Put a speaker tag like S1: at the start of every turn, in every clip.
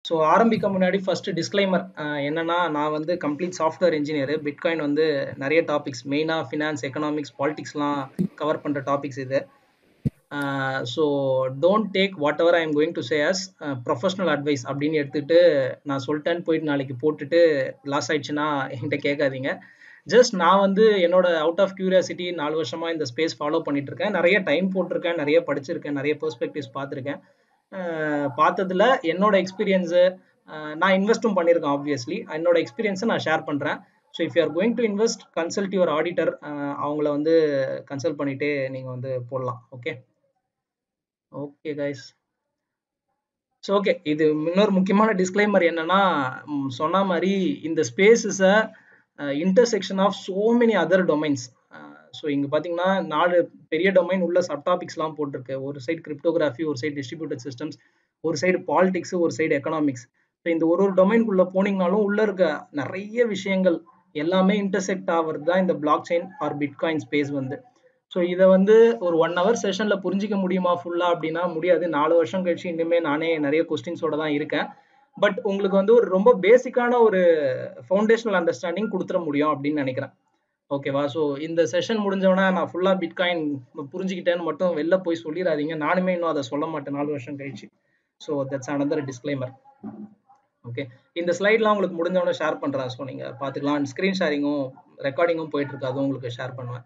S1: So ஆரம்பிக்க முன்னாடி first disclaimer என்னன்னா நான் வந்து கம்ப்ளீட் சாஃப்ட்வேர் இன்ஜினியர் பிட்காயின் வந்து நிறைய டாபிக்ஸ் மெயினாக ஃபினான்ஸ் எக்கனாமிக்ஸ் பாலிடிக்ஸ்லாம் கவர் பண்ணுற டாபிக்ஸ் இது so don't take whatever I am going to say as professional advice அப்படின்னு எடுத்துகிட்டு நான் சொல்லிட்டேன்னு போயிட்டு நாளைக்கு போட்டுட்டு லாஸ் ஆயிடுச்சுன்னா என்கிட்ட கேட்காதீங்க ஜஸ்ட் நான் வந்து என்னோட அவுட் ஆஃப் கியூரியாசிட்டி நாலு வருஷமா இந்த ஸ்பேஸ் ஃபாலோ பண்ணிட்டு இருக்கேன் நிறைய டைம் போட்டிருக்கேன் நிறைய படிச்சிருக்கேன் நிறைய பெர்ஸ்பெக்டிவ்ஸ் பார்த்துருக்கேன் பார்த்ததுல என்னோட எக்ஸ்பீரியன்ஸு நான் இன்வெஸ்ட்டும் பண்ணியிருக்கேன் ஆப்வியஸ்லி என்னோட எக்ஸ்பீரியன்ஸை நான் ஷேர் பண்ணுறேன் so if you are going to invest consult your auditor அவங்கள வந்து கன்சல்ட் பண்ணிட்டு நீங்கள் வந்து போடலாம் okay okay guys so okay இது இன்னொரு முக்கியமான டிஸ்க்ளைமர் என்னன்னா சொன்ன மாதிரி இந்த space is a intersection of so many other domains so இங்கே பார்த்தீங்கன்னா நாலு பெரிய டொமைன் உள்ள சப் டாபிக்ஸ்லாம் போட்டிருக்கு ஒரு சைடு கிரிப்டோகிராஃபி ஒரு சைடு டிஸ்ட்ரிபியூட்டட் சிஸ்டம்ஸ் ஒரு சைடு பாலிடிக்ஸ் ஒரு சைடு எக்கனாமிக்ஸ் ஸோ இந்த ஒரு ஒரு டொமைனுக்குள்ளே போனீங்கனாலும் உள்ள இருக்க நிறைய விஷயங்கள் எல்லாமே இன்டர்செக்ட் ஆகிறது தான் இந்த blockchain or bitcoin space வந்து ஸோ இதை வந்து ஒரு ஒன் ஹவர் செஷனில் புரிஞ்சிக்க முடியுமா ஃபுல்லாக அப்படின்னா முடியாது நாலு வருஷம் கழிச்சு இன்னுமே நானே நிறைய கொஸ்டின்ஸோட தான் இருக்கேன் பட் உங்களுக்கு வந்து ஒரு ரொம்ப பேசிக்கான ஒரு ஃபவுண்டேஷனல் அண்டர்ஸ்டாண்டிங் கொடுத்துட முடியும் அப்படின்னு நினைக்கிறேன் ஓகேவா ஸோ இந்த செஷன் முடிஞ்சவொடனே நான் ஃபுல்லாக பிட்காயின் புரிஞ்சுக்கிட்டேன்னு மட்டும் வெளில போய் சொல்லிடாதீங்க நானுமே இன்னும் அதை சொல்ல மாட்டேன் நாலு வருஷம் கழிச்சு so that's another disclaimer okay இந்த ஸ்லைட்லாம் உங்களுக்கு முடிஞ்சவொடனே ஷேர் பண்ணுறேன் ஸோ நீங்கள் பார்த்துக்கலாம் ஸ்க்ரீன் ஷேரிங்கும் ரெக்கார்டிங்கும் போயிட்டு இருக்கு அதுவும் உங்களுக்கு ஷேர் பண்ணுவேன்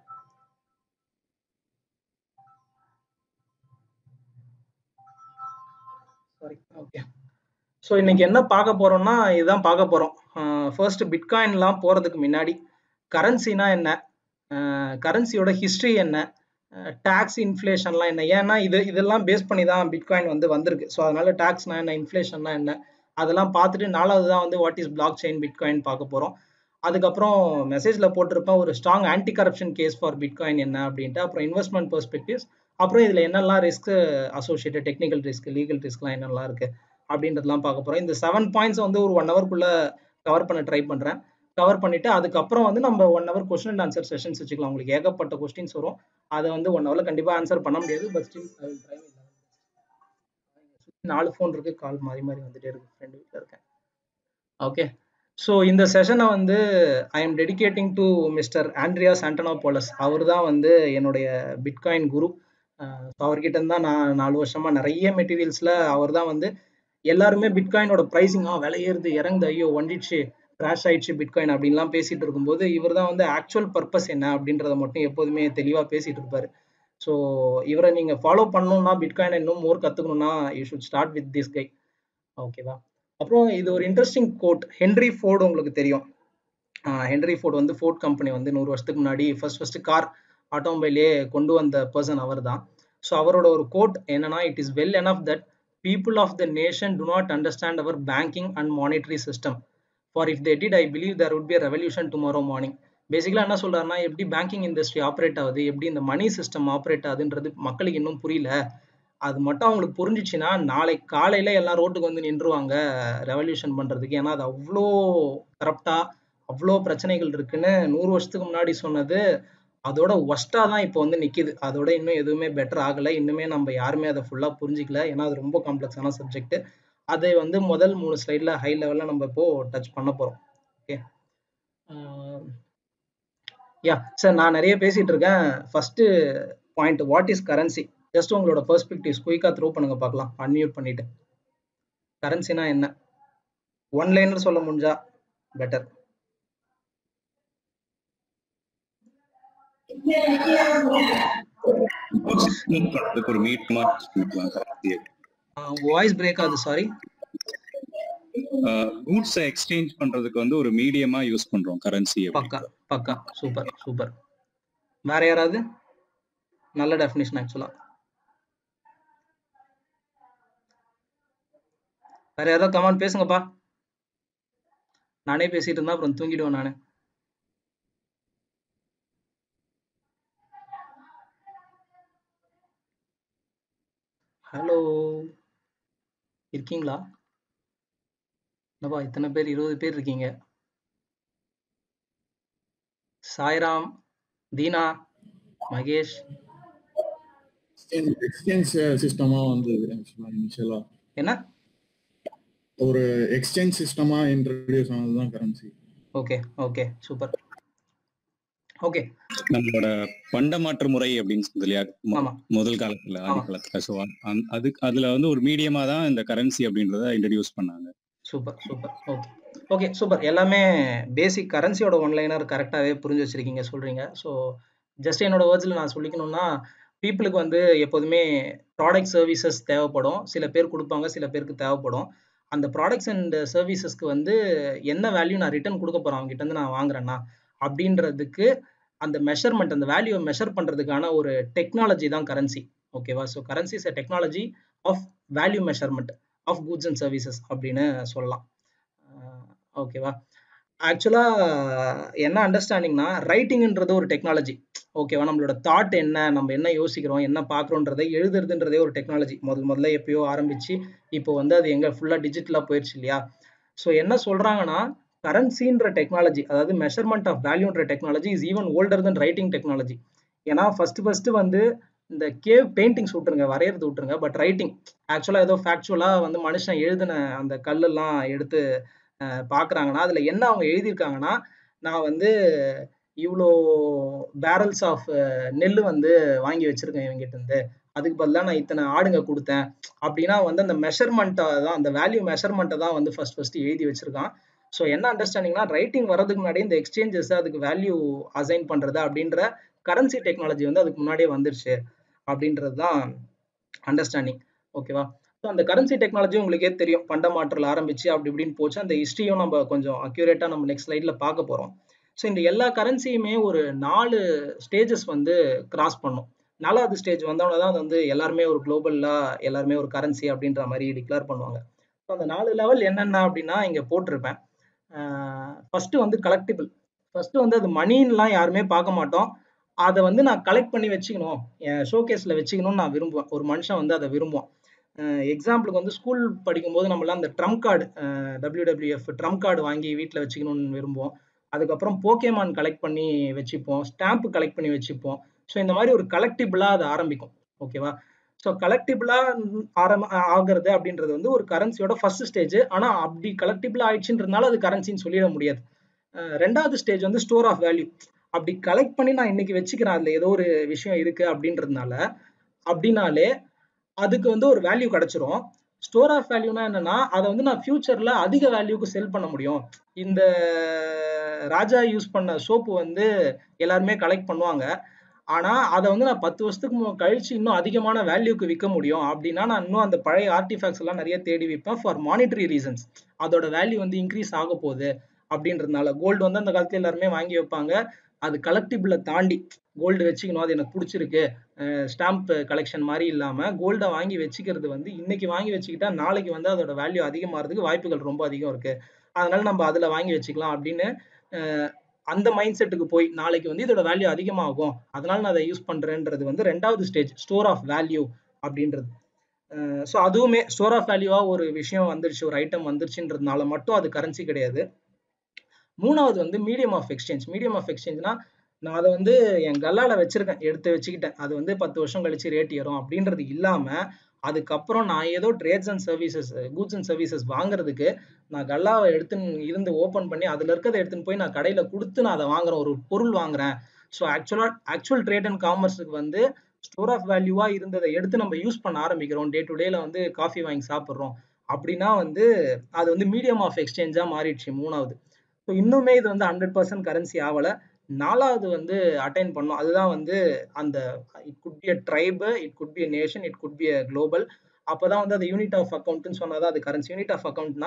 S1: சாரி ஓகே ஸோ இன்னைக்கு என்ன பார்க்க போறோம்னா இதுதான் பார்க்க போறோம் ஃபர்ஸ்ட் பிட்காயின்லாம் போறதுக்கு முன்னாடி கரன்சினா என்ன கரன்சியோட ஹிஸ்ட்ரி என்ன டேக்ஸ் இன்ஃப்ளேஷன்லாம் என்ன ஏன்னா இது இதெல்லாம் பேஸ் பண்ணி தான் பிட்காயின் வந்து வந்திருக்கு ஸோ அதனால டேக்ஸ்னா என்ன இன்ஃப்ளேஷன்னா என்ன அதெல்லாம் பார்த்துட்டு நாலாவது தான் வந்து what is blockchain bitcoin பார்க்க போகிறோம் அதுக்கப்புறம் மெசேஜில் போட்டிருப்பேன் ஒரு strong anti corruption case for bitcoin என்ன அப்படின்ட்டு அப்புறம் இன்வெஸ்ட்மெண்ட் பெர்ஸ்பெக்டிவ்ஸ் அப்புறம் இதில் என்னெல்லாம் risk associated technical risk legal ரிஸ்க்லாம் என்னெல்லாம் இருக்குது அப்படின்றதெல்லாம் பார்க்க போகிறோம் இந்த செவன் பாயிண்ட்ஸ் வந்து ஒரு ஒன் ஹவர்க்குள்ளே கவர் பண்ண ட்ரை பண்ணுறேன் கவர் பண்ணிட்டு அதுக்கப்புறம் வந்து நம்ம one hour question and answer sessions வச்சுக்கலாம் உங்களுக்கு ஏகப்பட்ட கொஸ்டின்ஸ் வரும் அதை வந்து ஒன் ஹவர்ல கண்டிப்பாக ஆன்சர் பண்ண முடியாது but still I will try நாலு ஃபோன் இருக்கு கால் மாறி மாறி வந்துட்டே இருக்கு ஃப்ரெண்டு வீட்டில் இருக்கேன் ஓகே ஸோ இந்த செஷனை வந்து I am dedicating to mister Andreas Antonopoulos அவர் தான் வந்து என்னுடைய பிட்காயின் குரு அவர்கிட்ட தான் நான் நாலு வருஷமா நிறைய மெட்டீரியல்ஸ்ல அவர் தான் வந்து எல்லாருமே பிட்காயினோட ப்ரைஸிங் விலை ஏறுது இறங்குது ஐயோ ஒண்டிடுச்சு கிராஷ் ஆயிடுச்சு பிட்காயின் அப்படின்லாம் பேசிட்டு இருக்கும்போது இவர் தான் வந்து ஆக்சுவல் பர்பஸ் என்ன அப்படின்றத மட்டும் எப்போதுமே தெளிவாக பேசிட்டு இருப்பாரு ஸோ இவரை நீங்கள் ஃபாலோ பண்ணணும்னா பிட்காயின் இன்னும் மோர் கற்றுக்கணும்னா you should start with this guy ஓகேவா அப்புறம் இது ஒரு இன்ட்ரெஸ்டிங் கோட் ஹென்ரி ஃபோர்டு உங்களுக்கு தெரியும் ஹென்ரி ஃபோர்டு வந்து ஃபோர்ட் கம்பெனி வந்து நூறு வருஷத்துக்கு முன்னாடி ஃபர்ஸ்ட் ஃபர்ஸ்ட் கார் ஆட்டோமொபைலே கொண்டு வந்த பர்சன் அவர் தான் ஸோ அவரோட ஒரு கோட் என்னன்னா it is well enough that people of the nation do not understand our banking and monetary system for if they did I believe there would be revolution tomorrow morning பேசிக்கலாக என்ன சொல்றாருன்னா எப்படி banking industry operate ஆகுது எப்படி இந்த money system operate ஆகுதுன்றது மக்களுக்கு இன்னும் புரியல அது மட்டும் அவங்களுக்கு புரிஞ்சிச்சுன்னா நாளை காலையில எல்லாம் ரோட்டுக்கு வந்து நின்றுவாங்க ரெவல்யூஷன் பண்றதுக்கு ஏன்னா அது அவ்வளோ கரப்டா அவ்வளோ பிரச்சனைகள் இருக்குன்னு நூறு வருஷத்துக்கு முன்னாடி சொன்னது அதோட ஒஸ்டா தான் இப்போ வந்து நிக்குது அதோட இன்னும் எதுவுமே பெட்டர் ஆகலை இன்னுமே நம்ம யாருமே அதை ஃபுல்லா புரிஞ்சிக்கல ஏன்னா அது ரொம்ப காம்ப்ளெக்ஸான சப்ஜெக்ட் அதை வந்து முதல் மூணு ஸ்லைட்ல ஹை லெவல்ல நம்ம இப்போ டச் பண்ண போறோம் ஓகே யா சார் நான் நிறைய பேசிட்டு இருக்கேன் first point what is currency just உங்களோட பெர்ஸ்பெக்டிவ்ஸ் குயிக்கா த்ரோ பண்ணுங்க பார்க்கலாம் அன்மியூட் பண்ணிட்டு கரன்சினா என்ன ஒன் லைனர் சொல்ல முடிஞ்சா பெட்டர்
S2: ஒரு மீட் மாதிரி
S1: வாய்ஸ் பிரேக் ஆகுது சாரி
S2: கூட்ஸ் எக்ஸ்சேஞ்ச் பண்றதுக்கு வந்து ஒரு மீடியமா யூஸ் பண்றோம் கரன்சி
S1: பக்கா பக்கா சூப்பர் சூப்பர் வேற யாராவது நல்ல டெஃபினிஷன் ஆக்சுவலா வேற யாராவது கமெண்ட் பேசுங்கப்பா நானே பேசிட்டு இருந்தா அப்புறம் தூங்கிடுவேன் நானு ஹலோ இருக்கீங்களா என்னப்பா இத்தனை பேர் இருபது பேர் இருக்கீங்க சாய்ராம் தீனா மகேஷ்
S3: எக்ஸ்சேஞ்ச் சிஸ்டமா வந்து இனிஷியலா
S1: என்ன
S3: ஒரு எக்ஸ்சேஞ்ச் சிஸ்டமா இன்ட்ரடியூஸ் ஆனதுதான் currency
S1: okay okay super okay
S2: நம்மளோட பண்டமாற்று முறை அப்படின்னு சொல்லி இல்லையா மொ-
S1: ஆமா
S2: முதல் காலத்துல ஆதி
S1: ஆமா.
S2: காலத்துல ஸோ அது அதுல வந்து ஒரு மீடியமா தான் இந்த கரன்சி அப்படின்றத இன்ட்ரடியூஸ் பண்ணாங்க
S1: super super okay okay super எல்லாமே பேசிக் கரன்சியோட ஒன்லைனர் கரெக்டாகவே புரிஞ்சு வச்சிருக்கீங்க சொல்றீங்க ஸோ ஜஸ்ட் என்னோட வேர்ட்ஸில் நான் சொல்லிக்கணும்னா பீப்புளுக்கு வந்து எப்போதுமே ப்ராடக்ட் சர்வீசஸ் தேவைப்படும் சில பேர் கொடுப்பாங்க சில பேருக்கு தேவைப்படும் அந்த ப்ராடக்ட்ஸ் அண்ட் சர்வீசஸ்க்கு வந்து என்ன வேல்யூ நான் ரிட்டர்ன் கொடுக்க போறேன் அவங்க கிட்ட இருந்து நான் வாங்குறேன்னா அப்படின்றதுக்கு அந்த மெஷர்மெண்ட் அந்த வேல்யூவை மெஷர் பண்றதுக்கான ஒரு டெக்னாலஜி தான் கரன்சி ஓகேவா so currency is a technology of value measurement of goods and services அப்படின்னு சொல்லலாம் ஓகேவா ஆக்சுவலா என்ன அண்டர்ஸ்டாண்டிங்னா ரைட்டிங்ன்றது ஒரு டெக்னாலஜி ஓகேவா நம்மளோட தாட் என்ன நம்ம என்ன யோசிக்கிறோம் என்ன பார்க்குறோன்றதை எழுதுறதுன்றதே ஒரு டெக்னாலஜி முதல் முதல்ல எப்பயோ ஆரம்பிச்சு இப்போ வந்து அது எங்க ஃபுல்லா டிஜிட்டலா போயிடுச்சு இல்லையா ஸோ என்ன சொல்றாங்கன்னா கரன்சின்ற டெக்னாலஜி அதாவது மெஷர்மெண்ட் ஆஃப் வேல்யூன்ற technology is even older then writing technology ஏன்னா ஃபர்ஸ்ட் ஃபர்ஸ்ட் வந்து இந்த கேவ் பெயிண்டிங்ஸ் விட்டுருங்க வரையறது விட்டுருங்க பட் ரைட்டிங் ஆக்சுவலா ஏதோ ஃபேக்சுவலா வந்து மனுஷன் எழுதின அந்த கல்லெல்லாம் எடுத்து பார்க்குறாங்கன்னா அதுல என்ன அவங்க எழுதியிருக்காங்கன்னா நான் வந்து இவ்வளோ பேரல்ஸ் ஆஃப் நெல் வந்து வாங்கி வச்சிருக்கேன் இவங்ககிட்ட இருந்து அதுக்கு பதிலாக நான் இத்தனை ஆடுங்க கொடுத்தேன் அப்படின்னா வந்து அந்த மெஷர்மெண்ட்டை தான் அந்த வேல்யூ மெஷர்மெண்ட்டை தான் வந்து ஃபர்ஸ்ட் ஃபர்ஸ்ட் எழுதி வச்சிருக்கான் ஸோ என்ன அண்டர்ஸ்டாண்டிங்னா ரைட்டிங் வரதுக்கு முன்னாடி இந்த எக்ஸ்சேஞ்சஸ் அதுக்கு வேல்யூ அசைன் பண்றது அப்படின்ற கரன்சி டெக்னாலஜி வந்து அதுக்கு முன்னாடியே வந்துருச்சு அப்படின்றது தான் அண்டர்ஸ்டாண்டிங் ஓகேவா ஸோ அந்த கரன்சி டெக்னாலஜி உங்களுக்கே தெரியும் பண்டமாற்றல் ஆரம்பிச்சு அப்படி இப்படின்னு போச்சு அந்த ஹிஸ்ட்ரியும் நம்ம கொஞ்சம் அக்யூரேட்டாக நம்ம நெக்ஸ்ட் ஸ்லைடில் பார்க்க போகிறோம் ஸோ இந்த எல்லா கரன்சியுமே ஒரு நாலு ஸ்டேஜஸ் வந்து கிராஸ் பண்ணும் நாலாவது ஸ்டேஜ் வந்தவங்க தான் வந்து எல்லாருமே ஒரு குளோபலாக எல்லாருமே ஒரு கரன்சி அப்படின்ற மாதிரி டிக்ளேர் பண்ணுவாங்க ஸோ அந்த நாலு லெவல் என்னென்ன அப்படின்னா இங்கே போட்டிருப்பேன் ஃபர்ஸ்ட் வந்து கலெக்டிபிள் ஃபர்ஸ்ட் வந்து அது மணின்லாம் யாருமே பார்க்க மாட்டோம் அதை வந்து நான் கலெக்ட் பண்ணி வச்சுக்கணும் என் ஷோகேஸில் வச்சுக்கணும்னு நான் விரும்புவேன் ஒரு மனுஷன் வந்து அதை விரும்புவான் எக்ஸாம்பிளுக்கு வந்து ஸ்கூல் படிக்கும்போது நம்மளாம் அந்த trump card WWF trump card வாங்கி வீட்டில் வச்சுக்கணும்னு விரும்புவோம் அதுக்கப்புறம் போக்கேமான் கலெக்ட் பண்ணி வச்சுப்போம் ஸ்டாம்ப் கலெக்ட் பண்ணி வச்சுப்போம் ஸோ இந்த மாதிரி ஒரு கலெக்டிபிளாக அது ஆரம்பிக்கும் ஓகேவா ஸோ கலெக்டிபிளாக ஆரம்ப ஆகிறது அப்படின்றது வந்து ஒரு கரன்சியோட ஃபர்ஸ்ட் ஸ்டேஜ் ஆனால் அப்படி கலெக்டிபிளாக ஆயிடுச்சுன்றதுனால அது கரன்சின்னு சொல்லிட முடியாது ரெண்டாவது ஸ்டேஜ் வந்து ஸ்டோர் ஆஃப் வேல்யூ அப்படி கலெக்ட் பண்ணி நான் இன்னைக்கு வச்சுக்கிறேன் அதில் ஏதோ ஒரு விஷயம் இருக்கு அப்படின்றதுனால அப்படின்னாலே அதுக்கு வந்து ஒரு வேல்யூ கிடைச்சிரும் ஸ்டோர் ஆஃப் வேல்யூனா என்னன்னா அதை வந்து நான் ஃபியூச்சர்ல அதிக வேல்யூக்கு செல் பண்ண முடியும் இந்த ராஜா யூஸ் பண்ண சோப்பு வந்து எல்லாருமே கலெக்ட் பண்ணுவாங்க ஆனா அதை வந்து நான் பத்து வருஷத்துக்கு கழிச்சு இன்னும் அதிகமான வேல்யூக்கு விற்க முடியும் அப்படின்னா நான் இன்னும் அந்த பழைய ஆர்டிஃபேக்ட்ஸ் எல்லாம் நிறைய தேடி விற்பேன் ஃபார் மானிட்டரி ரீசன்ஸ் அதோட வேல்யூ வந்து இன்க்ரீஸ் ஆக போகுது அப்படின்றதுனால கோல்டு வந்து அந்த காலத்துல எல்லாருமே வாங்கி வைப்பாங்க அது கலெக்டிபிள தாண்டி கோல்டு வச்சுக்கணும் அது எனக்கு பிடிச்சிருக்கு ஸ்டாம்ப் கலெக்ஷன் மாதிரி இல்லாம கோல்டை வாங்கி வச்சுக்கிறது வந்து இன்னைக்கு வாங்கி வச்சுக்கிட்டா நாளைக்கு வந்து அதோட வேல்யூ அதிகமாகிறதுக்கு வாய்ப்புகள் ரொம்ப அதிகம் இருக்கு அதனால நம்ம அதுல வாங்கி வச்சுக்கலாம் அப்படின்னு அந்த மைண்ட் செட்டுக்கு போய் நாளைக்கு வந்து இதோட வேல்யூ அதிகமாகும் அதனால நான் அதை யூஸ் பண்றேன்றது வந்து ரெண்டாவது ஸ்டேஜ் ஸ்டோர் ஆஃப் வேல்யூ அப்படின்றது ஸோ அதுவுமே ஸ்டோர் ஆஃப் வேல்யூவா ஒரு விஷயம் வந்துருச்சு ஒரு ஐட்டம் வந்துருச்சுன்றதுனால மட்டும் அது கரன்சி கிடையாது மூணாவது வந்து medium of exchange medium of எக்ஸ்சேஞ்ச்னா நான் அதை வந்து என் கல்லால வச்சிருக்கேன் எடுத்து வச்சுக்கிட்டேன் அது வந்து பத்து வருஷம் கழிச்சு ரேட் ஏறும் அப்படின்றது இல்லாம அதுக்கப்புறம் நான் ஏதோ trades and services goods and services வாங்குறதுக்கு நான் கல்லாவை எடுத்து இருந்து ஓப்பன் பண்ணி அதுல இருக்கிறத எடுத்துன்னு போய் நான் கடையில கொடுத்து நான் அதை வாங்குறேன் ஒரு பொருள் வாங்குறேன் ஸோ ஆக்சுவலா ஆக்சுவல் ட்ரேட் அண்ட் காமர்ஸுக்கு வந்து ஸ்டோர் ஆஃப் வேல்யூவா இருந்ததை எடுத்து நம்ம யூஸ் பண்ண ஆரம்பிக்கிறோம் டே டு டேல வந்து காஃபி வாங்கி சாப்பிட்றோம் அப்படின்னா வந்து அது வந்து மீடியம் ஆஃப் எக்ஸ்சேஞ்சா மாறிடுச்சு மூணாவது ஸோ இன்னுமே இது வந்து ஹண்ட்ரட் பர்சன்ட் கரன்சி ஆகலை நாலாவது வந்து அட்டைன் பண்ணோம் அதுதான் வந்து அந்த it could be a tribe it could be a nation it could be a global அப்போதான் வந்து அது யூனிட் ஆஃப் அக்கௌண்ட்னு சொன்னாதான் அது கரன்சி யூனிட் ஆஃப் அக்கௌண்ட்னா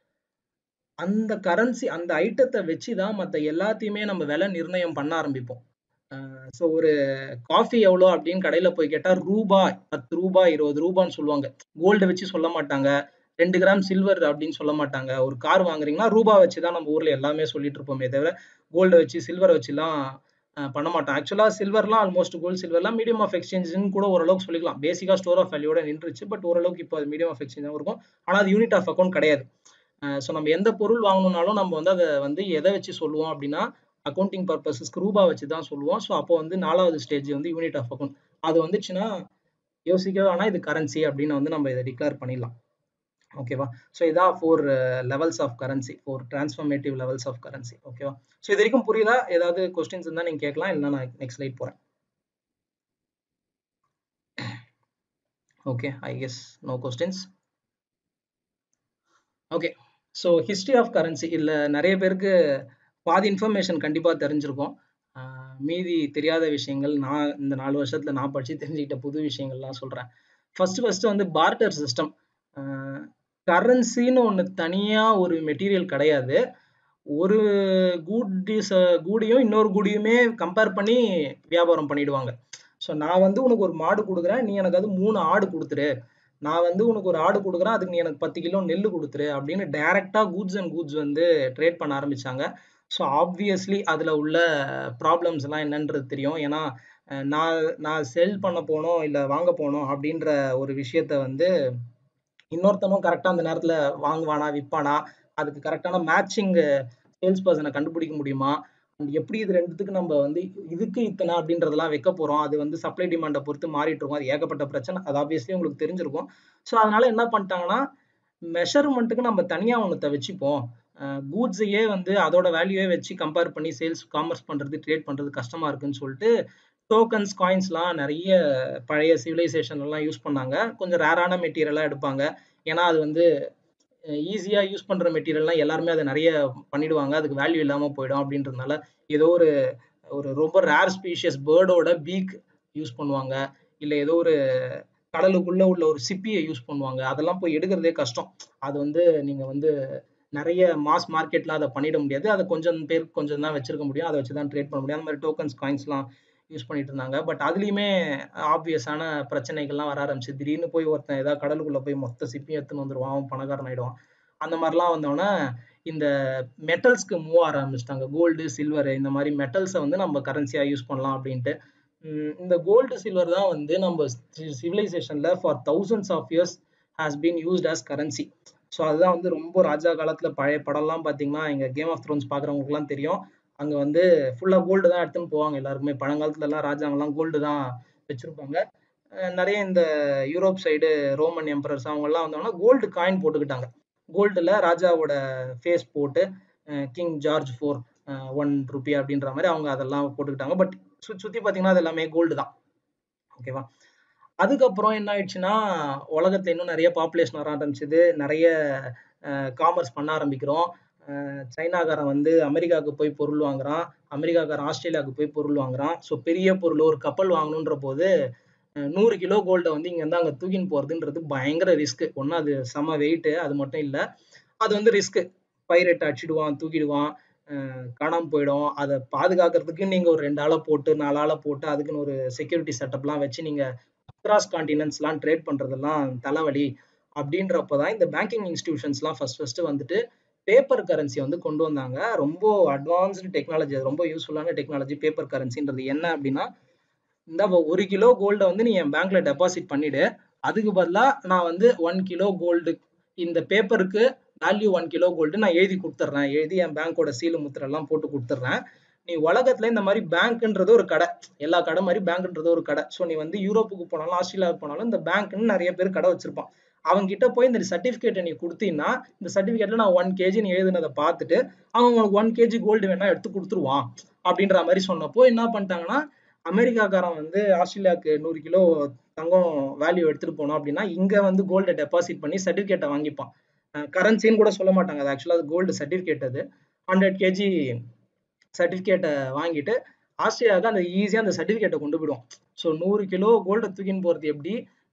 S1: அந்த கரன்சி அந்த ஐட்டத்தை வச்சு தான் மற்ற எல்லாத்தையுமே நம்ம விலை நிர்ணயம் பண்ண ஆரம்பிப்போம் ஸோ ஒரு காஃபி எவ்வளோ அப்படின்னு கடையில் போய் கேட்டால் ரூபாய் பத்து ரூபாய் இருபது ரூபான்னு சொல்லுவாங்க கோல்டை வச்சு சொல்ல மாட்டாங்க ரெண்டு கிராம் சில்வர் அப்படின்னு சொல்ல மாட்டாங்க ஒரு கார் வாங்குறீங்கன்னா ரூபா வச்சு தான் நம்ம ஊர்ல எல்லாமே சொல்லிட்டு இருப்போமே தவிர கோல்டை வச்சு சில்வரை வச்சுலாம் பண்ண மாட்டோம் ஆக்சுவலா சில்வர்லாம் ஆல்மோஸ்ட் கோல்டு சில்வர்லாம் மீடியம் ஆஃப் எக்ஸ்சேஞ்சுன்னு கூட ஓரளவுக்கு சொல்லிக்கலாம் பேசிக்கா ஸ்டோர் ஆஃப் வேல்யூட நின்றுச்சு பட் ஓரளவுக்கு இப்போ அது மீடியம் ஆஃப் எக்ஸ்சேஞ்ச் இருக்கும் ஆனால் அது யூனிட் ஆஃப் அக்கௌண்ட் கிடையாது ஸோ நம்ம எந்த பொருள் வாங்கணும்னாலும் நம்ம வந்து அதை வந்து எதை வச்சு சொல்லுவோம் அப்படின்னா அக்கௌண்டிங் பர்பஸஸ்க்கு ரூபா வச்சு தான் சொல்லுவோம் ஸோ அப்போ வந்து நாலாவது ஸ்டேஜ் வந்து யூனிட் ஆஃப் அக்கௌண்ட் அது வந்துச்சுன்னா யோசிக்க வேணா இது கரன்சி அப்படின்னு வந்து நம்ம இதை டிக்ளேர் பண்ணிடலாம் ஓகேவா ஸோ இதான் four levels of currency four transformative levels of currency ஓகேவா ஸோ இது வரைக்கும் புரியுதா ஏதாவது கொஸ்டின்ஸ் இருந்தால் நீங்கள் கேட்கலாம் இல்லைனா நான் நெக்ஸ்ட் ஸ்லைட் போகிறேன் okay I guess no questions okay so history of currency இதில் நிறைய பேருக்கு பாதி இன்ஃபர்மேஷன் கண்டிப்பாக தெரிஞ்சிருக்கும் மீதி தெரியாத விஷயங்கள் நான் இந்த நாலு வருஷத்தில் நான் படித்து தெரிஞ்சுக்கிட்ட புது விஷயங்கள்லாம் சொல்கிறேன் ஃபஸ்ட்டு ஃபஸ்ட்டு வந்து பார்ட்டர் சிஸ்டம் கரன்சின்னு ஒன்று தனியாக ஒரு மெட்டீரியல் கிடையாது ஒரு கூடிஸ் கூடியும் இன்னொரு கூடியுமே கம்பேர் பண்ணி வியாபாரம் பண்ணிடுவாங்க ஸோ நான் வந்து உனக்கு ஒரு மாடு கொடுக்குறேன் நீ எனக்கு அது மூணு ஆடு கொடுத்துரு நான் வந்து உனக்கு ஒரு ஆடு கொடுக்குறேன் அதுக்கு நீ எனக்கு பத்து கிலோ நெல் கொடுத்துரு அப்படின்னு டைரெக்டாக கூட்ஸ் அண்ட் கூட்ஸ் வந்து ட்ரேட் பண்ண ஆரம்பிச்சாங்க ஸோ ஆப்வியஸ்லி அதில் உள்ள ப்ராப்ளம்ஸ் எல்லாம் என்னன்றது தெரியும் ஏன்னா நான் நான் செல் பண்ண போனோம் இல்லை வாங்க போனோம் அப்படின்ற ஒரு விஷயத்த வந்து இன்னொருத்தனும் கரெக்டாக அந்த நேரத்தில் வாங்குவானா விற்பானா அதுக்கு கரெக்டான மேட்சிங் சேல்ஸ் பர்சனை கண்டுபிடிக்க முடியுமா எப்படி இது ரெண்டுத்துக்கு நம்ம வந்து இதுக்கு இத்தனை அப்படின்றதெல்லாம் வைக்க போகிறோம் அது வந்து சப்ளை டிமாண்டை பொறுத்து மாறிட்டு இருக்கும் அது ஏகப்பட்ட பிரச்சனை அது ஆப்வியஸ்லி உங்களுக்கு தெரிஞ்சிருக்கும் ஸோ அதனால என்ன பண்ணிட்டாங்கன்னா மெஷர்மெண்ட்டுக்கு நம்ம தனியாக ஒன்றத்தை வச்சுப்போம் கூட்ஸையே வந்து அதோட வேல்யூவே வச்சு கம்பேர் பண்ணி சேல்ஸ் காமர்ஸ் பண்ணுறது ட்ரேட் பண்ணுறது கஷ்டமாக இருக்குன்னு சொல்லிட்டு டோக்கன்ஸ் காயின்ஸ்லாம் நிறைய பழைய சிவிலைசேஷன் எல்லாம் யூஸ் பண்ணாங்க கொஞ்சம் ரேரான மெட்டீரியலாக எடுப்பாங்க ஏன்னா அது வந்து ஈஸியாக யூஸ் பண்ணுற மெட்டீரியல்லாம் எல்லாருமே அதை நிறைய பண்ணிடுவாங்க அதுக்கு வேல்யூ இல்லாமல் போயிடும் அப்படின்றதுனால ஏதோ ஒரு ஒரு ரொம்ப ரேர் ஸ்பீஷியஸ் பேர்டோட பீக் யூஸ் பண்ணுவாங்க இல்லை ஏதோ ஒரு கடலுக்குள்ளே உள்ள ஒரு சிப்பியை யூஸ் பண்ணுவாங்க அதெல்லாம் போய் எடுக்கிறதே கஷ்டம் அது வந்து நீங்கள் வந்து நிறைய மாஸ் மார்க்கெட்லாம் அதை பண்ணிட முடியாது அதை கொஞ்சம் பேர் கொஞ்சம் தான் வச்சிருக்க முடியும் அதை வச்சு தான் ட்ரேட் பண்ண முடியும் அந்த மாதிரி டோக்கன்ஸ் காயின்ஸ்லாம் யூஸ் பண்ணிட்டு இருந்தாங்க பட் அதுலேயுமே ஆப்வியஸான பிரச்சனைகள்லாம் வர ஆரம்பிச்சு திடீர்னு போய் ஒருத்தன் ஏதாவது கடலுக்குள்ளே போய் மொத்த சிப்பியும் எடுத்துன்னு வந்துடுவான் அவன் பணக்காரன் ஆயிடுவான் அந்த மாதிரிலாம் வந்தோடனே இந்த மெட்டல்ஸ்க்கு மூவ் ஆக ஆரம்பிச்சிட்டாங்க கோல்டு சில்வர் இந்த மாதிரி மெட்டல்ஸை வந்து நம்ம கரன்சியாக யூஸ் பண்ணலாம் அப்படின்ட்டு இந்த கோல்டு சில்வர் தான் வந்து நம்ம சிவிலைசேஷனில் for thousands of years has been used as currency so அதுதான் வந்து ரொம்ப ராஜா காலத்தில் பழைய படம்லாம் பார்த்தீங்கன்னா எங்கள் கேம் ஆஃப் த்ரோன்ஸ் பார்க்குறவங்களுக்குலாம் தெரியும் அங்கே வந்து ஃபுல்லாக கோல்டு தான் எடுத்துன்னு போவாங்க எல்லாருக்குமே பழங்காலத்துலலாம் ராஜாங்கெல்லாம் கோல்டு தான் வச்சுருப்பாங்க நிறைய இந்த யூரோப் சைடு ரோமன் எம்பரர்ஸ் அவங்கெல்லாம் வந்தோம்னா கோல்டு காயின் போட்டுக்கிட்டாங்க கோல்டில் ராஜாவோட ஃபேஸ் போட்டு king George four one rupee அப்படின்ற மாதிரி அவங்க அதெல்லாம் போட்டுக்கிட்டாங்க பட் சுற்றி சுற்றி பார்த்தீங்கன்னா அது எல்லாமே கோல்டு தான் ஓகேவா அதுக்கப்புறம் என்ன ஆயிடுச்சுன்னா உலகத்துல இன்னும் நிறைய பாப்புலேஷன் வர ஆரம்பிச்சது நிறைய காமர்ஸ் பண்ண ஆரம்பிக்கிறோம் சைனாக்காரன் வந்து அமெரிக்காவுக்கு போய் பொருள் வாங்குறான் அமெரிக்காக்காரன் ஆஸ்திரேலியாவுக்கு போய் பொருள் வாங்குறான் ஸோ பெரிய பொருள் ஒரு கப்பல் வாங்கணுன்ற போது நூறு கிலோ கோல்டை வந்து இங்கேருந்து அங்கே தூக்கின்னு போகிறதுன்றது பயங்கர ரிஸ்க்கு ஒன்றும் அது செம வெயிட்டு அது மட்டும் இல்லை அது வந்து ரிஸ்க்கு பைரட் அடிச்சிடுவான் தூக்கிடுவான் காணாமல் போயிடும் அதை பாதுகாக்கிறதுக்கு நீங்கள் ஒரு ரெண்டு ஆளை போட்டு நாலு ஆளை போட்டு அதுக்குன்னு ஒரு செக்யூரிட்டி செட்டப்லாம் வச்சு நீங்கள் அக்ராஸ் கான்டினென்ட்ஸ்லாம் ட்ரேட் பண்ணுறதெல்லாம் தலைவலி அப்படின்றப்ப தான் இந்த பேங்கிங் இன்ஸ்டிடியூஷன்ஸ்லாம் ஃபர்ஸ்ட் ஃபர்ஸ்ட் வந்துட்டு பேப்பர் கரன்சி வந்து கொண்டு வந்தாங்க ரொம்ப அட்வான்ஸ்டு டெக்னாலஜி அது ரொம்ப யூஸ்ஃபுல்லான டெக்னாலஜி பேப்பர் கரன்சின்றது என்ன அப்படின்னா இந்த ஒரு கிலோ கோல்டை வந்து நீ என் பேங்க்ல டெபாசிட் பண்ணிடு அதுக்கு பதிலாக நான் வந்து ஒன் கிலோ கோல்டு இந்த பேப்பருக்கு வேல்யூ ஒன் கிலோ கோல்டு நான் எழுதி கொடுத்துட்றேன் எழுதி என் பேங்க்கோட சீலு முத்திரெல்லாம் போட்டு கொடுத்துட்றேன் நீ உலகத்துல இந்த மாதிரி பேங்க்ன்றது ஒரு கடை எல்லா கடை மாதிரி பேங்க்ன்றது ஒரு கடை ஸோ நீ வந்து யூரோப்புக்கு போனாலும் ஆஸ்திரேலியாவுக்கு போனாலும் இந்த பேங்க்னு நிறைய பேர் கடை வச்சிருப்பான் அவங்க கிட்ட போய் இந்த சர்டிபிகேட்டை நீ கொடுத்தீங்கன்னா இந்த சர்டிபிகேட்ல நான் ஒன் கேஜி நீ எழுதுனதை பார்த்துட்டு அவன் உனக்கு ஒன் கேஜி கோல்டு வேணா எடுத்து கொடுத்துருவான் அப்படின்ற மாதிரி சொன்னப்போ என்ன பண்ணிட்டாங்கன்னா அமெரிக்காக்காரன் வந்து ஆஸ்திரேலியாவுக்கு நூறு கிலோ தங்கம் வேல்யூ எடுத்துட்டு போனோம் அப்படின்னா இங்க வந்து கோல்டை டெபாசிட் பண்ணி சர்டிபிகேட்டை வாங்கிப்பான் கரன்சின்னு கூட சொல்ல மாட்டாங்க அது ஆக்சுவலாக அது கோல்டு சர்டிஃபிகேட் அது ஹண்ட்ரட் கேஜி சர்டிஃபிகேட்டை வாங்கிட்டு ஆஸ்திரேலியாவுக்கு அந்த ஈஸியாக அந்த சர்டிஃபிகேட்டை கொண்டு போயிடும் ஸோ நூறு கிலோ கோல்டை தூக்கின்னு போகிறது எப்படி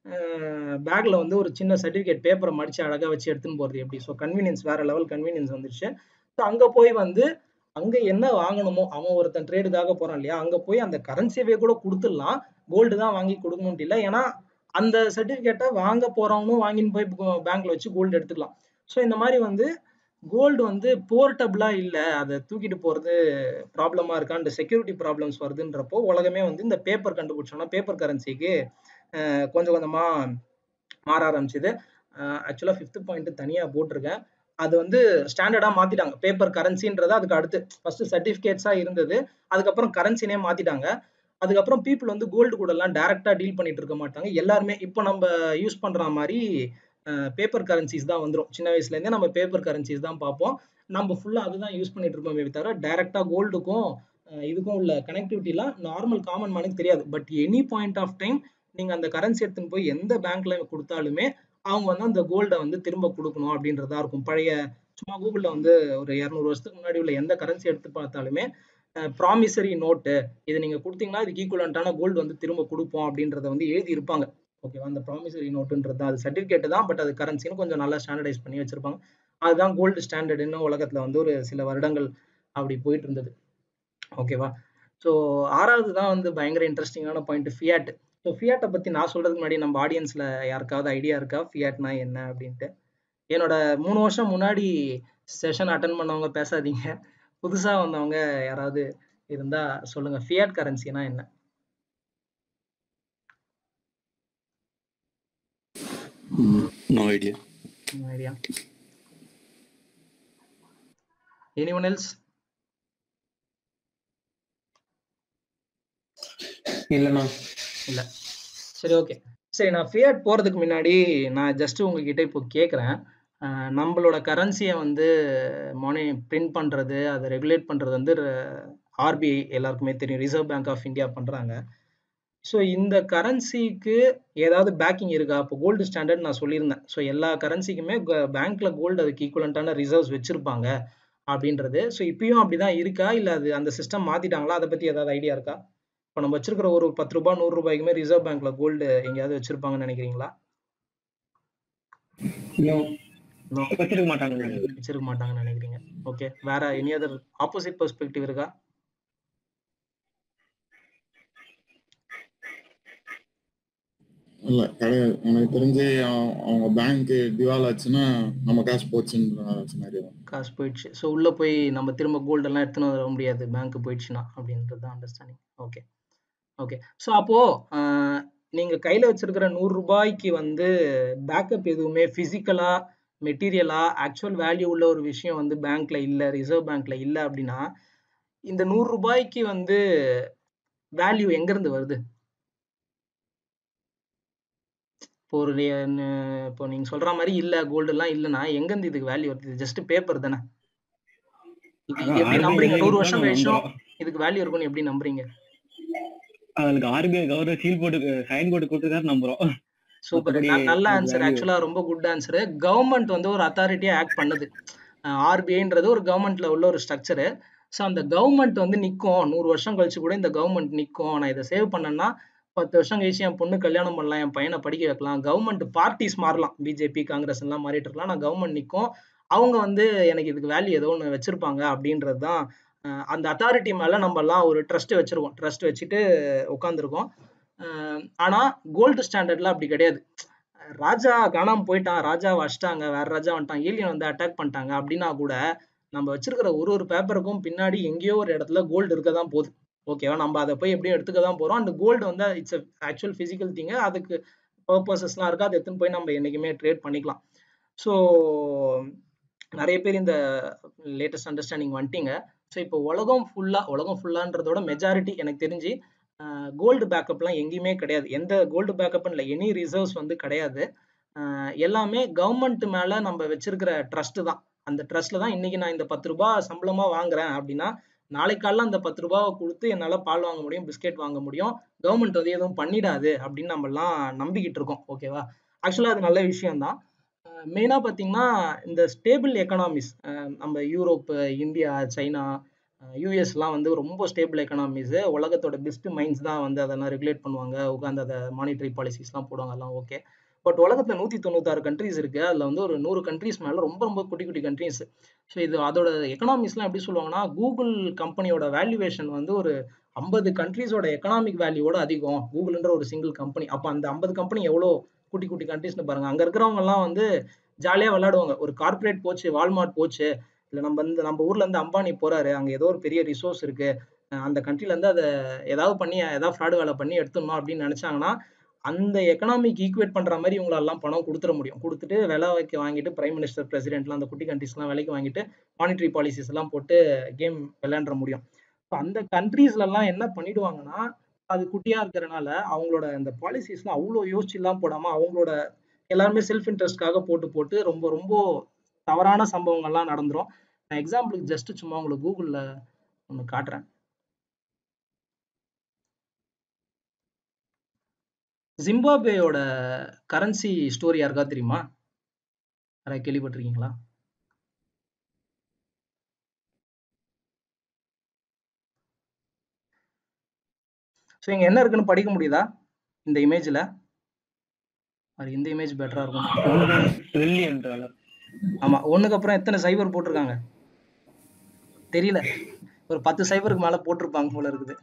S1: பேக்கில் வந்து ஒரு சின்ன சர்டிஃபிகேட் பேப்பரை மடித்து அழகாக வச்சு எடுத்துன்னு போகிறது எப்படி ஸோ கன்வீனியன்ஸ் வேறு லெவல் கன்வீனியன்ஸ் வந்துருச்சு ஸோ அங்கே போய் வந்து அங்கே என்ன வாங்கணுமோ அவன் ஒருத்தன் ட்ரேடுக்காக போகிறான் இல்லையா அங்கே போய் அந்த கரன்சியவே கூட கொடுத்துடலாம் கோல்டு தான் வாங்கி கொடுக்கணும்ட்டு இல்லை ஏன்னா அந்த சர்டிஃபிகேட்டை வாங்க போகிறவனும் வாங்கின்னு போய் பேங்க்ல வச்சு கோல்டு எடுத்துக்கலாம் ஸோ இந்த மாதிரி வந்து கோல்டு வந்து போர்ட்டபிளாக இல்லை அதை தூக்கிட்டு போகிறது ப்ராப்ளமாக இருக்கா இந்த செக்யூரிட்டி ப்ராப்ளம்ஸ் வருதுன்றப்போ உலகமே வந்து இந்த பேப்பர் கண்டுபிடிச்சோன்னா பேப்பர் கரன்சிக்கு கொஞ்சம் கொஞ்சமாக மாற ஆரம்பிச்சுது ஆக்சுவலாக ஃபிஃப்த் பாயிண்ட் தனியாக போட்டிருக்கேன் அது வந்து ஸ்டாண்டர்டாக மாற்றிட்டாங்க பேப்பர் கரன்சின்றது அதுக்கு அடுத்து ஃபர்ஸ்ட் சர்டிஃபிகேட்ஸாக இருந்தது அதுக்கப்புறம் கரன்சினே மாற்றிட்டாங்க அதுக்கப்புறம் பீப்புள் வந்து கோல்டு கூடலாம் டேரெக்டாக டீல் பண்ணிட்டு இருக்க மாட்டாங்க எல்லாருமே இப்போ நம்ம யூஸ் பண்ணுற மாதிரி பேப்பர் கரன்சிஸ் தான் வந்துடும் சின்ன வயசுல இருந்தே நம்ம பேப்பர் கரன்சிஸ் தான் பார்ப்போம் நம்ம ஃபுல்லா அதுதான் யூஸ் பண்ணிட்டு இருக்கோமே தவிர டைரக்டா கோல்டுக்கும் இதுக்கும் உள்ள கனெக்டிவிட்டிலாம் நார்மல் காமன் மேனுக்கு தெரியாது but any point of time நீங்க அந்த கரன்சி எடுத்துன்னு போய் எந்த பேங்க்ல கொடுத்தாலுமே அவங்க வந்து அந்த கோல்டை வந்து திரும்ப கொடுக்கணும் அப்படின்றதா இருக்கும் பழைய சும்மா கூகுள்ல வந்து ஒரு இரநூறு வருஷத்துக்கு முன்னாடி உள்ள எந்த கரன்சி எடுத்து பார்த்தாலுமே ப்ராமிசரி நோட்டு இது நீங்க கொடுத்தீங்கன்னா இதுக்கு ஈக்குவலண்டான கோல்டு வந்து திரும்ப கொடுப்போம் அப்படின்றத வந்து எழுதி இருப்பாங்க ஓகேவா அந்த ப்ராமிசரி நோட்டுன்றது தான் அது சர்டிஃபிகேட் தான் பட் அது கரன்சின்னு கொஞ்சம் நல்லா ஸ்டாண்டர்டைஸ் பண்ணி வச்சிருப்பாங்க அதுதான் கோல்டு ஸ்டாண்டர்டுன்னு உலகத்துல வந்து ஒரு சில வருடங்கள் அப்படி போயிட்டு இருந்தது ஓகேவா ஸோ ஆறாவது தான் வந்து பயங்கர இன்ட்ரெஸ்டிங்கான பாயிண்ட் ஃபியாட் ஸோ ஃபியாட்டை பற்றி நான் சொல்கிறதுக்கு முன்னாடி நம்ம ஆடியன்ஸில் யாருக்காவது ஐடியா இருக்கா ஃபியாட்னா என்ன அப்படின்ட்டு என்னோட மூணு வருஷம் முன்னாடி செஷன் அட்டன் பண்ணவங்க பேசாதீங்க புதுசாக வந்தவங்க யாராவது இருந்தால் சொல்லுங்கள் ஃபியாட் கரன்சினா என்ன
S4: no idea
S1: idea anyone else
S5: இல்லண்ணா
S1: இல்ல சரி ஓகே சரி நான் ஃபியட் போறதுக்கு முன்னாடி நான் ஜஸ்ட் உங்ககிட்ட இப்போ கேட்குறேன் நம்மளோட கரன்சியை வந்து மொனி பிரிண்ட் பண்றது அதை ரெகுலேட் பண்றது வந்து ஆர்பிஐ எல்லாருக்குமே தெரியும் ரிசர்வ் பேங்க் ஆஃப் இந்தியா பண்றாங்க ஸோ இந்த கரன்சிக்கு ஏதாவது பேக்கிங் இருக்கா இப்போ கோல்டு ஸ்டாண்டர்ட் நான் சொல்லியிருந்தேன் ஸோ எல்லா கரன்சிக்குமே பேங்க்ல கோல்டு அதுக்கு ஈக்குவலண்டான ரிசர்வ்ஸ் வச்சிருப்பாங்க அப்படின்றது ஸோ இப்பயும் அப்படிதான் இருக்கா இல்லை அது அந்த சிஸ்டம் மாத்திட்டாங்களா அதை பத்தி ஏதாவது ஐடியா இருக்கா இப்போ நம்ம வச்சிருக்கிற ஒரு பத்து ரூபாய் நூறு ரூபாய்க்குமே ரிசர்வ் பேங்க்ல கோல்டு எங்கேயாவது வச்சிருப்பாங்கன்னு நினைக்கிறீங்களா
S5: வச்சிருக்க மாட்டாங்க
S1: வச்சிருக்க மாட்டாங்கன்னு நினைக்கிறீங்க ஓகே வேற எனி அதர் ஆப்போசிட் பெர்ஸ்பெக்டிவ் இருக்கா
S3: இல்ல கிடையாது எனக்கு தெரிஞ்சு அவ- அவங்க பேங்க் திவால் ஆச்சுன்னா நம்ம காசு போச்சுன்ற சினாரியோ
S1: காசு போயிடுச்சு ஸோ உள்ள போய் நம்ம திரும்ப கோல்டு எல்லாம் எடுத்துன்னு வர முடியாது பேங்க் போயிடுச்சுன்னா அப்படின்றது தான் அண்டர்ஸ்டாண்டிங் ஓகே ஓகே ஸோ அப்போ ஆஹ், நீங்க கையில வச்சிருக்கிற நூறு ரூபாய்க்கு வந்து பேக்கப் எதுவுமே பிசிக்கலா மெட்டீரியலா ஆக்சுவல் வேல்யூ உள்ள ஒரு விஷயம் வந்து பேங்க்ல இல்ல ரிசர்வ் பேங்க்ல இல்ல அப்படின்னா இந்த நூறு ரூபாய்க்கு வந்து வேல்யூ எங்க இருந்து வருது இப்போ ஒரு ரி- ந- இப்போ நீங்க சொல்ற மாதிரி இல்ல கோல்டு எல்லாம் இல்லைன்னா எங்க இருந்து இதுக்கு வேல்யூ வருது ஜஸ்ட் பேப்பர் தானே இது இது எப்படி
S2: RBI
S1: நம்புறீங்க நூறு வருஷம்
S2: நம்ம
S1: கழிச்சும்
S2: நம்புறோம்.
S1: இதுக்கு வேல்யூ இருக்கும்னு எப்படி நம்புறீங்க
S2: அதுக்கு ஆர்பிஐ கவர்னர் சீல் போட்டு சைன் போட்டு கொடுத்துருக்காரு நம்புறோம்
S1: சூப்பர்
S2: மத்தபடி
S1: நல்ல
S2: அதுக்கு
S1: ஆன்சர்
S2: value-
S1: ஆக்சுவலா ரொம்ப குட் ஆன்சர் கவர்மெண்ட் வந்து ஒரு அத்தாரிட்டியா ஆக்ட் பண்ணுது ஆர்பிஐன்றது ஒரு கவர்மெண்ட்ல உள்ள ஒரு ஸ்ட்ரக்சரு ஸோ அந்த கவர்மெண்ட் வந்து நிற்கும் நூறு வருஷம் கழிச்சு கூட இந்த கவர்மெண்ட் நிற்கும் நான் இதை சேவ் பண்ணேன்னா பத்து வருஷம் கழிச்சு என் பொண்ணு கல்யாணம் பண்ணலாம் என் பையனை படிக்க வைக்கலாம் கவர்மெண்ட் பார்ட்டிஸ் மாறலாம் பிஜேபி காங்கிரஸ் எல்லாம் மாறிட்டு இருக்கலாம் நான் கவர்மெண்ட் நிற்கும் அவங்க வந்து எனக்கு இதுக்கு வேல்யூ ஏதோ ஒன்று வச்சிருப்பாங்க அப்படின்றது தான் அஹ் அந்த அத்தாரிட்டி மேல நம்ம எல்லாம் ஒரு ட்ரஸ்ட் வச்சிருக்கோம் ட்ரஸ்ட் வச்சுட்டு உட்காந்துருக்கோம் ஆனா கோல்டு ஸ்டாண்டர்ட்ல அப்படி கிடையாது ராஜா காணாம போயிட்டான் ராஜா வச்சிட்டாங்க வேற ராஜா வந்துட்டான் ஏலியன் வந்து அட்டாக் பண்ணிட்டாங்க அப்படின்னா கூட நம்ம வச்சிருக்கிற ஒரு ஒரு பேப்பருக்கும் பின்னாடி எங்கேயோ ஒரு இடத்துல கோல்டு இருக்க தான் போகுது ஓகேவா நம்ம அதை போய் எப்படியும் எடுத்துக்க தான் போறோம் அந்த கோல்டு வந்து இட்ஸ் ஆக்சுவல் பிசிக்கல் திங் அதுக்கு பர்பசஸ்லாம் இருக்கு அதை எடுத்துன்னு போய் நம்ம என்னைக்குமே ட்ரேட் பண்ணிக்கலாம் ஸோ நிறைய பேர் இந்த லேட்டஸ்ட் அண்டர்ஸ்டாண்டிங் வந்துட்டீங்க ஸோ இப்போ உலகம் ஃபுல்லா உலகம் ஃபுல்லான்றதோட மெஜாரிட்டி எனக்கு தெரிஞ்சு கோல்டு பேக்கப்லாம் எங்கேயுமே கிடையாது எந்த கோல்டு பேக்கப்னு இல்லை எனி ரிசர்வ்ஸ் வந்து கிடையாது ஆஹ் எல்லாமே கவர்மெண்ட் மேல நம்ம வச்சிருக்கிற ட்ரஸ்ட் தான் அந்த ட்ரஸ்ட்ல தான் இன்னைக்கு நான் இந்த பத்து ரூபாய் சம்பளமா வாங்குறேன் அப்படின்னா நாளைக்கு காலைல அந்த பத்து ரூபாவை கொடுத்து என்னால பால் வாங்க முடியும் பிஸ்கெட் வாங்க முடியும் கவர்மெண்ட் வந்து எதுவும் பண்ணிடாது அப்படின்னு நம்ம எல்லாம் நம்பிக்கிட்டு இருக்கோம் ஓகேவா ஆக்சுவலா அது நல்ல விஷயம் தான் மெயினா பாத்தீங்கன்னா இந்த ஸ்டேபிள் எக்கனாமிஸ் நம்ம யூரோப் இந்தியா சைனா யூஎஸ்லாம் வந்து ரொம்ப ஸ்டேபிள் எக்கனாமிஸ் உலகத்தோட பெஸ்ட் மைண்ட்ஸ் தான் வந்து அதெல்லாம் ரெகுலேட் பண்ணுவாங்க உட்காந்து அதை மானிட்டரி பாலிசிஸ்லாம் போடுவாங்க எல்லாம் ஓகே பட் உலகத்துல நூத்தி தொண்ணூத்தாறு கண்ட்ரீஸ் இருக்கு அதுல வந்து ஒரு நூறு கண்ட்ரீஸ் மேல ரொம்ப ரொம்ப குட்டி குட்டி கண்ட்ரீஸ் ஸோ இது அதோட எக்கனாமிக்ஸ்லாம் எப்படி சொல்லுவாங்கன்னா கூகுள் கம்பெனியோட வேல்யூவேஷன் வந்து ஒரு ஐம்பது கண்ட்ரீஸோட எக்கனாமிக் வேல்யூவோட அதிகம் கூகுள்ன்ற ஒரு சிங்கிள் கம்பெனி அப்போ அந்த ஐம்பது கம்பெனி எவ்வளோ குட்டி குட்டி கண்ட்ரீஸ்னு பாருங்க அங்க இருக்கிறவங்க எல்லாம் வந்து ஜாலியா விளையாடுவாங்க ஒரு கார்ப்பரேட் போச்சு வால்மார்ட் போச்சு இல்ல நம்ம வந்து நம்ம ஊர்ல இருந்து அம்பானி போறாரு அங்க ஏதோ ஒரு பெரிய ரிசோர்ஸ் இருக்கு அஹ் அந்த கண்ட்ரில இருந்து அதை ஏதாவது பண்ணி ஏதாவது ஃப்ராடு வேலை பண்ணி எடுத்துடணும் அப்படின்னு நினைச்சாங்கன்னா அந்த எக்கனாமிக் ஈக்குவேட் பண்ற மாதிரி இவங்களெல்லாம் பணம் கொடுத்துட முடியும் கொடுத்துட்டு விலை வைக்க வாங்கிட்டு பிரைம் மினிஸ்டர் பிரசிடென்ட்லாம் அந்த குட்டி கண்ட்ரிஸ்லாம் விலைக்கு வாங்கிட்டு மானிட்டரி பாலிசிஸ் எல்லாம் போட்டு கேம் விளையாண்டுற முடியும் ஸோ அந்த கண்ட்ரீஸ்ல எல்லாம் என்ன பண்ணிடுவாங்கன்னா அது குட்டியா இருக்கிறனால அவங்களோட அந்த பாலிசிஸ்லாம் அவ்வளோ யோசிச்சு எல்லாம் போடாம அவங்களோட எல்லாருமே செல்ஃப் இன்ட்ரெஸ்ட்காக போட்டு போட்டு ரொம்ப ரொம்ப தவறான சம்பவங்கள்லாம் நடந்துரும் நான் எக்ஸாம்பிளுக்கு ஜஸ்ட் சும்மா உங்களுக்கு கூகுளில் ஒன்று காட்டுறேன் ஜிம்பாப்வேயோட கரன்சி ஸ்டோரி யாருக்கா தெரியுமா யாராவது கேள்விப்பட்டிருக்கீங்களா ஸோ இங்க என்ன இருக்குன்னு படிக்க முடியுதா இந்த இமேஜ்ல அது இந்த இமேஜ் பெட்டரா இருக்கும்
S5: ட்ரில்லியன் டாலர்
S1: ஆமா ஒண்ணுக்கு அப்புறம் எத்தனை சைபர் போட்டிருக்காங்க தெரியல ஒரு பத்து சைபருக்கு மேல போட்டிருப்பாங்க போல இருக்குது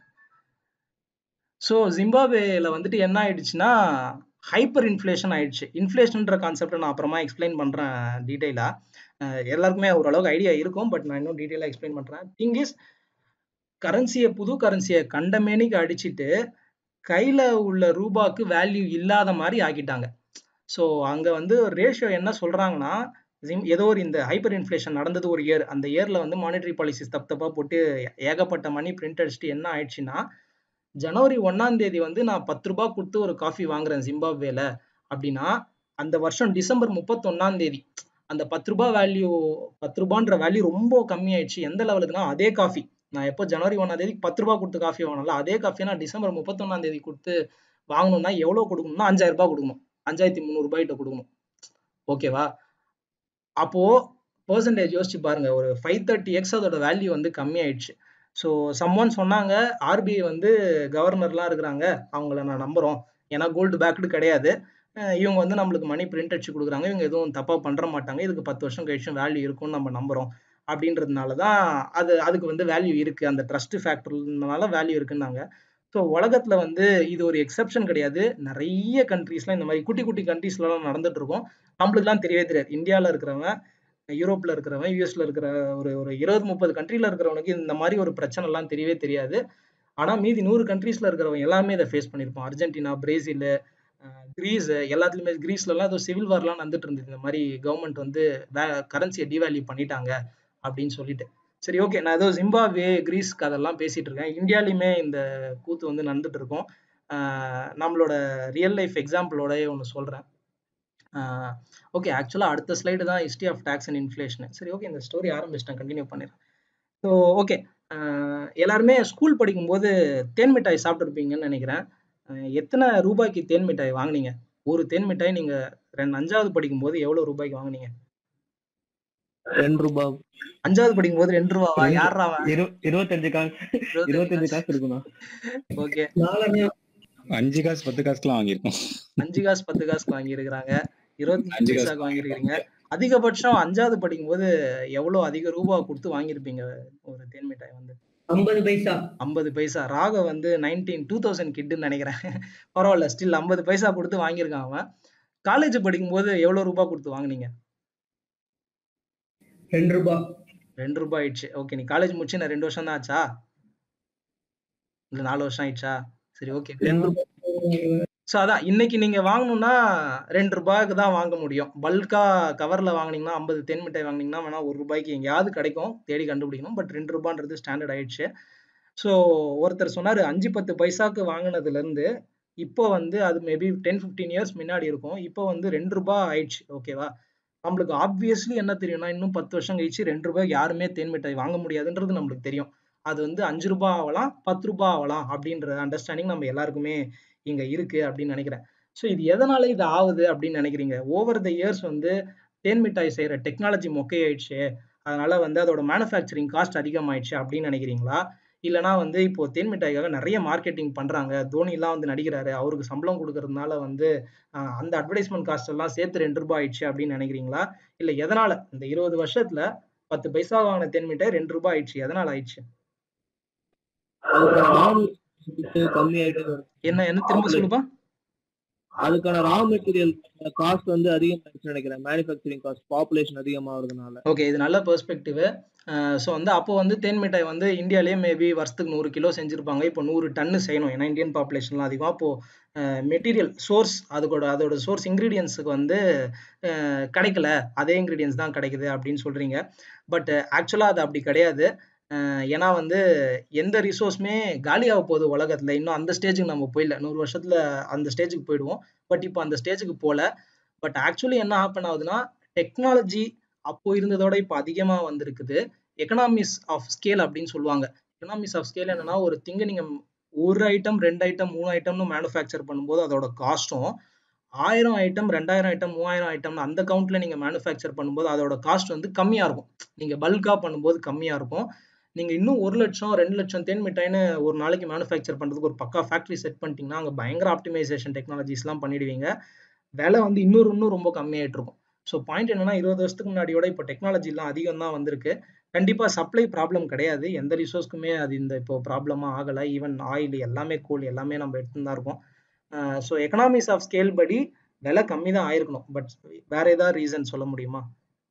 S1: ஸோ ஜிம்பாப்வேல வந்துட்டு என்ன ஆயிடுச்சுன்னா ஹைப்பர் இன்ஃப்ளேஷன் ஆயிடுச்சு இன்ஃப்ளேஷன்ற கான்செப்டை நான் அப்புறமா எக்ஸ்பிளைன் பண்றேன் டீட்டெயிலா எல்லாருக்குமே ஓரளவுக்கு ஐடியா இருக்கும் பட் நான் இன்னும் டீட்டெயிலாக எக்ஸ்பிளைன் பண்றேன் திங் இஸ் கரன்சியை புது கரன்சியை கண்டமேனிக்கு அடிச்சிட்டு கையில உள்ள ரூபாக்கு வேல்யூ இல்லாத மாதிரி ஆக்கிட்டாங்க ஸோ அங்க வந்து ரேஷியோ என்ன சொல்றாங்கன்னா ஜிம் ஏதோ ஒரு இந்த ஹைப்பர் இன்ஃப்ளேஷன் நடந்தது ஒரு இயர் அந்த இயர்ல வந்து மானிட்டரி பாலிசிஸ் தப்பு தப்பா போட்டு ஏகப்பட்ட மணி பிரிண்ட் அடிச்சுட்டு என்ன ஆயிடுச்சுன்னா ஜனவரி ஒன்னாம் தேதி வந்து நான் பத்து ரூபாய் கொடுத்து ஒரு காஃபி வாங்குறேன் ஜிம்பாப்வேல அப்படின்னா அந்த வருஷம் டிசம்பர் முப்பத்தொன்னாம் தேதி அந்த பத்து ரூபாய் வேல்யூ பத்து ரூபான்ற வேல்யூ ரொம்ப கம்மி ஆயிடுச்சு எந்த லெவலுக்குன்னா அதே காஃபி நான் எப்போ ஜனவரி ஒன்னாம் தேதி பத்து ரூபாய் கொடுத்து காஃபி வாங்கினால அதே காஃபி நான் டிசம்பர் முப்பத்தொன்னாம் தேதி கொடுத்து வாங்கணும்னா எவ்வளவு கொடுக்கணும்னா அஞ்சாயிரம் ரூபாய் கொடுக்கணும் அஞ்சாயிரத்தி முந்நூறு ரூபாய்கிட்ட கொடுக்கணும் ஓகேவா அப்போ பெர்சன்டேஜ் யோசிச்சு பாருங்க ஒரு ஃபைவ் தேர்ட்டி எக்ஸ் அதோட வேல்யூ வந்து கம்மி ஆயிடுச்சு ஸோ சம்ஒன் சொன்னாங்க ஆர்பிஐ வந்து கவர்னர்லாம் இருக்கிறாங்க அவங்கள நான் நம்புறோம் ஏன்னா கோல்டு பேக்டு கிடையாது அஹ் இவங்க வந்து நம்மளுக்கு மணி பிரிண்ட் அடிச்சு கொடுக்குறாங்க இவங்க எதுவும் தப்பா பண்ற மாட்டாங்க இதுக்கு பத்து வருஷம் கழிச்சும் வேல்யூ இருக்கும்னு நம்ம நம்புறோம் அப்படின்றதுனால தான் அது அதுக்கு வந்து வேல்யூ இருக்கு அந்த ட்ரஸ்ட் ஃபேக்டர்னால வேல்யூ இருக்குன்னாங்க ஸோ உலகத்துல வந்து இது ஒரு எக்ஸப்ஷன் கிடையாது நிறைய கண்ட்ரீஸ்லாம் இந்த மாதிரி குட்டி குட்டி கண்ட்ரீஸ்லாம் நடந்துட்டு இருக்கும் நம்மளுக்குலாம் தெரியவே தெரியாது இந்தியாவில் இருக்கிறவன் யூரோப்ல இருக்கிறவன் யூஎஸ்ல இருக்கிற ஒரு ஒரு இருபது முப்பது கண்ட்ரில இருக்கிறவனுக்கு இந்த மாதிரி ஒரு பிரச்சனை எல்லாம் தெரியவே தெரியாது ஆனா மீதி நூறு கண்ட்ரீஸ்ல இருக்கிறவங்க எல்லாமே இதை ஃபேஸ் பண்ணியிருப்போம் அர்ஜென்டினா பிரேசில் கிரீஸ் எல்லாத்துலயுமே கிரீஸ்ல எல்லாம் ஏதோ சிவில் வார்லாம் நடந்துட்டு இருந்தது இந்த மாதிரி கவர்மெண்ட் வந்து கரன்சியை டிவேல்யூ பண்ணிட்டாங்க அப்படின்னு சொல்லிட்டு சரி ஓகே நான் ஏதோ ஜிம்பாப்வே கிரீஸ் அதெல்லாம் பேசிட்டு இருக்கேன் இந்தியாலையுமே இந்த கூத்து வந்து நடந்துட்டு இருக்கும் ஆஹ் நம்மளோட ரியல் லைஃப் எக்ஸாம்பிளோட ஒன்று சொல்றேன் ஓகே ஆக்சுவலாக அடுத்த ஸ்லைடு தான் history of tax and inflation சரி ஓகே இந்த ஸ்டோரி ஆரம்பிச்சிட்டேன் கண்டினியூ பண்ணிடுறேன் ஸோ ஓகே எல்லாருமே ஸ்கூல் படிக்கும்போது தேன் மிட்டாய் சாப்பிட்ருப்பீங்கன்னு நினைக்கிறேன் அஹ் எத்தனை ரூபாய்க்கு தேன் மிட்டாய் வாங்குனீங்க ஒரு தேன் மிட்டாய் நீங்க ரெண்டு அஞ்சாவது படிக்கும்போது எவ்வளவு ரூபாய்க்கு வாங்குனீங்க
S5: ரெண்டு ரூபாய்
S1: அஞ்சாவது படிக்கும்போது ரெண்டு ரூபாவா
S5: ரெண்டு.
S1: யாரா
S5: இரு- இருபத்தஞ்சு காசு இருபத்தஞ்சு காசு இருக்குண்ணா
S1: ஓகே
S2: அஞ்சு காசு பத்து காசுக்குலாம் வாங்கியிருக்கோம்
S1: அஞ்சு காசு பத்து காசுக்கு வாங்கியிருக்கிறாங்க இருபத்தி
S2: அஞ்சு காசு.
S1: பைசாக்கு வாங்கியிருக்கிறீங்க அதிகபட்சம் அஞ்சாவது படிக்கும்போது எவ்வளவு அதிக ரூபாய் கொடுத்து வாங்கியிருப்பீங்க ஒரு தேன் மிட்டாய் வந்து
S6: ஐம்பது பைசா
S1: ஐம்பது பைசா ராக வந்து நைன்டீன் டூ தௌசண்ட் கிட்டுன்னு நினைக்கிறேன் பரவாயில்ல ஸ்டில் ஐம்பது பைசா கொடுத்து வாங்கியிருக்கான் அவன் காலேஜ் படிக்கும்போது எவ்வளவு ரூபாய் கொடுத்து வாங்குனீங்க
S6: ரெண்டு ரூபாய்
S1: ரெண்டு ரூபாய் ஆயிடுச்சு ஓகே நீ காலேஜ் முடிச்சு நான் ரெண்டு வருஷம் தான் ஆச்சா இல்ல நாலு வருஷம் ஆயிடுச்சா சரி ஓகே
S5: ரெண்டு ரூபாய்
S1: ஸோ அதான் இன்னைக்கு நீங்க வாங்கணும்னா ரெண்டு ரூபாய்க்கு தான் வாங்க முடியும் பல்கா கவர்ல வாங்குனீங்கன்னா ஐம்பது தென் மிட்டாய் வாங்குனீங்கன்னா வேணா ஒரு ரூபாய்க்கு எங்கேயாவது கிடைக்கும் தேடி கண்டுபிடிக்கணும் பட் ரெண்டு ரூபான்றது ஸ்டாண்டர்ட் ஆயிடுச்சு ஸோ ஒருத்தர் சொன்னாரு அஞ்சு பத்து பைசாக்கு வாங்கினதுல இருந்து இப்போ வந்து அது மேபி டென் ஃபிஃப்டீன் இயர்ஸ் முன்னாடி இருக்கும் இப்போ வந்து ரெண்டு ரூபாய் ஆயிடுச்சு ஓகேவா நம்மளுக்கு ஆப்வியஸ்லி என்ன தெரியும்னா இன்னும் பத்து வருஷம் கழிச்சு ரெண்டு ரூபாய்க்கு யாருமே தேன் மிட்டாய் வாங்க முடியாதுன்றது நம்மளுக்கு தெரியும் அது வந்து அஞ்சு ரூபாய் ஆகலாம் பத்து ரூபாய் ஆகலாம் அப்படின்ற அண்டர்ஸ்டாண்டிங் நம்ம எல்லாருக்குமே இங்க இருக்கு அப்படின்னு நினைக்கிறேன் ஸோ இது எதனால இது ஆகுது அப்படின்னு நினைக்கிறீங்க ஓவர் த இயர்ஸ் வந்து தேன் மிட்டாய் செய்யற டெக்னாலஜி மொக்கையாயிடுச்சு அதனால வந்து அதோட மேனுஃபேக்சரிங் காஸ்ட் அதிகமாயிடுச்சு அப்படின்னு நினைக்கிறீங்களா இல்லைனா வந்து இப்போ தேன் மிட்டாய்க்காக நிறைய மார்க்கெட்டிங் பண்றாங்க தோனி எல்லாம் வந்து நடிக்கிறாரு அவருக்கு சம்பளம் கொடுக்கறதுனால வந்து ஆஹ் அந்த அட்வர்டைஸ்மெண்ட் காஸ்ட் எல்லாம் சேர்த்து ரெண்டு ரூபாய் ஆயிடுச்சு அப்படின்னு நினைக்கிறீங்களா இல்ல எதனால இந்த இருபது வருஷத்துல பத்து பைசா வாங்கின தேன் மிட்டாய் ரெண்டு ரூபாய் ஆயிடுச்சு எதனால ஆயிடுச்சு
S5: அதுக்கான ரா மெட்டீரியல் கம்மி ஆயிட்டே வருது
S1: என்ன என்ன திரும்ப சொல்லுப்பா
S5: அதுக்கான ரா மெட்டீரியல் காஸ்ட் வந்து அதிகமாயிடுச்சுன்னு நினைக்கிறேன் மேனுஃபேக்சரிங் காஸ்ட் பாப்புலேஷன் அதிகமாகிறதுனால
S1: ஓகே இது நல்ல பெர்ஸ்பெக்டிவ் ஸோ வந்து அப்போ வந்து தேன் மிட்டாய் வந்து இந்தியாலேயே மேபி வருஷத்துக்கு நூறு கிலோ செஞ்சுருப்பாங்க இப்போ நூறு டன்னு செய்யணும் ஏன்னா இந்தியன் பாப்புலேஷன்லாம் அதிகம் அப்போ மெட்டீரியல் சோர்ஸ் அதுக்கோட அதோட சோர்ஸ் இன்க்ரீடியன்ஸுக்கு வந்து அஹ், கிடைக்கல அதே இன்க்ரீடியன்ஸ் தான் கிடைக்குது அப்படின்னு சொல்றீங்க பட் ஆக்சுவலாக அது அப்படி கிடையாது அஹ், ஏன்னா வந்து எந்த ரிசோர்ஸுமே காலியாக போகுது உலகத்துல இன்னும் அந்த ஸ்டேஜுக்கு நம்ம போயிடல நூறு வருஷத்துல அந்த ஸ்டேஜுக்கு போயிடுவோம் பட் இப்போ அந்த ஸ்டேஜுக்கு போல பட் ஆக்சுவலி என்ன ஹேப்பன் ஆகுதுன்னா டெக்னாலஜி அப்போ இருந்ததோட இப்போ அதிகமா வந்திருக்குது எக்கனாமிஸ் ஆஃப் ஸ்கேல் அப்படின்னு சொல்லுவாங்க எக்கனாமிஸ் ஆஃப் ஸ்கேல் என்னன்னா ஒரு திங்க நீங்க ஒரு ஐட்டம் ரெண்டு ஐட்டம் மூணு ஐட்டம்னு மேனுஃபேக்சர் பண்ணும்போது அதோட காஸ்ட்டும் ஆயிரம் ஐட்டம் ரெண்டாயிரம் ஐட்டம் மூவாயிரம் ஐட்டம் அந்த கவுண்ட்ல நீங்க மேனுஃபேக்சர் பண்ணும்போது அதோட காஸ்ட் வந்து கம்மியா இருக்கும் நீங்க பல்கா பண்ணும்போது கம்மியா இருக்கும் நீங்க இன்னும் ஒரு லட்சம் ரெண்டு லட்சம் தேன் மிட்டாய்னு ஒரு நாளைக்கு மேனுஃபேக்சர் பண்றதுக்கு ஒரு பக்கா ஃபேக்டரி செட் பண்ணிட்டீங்கன்னா அங்க பயங்கர ஆப்டிமைசேஷன் டெக்னாலஜிஸ்லாம் பண்ணிடுவீங்க விலை வந்து இன்னொரு இன்னும் ரொம்ப கம்மியாயிட்டு இருக்கும் ஸோ பாயிண்ட் என்னன்னா இருபது வருஷத்துக்கு முன்னாடியோட இப்போ டெக்னாலஜிலாம் அதிகம் தான் வந்திருக்கு கண்டிப்பா சப்ளை ப்ராப்ளம் கிடையாது எந்த ரிசோர்ஸ்க்குமே அது இந்த இப்போ ப்ராப்ளமா ஆகலை ஈவன் ஆயில் எல்லாமே கோல் எல்லாமே நம்ம எடுத்துன்னு தான் இருக்கோம் ஸோ எக்கனாமிக்ஸ் ஆஃப் ஸ்கேல் படி விலை கம்மி தான் ஆயிருக்கணும் பட் வேற ஏதாவது ரீசன் சொல்ல முடியுமா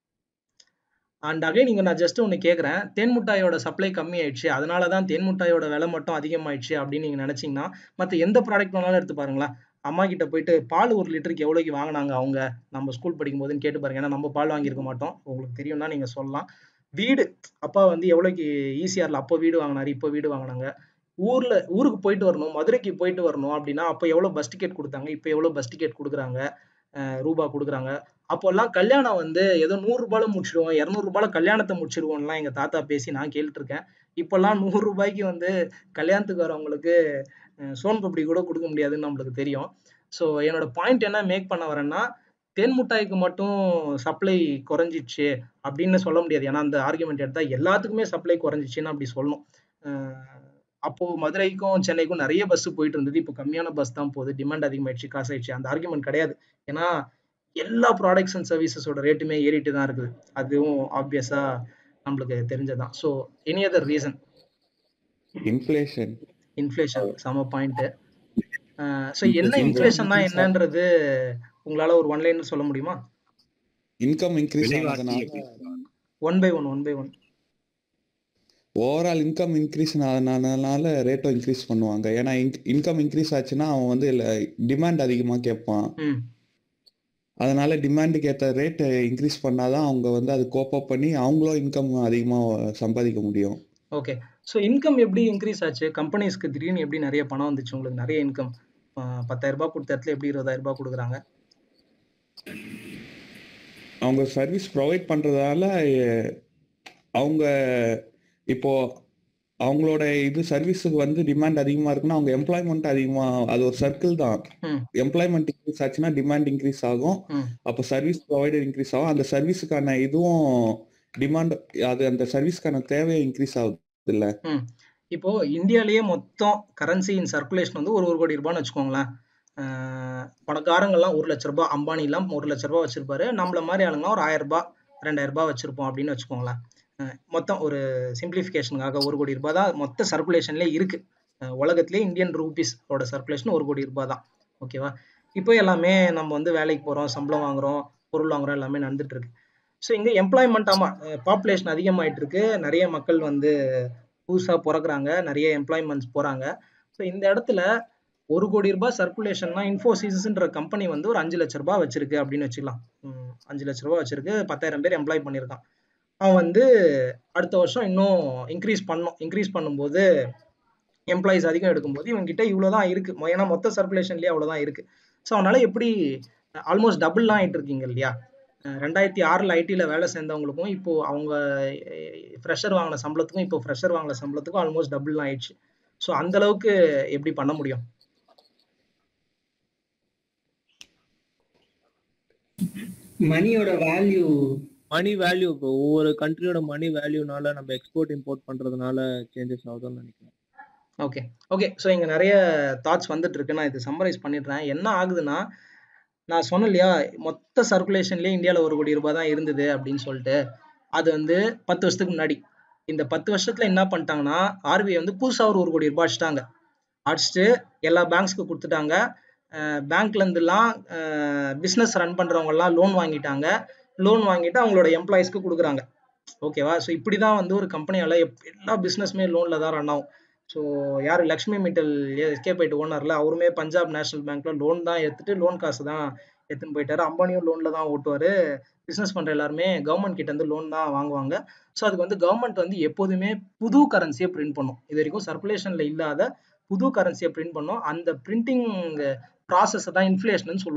S1: அண்ட் அகைன் நீங்க நான் ஜஸ்ட் ஒன்று கேட்குறேன் தேன் மிட்டாயோட சப்ளை கம்மி ஆயிடுச்சு அதனால தான் தேன் மிட்டாயோட விலை மட்டும் அதிகமாயிடுச்சு அப்படின்னு நீங்க நினைச்சீங்கன்னா மற்ற எந்த ப்ராடக்ட் வேணாலும் எடுத்து பாருங்களேன் அம்மா கிட்ட போயிட்டு பால் ஒரு லிட்டருக்கு எவ்வளோக்கு வாங்கினாங்க அவங்க நம்ம ஸ்கூல் படிக்கும் போதுன்னு கேட்டு பாருங்க ஏன்னா நம்ம பால் வாங்கியிருக்க மாட்டோம் உங்களுக்கு தெரியும்னா நீங்க சொல்லலாம் வீடு அப்பா வந்து எவ்வளோக்கு ஈசிஆர்ல அப்போ வீடு வாங்கினாரு இப்போ வீடு வாங்கினாங்க ஊர்ல ஊருக்கு போயிட்டு வரணும் மதுரைக்கு போயிட்டு வரணும் அப்படின்னா அப்போ எவ்வளோ பஸ் டிக்கெட் கொடுத்தாங்க இப்போ எவ்வளோ பஸ் டிக்கெட் கொடுக்குறாங்க ரூபா கொடுக்குறாங்க அப்போல்லாம் கல்யாணம் வந்து ஏதோ நூறு ரூபாயில முடிச்சிடுவோம் இரநூறு ரூபாயில கல்யாணத்தை முடிச்சிருவோம்லாம் எங்க தாத்தா பேசி நான் கேட்டுட்டு இருக்கேன் இப்போல்லாம் நூறு ரூபாய்க்கு வந்து கல்யாணத்துக்கு வரவங்களுக்கு சோன் பப்படி கூட கொடுக்க முடியாதுன்னு நம்மளுக்கு தெரியும் ஸோ என்னோட பாயிண்ட் என்ன மேக் பண்ண வரேன்னா தேன் மிட்டாய்க்கு மட்டும் சப்ளை குறைஞ்சிச்சு அப்படின்னு சொல்ல முடியாது ஏன்னா அந்த ஆர்குமெண்ட் எடுத்தா எல்லாத்துக்குமே சப்ளை குறைஞ்சிச்சுன்னு அப்படி சொல்லணும் அப்போ மதுரைக்கும் சென்னைக்கும் நிறைய பஸ் போயிட்டு இருந்தது இப்போ கம்மியான பஸ் தான் போகுது டிமாண்ட் அதிகமாயிடுச்சு காசாயிடுச்சு அந்த ஆர்குமெண்ட் கிடையாது ஏன்னா எல்லா ப்ராடக்ட்ஸ் அண்ட் சர்வீசஸோட ரேட்டுமே ஏறிட்டு தான் இருக்குது அதுவும் ஆப்வியஸா நம்மளுக்கு தெரிஞ்சதான் so any other reason
S6: inflation
S1: inflation some point so என்ன இன்ஃப்ளேஷன் தான் என்னன்றது உங்களால ஒரு ஒன் லைன் சொல்ல முடியுமா
S6: இன்கம் இன்க்ரீஸ் ஆனதுனால
S1: one by one one by one
S6: overall income increase ஆனதுனால ரேட்டும் இன்க்ரீஸ் பண்ணுவாங்க ஏன்னா இன்கம் இன்க்ரீஸ் ஆச்சுன்னா அவன் வந்து டிமாண்ட் அதிகமாக கேட்பான் அதனால டிமாண்டுக்கு ஏற்ற ரேட் இன்க்ரீஸ் பண்ணாதான் அவங்க வந்து அது கோப்பப் பண்ணி அவங்களும் இன்கம் அதிகமாக சம்பாதிக்க முடியும்
S1: ஓகே ஸோ இன்கம் எப்படி இன்க்ரீஸ் ஆச்சு கம்பெனிஸ்க்கு திடீர்னு எப்படி நிறைய பணம் வந்துச்சு உங்களுக்கு நிறைய இன்கம் பத்தாயிரம் ரூபாய் கொடுத்த இடத்துல எப்படி இருபதாயிரம் ரூபாய் கொடுக்குறாங்க
S6: அவங்க சர்வீஸ் ப்ரொவைட் பண்றதால அவங்க இப்போ அவங்களோட இது சர்வீஸுக்கு வந்து டிமாண்ட் அதிகமா இருக்குன்னா அவங்க எம்ப்ளாய்மெண்ட் அதிகமா அது ஒரு சர்க்கிள் தான் எம்ப்ளாய்மெண்ட் இன்க்ரீஸ் ஆச்சுன்னா டிமாண்ட் இன்க்ரீஸ் ஆகும் அப்போ சர்வீஸ் ப்ரொவைடர் இன்க்ரீஸ் ஆகும் அந்த சர்வீஸுக்கான இதுவும் டிமாண்ட் அது அந்த சர்வீஸ்க்கான தேவை இன்க்ரீஸ் ஆகுது இல்ல
S1: இப்போ இந்தியாலேயே மொத்தம் கரன்சி இன் சர்க்குலேஷன் வந்து ஒரு ஒரு கோடி ரூபான்னு வச்சுக்கோங்களேன் பணக்காரங்கள்லாம் ஒரு லட்ச ரூபாய் அம்பானிலாம் ஒரு லட்ச ரூபாய் வச்சிருப்பாரு நம்மள மாதிரி ஆளுங்கலாம் ஒரு ஆயிரம் ரூபாய் ரெண்டாயிரம் ரூபாய் வச்சிருப்போம் அப்படின்னு வச்சுக்கோங்களேன் மொத்தம் ஒரு சிம்பிளிஃபிகேஷனுக்காக ஒரு கோடி ரூபாய் தான் மொத்த சர்க்குலேஷன்லேயே இருக்கு உலகத்திலே இந்தியன் ரூபீஸோட சர்க்குலேஷன் ஒரு கோடி ரூபாய் தான் ஓகேவா இப்போ எல்லாமே நம்ம வந்து வேலைக்கு போகிறோம் சம்பளம் வாங்குறோம் பொருள் வாங்குறோம் எல்லாமே நடந்துட்டு இருக்கு ஸோ இங்கே எம்ப்ளாய்மெண்ட் ஆமாம் பாப்புலேஷன் அதிகமாயிட்டு இருக்கு நிறைய மக்கள் வந்து புதுசாக பிறக்குறாங்க நிறைய எம்ப்ளாய்மெண்ட்ஸ் போகிறாங்க ஸோ இந்த இடத்துல ஒரு கோடி ரூபாய் சர்க்குலேஷன்னா இன்ஃபோசிஸ்ன்ற கம்பெனி வந்து ஒரு அஞ்சு லட்ச ரூபாய் வச்சிருக்கு அப்படின்னு வச்சுக்கலாம் அஞ்சு லட்ச ரூபாய் வச்சிருக்கு பத்தாயிரம் பேர் எம்ப்ளாய் பண்ணியிருக்கான் அவன் வந்து அடுத்த வருஷம் இன்னும் இன்க்ரீஸ் பண்ணும் இன்க்ரீஸ் பண்ணும்போது எம்ப்ளாயிஸ் அதிகம் எடுக்கும்போது இவங்ககிட்ட இவ்வளோதான் இருக்கு ஏன்னா மொத்த சர்க்குலேஷன்லேயே அவ்வளோதான் இருக்கு ஸோ அவனால எப்படி ஆல்மோஸ்ட் டபுள்லாம் ஆயிட்டு இருக்கீங்க இல்லையா ரெண்டாயிரத்தி ஆறில் ஐடியில் வேலை சேர்ந்தவங்களுக்கும் இப்போ அவங்க ஃப்ரெஷர் வாங்கின சம்பளத்துக்கும் இப்போ ஃப்ரெஷர் வாங்கின சம்பளத்துக்கும் ஆல்மோஸ்ட் டபுள் ஆயிடுச்சு ஸோ அந்த அளவுக்கு எப்படி பண்ண முடியும்
S7: மணியோட வேல்யூ
S5: மணி வேல்யூ இப்போ ஒவ்வொரு கண்ட்ரியோட மணி வேல்யூனால நம்ம எக்ஸ்போர்ட் இம்போர்ட் பண்றதுனால சேஞ்சஸ் ஆகுதுன்னு நினைக்கிறேன்
S1: ஓகே ஓகே ஸோ இங்கே நிறைய தாட்ஸ் வந்துட்டு இருக்கு நான் இது சம்மரைஸ் பண்ணிடுறேன் என்ன ஆகுதுன்னா நான் சொன்னேன் இல்லையா மொத்த சர்க்குலேஷன்லேயே இந்தியாவில் ஒரு கோடி ரூபாய் தான் இருந்தது அப்படின்னு சொல்லிட்டு அது வந்து பத்து வருஷத்துக்கு முன்னாடி இந்த பத்து வருஷத்துல என்ன பண்ணிட்டாங்கன்னா ஆர்பிஐ வந்து புதுசாக ஒரு ஒரு கோடி ரூபாய் அடிச்சிட்டாங்க அடிச்சுட்டு எல்லா பேங்க்ஸ்க்கு கொடுத்துட்டாங்க பேங்க்ல இருந்துலாம் பிஸ்னஸ் ரன் பண்றவங்க எல்லாம் லோன் வாங்கிட்டாங்க லோன் வாங்கிட்டு அவங்களோட எம்ப்ளாயிஸ்க்கு கொடுக்குறாங்க ஓகேவா ஸோ இப்படி தான் வந்து ஒரு கம்பெனியால எல்லா பிஸ்னஸ்மே லோன்ல தான் ரன் ஆகும் ஸோ யார் லக்ஷ்மி மிட்டல் எஸ்கே போயிட்டு ஓனர்ல அவருமே பஞ்சாப் நேஷனல் பேங்க்ல லோன் தான் எடுத்துட்டு லோன் காசு தான் எடுத்துன்னு போயிட்டாரு அம்பானியும் லோன்ல தான் ஓட்டுவாரு பிஸ்னஸ் பண்ற எல்லாருமே கவர்மெண்ட் கிட்ட இருந்து லோன் தான் வாங்குவாங்க ஸோ அதுக்கு வந்து கவர்மெண்ட் வந்து எப்போதுமே புது கரன்சியை பிரிண்ட் பண்ணும் இது வரைக்கும் சர்க்குலேஷன்ல இல்லாத புது கரன்சியை பிரிண்ட் பண்ணும் அந்த பிரிண்டிங் ப்ராசஸை தான் இன்ஃப்ளேஷன் சொல்லுவாங்க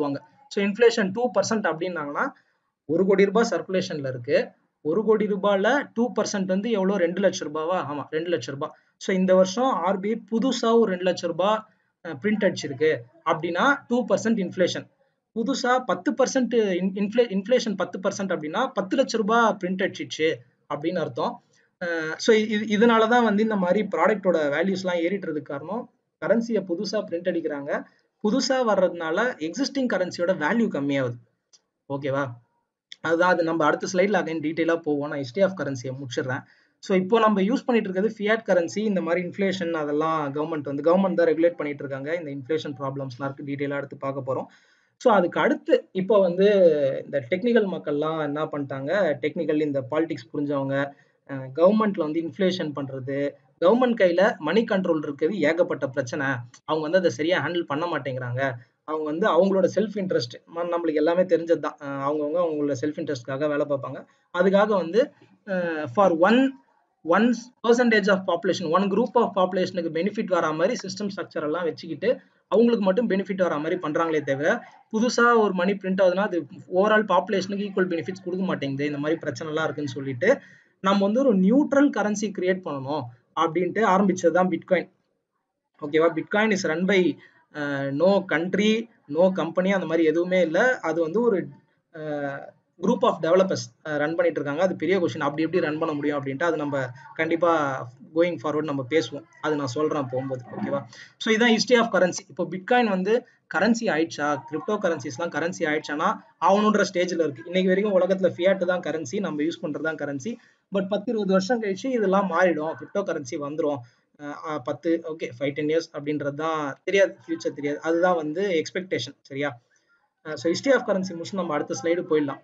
S1: ஸோ இன்ஃப்ளேஷன் டூ பர்சன்ட் அப்படின்னாங்கன்னா ஒரு கோடி ரூபாய் சர்க்குலேஷன்ல இருக்கு ஒரு கோடி ரூபாயில டூ பர்சன்ட் வந்து எவ்வளோ ரெண்டு லட்சம் ரூபாவா ஆமா ரெண்டு லட்சம் ரூபாய் ஸோ இந்த வருஷம் ஆர்பிஐ புதுசா ஒரு ரெண்டு லட்சம் ரூபாய் பிரிண்ட் அடிச்சிருக்கு அப்படின்னா டூ பர்சன்ட் இன்ஃப்ளேஷன் புதுசா பத்து பர்சன்ட் இன்ஃப்ளே இன்ஃப்ளேஷன் பத்து பர்சன்ட் அப்படின்னா பத்து லட்ச ரூபாய் பிரிண்ட் அடிச்சிச்சு அப்படின்னு அர்த்தம் ஸோ இது இதனால தான் வந்து இந்த மாதிரி ப்ராடக்டோட வேல்யூஸ்லாம் ஏறிட்டுறதுக்கு காரணம் கரன்சியை புதுசாக பிரிண்ட் அடிக்கிறாங்க புதுசாக வர்றதுனால எக்ஸிஸ்டிங் கரன்சியோட வேல்யூ கம்மியாகுது ஓகேவா அதுதான் அது நம்ம அடுத்த ஸ்லைடில் அகைன் டீட்டெயிலாக போவோம் நான் ஹிஸ்ட்ரி ஆஃப் கரன்சியை முடிச்சிடுறேன் ஸோ இப்போ நம்ம யூஸ் பண்ணிட்டு இருக்கிறது ஃபியாட் கரன்சி இந்த மாதிரி இன்ஃப்ளேஷன் அதெல்லாம் கவர்மெண்ட் வந்து கவர்மெண்ட் தான் ரெகுலேட் பண்ணிட்டு இருக்காங்க இந்த இன்ஃப்ளேஷன் ப்ராப்ளம்ஸ்லாம் இருக்கு டீட்டெயிலாக எடுத்து பார்க்க போகிறோம் ஸோ அதுக்கு அடுத்து இப்போ வந்து இந்த டெக்னிக்கல் மக்கள்லாம் என்ன பண்ணிட்டாங்க டெக்னிக்கல் இந்த பாலிடிக்ஸ் புரிஞ்சவங்க கவர்மெண்ட்ல வந்து இன்ஃப்ளேஷன் பண்றது கவர்மெண்ட் கையில மணி கண்ட்ரோல் இருக்கிறது ஏகப்பட்ட பிரச்சனை அவங்க வந்து அதை சரியா ஹேண்டில் பண்ண மாட்டேங்கிறாங்க அவங்க வந்து அவங்களோட செல்ஃப் இன்ட்ரெஸ்ட் நம்மளுக்கு எல்லாமே தெரிஞ்சது தான் அவங்கவுங்க அவங்களோட செல்ஃப் இன்ட்ரெஸ்ட்காக வேலை பார்ப்பாங்க அதுக்காக வந்து for one one percentage of population one group of பாப்புலேஷனுக்கு பெனிஃபிட் வர மாதிரி சிஸ்டம் ஸ்ட்ரக்சர் எல்லாம் வச்சுக்கிட்டு அவங்களுக்கு மட்டும் பெனிஃபிட் வர மாதிரி பண்றாங்களே தவிர புதுசா ஒரு மணி பிரிண்ட் ஆகுதுன்னா அது ஓவரால் பாப்புலேஷனுக்கு ஈக்குவல் பெனிஃபிட்ஸ் கொடுக்க மாட்டேங்குது இந்த மாதிரி பிரச்சனை எல்லாம் இருக்குன்னு சொல்லிட்டு நம்ம வந்து ஒரு நியூட்ரல் கரன்சி கிரியேட் பண்ணணும் அப்படின்ட்டு ஆரம்பிச்சது தான் பிட்காயின் ஓகேவா bitcoin is run by no country no company அந்த மாதிரி எதுவுமே இல்லை அது வந்து ஒரு குரூப் ஆஃப் டெவலப்பர்ஸ் ரன் பண்ணிட்டு இருக்காங்க அது பெரிய கொஸ்டின் அப்படி எப்படி ரன் பண்ண முடியும் அப்படின்ட்டு அது நம்ம கண்டிப்பா கோயிங் ஃபார்வர்ட் நம்ம பேசுவோம் அது நான் சொல்றேன் போகும்போது ஓகேவா ஸோ இதான் ஹிஸ்ட்ரி ஆஃப் கரன்சி இப்போ பிட்காயின் வந்து கரன்சி ஆயிடுச்சா கிரிப்டோ கரன்சிஸ்லாம் கரன்சி ஆயிடுச்சானா ஆகணுன்ற ஸ்டேஜில் இருக்கு இன்னைக்கு வரைக்கும் உலகத்துல ஃபியாட் தான் கரன்சி நம்ம யூஸ் பண்றது தான் கரன்சி பட் பத்து இருபது வருஷம் கழிச்சு இதெல்லாம் மாறிடும் கிரிப்டோ கரன்சி வந்துடும் பத்து ஓகே ஃபைவ் டென் இயர்ஸ் அப்படின்றது தான் தெரியாது ஃபியூச்சர் தெரியாது அதுதான் வந்து எக்ஸ்பெக்டேஷன் சரியா ஸோ ஹிஸ்ட்ரி ஆஃப் கரன்சி முடிச்சு நம்ம அடுத்த ஸ்லைடு போயிடலாம்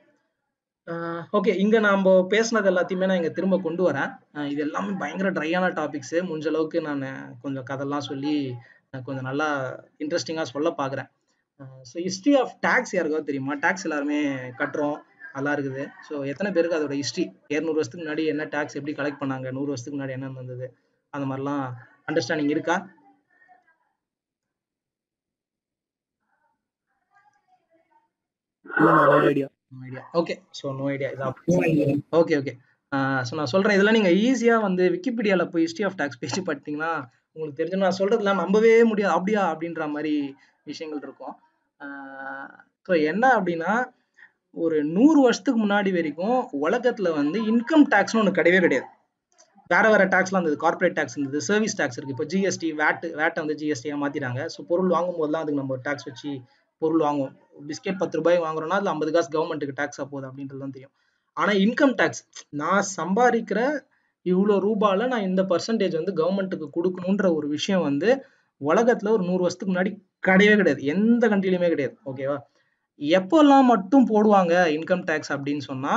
S1: ஓகே இங்க நம்ம பேசுனது எல்லாத்தையுமே நான் இங்க திரும்ப கொண்டு வரேன் இது எல்லாமே பயங்கர ட்ரையான டாபிக்ஸ் முடிஞ்ச அளவுக்கு நான் கொஞ்சம் கதெல்லாம் சொல்லி கொஞ்சம் நல்லா இன்ட்ரெஸ்டிங்காக சொல்ல பார்க்குறேன் ஸோ ஹிஸ்ட்ரி ஆஃப் டேக்ஸ் யாருக்காவது தெரியுமா டேக்ஸ் எல்லாருமே கட்டுறோம் நல்லா இருக்குது ஸோ எத்தனை பேருக்கு அதோட ஹிஸ்ட்ரி இரநூறு வருஷத்துக்கு முன்னாடி என்ன டேக்ஸ் எப்படி கலெக்ட் பண்ணாங்க நூறு வருஷத்துக்கு முன்னாடி என்ன இருந்தது அந்த மாதிரிலாம் அண்டர்ஸ்டாண்டிங் இருக்கா
S5: idea
S1: idea okay so no idea இதான் ஓகே ஓகே ஸோ நான் சொல்கிறேன் இதெல்லாம் நீங்கள் ஈஸியாக வந்து விக்கிபீடியாவில் போய் ஹிஸ்ட்ரி ஆஃப் டேக்ஸ் பேசி பார்த்தீங்கன்னா உங்களுக்கு தெரிஞ்சு நான் சொல்கிறதுலாம் நம்பவே முடியாது அப்படியா அப்படின்ற மாதிரி விஷயங்கள் இருக்கும் ஸோ என்ன அப்படின்னா ஒரு நூறு வருஷத்துக்கு முன்னாடி வரைக்கும் உலகத்தில் வந்து இன்கம் டேக்ஸ்னு ஒன்று கிடையவே கிடையாது வேற வேற டேக்ஸ்லாம் இருந்தது கார்பரேட் டேக்ஸ் இருந்தது சர்வீஸ் டேக்ஸ் இருக்கு இப்போ ஜிஎஸ்டி வேட் வேட்டை வந்து ஜிஎஸ்டியாக மாத்திட்டாங்க ஸோ பொருள் வாங்கும் போதெல்லாம் அதுக்கு நம்ம டேக்ஸ் வச்சு பொருள் வாங்குவோம் பிஸ்கெட் பத்து ரூபாய் வாங்குறோம்னா அதுல ஐம்பது காசு கவர்மெண்ட்டுக்கு டேக்ஸா போகுது அப்படின்றது தான் தெரியும் ஆனா இன்கம் டேக்ஸ் நான் சம்பாதிக்கிற இவ்வளோ ரூபால நான் இந்த பர்சன்டேஜ் வந்து கவர்மெண்ட்டுக்கு கொடுக்கணுன்ற ஒரு விஷயம் வந்து உலகத்துல ஒரு நூறு வருஷத்துக்கு முன்னாடி கிடையவே கிடையாது எந்த கண்ட்ரிலையுமே கிடையாது ஓகேவா எப்போல்லாம் மட்டும் போடுவாங்க இன்கம் டேக்ஸ் அப்படின்னு சொன்னா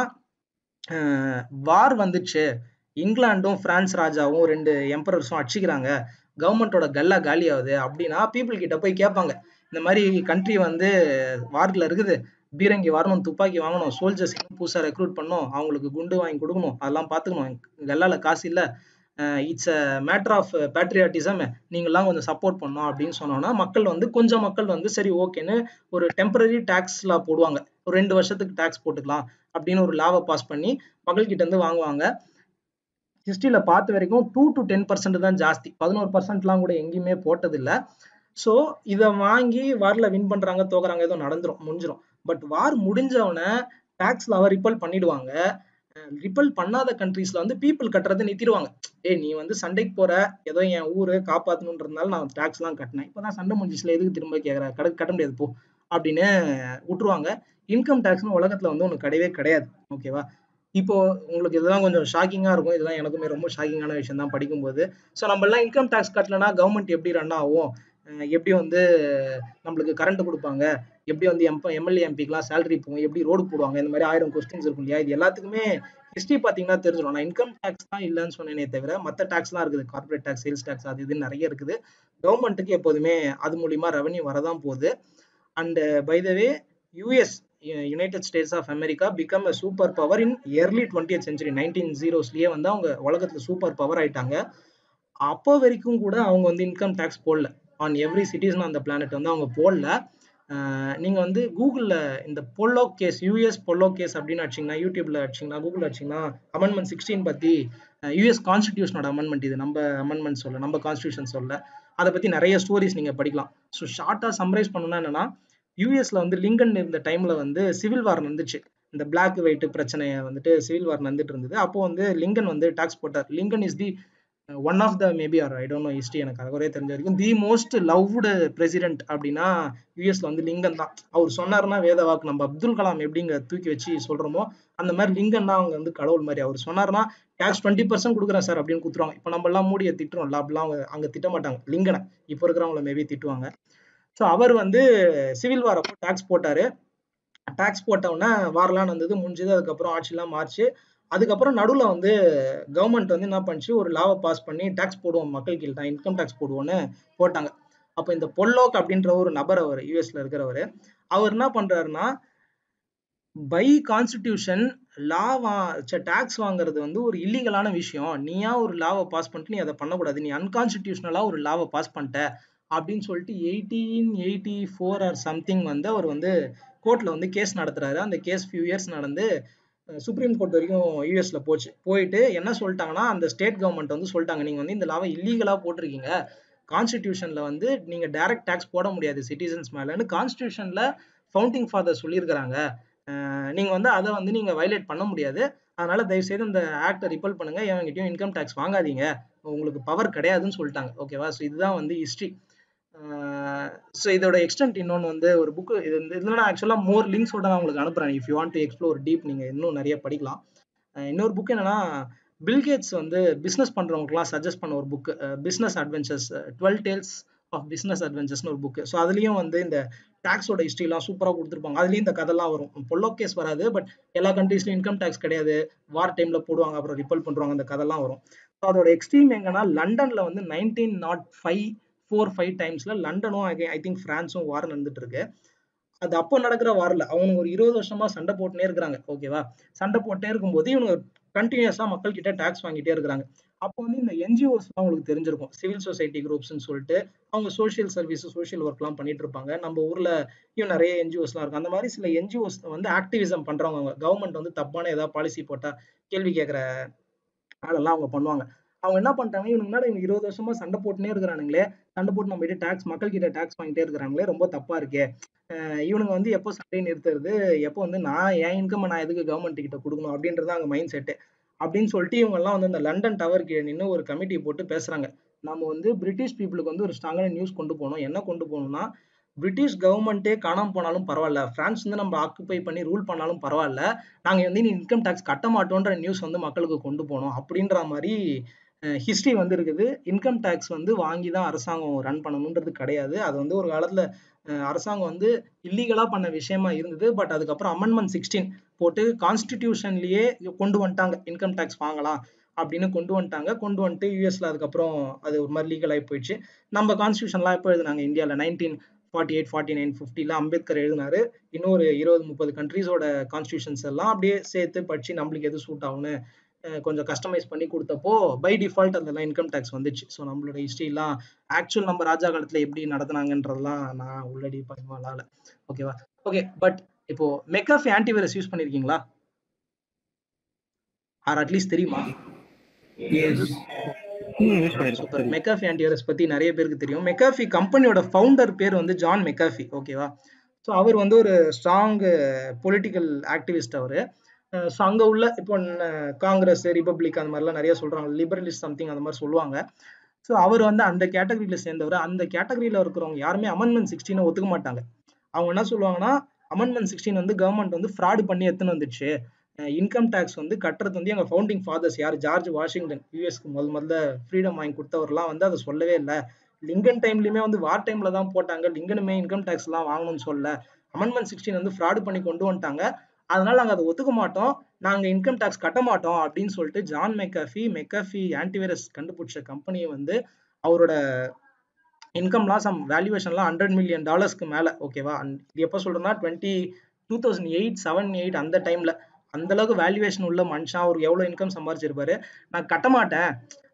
S1: வார் வந்துச்சு இங்கிலாண்டும் பிரான்ஸ் ராஜாவும் ரெண்டு எம்பரர்ஸும் அடிச்சுக்கிறாங்க கவர்மெண்டோட கல்லா காலி ஆகுது அப்படின்னா பீப்புள் கிட்ட போய் கேட்பாங்க இந்த மாதிரி கண்ட்ரி வந்து வார்ல இருக்குது பீரங்கி வரணும் துப்பாக்கி வாங்கணும் சோல்ஜர்ஸ் புதுசாக ரெக்ரூட் பண்ணணும் அவங்களுக்கு குண்டு வாங்கி கொடுக்கணும் அதெல்லாம் பார்த்துக்கணும் கல்லால காசு இல்லை it's a matter of patriotism நீங்கள்லாம் கொஞ்சம் சப்போர்ட் பண்ணோம் அப்படின்னு சொன்னோன்னா மக்கள் வந்து கொஞ்சம் மக்கள் வந்து சரி ஓகேன்னு ஒரு டெம்பரரி டேக்ஸ்ல போடுவாங்க ஒரு ரெண்டு வருஷத்துக்கு டேக்ஸ் போட்டுக்கலாம் அப்படின்னு ஒரு லாவை பாஸ் பண்ணி மக்கள்கிட்ட இருந்து வாங்குவாங்க ஹிஸ்டரியில பார்த்த வரைக்கும் டூ டு டென் பர்சன்ட் தான் ஜாஸ்தி பதினோரு பர்சன்ட்லாம் கூட எங்கேயுமே போட்டதில்லை ஸோ இதை வாங்கி வார்ல வின் பண்றாங்க தோக்குறாங்க ஏதோ நடந்துரும் முடிஞ்சிடும் பட் வார் முடிஞ்சவொடனே டேக்ஸ்ல அவர் ரிப்பல் பண்ணிடுவாங்க ரிப்பல் பண்ணாத கண்ட்ரீஸ்ல வந்து பீப்புள் கட்டுறதை நிறுத்திடுவாங்க ஏ நீ வந்து சண்டைக்கு போற ஏதோ என் ஊரு காப்பாத்தணுன்றதுனால நான் டேக்ஸ் எல்லாம் கட்டினேன் இப்பதான் சண்டை முடிஞ்சிச்சுல எதுக்கு திரும்ப கேட்கற கட கட்ட முடியாது போ அப்படின்னு விட்டுருவாங்க இன்கம் டேக்ஸ்னு உலகத்துல வந்து ஒன்று கிடையவே கிடையாது ஓகேவா இப்போ உங்களுக்கு இதெல்லாம் கொஞ்சம் ஷாக்கிங்கா இருக்கும் இதெல்லாம் எனக்குமே ரொம்ப ஷாக்கிங்கான விஷயம் தான் படிக்கும்போது ஸோ நம்ம எல்லாம் இன்கம் டேக்ஸ் கட்டலனா கவர்மெண்ட் எப்படி ரன் ஆகும் எப்படி வந்து நம்மளுக்கு கரண்ட் கொடுப்பாங்க எப்படி வந்து எம்ப எம்எல்ஏ எம்பிக்கெலாம் சேலரி போகும் எப்படி ரோடு போடுவாங்க இந்த மாதிரி ஆயிரம் கொஸ்டின்ஸ் இருக்கும் இல்லையா இது எல்லாத்துக்குமே ஹிஸ்ட்ரி பார்த்தீங்கன்னா தெரிஞ்சிடும் நான் இன்கம் டேக்ஸ் தான் இல்லைன்னு சொன்னேனே தவிர மற்ற டேக்ஸ்லாம் இருக்குது கார்பரேட் டேக்ஸ் சேல்ஸ் டேக்ஸ் அது இது நிறைய இருக்குது கவர்மெண்ட்டுக்கு எப்போதுமே அது மூலியமா ரெவன்யூ வரதான் போகுது and by the way US United States of America become a super power in early twenty century nineteen ஜீரோஸ்லயே வந்து அவங்க உலகத்துல சூப்பர் பவர் ஆயிட்டாங்க அப்போ வரைக்கும் கூட அவங்க வந்து இன்கம் டேக்ஸ் போடல ஆன் எவ்ரி சிட்டிசன் அந்த பிளானட் வந்து அவங்க போடல ஆஹ் நீங்க வந்து கூகுள்ல இந்த Pollock case US Pollock case அப்படின்னு அடிச்சீங்கன்னா யூடியூப்ல அடிச்சீங்கன்னா கூகுள் அடிச்சீங்கன்னா அமெண்ட்மெண்ட் சிக்ஸ்டீன் பத்தி யூஎஸ் கான்ஸ்டிடியூஷனோட அமெண்ட்மெண்ட் இது நம்ம அமெண்ட்மெண்ட் சொல்ல நம்ம கான்ஸ்டியூஷன் சொல்ல அதை பத்தி நிறைய ஸ்டோரிஸ் நீங்க படிக்கலாம் ஸோ ஷார்ட்டா சம்மரைஸ் பண்ணணும்னா என்னன்னா யூஎஸ்ல வந்து லிங்கன் இருந்த டைம்ல வந்து சிவில் வார் நடந்துச்சு இந்த பிளாக் ஒயிட் பிரச்சனையை வந்துட்டு சிவில் வார் நடந்துட்டு இருந்தது அப்போ வந்து லிங்கன் வந்து டாக்ஸ் போட்டார் Lincoln is the one of the maybe or I don't know history எனக்கு அது ஒரே தெரிஞ்ச வரைக்கும் தி மோஸ்ட் லவ்டு பிரசிடென்ட் அப்படின்னா யூஎஸ்ல வந்து லிங்கன் தான் அவர் சொன்னாருன்னா வேத வாக்கு நம்ம அப்துல் கலாம் எப்படிங்க தூக்கி வச்சு சொல்றோமோ அந்த மாதிரி லிங்கன் தான் அவங்க வந்து கடவுள் மாதிரி அவர் சொன்னாருன்னா டேக்ஸ் டுவெண்ட்டி பர்சன்ட் கொடுக்குறேன் சார் அப்படின்னு கொடுத்துருவாங்க இப்போ நம்ம எல்லாம் மூடியை திட்டுறோம்ல அப்படிலாம் அவங்க அங்க திட்ட மாட்டாங்க லிங்கனை இப்போ இருக்கிறவங்கள மேபி திட்டுவாங்க ஸோ அவர் வந்து சிவில் வார் அப்போ டேக்ஸ் போட்டாரு டேக்ஸ் போட்டவுடனே வாரெல்லாம் வந்தது முடிஞ்சது அதுக்கப்புறம் ஆட்சிலாம் மாறிச்சு அதுக்கப்புறம் நடுவில் வந்து கவர்மெண்ட் வந்து என்ன பண்ணுச்சு ஒரு லாவை பாஸ் பண்ணி டேக்ஸ் போடுவோம் மக்கள் கீழ் தான் இன்கம் டேக்ஸ் போடுவோம்னு போட்டாங்க அப்போ இந்த பொல்லோக் அப்படின்ற ஒரு நபர் அவர் யூஎஸ்ல இருக்கிறவர் அவர் என்ன பண்றாருன்னா பை கான்ஸ்டிடியூஷன் லா வா டேக்ஸ் வாங்குறது வந்து ஒரு இல்லீகலான விஷயம் நீயா ஒரு லாவை பாஸ் பண்ணிட்டு நீ அதை பண்ணக்கூடாது நீ அன்கான்ஸ்டிடியூஷனலா ஒரு லாவை பாஸ் பண்ணிட்ட அப்படின்னு சொல்லிட்டு eighteen eighty four or something வந்து அவர் வந்து கோர்ட்ல வந்து கேஸ் நடத்துறாரு அந்த கேஸ் ஃபியூ இயர்ஸ் நடந்து சுப்ரீம் கோர்ட் வரைக்கும் யூஎஸ்ல போச்சு போயிட்டு என்ன சொல்லிட்டாங்கன்னா அந்த ஸ்டேட் கவர்மெண்ட் வந்து சொல்லிட்டாங்க நீங்க வந்து இந்த லாவை இல்லீகலா போட்டிருக்கீங்க கான்ஸ்டிடியூஷன்ல வந்து நீங்க டைரக்ட் டேக்ஸ் போட முடியாது சிட்டிசன்ஸ் மேலன்னு கான்ஸ்டிடியூஷன்ல ஃபவுண்டிங் ஃபாதர் சொல்லியிருக்கிறாங்க நீங்க வந்து அதை வந்து நீங்க வயலேட் பண்ண முடியாது அதனால தயவு செய்து இந்த ஆக்டை ரிப்பல் பண்ணுங்க எவங்கிட்டயும் இன்கம் டேக்ஸ் வாங்காதீங்க உங்களுக்கு பவர் கிடையாதுன்னு சொல்லிட்டாங்க ஓகேவா ஸோ இதுதான் வந்து ஹிஸ்ட்ரி ஸோ இதோட எக்ஸ்டென்ட் இன்னொன்று வந்து ஒரு புக்கு இது வந்து இதில் நான் ஆக்சுவலாக மோர் லிங்க்ஸோட நான் உங்களுக்கு அனுப்புறேன் if you want to explore deep நீங்கள் இன்னும் நிறைய படிக்கலாம் இன்னொரு புக் என்னன்னா பில்கேட்ஸ் வந்து பிஸ்னஸ் பண்ணுறவங்களுக்குலாம் சஜஸ்ட் பண்ண ஒரு book business adventures twelve tales of business அட்வென்ச்சர்ஸ்னு ஒரு புக்கு ஸோ அதுலேயும் வந்து இந்த டேக்ஸோட ஹிஸ்ட்ரிலாம் சூப்பராக கொடுத்துருப்பாங்க அதுலேயும் இந்த கதைலாம் வரும் பொல்லோ கேஸ் வராது பட் எல்லா கண்ட்ரீஸ்லையும் இன்கம் டேக்ஸ் கிடையாது வார் டைமில் போடுவாங்க அப்புறம் ரிப்பல் பண்ணுறாங்க அந்த கதைலாம் வரும் ஸோ அதோட எக்ஸ்ட்ரீம் எங்கன்னா லண்டனில் வந்து nineteen naught five four five டைம்ஸ்ல லண்டனும் ஐ திங்க் பிரான்ஸும் வார் நடந்துட்டு இருக்கு அது அப்போ நடக்கிற வாரில் அவங்க ஒரு இருபது வருஷமா சண்டை போட்டுனே இருக்கிறாங்க ஓகேவா சண்டை போட்டே இருக்கும்போது இவங்க கண்டினியூஸா மக்கள் கிட்ட டேக்ஸ் வாங்கிட்டே இருக்கிறாங்க அப்போ வந்து இந்த என்ஜிஓஸ் உங்களுக்கு தெரிஞ்சிருக்கும் சிவில் சொசைட்டி குரூப்ஸ்னு சொல்லிட்டு அவங்க சோஷியல் சர்வீஸ் சோஷியல் ஒர்க்லாம் பண்ணிட்டு இருப்பாங்க நம்ம ஊர்ல இன்னும் நிறைய என்ஜிஓஸ்லாம் இருக்கும் அந்த மாதிரி சில என்ஜிஓஸ் வந்து ஆக்டிவிசம் பண்றவங்க கவர்மெண்ட் வந்து தப்பான ஏதாவது பாலிசி போட்டா கேள்வி கேட்கிற அதெல்லாம் அவங்க பண்ணுவாங்க அவங்க என்ன பண்ணிட்டாங்க இவனுக்கு மேல இவங்க இருபது வருஷமா சண்டை போட்டுனே இருக்கிறானுங்களே சண்டை போட்டு நம்ம கிட்ட டேக்ஸ் மக்கள் கிட்ட டேக்ஸ் வாங்கிட்டே இருக்கிறாங்களே ரொம்ப தப்பா இருக்கே இவனுங்க வந்து எப்போ சண்டையை நிறுத்துறது எப்போ வந்து நான் என் இன்கம் நான் எதுக்கு கவர்மெண்ட் கிட்ட கொடுக்கணும் அப்படின்றது அங்க மைண்ட் செட்டு அப்படின்னு சொல்லிட்டு இவங்க எல்லாம் வந்து இந்த லண்டன் டவர் கீழே நின்று ஒரு கமிட்டி போட்டு பேசுறாங்க நம்ம வந்து பிரிட்டிஷ் பீப்புளுக்கு வந்து ஒரு ஸ்ட்ராங்கான நியூஸ் கொண்டு போகணும் என்ன கொண்டு போகணும்னா பிரிட்டிஷ் கவர்மெண்ட்டே காணாம போனாலும் பரவாயில்ல பிரான்ஸ் வந்து நம்ம ஆக்குப்பை பண்ணி ரூல் பண்ணாலும் பரவாயில்ல நாங்க வந்து இன்கம் டேக்ஸ் கட்ட மாட்டோன்ற நியூஸ் வந்து மக்களுக்கு கொண்டு போகணும் அப்படின்ற மாதிரி ஹிஸ்ட்ரி வந்து இருக்குது இன்கம் டேக்ஸ் வந்து வாங்கி தான் அரசாங்கம் ரன் பண்ணணுன்றது கிடையாது அது வந்து ஒரு காலத்துல அரசாங்கம் வந்து இல்லீகலா பண்ண விஷயமா இருந்தது பட் அதுக்கப்புறம் அமெண்ட்மெண்ட் சிக்ஸ்டீன் போட்டு கான்ஸ்டிடியூஷன்லயே கொண்டு வந்துட்டாங்க இன்கம் டேக்ஸ் வாங்கலாம் அப்படின்னு கொண்டு வந்துட்டாங்க கொண்டு வந்துட்டு யூஎஸ்ல அதுக்கப்புறம் அது ஒரு மாதிரி லீகல் ஆகி போயிடுச்சு நம்ம கான்ஸ்டியூஷன்லாம் எப்போ எழுதுனாங்க இந்தியாவில் nineteen forty eight forty nine ஃபிஃப்டில அம்பேத்கர் எழுதினாரு இன்னொரு இருபது முப்பது கண்ட்ரீஸோட கான்ஸ்டியூஷன்ஸ் எல்லாம் அப்படியே சேர்த்து படிச்சு நம்மளுக்கு எது சூட் ஆகும்னு கொஞ்சம் கஸ்டமைஸ் பண்ணி கொடுத்தப்போ பை டிஃபால்ட் அதெல்லாம் இன்கம் டேக்ஸ் வந்துச்சு ஸோ நம்மளோட ஹிஸ்ட்ரிலாம் ஆக்சுவல் நம்ம ராஜா காலத்துல எப்படி நடத்துனாங்கன்றதெல்லாம் நான் உள்ளடி பண்ணுவாளால ஓகேவா ஓகே பட் இப்போ மெக்காஃபி ஆன்டிவைரஸ் யூஸ் பண்ணிருக்கீங்களா ஆர் அட்லீஸ்ட் தெரியுமா சூப்பர் மெக்காஃபி ஆன்டிவைரஸ் பத்தி நிறைய பேருக்கு தெரியும் மெக்காஃபி கம்பெனியோட ஃபவுண்டர் பேர் வந்து ஜான் மெக்காஃபி ஓகேவா ஸோ அவர் வந்து ஒரு ஸ்ட்ராங் பொலிட்டிக்கல் ஆக்டிவிஸ்ட் அவரு ஸோ அங்கே உள்ள இப்போ காங்கிரஸ் ரிப்பப்ளிக் அந்த மாதிரிலாம் நிறைய சொல்கிறாங்க லிபரலிஸ்ட் சம்திங் அந்த மாதிரி சொல்லுவாங்க ஸோ அவர் வந்து அந்த கேட்டகரியில் சேர்ந்தவர் அந்த கேட்டகரியில் இருக்கிறவங்க யாருமே அமெண்ட்மெண்ட் சிக்ஸ்டீனை ஒத்துக்க மாட்டாங்க அவங்க என்ன சொல்லுவாங்கன்னா அமெண்ட்மெண்ட் சிக்ஸ்டீன் வந்து கவர்மெண்ட் வந்து ஃப்ராடு பண்ணி எத்தனை வந்துச்சு இன்கம் டேக்ஸ் வந்து கட்டுறது வந்து எங்கள் ஃபவுண்டிங் ஃபாதர்ஸ் யார் ஜார்ஜ் வாஷிங்டன் யூஎஸ்க்கு முதல் முதல்ல ஃப்ரீடம் வாங்கி கொடுத்தவர்லாம் வந்து அதை சொல்லவே இல்லை லிங்கன் டைம்லயுமே வந்து வார் டைம்ல தான் போட்டாங்க லிங்கனுமே இன்கம் டேக்ஸ் எல்லாம் வாங்கணும்னு சொல்ல அமெண்ட்மெண்ட் சிக்ஸ்டீன் வந்து ஃப்ராடு பண்ணி கொண்டு வந்துட்டாங்க அதனால நாங்கள் அதை ஒத்துக்க மாட்டோம் நாங்கள் இன்கம் டேக்ஸ் கட்ட மாட்டோம் அப்படின்னு சொல்லிட்டு ஜான் மெக்காஃபி மெக்காஃபி ஆன்டிவைரஸ் கண்டுபிடிச்ச கம்பெனியை வந்து அவரோட இன்கம்லாம் சம் வேல்யூவேஷன்லாம் ஹண்ட்ரட் மில்லியன் டாலர்ஸ்க்கு மேலே ஓகேவா இது எப்போ சொல்றேன்னா twenty two thousand eight seven eight அந்த டைம்ல அந்த அளவுக்கு வேல்யூவேஷன் உள்ள மனுஷன் அவர் எவ்வளோ இன்கம் சம்பாரிச்சிருப்பாரு நான் கட்ட மாட்டேன்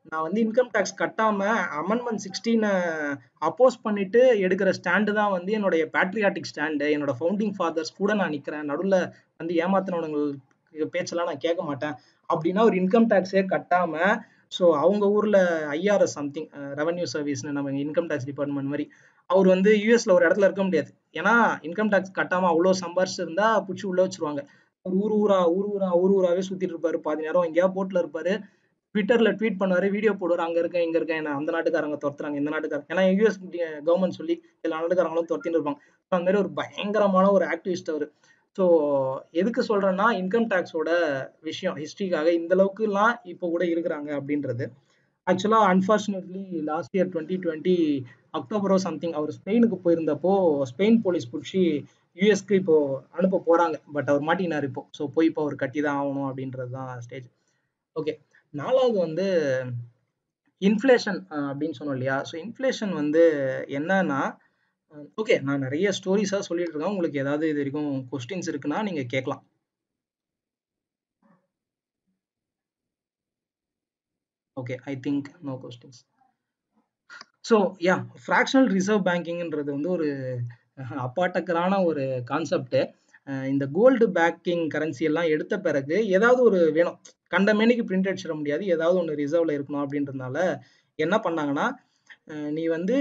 S1: நான் வந்து இன்கம் டேக்ஸ் கட்டாம அமெண்ட்மெண்ட் சிக்ஸ்டீனை அப்போஸ் பண்ணிட்டு எடுக்கிற ஸ்டாண்டு தான் வந்து என்னுடைய பேட்ரியாட்டிக் ஸ்டாண்டு என்னோட ஃபவுண்டிங் ஃபாதர்ஸ் கூட நான் நிக்கிறேன் நடுவில் வந்து ஏமாத்தினவங்களுக்கு பேச்செல்லாம் நான் கேட்க மாட்டேன் அப்படின்னா ஒரு இன்கம் டேக்ஸே கட்டாம ஸோ அவங்க ஊர்ல ஐஆர்எஸ் சம்திங் ரெவன்யூ சர்வீஸ்னு நம்ம இன்கம் டேக்ஸ் டிபார்ட்மெண்ட் மாதிரி அவர் வந்து யூஎஸ்ல ஒரு இடத்துல இருக்க முடியாது ஏன்னா இன்கம் டேக்ஸ் கட்டாம அவ்வளோ சம்பாரிச்சு இருந்தா பிடிச்சி உள்ள வச்சிருவாங்க ஒரு ஊர் ஊரா ஊர் ஊரா ஊர் ஊராவே சுத்திட்டு இருப்பாரு பாதி நேரம் எங்கேயா போட்ல இருப்பாரு ட்விட்டர்ல ட்வீட் பண்ணுவாரு வீடியோ போடுவாரு அங்க இருக்கேன் இங்க இருக்கேன் என்ன அந்த நாட்டுக்காரங்க துரத்துறாங்க இந்த நாட்டுக்காரங்க ஏன்னா யூஎஸ் கவர்மெண்ட் சொல்லி எல்லா நாட்டுக்காரங்களும் துரத்தின்னு இருப்பாங்க அந்த மாதிரி ஒரு பயங்கரமான ஒரு ஆக்டிவிஸ்ட் அவர் ஸோ எதுக்கு சொல்றேன்னா இன்கம் டேக்ஸோட விஷயம் ஹிஸ்ட்ரிக்காக இந்த அளவுக்குலாம் இப்போ கூட இருக்கிறாங்க அப்படின்றது ஆக்சுவலா unfortunately last year twenty twenty அக்டோபரோ சம்திங் அவர் ஸ்பெயினுக்கு போயிருந்தப்போ ஸ்பெயின் போலீஸ் பிடிச்சி யூஎஸ்க்கு இப்போ அனுப்ப போறாங்க பட் அவர் மாட்டினார் இப்போ ஸோ போய் இப்போ அவர் கட்டி தான் ஆகணும் அப்படின்றது தான் ஸ்டேஜ் ஓகே நாலாவது வந்து இன்ஃப்ளேஷன் அப்படின்னு சொன்னோம் இல்லையா ஸோ இன்ஃப்ளேஷன் வந்து என்னன்னா ஓகே நான் நிறைய ஸ்டோரிஸாக சொல்லிட்டு இருக்கேன் உங்களுக்கு ஏதாவது இது வரைக்கும் கொஸ்டின்ஸ் இருக்குன்னா நீங்க கேட்கலாம் okay I think no questions so yeah fractional reserve பேங்கிங்ன்றது வந்து ஒரு அப்பாட்டக்கரான ஒரு கான்செப்ட் இந்த கோல்டு பேக்கிங் கரன்சி எல்லாம் எடுத்த பிறகு ஏதாவது ஒரு வேணும் கண்ட மேனிக்கு பிரிண்ட் அடிச்சிட முடியாது ஏதாவது ஒன்று ரிசர்வ்ல இருக்கணும் அப்படின்றதுனால என்ன பண்ணாங்கன்னா நீ வந்து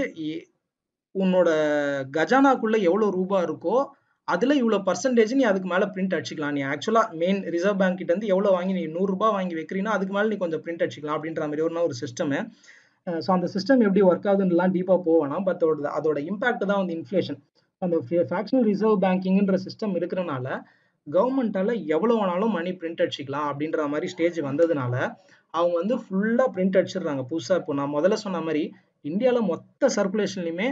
S1: உன்னோட கஜானாக்குள்ள எவ்வளோ ரூபா இருக்கோ அதுல இவ்வளோ பர்சன்டேஜ் நீ அதுக்கு மேல பிரிண்ட் அடிச்சுக்கலாம் நீ ஆக்சுவலா மெயின் ரிசர்வ் பேங்க் கிட்ட இருந்து எவ்வளோ வாங்கி நீ நூறுரூபா வாங்கி வைக்கிறீங்கன்னா அதுக்கு மேல நீ கொஞ்சம் பிரிண்ட் அடிச்சுக்கலாம் அப்படின்ற மாதிரி ஒரு ஒரு சிஸ்டம் ஸோ அந்த சிஸ்டம் எப்படி ஒர்க் ஆகுதுன்னுலாம் டீப்பாக போவேனா பட் அதோட அதோட இம்பாக்ட் தான் வந்து இன்ஃப்ளேஷன் அந்த ஃப்ராக்ஷனல் ரிசர்வ் பேங்கிங்ன்ற சிஸ்டம் இருக்கிறனால கவர்மெண்டால எவ்வளோ வேணாலும் மணி பிரிண்ட் அடிச்சிக்கலாம் அப்படின்ற மாதிரி ஸ்டேஜ் வந்ததுனால அவங்க வந்து ஃபுல்லாக பிரிண்ட் அடிச்சிடுறாங்க புதுசாக இப்போ நான் முதல்ல சொன்ன மாதிரி இந்தியாவில் மொத்த சர்க்குலேஷன்லையுமே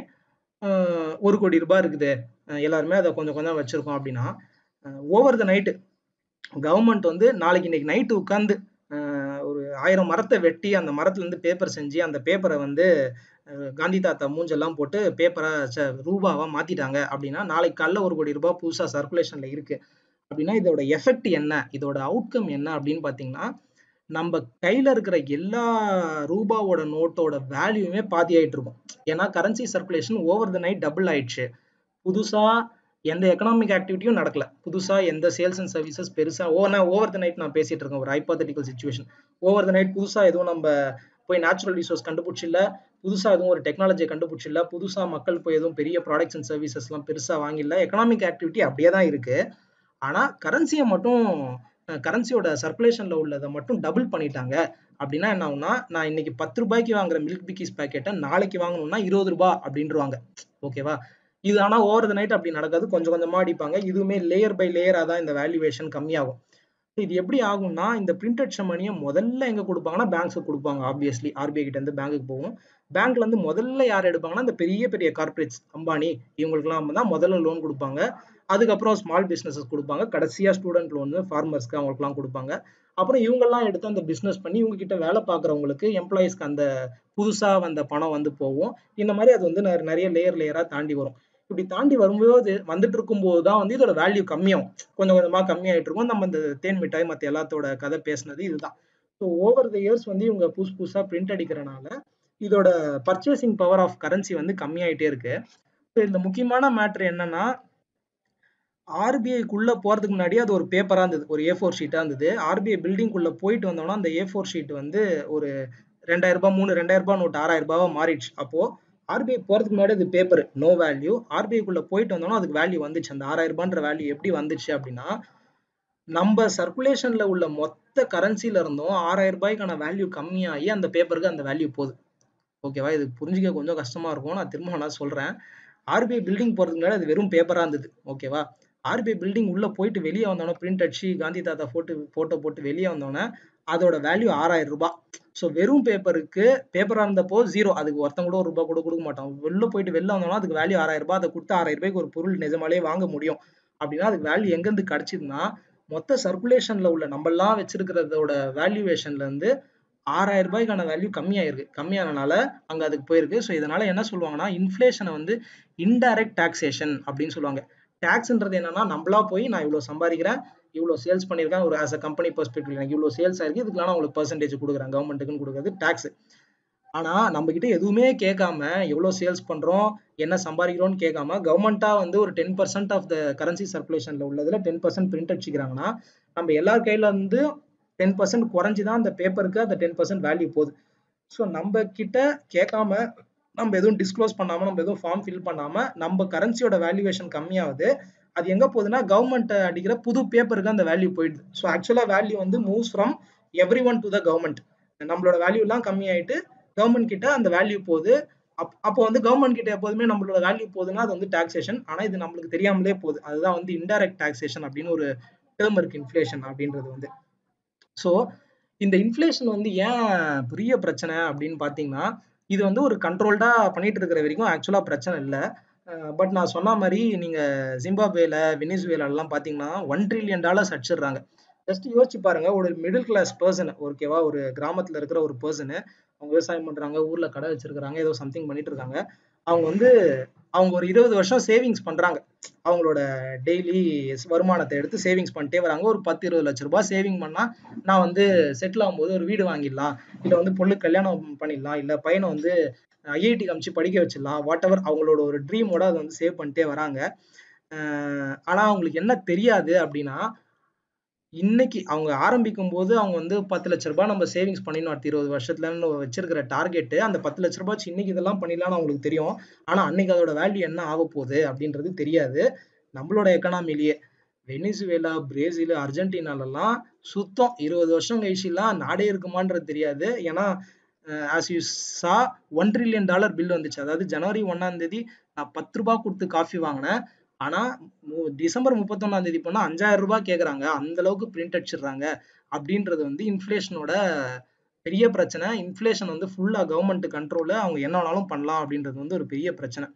S1: ஒரு கோடி ரூபாய் இருக்குது எல்லாருமே அதை கொஞ்சம் கொஞ்சம் வச்சிருக்கோம் அப்படின்னா ஓவர் த நைட்டு கவர்மெண்ட் வந்து நாளைக்கு இன்னைக்கு நைட்டு உட்காந்து ஒரு ஆயிரம் மரத்தை வெட்டி அந்த மரத்துலேருந்து பேப்பர் செஞ்சு அந்த பேப்பரை வந்து காந்தி தாத்தா மூஞ்செல்லாம் போட்டு பேப்பரை ரூபாவா மாத்திட்டாங்க அப்படின்னா நாளைக்கு காலைல ஒரு கோடி ரூபாய் புதுசா சர்க்குலேஷன்ல இருக்கு அப்படின்னா இதோட எஃபெக்ட் என்ன இதோட அவுட்கம் என்ன அப்படின்னு பாத்தீங்கன்னா நம்ம கையில இருக்கிற எல்லா ரூபாவோட நோட்டோட வேல்யூமே பாதி ஆயிட்டு இருக்கும் ஏன்னா currency circulation over the night double ஆயிடுச்சு புதுசா எந்த எக்கனாமிக் ஆக்டிவிட்டியும் நடக்கல புதுசா எந்த சேல்ஸ் அண்ட் சர்வீசஸ் பெருசா ஓ நான் ஓவர் த நைட் நான் பேசிட்டு இருக்கேன் ஒரு hypothetical situation over the night புதுசா எதுவும் நம்ம போய் நேச்சுரல் ரிசோர்ஸ் கண்டுபிடிச்சில்ல புதுசா எதுவும் ஒரு டெக்னாலஜியை கண்டுபிடிச்சில்ல புதுசா மக்கள் போய் எதுவும் பெரிய ப்ராடக்ட்ஸ் அண்ட் சர்வீசஸ் எல்லாம் பெருசா வாங்கிடல எக்கனாமிக் ஆக்டிவிட்டி அப்படியே தான் இருக்கு ஆனா கரன்சியை மட்டும் கரன்சியோட சர்க்குலேஷன்ல உள்ளதை மட்டும் டபுள் பண்ணிட்டாங்க அப்படின்னா என்ன ஆகும்னா நான் இன்னைக்கு பத்து ரூபாய்க்கு வாங்குற மில்க் பிக்கிஸ் பேக்கெட்டை நாளைக்கு வாங்கணும்னா இருபது ரூபாய் அப்படின்றவாங்க ஓகேவா இது ஆனா ஓவர் த நைட் அப்படி நடக்காது கொஞ்சம் கொஞ்சமா அடிப்பாங்க இதுவுமே லேயர் பை லேயரா தான் இந்த வேல்யூவேஷன் கம்மியாகும் இது எப்படி ஆகும்னா இந்த பிரிண்ட் அடிச்ச மணியை முதல்ல எங்க கொடுப்பாங்கன்னா பேங்க்ஸுக்கு கொடுப்பாங்க ஆப்வியஸ்லி ஆர்பிஐ கிட்ட இருந்து பேங்க்குக்கு போகும் பேங்க்ல இருந்து முதல்ல யார் எடுப்பாங்கன்னா இந்த பெரிய பெரிய கார்பரேட்ஸ் அம்பானி இவங்களுக்குலாம் தான் முதல்ல லோன் கொடுப்பாங்க அதுக்கப்புறம் ஸ்மால் பிசினஸஸ் கொடுப்பாங்க கடைசியா ஸ்டூடெண்ட் லோன் ஃபார்மர்ஸ்க்கு அவங்களுக்குலாம் கொடுப்பாங்க அப்புறம் இவங்கெல்லாம் எடுத்து அந்த பிசினஸ் பண்ணி இவங்க கிட்ட வேலை பார்க்குறவங்களுக்கு எம்ப்ளாயிஸ்க்கு அந்த புதுசா வந்த பணம் வந்து போகும் இந்த மாதிரி அது வந்து நிறைய லேயர் லேயரா தாண்டி வரும் இப்படி தாண்டி வரும்போது வந்துட்டு இருக்கும்போது தான் வந்து இதோட வேல்யூ கம்மியாகும் கொஞ்சம் கொஞ்சமா கம்மியாயிட்டு இருக்கும் நம்ம இந்த தேன் மிட்டாய் மற்ற எல்லாத்தோட கதை பேசினது இதுதான் ஸோ ஓவர் த இயர்ஸ் வந்து இவங்க புதுசு புதுசா பிரிண்ட் அடிக்கிறனால இதோட பர்ச்சேசிங் பவர் ஆஃப் கரன்சி வந்து கம்மியாயிட்டே இருக்கு ஸோ இந்த முக்கியமான மேட்ரு என்னன்னா ஆர்பிஐக்குள்ள போறதுக்கு முன்னாடி அது ஒரு பேப்பரா இருந்தது ஒரு ஏ ஃபோர் ஷீட்டா இருந்தது ஆர்பிஐ பில்டிங்குள்ள போயிட்டு வந்தோம்னா அந்த ஏ ஃபோர் ஷீட் வந்து ஒரு ரெண்டாயிரம் ரூபாய் மூணு ரெண்டாயிரம் ரூபாய் நோட்டு ஆறாயிரம் ரூபாவா மாறிடுச்சு அப்போ ஆர்பிஐ போறதுக்கு முன்னாடி அது பேப்பர் நோ வேல்யூ ஆர்பிஐக்குள்ள போயிட்டு வந்தோம்னா அதுக்கு வேல்யூ வந்துச்சு அந்த ஆறாயிரம் ரூபான்ற வேல்யூ எப்படி வந்துச்சு அப்படின்னா நம்ம சர்க்குலேஷன்ல உள்ள மொத்த கரன்சில இருந்தும் ஆறாயிரம் ரூபாய்க்கான வேல்யூ கம்மியாகி அந்த பேப்பருக்கு அந்த வேல்யூ போகுது ஓகேவா இது புரிஞ்சுக்க கொஞ்சம் கஷ்டமா இருக்கும் நான் திரும்ப நான் சொல்றேன் ஆர்பிஐ பில்டிங் போறதுக்கு முன்னாடி அது வெறும் பேப்பரா இருந்தது ஓகேவா ஆர்பிஐ பில்டிங் உள்ள போயிட்டு வெளியே வந்தோடனே பிரிண்ட் அடிச்சு காந்தி தாத்தா போட்டு போட்டோ போட்டு வெளியே வந்தோடனே அதோட வேல்யூ ஆறாயிரம் ரூபாய் ஸோ வெறும் பேப்பருக்கு பேப்பரா இருந்தப்போ ஜீரோ அதுக்கு ஒருத்தன் கூட ஒரு ரூபாய் கூட கொடுக்க மாட்டான் வெளில போயிட்டு வெளில வந்தோம்னா அதுக்கு வேல்யூ ஆறாயிரம் ரூபாய் அதை கொடுத்து ஆறாயிரம் ரூபாய்க்கு ஒரு பொருள் நிஜமாலே வாங்க முடியும் அப்படின்னா அதுக்கு வேல்யூ எங்கேருந்து கிடைச்சதுன்னா மொத்த சர்க்குலேஷன்ல உள்ள நம்மெல்லாம் வச்சிருக்கிறதோட வேல்யூவேஷன்ல இருந்து ஆறாயிரம் ரூபாய்க்கான வேல்யூ கம்மியாயிருக்கு கம்மியானனால அங்க அதுக்கு போயிருக்கு ஸோ இதனால என்ன சொல்லுவாங்கன்னா இன்ஃபிளேஷனை வந்து இன்டைரக்ட் டாக்ஸேஷன் அப்படின்னு சொல்லுவாங்க டாக்ஸ்ன்றது என்னன்னா நம்மளா போய் நான் இவ்வளவு சம்பாதிக்கிறேன் இவ்வளோ சேல்ஸ் பண்ணியிருக்காங்க ஒரு ஆஸ் அ கம்பெனி பெர்ஸ்பெக்டிவ் எனக்கு இவ்வளோ சேல்ஸ் ஆயிருக்கு இதுக்கெல்லாம் நான் உங்களுக்கு பர்சன்டேஜ் கொடுக்குறேன் கவர்மெண்ட்டுக்குன்னு கொடுக்குறது டேக்ஸ் ஆனா நம்ம கிட்ட எதுவுமே கேட்காம எவ்வளவு சேல்ஸ் பண்றோம் என்ன சம்பாதிக்கிறோம்னு கேட்காம கவர்மெண்டா வந்து ஒரு ten percent of the currency சர்க்குலேஷன்ல உள்ளதுல டென் பர்சன்ட் பிரிண்ட் அடிச்சுக்கிறாங்கன்னா நம்ம எல்லார் கையில இருந்து டென் பர்சன்ட் குறைஞ்சுதான் அந்த பேப்பருக்கு அந்த டென் பர்சன்ட் வேல்யூ போகுது ஸோ நம்ம கிட்ட கேட்காம நம்ம எதுவும் டிஸ்க்ளோஸ் பண்ணாம நம்ம எதுவும் ஃபார்ம் ஃபில் பண்ணாம நம்ம கரன்சியோட வேல்யூவேஷன் கம்மியாகுது அது எங்க போகுதுன்னா கவர்மெண்ட் அடிக்கிற புது பேப்பருக்கு அந்த வேல்யூ போயிடுது ஸோ ஆக்சுவலா வேல்யூ வந்து moves from every one to the government நம்மளோட வேல்யூ எல்லாம் கம்மியாயிட்டு கவர்மெண்ட் கிட்ட அந்த வேல்யூ போகுது அப் அப்போ வந்து கவர்மெண்ட் கிட்ட எப்போதுமே நம்மளோட வேல்யூ போகுதுன்னா அது வந்து டாக்ஸேஷன் ஆனா இது நம்மளுக்கு தெரியாமலே போகுது அதுதான் வந்து இன்டைரக்ட் டாக்ஸேஷன் அப்படின்னு ஒரு டேர்ம் இருக்கு இன்ஃபிளேஷன் அப்படின்றது வந்து ஸோ இந்த இன்ஃப்ளேஷன் வந்து ஏன் பெரிய பிரச்சனை அப்படின்னு பார்த்தீங்கன்னா இது வந்து ஒரு கண்ட்ரோல்டா பண்ணிட்டு இருக்கிற வரைக்கும் ஆக்சுவலா பிரச்சனை இல்லை பட் நான் சொன்ன மாதிரி நீங்க ஜிம்பாப்வேல வெனிசுவேலாம் பார்த்தீங்கன்னா ஒன் ட்ரில்லியன் டாலர்ஸ் அடிச்சிடுறாங்க ஜஸ்ட் யோசிச்சு பாருங்க ஒரு மிடில் கிளாஸ் பர்சன் ஓகேவா ஒரு கிராமத்துல இருக்கிற ஒரு பர்சனு அவங்க விவசாயம் பண்றாங்க ஊர்ல கடை வச்சிருக்காங்க ஏதோ சம்திங் பண்ணிட்டு இருக்காங்க அவங்க வந்து அவங்க ஒரு இருபது வருஷம் சேவிங்ஸ் பண்றாங்க அவங்களோட டெய்லி வருமானத்தை எடுத்து சேவிங்ஸ் பண்ணிட்டே வராங்க ஒரு பத்து இருபது லட்ச ரூபாய் சேவிங் பண்ணா நான் வந்து செட்டில் ஆகும்போது ஒரு வீடு வாங்கிடலாம் இல்ல வந்து பொண்ணு கல்யாணம் பண்ணிடலாம் இல்ல பையனை வந்து ஐஐடி காமிச்சு படிக்க வச்சிடலாம் வாட் எவர் அவங்களோட ஒரு ட்ரீமோட அதை வந்து சேவ் பண்ணிட்டே வராங்க ஆனா அவங்களுக்கு என்ன தெரியாது அப்படின்னா இன்னைக்கு அவங்க ஆரம்பிக்கும் போது அவங்க வந்து பத்து லட்ச ரூபாய் நம்ம சேவிங்ஸ் பண்ணிடணும் அடுத்த இருபது வருஷத்துலன்னு வச்சிருக்கிற டார்கெட் அந்த பத்து லட்ச ரூபாய் இன்னைக்கு இதெல்லாம் பண்ணிடலாம்னு அவங்களுக்கு தெரியும் ஆனா அன்னைக்கு அதோட வேல்யூ என்ன ஆக போகுது அப்படின்றது தெரியாது நம்மளோட எக்கனாமிலேயே வெனிசுவேலா பிரேசில் அர்ஜென்டினாலெல்லாம் சுத்தம் இருபது வருஷம் கழிச்சுலாம் நாடே இருக்குமான்றது தெரியாது ஏன்னா as you saw one trillion dollar bill வந்துச்சு அதாவது ஜனவரி ஒன்னாம் தேதி நான் பத்து ரூபாய் கொடுத்து காஃபி வாங்கினேன் ஆனா டிசம்பர் முப்பத்தொன்னாம் தேதி போனா அஞ்சாயிரம் ரூபாய் கேக்குறாங்க அந்த அளவுக்கு பிரிண்ட் அடிச்சிடுறாங்க அப்படின்றது வந்து இன்ஃபிளேஷனோட பெரிய பிரச்சனை இன்ஃபிளேஷன் வந்து ஃபுல்லா கவர்மெண்ட் கண்ட்ரோல அவங்க என்ன வேணாலும் பண்ணலாம் அப்படின்றது வந்து ஒரு பெரிய பிரச்சனை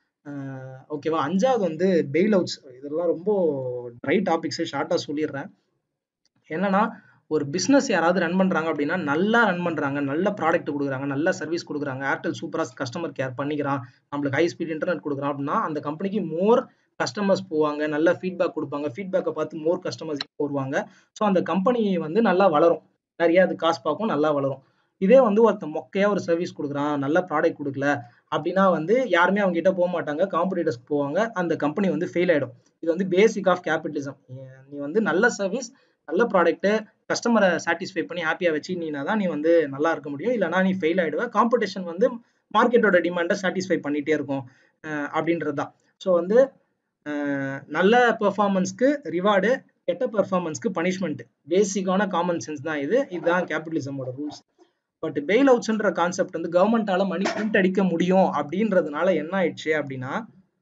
S1: ஓகேவா அஞ்சாவது வந்து பெயில் அவுட்ஸ் இதெல்லாம் ரொம்ப ட்ரை டாபிக்ஸ் ஷார்ட்டா சொல்லிடுறேன் என்னன்னா ஒரு பிஸ்னஸ் யாராவது ரன் பண்றாங்க அப்படின்னா நல்லா ரன் பண்றாங்க நல்ல ப்ராடக்ட் கொடுக்குறாங்க நல்ல சர்வீஸ் கொடுக்குறாங்க ஏர்டெல் சூப்பரா கஸ்டமர் கேர் பண்ணிக்கிறான் நம்மளுக்கு ஹை ஸ்பீட் இன்டர்நெட் கொடுக்குறான் அப்படின்னா அந்த கம்பெனிக்கு மோர் கஸ்டமர்ஸ் போவாங்க நல்ல ஃபீட்பேக் கொடுப்பாங்க ஃபீட்பேக்கை பார்த்து மோர் கஸ்டமர்ஸ் வருவாங்க ஸோ அந்த கம்பெனி வந்து நல்லா வளரும் நிறைய அது காசு பார்க்கும் நல்லா வளரும் இதே வந்து ஒருத்த மொக்கையா ஒரு சர்வீஸ் கொடுக்குறான் நல்ல ப்ராடக்ட் கொடுக்கல அப்படின்னா வந்து யாருமே அவங்க கிட்ட போக மாட்டாங்க காம்படிட்டர்ஸ்க்கு போவாங்க அந்த கம்பெனி வந்து ஃபெயில் ஆயிடும் இது வந்து பேசிக் ஆஃப் கேபிட்டலிசம் நீ வந்து நல்ல சர்வீஸ் நல்ல ப்ராடக்ட் கஸ்டமரை சாட்டிஸ்ஃபை பண்ணி ஹாப்பியா வச்சு நீனா தான் நீ வந்து நல்லா இருக்க முடியும் இல்லைனா நீ ஃபெயில் ஆயிடுவ காம்படிஷன் வந்து மார்க்கெட்டோட டிமாண்டை சாட்டிஸ்ஃபை பண்ணிட்டே இருக்கும் அப்படின்றது தான் ஸோ வந்து நல்ல பெர்ஃபார்மன்ஸ்க்கு ரிவார்டு கெட்ட பெர்ஃபார்மன்ஸ்க்கு பனிஷ்மெண்ட் பேசிக்கான காமன் சென்ஸ் தான் இது இதுதான் கேபிட்டலிசமோட ரூல்ஸ் பட் பெயில் அவுட்ஸ்ன்ற கான்செப்ட் வந்து கவர்மெண்டால மணி பிரிண்ட் அடிக்க முடியும் அப்படின்றதுனால என்ன ஆயிடுச்சு அப்படின்னா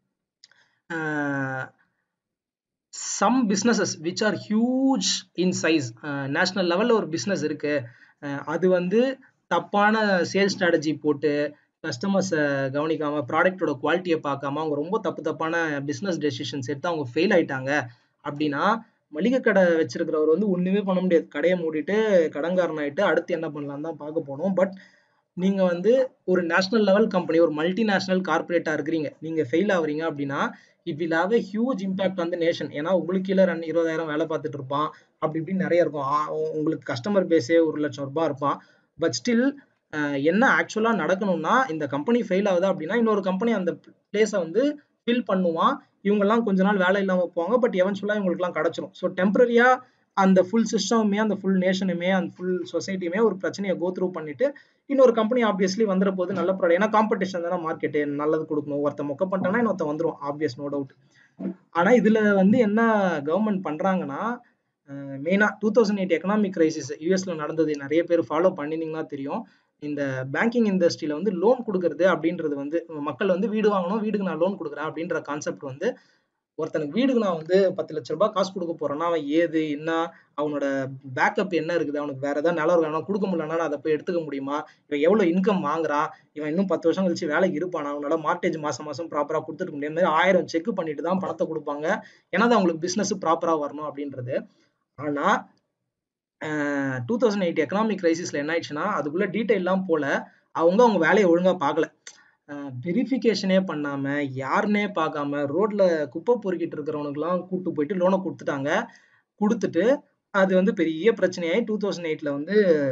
S1: some businesses which are huge in size national லெவலில் ஒரு பிஸ்னஸ் இருக்கு அது வந்து தப்பான சேல்ஸ் ஸ்ட்ராட்டஜி போட்டு கஸ்டமர்ஸை கவனிக்காம ப்ராடக்டோட குவாலிட்டியை பார்க்காம அவங்க ரொம்ப தப்பு தப்பான பிஸ்னஸ் டெசிஷன்ஸ் எடுத்து அவங்க ஃபெயில் ஆயிட்டாங்க அப்படின்னா மளிகை கடை வச்சிருக்கிறவர் வந்து ஒண்ணுமே பண்ண முடியாது கடையை மூடிட்டு கடன்காரன் ஆயிட்டு அடுத்து என்ன பண்ணலாம் தான் பார்க்க போனோம் பட் நீங்க வந்து ஒரு நேஷனல் லெவல் கம்பெனி ஒரு மல்டிநேஷனல் கார்பரேட்டா இருக்கிறீங்க நீங்க ஃபெயில் ஆகுறீங்க அப்படின்னா it will have a huge impact on the nation ஏன்னா உங்களுக்கு கீழே ரெண்டு இருபதாயிரம் வேலை பார்த்துட்டு இருப்பான் அப்படி இப்படி நிறைய இருக்கும் உங்களுக்கு கஸ்டமர் பேஸே ஒரு லட்சம் ரூபாய் இருப்பான் பட் ஸ்டில் என்ன ஆக்சுவலா நடக்கணும்னா இந்த கம்பெனி ஃபெயில் ஆகுதா அப்படின்னா இன்னொரு கம்பெனி அந்த பிளேஸை வந்து ஃபில் பண்ணுவான் இவங்கெல்லாம் கொஞ்ச நாள் வேலை இல்லாம போவாங்க பட் எவன்ச்சுவலா இவங்களுக்குலாம் கிடைச்சிரும் ஸோ டெம்பரரியா அந்த ஃபுல் சிஸ்டமுமே அந்த ஃபுல் நேஷனுமே அந்த ஃபுல் சொசைட்டியுமே ஒரு பிரச்சனையை கோ த்ரூ பண்ணிட்டு இன்னொரு கம்பெனி ஆப்வியஸ்லி வந்துற போது நல்ல ப்ராடக்ட் ஏன்னா காம்படிஷன் தானே மார்க்கெட்டு நல்லது கொடுக்கணும் ஒருத்த மொக்க பண்ணிட்டானா இன்னொருத்த வந்துடும் ஆப்வியஸ் நோ டவுட் ஆனா இதுல வந்து என்ன கவர்மெண்ட் பண்றாங்கன்னா மெயினா two thousand eight economic crisis யூஎஸ்ல நடந்தது நிறைய பேர் ஃபாலோ பண்ணிருந்தீங்கன்னா தெரியும் இந்த பேங்கிங் இண்டஸ்ட்ரியில வந்து லோன் கொடுக்கறது அப்படின்றது வந்து மக்கள் வந்து வீடு வாங்கணும் வீடுக்கு நான் லோன் கொடுக்குறேன் அப்படின்ற கான்செப்ட் வந்து ஒருத்தனுக்கு வீடுக்கு நான் வந்து பத்து லட்ச ரூபாய் காசு கொடுக்க போறேன்னா அவன் ஏது என்ன அவனோட பேக்கப் என்ன இருக்குது அவனுக்கு வேற ஏதாவது நிலம் இருக்கா கொடுக்க முடியலன்னா நான் அதை போய் எடுத்துக்க முடியுமா இவன் எவ்வளவு இன்கம் வாங்குறான் இவன் இன்னும் பத்து வருஷம் கழிச்சு வேலைக்கு இருப்பானா அவனால மார்டேஜ் மாசம் மாசம் ப்ராப்பரா கொடுத்துருக்க முடியாது மாதிரி ஆயிரம் செக் பண்ணிட்டு தான் பணத்தை கொடுப்பாங்க ஏன்னா அது அவங்களுக்கு பிசினஸ் ப்ராப்பரா வரணும் அப்படின்றது ஆனா டூ தௌசண்ட் எயிட் எக்கனாமிக் கிரைசிஸ்ல என்ன ஆயிடுச்சுன்னா அதுக்குள்ள டீட்டெயிலாம் போல அவங்க அவங்க வேலையை ஒழுங்கா பார்க்கல வெரிஃபிகேஷனே பண்ணாம யாருன்னே பார்க்காம ரோட்ல குப்பை பொறுக்கிட்டு இருக்கிறவனுக்குலாம் கூட்டு போயிட்டு லோனை கொடுத்துட்டாங்க கொடுத்துட்டு அது வந்து பெரிய பிரச்சனையாகி டூ தௌசண்ட் எயிட்ல வந்து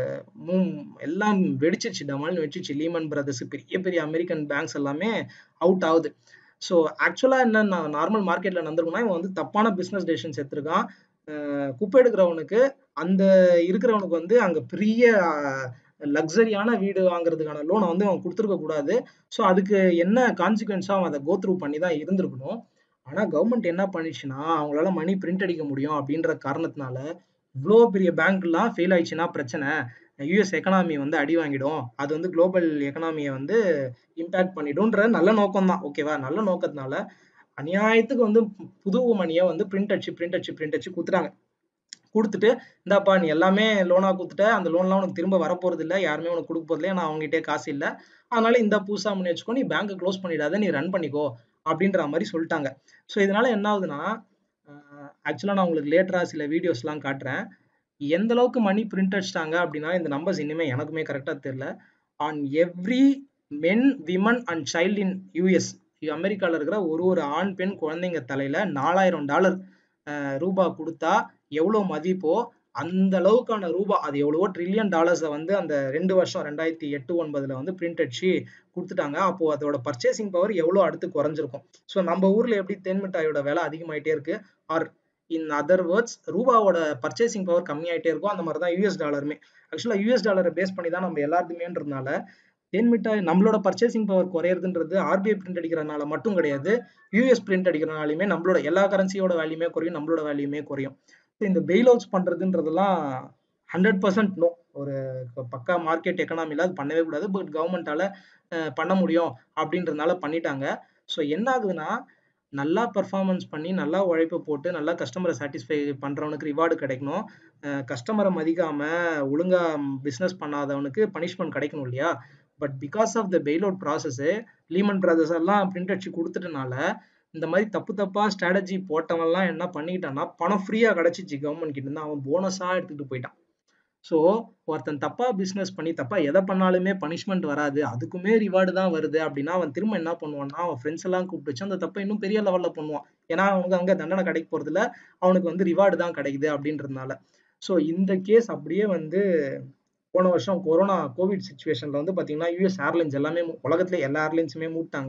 S1: மூ- எல்லாம் வெடிச்சிருச்சு டமால்னு வெடிச்சிருச்சு லீமன் பிரதர்ஸ் பெரிய பெரிய அமெரிக்கன் பேங்க்ஸ் எல்லாமே அவுட் ஆகுது ஸோ ஆக்சுவலாக என்ன நார்மல் மார்க்கெட்ல நடந்திருக்குன்னா இவன் வந்து தப்பான பிஸ்னஸ் டெசிஷன்ஸ் எடுத்திருக்கான் அஹ் குப்பை எடுக்கிறவனுக்கு அந்த இருக்கிறவனுக்கு வந்து அங்கே பெரிய லக்ஸரியான வீடு வாங்குறதுக்கான லோனை வந்து அவன் கொடுத்துருக்க கூடாது ஸோ அதுக்கு என்ன கான்சிக்வன்ஸாக அவன் அதை கோ த்ரூ பண்ணி தான் இருந்திருக்கணும் ஆனால் கவர்மெண்ட் என்ன பண்ணிச்சுன்னா அவங்களால மணி பிரிண்ட் அடிக்க முடியும் அப்படின்ற காரணத்தினால இவ்வளோ பெரிய பேங்க்லாம் ஃபெயில் ஆயிடுச்சுன்னா பிரச்சனை யூஎஸ் எக்கனாமி வந்து அடி வாங்கிடும் அது வந்து குளோபல் எக்கனாமியை வந்து இம்பேக்ட் பண்ணிடும்ன்ற நல்ல நோக்கம் தான் ஓகேவா நல்ல நோக்கத்தினால அநியாயத்துக்கு வந்து புது மணியை வந்து பிரிண்ட் அடிச்சு பிரிண்ட் அடிச்சு பிரிண்ட் அடிச்சு கொடுத்துட்டாங்க கொடுத்துட்டு இந்தாப்பா நீ எல்லாமே லோனா கொடுத்துட்ட அந்த லோன்லாம் உனக்கு திரும்ப வரப்போறது இல்லை யாருமே உனக்கு கொடுக்க போறது இல்லை ஏன்னா அவங்ககிட்டே காசு இல்லை அதனால இந்த புதுசா பண்ணி வச்சுக்கோ நீ பேங்க்கை க்ளோஸ் பண்ணிடாத நீ ரன் பண்ணிக்கோ அப்படின்ற மாதிரி சொல்லிட்டாங்க ஸோ இதனால என்ன ஆகுதுன்னா ஆக்சுவலாக நான் உங்களுக்கு லேட்டராக சில வீடியோஸ்லாம் காட்டுறேன் எந்த அளவுக்கு மணி பிரிண்ட் அடிச்சிட்டாங்க அப்படின்னா இந்த நம்பர்ஸ் இனிமேல் எனக்குமே கரெக்டாக தெரியல on every men women and child in US அமெரிக்காவில் இருக்கிற ஒரு ஒரு ஆண் பெண் குழந்தைங்க தலையில நாலாயிரம் டாலர் ரூபா கொடுத்தா எவ்வளோ மதிப்போ அந்த அளவுக்கான ரூபா அது எவ்வளவோ ட்ரில்லியன் டாலர்ஸை வந்து அந்த ரெண்டு வருஷம் ரெண்டாயிரத்தி எட்டு ஒன்பதுல வந்து பிரிண்ட் அடிச்சு கொடுத்துட்டாங்க அப்போ அதோட பர்ச்சேசிங் பவர் எவ்வளோ அடுத்து குறைஞ்சிருக்கும் ஸோ நம்ம ஊர்ல எப்படி தேன் மிட்டாயோட விலை அதிகமாயிட்டே இருக்கு ஆர் இன் அதர் வேர்ட்ஸ் ரூபாவோட பர்ச்சேசிங் பவர் கம்மியாயிட்டே இருக்கும் அந்த மாதிரி தான் யூஎஸ் டாலருமே ஆக்சுவலாக யூஎஸ் டாலரை பேஸ் பண்ணி தான் நம்ம எல்லாருக்குமேன்றதுனால தேன் மிட்டாய் நம்மளோட பர்ச்சேசிங் பவர் குறையிறதுன்றது ஆர்பிஐ பிரிண்ட் அடிக்கிறனால மட்டும் கிடையாது யூஎஸ் பிரிண்ட் அடிக்கிறனாலுமே நம்மளோட எல்லா கரன்சியோட வேல்யூமே குறையும் நம்மளோட வேல்யூமே குறையும் ஸோ இந்த பெயில் அவுட்ஸ் பண்றதுன்றதெல்லாம் ஹண்ட்ரட் பர்சன்ட் நோ ஒரு பக்கா மார்க்கெட் எக்கனாமில அது பண்ணவே கூடாது பட் கவர்மெண்டால பண்ண முடியும் அப்படின்றதுனால பண்ணிட்டாங்க ஸோ என்ன ஆகுதுன்னா நல்லா பெர்ஃபார்மன்ஸ் பண்ணி நல்லா உழைப்பு போட்டு நல்லா கஸ்டமரை சாட்டிஸ்ஃபை பண்றவனுக்கு ரிவார்டு கிடைக்கணும் கஸ்டமரை மதிக்காம ஒழுங்கா பிஸ்னஸ் பண்ணாதவனுக்கு பனிஷ்மெண்ட் கிடைக்கணும் இல்லையா but because of the bail out process Lehman Brothers எல்லாம் பிரிண்ட் அடிச்சு கொடுத்துட்டனால இந்த மாதிரி தப்பு தப்பா ஸ்ட்ராட்டஜி போட்டவன்லாம் என்ன பண்ணிக்கிட்டான்னா பணம் ஃப்ரீயா கிடைச்சிச்சு கவர்மெண்ட் கிட்ட இருந்து அவன் போனஸா எடுத்துட்டு போயிட்டான் ஸோ ஒருத்தன் தப்பா பிஸ்னஸ் பண்ணி தப்பா எதை பண்ணாலுமே பனிஷ்மெண்ட் வராது அதுக்குமே ரிவார்டு தான் வருது அப்படின்னா அவன் திரும்ப என்ன பண்ணுவான்னா அவன் ஃப்ரெண்ட்ஸ் எல்லாம் கூப்பிட்டு வச்சு அந்த தப்பை இன்னும் பெரிய லெவல்ல பண்ணுவான் ஏன்னா அவனுக்கு அங்க தண்டனை கிடைக்க போறதுல அவனுக்கு வந்து ரிவார்டு தான் கிடைக்குது அப்படின்றதுனால ஸோ இந்த கேஸ் அப்படியே வந்து போன வருஷம் கொரோனா கோவிட் சுச்சுவேஷன்ல வந்து பாத்தீங்கன்னா யூஎஸ் ஏர்லைன்ஸ் எல்லாமே உலகத்துல எல்லா ஏர்லைன்ஸுமே மூட்டாங்க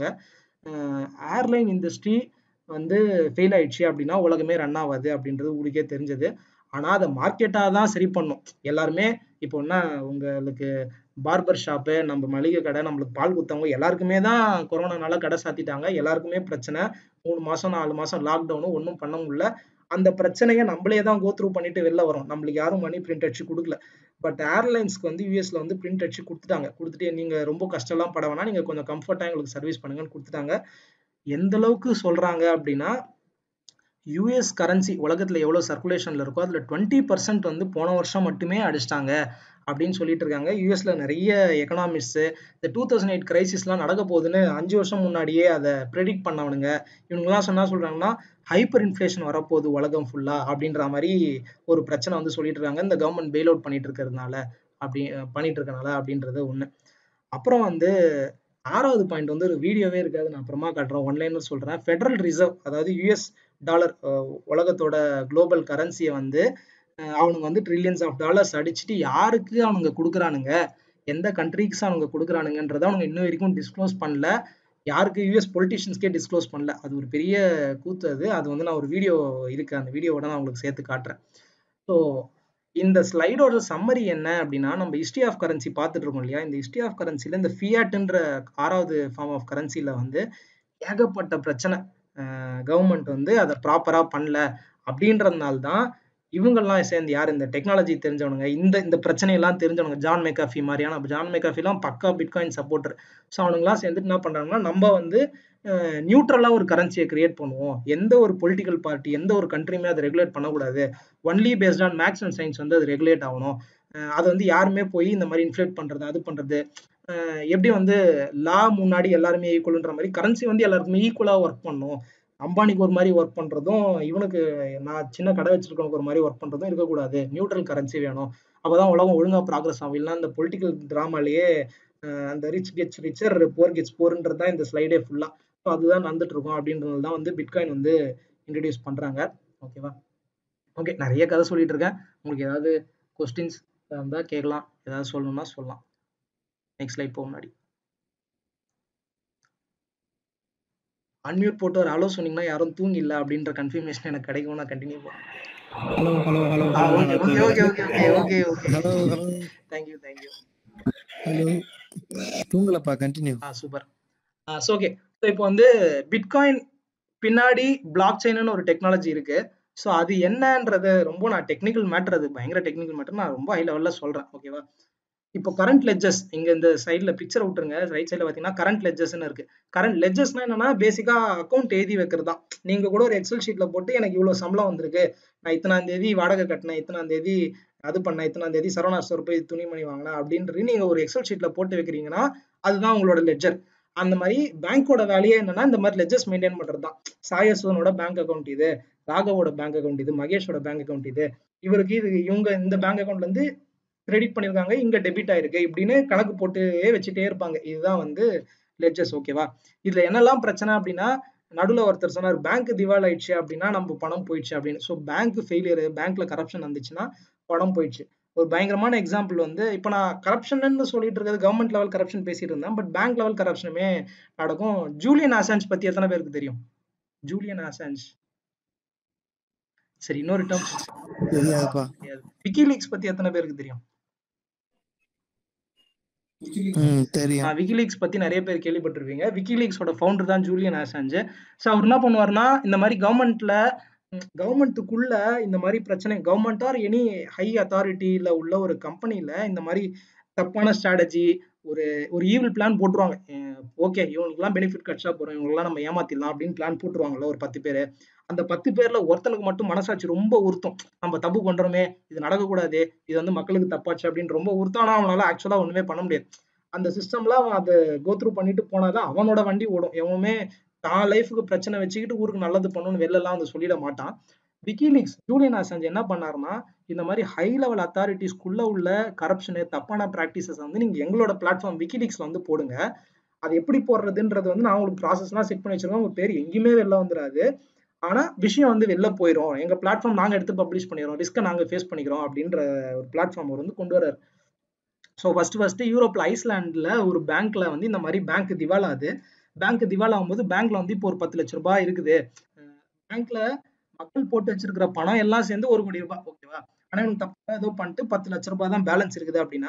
S1: ஏர்லைன் இண்டஸ்ட்ரி வந்து ஃபெயில் ஆயிடுச்சு அப்படின்னா உலகமே ரன் ஆகாது அப்படின்றது உங்களுக்கே தெரிஞ்சது ஆனா அதை மார்க்கெட்டாக தான் சரி பண்ணும் எல்லாருமே இப்போ என்ன உங்களுக்கு பார்பர் ஷாப்பு நம்ம மளிகை கடை நம்மளுக்கு பால் குத்தவங்க எல்லாருக்குமே தான் கொரோனானால கடை சாத்திட்டாங்க எல்லாருக்குமே பிரச்சனை மூணு மாசம் நாலு மாசம் லாக்டவுனும் ஒன்றும் பண்ண முடியல அந்த பிரச்சனையை நம்மளே தான் கோ த்ரூ பண்ணிட்டு வெளில வரும் நம்மளுக்கு யாரும் மணி பிரிண்ட் அடிச்சு கொடுக்கல பட் ஏர்லைன்ஸ்க்கு வந்து யூஎஸ்ல வந்து பிரிண்ட் அடிச்சு கொடுத்துட்டாங்க கொடுத்துட்டு நீங்க ரொம்ப கஷ்டம்லாம் பட வேணா நீங்க கொஞ்சம் கம்ஃபர்ட்டா எங்களுக்கு சர்வீஸ் பண்ணுங்கன்னு கொடுத்துட்டாங்க எந்த அளவுக்கு சொல்றாங்க அப்படின்னா யூஎஸ் கரன்சி உலகத்துல எவ்வளவு சர்க்குலேஷன்ல இருக்கோ அதுல டுவெண்ட்டி பர்சன்ட் வந்து போன வருஷம் மட்டுமே அடிச்சிட்டாங்க அப்படின்னு சொல்லிட்டு இருக்காங்க யூஎஸ்ல நிறைய எக்கனாமிஸ்ட் இந்த டூ தௌசண்ட் எயிட் கிரைசிஸ்லாம் நடக்க போகுதுன்னு அஞ்சு வருஷம் முன்னாடியே அதை ப்ரெடிக்ட் பண்ணவனுங்க இவங்கெல்லாம் சொன்னா சொல்றாங்கன்னா ஹைப்பர் இன்ஃபிளேஷன் வரப்போகுது உலகம் ஃபுல்லா அப்படின்ற மாதிரி ஒரு பிரச்சனை வந்து சொல்லிட்டு இருக்காங்க இந்த கவர்மெண்ட் பெயில் அவுட் பண்ணிட்டு இருக்கிறதுனால அப்படி பண்ணிட்டு இருக்கனால அப்படின்றது ஒண்ணு அப்புறம் வந்து ஆறாவது பாயிண்ட் வந்து ஒரு வீடியோவே இருக்காது நான் அப்புறமா காட்டுறேன் ஒன்லைனர் சொல்றேன் ஃபெடரல் ரிசர்வ் அதாவது யூஎஸ் டாலர் உலகத்தோட குளோபல் கரன்சியை வந்து அவனுங்க வந்து ட்ரில்லியன்ஸ் ஆஃப் டாலர்ஸ் அடிச்சுட்டு யாருக்கு அவனுங்க கொடுக்குறானுங்க எந்த கண்ட்ரிக்கு அவனுங்க கொடுக்குறானுங்கன்றத அவனுங்க இன்னும் வரைக்கும் டிஸ்க்ளோஸ் பண்ணல யாருக்கு யூஎஸ் பொலிட்டிஷியன்ஸ்க்கே டிஸ்க்ளோஸ் பண்ணல அது ஒரு பெரிய கூத்து அது அது வந்து நான் ஒரு வீடியோ இருக்கு அந்த வீடியோவோட நான் உங்களுக்கு சேர்த்து காட்டுறேன் ஸோ இந்த ஸ்லைடோட சம்மரி என்ன அப்படின்னா நம்ம ஹிஸ்ட்ரி ஆஃப் கரன்சி பார்த்துட்டு இருக்கோம் இல்லையா இந்த ஹிஸ்ட்ரி ஆஃப் கரன்சில இந்த ஃபியாட்ன்ற ஆறாவது ஃபார்ம் ஆஃப் கரன்சில வந்து ஏகப்பட்ட பிரச்சனை கவர்மெண்ட் வந்து அதை ப்ராப்பரா பண்ணல அப்படின்றதுனால தான் இவங்கெல்லாம் சேர்ந்து யார் இந்த டெக்னாலஜி தெரிஞ்சவனுங்க இந்த இந்த பிரச்சனையெல்லாம் தெரிஞ்சவனுங்க ஜான் மெக்காஃபி மாதிரியான ஜான் மெக்காஃபிலாம் பக்கா பிட்காயின் சப்போர்ட்டர் ஸோ அவனுங்களாம் சேர்ந்துட்டு என்ன பண்றாங்கன்னா நம்ம வந்து நியூட்ரலா ஒரு கரன்சியை கிரியேட் பண்ணுவோம் எந்த ஒரு பொலிட்டிக்கல் பார்ட்டி எந்த ஒரு கண்ட்ரியுமே அதை ரெகுலேட் பண்ணக்கூடாது only based on maths and science வந்து அது ரெகுலேட் ஆகணும் அது வந்து யாருமே போய் இந்த மாதிரி இன்ஃபிளேட் பண்றது அது பண்றது எப்படி வந்து லா முன்னாடி எல்லாருமே ஈக்குவல்ன்ற மாதிரி கரன்சி வந்து எல்லாருக்குமே ஈக்குவலா ஒர்க் பண்ணும் அம்பானிக்கு ஒரு மாதிரி ஒர்க் பண்றதும் இவனுக்கு நான் சின்ன கடை வச்சிருக்கவனுக்கு ஒரு மாதிரி ஒர்க் பண்றதும் இருக்கக்கூடாது நியூட்ரல் கரன்சி வேணும் அப்பதான் உலகம் ஒழுங்கா ப்ராக்ரஸ் ஆகும் இல்லைன்னா இந்த பொலிட்டிக்கல் டிராமாலேயே அந்த rich gets richer poor gets போர்ன்றது தான் இந்த ஸ்லைடே ஃபுல்லா ஸோ அதுதான் நடந்துட்டு இருக்கும் அப்படின்றதுனால தான் வந்து பிட்காயின் வந்து இன்ட்ரடியூஸ் பண்றாங்க ஓகேவா ஓகே நிறைய கதை சொல்லிட்டு இருக்கேன் உங்களுக்கு ஏதாவது கொஸ்டின்ஸ் இருந்தா கேட்கலாம் ஏதாவது சொல்லணும்னா சொல்லலாம் நெக்ஸ்ட் ஸ்லைட் போக முன்னாடி அன்மியூட் போட்டு ஒரு ஹலோ சொன்னீங்கன்னா யாரும் தூங்கி இல்ல அப்படின்ற கன்ஃபர்மேஷன் எனக்கு கிடைக்கும் நான் continue
S8: hello hello hello
S1: okay okay okay okay okay okay
S8: hello hello
S1: thank you thank you
S8: hello தூங்கலப்பா continue
S1: ah super ah so okay so இப்போ வந்து பிட்காயின் பின்னாடி பிளாக் செயின்னு ஒரு டெக்னாலஜி இருக்கு ஸோ அது என்னன்றது ரொம்ப நான் டெக்னிக்கல் மேட்டர் அது பயங்கர டெக்னிக்கல் மேட்டர் நான் ரொம்ப ஹை லெவலில் சொல்றேன் ஓகேவா இப்போ கரண்ட் லெஜஸ் இங்க இந்த சைடில் பிக்சர் விட்டுருங்க ரைட் சைடில் பார்த்தீங்கன்னா கரண்ட் லெஜஸ்ன்னு இருக்கு கரண்ட் லெஜஸ்னா என்னன்னா பேசிக்கா அக்கௌண்ட் எழுதி வைக்கிறது தான் நீங்க கூட ஒரு எக்ஸல் ஷீட்ல போட்டு எனக்கு இவ்வளவு சம்பளம் வந்திருக்கு நான் இத்தனாம் தேதி வாடகை கட்டினேன் இத்தனாம் தேதி அது பண்ணேன் இத்தனாம் தேதி சரவணா ஸ்டோர் போய் துணிமணி வாங்கினேன் அப்படின்றது நீங்க ஒரு எக்ஸல் ஷீட்ல போட்டு வைக்கிறீங்கன்னா அதுதான் உங்களோட லெஜர் அந்த மாதிரி பேங்கோட வேலையே என்னன்னா இந்த மாதிரி லெஜர்ஸ் மெயின்டைன் பண்றது தான் சாயஸ்வனோட பேங்க் அக்கௌண்ட் இது ராகவோட பேங்க் அக்கௌண்ட் இது மகேஷோட பேங்க் அக்கௌண்ட் இது இவருக்கு இது இவங்க இந்த பேங்க் அக்கௌண்ட்ல இருந்து கிரெடிட் பண்ணிருக்காங்க இங்க டெபிட் ஆயிருக்கு இப்படின்னு கணக்கு போட்டு வச்சுட்டே இருப்பாங்க இதுதான் வந்து லெட்ஜஸ் ஓகேவா இதுல என்னெல்லாம் பிரச்சனை அப்படின்னா நடுவில் ஒருத்தர் சொன்னார் பேங்க் திவால் ஆயிடுச்சு அப்படின்னா நம்ம பணம் போயிடுச்சு அப்படின்னு ஸோ பேங்க் ஃபெயிலியர் பேங்க்ல கரப்ஷன் வந்துச்சுன்னா பணம் போயிடுச்சு ஒரு பயங்கரமான எக்ஸாம்பிள் வந்து இப்போ நான் கரப்ஷன் சொல்லிட்டு இருக்கிறது கவர்மெண்ட் லெவல் கரப்ஷன் பேசிட்டு இருந்தேன் பட் பேங்க் லெவல் கரப்ஷனுமே நடக்கும் ஜூலியன் ஆசான்ஸ் பத்தி எத்தனை பேருக்கு தெரியும் ஜூலியன் ஆசான்ஸ் சரி இன்னொரு டேர்ம்
S8: தெரியாதுப்பா
S1: விக்கிலீக்ஸ் பத்தி எத்தனை பேருக்கு தெரியும்
S8: ம் தெரியும்
S1: விக்கிலீக்ஸ் பத்தி நிறைய பேர் கேள்விப்பட்டிருப்பீங்க விக்கிலீக்ஸோட ஃபவுண்டர் தான் ஜூலியன் ஆசாஞ்சு ஸோ அவர் என்ன பண்ணுவார்னா இந்த மாதிரி கவர்மெண்ட்ல கவர்மெண்ட்டுக்குள்ள இந்த மாதிரி பிரச்சனை கவர்மெண்ட் ஆர் எனி ஹை அத்தாரிட்டியில உள்ள ஒரு கம்பெனில இந்த மாதிரி தப்பான ஸ்ட்ராட்டஜி ஒரு ஒரு ஈவில் பிளான் போட்டுருவாங்க ஓகே இவங்களுக்குலாம் பெனிஃபிட் கிடைச்சா போறோம் இவங்கெல்லாம் நம்ம ஏமாத்திடலாம் அப்படின்னு பிளான் போட்டுருவாங்கல்ல ஒரு பத்து பேர் அந்த பத்து பேர்ல ஒருத்தனுக்கு மட்டும் மனசாட்சி ரொம்ப உறுத்தும் நம்ம தப்பு பண்றோமே இது நடக்கக்கூடாது இது வந்து மக்களுக்கு தப்பாச்சு அப்படின்னு ரொம்ப உறுத்தம் ஆனா அவனால ஆக்சுவலா ஒண்ணுமே பண்ண முடியாது அந்த சிஸ்டம்ல அவன் அதை கோத்ரூ பண்ணிட்டு போனாதான் அவனோட வண்டி ஓடும் எவனுமே தான் லைஃபுக்கு பிரச்சனை வச்சுக்கிட்டு ஊருக்கு நல்லது பண்ணணும்னு வெளிலலாம் வந்து சொல்லிட மாட்டான் விக்கிலீக்ஸ் ஜூலியன் அசாஞ்ச் என்ன பண்ணாருன்னா இந்த மாதிரி ஹை லெவல் அத்தாரிட்டிஸ்க்குள்ள உள்ள கரப்ஷனு தப்பான ப்ராக்டிசஸ் வந்து நீங்க எங்களோட பிளாட்ஃபார்ம் விக்கிலீக்ஸ்ல வந்து போடுங்க அது எப்படி போடுறதுன்றது வந்து நான் உங்களுக்கு ப்ராசஸ்லாம் செட் பண்ணி வச்சிருக்கேன் உங்க பேர் எங்கேயுமே வெளில வந்துடாது ஆனா விஷயம் வந்து வெளில போயிடும் எங்க பிளாட்ஃபார்ம் நாங்க எடுத்து பப்ளிஷ் பண்ணிடுறோம் ரிஸ்க்கை நாங்க ஃபேஸ் பண்ணிக்கிறோம் அப்படின்ற ஒரு பிளாட்ஃபார்ம் அவர் வந்து கொண்டு வர்றாரு ஸோ ஃபர்ஸ்ட் ஃபர்ஸ்ட் யூரோப்ல ஐஸ்லாண்ட்ல ஒரு பேங்க்ல வந்து இந்த மாதிரி பேங்க் திவாலாது பேங்க் திவால் ஆகும்போது பேங்க்ல வந்து இப்போ ஒரு பத்து லட்ச ரூபாய் இருக்குது பேங்க்ல மக்கள் போட்டு வச்சிருக்கிற பணம் எல்லாம் சேர்ந்து ஒரு கோடி ரூபாய் ஓகேவா ஆனா இவங்க தப்பா ஏதோ பண்ணிட்டு பத்து லட்ச ரூபாய் தான் பேலன்ஸ் இருக்குது அப்படின்னா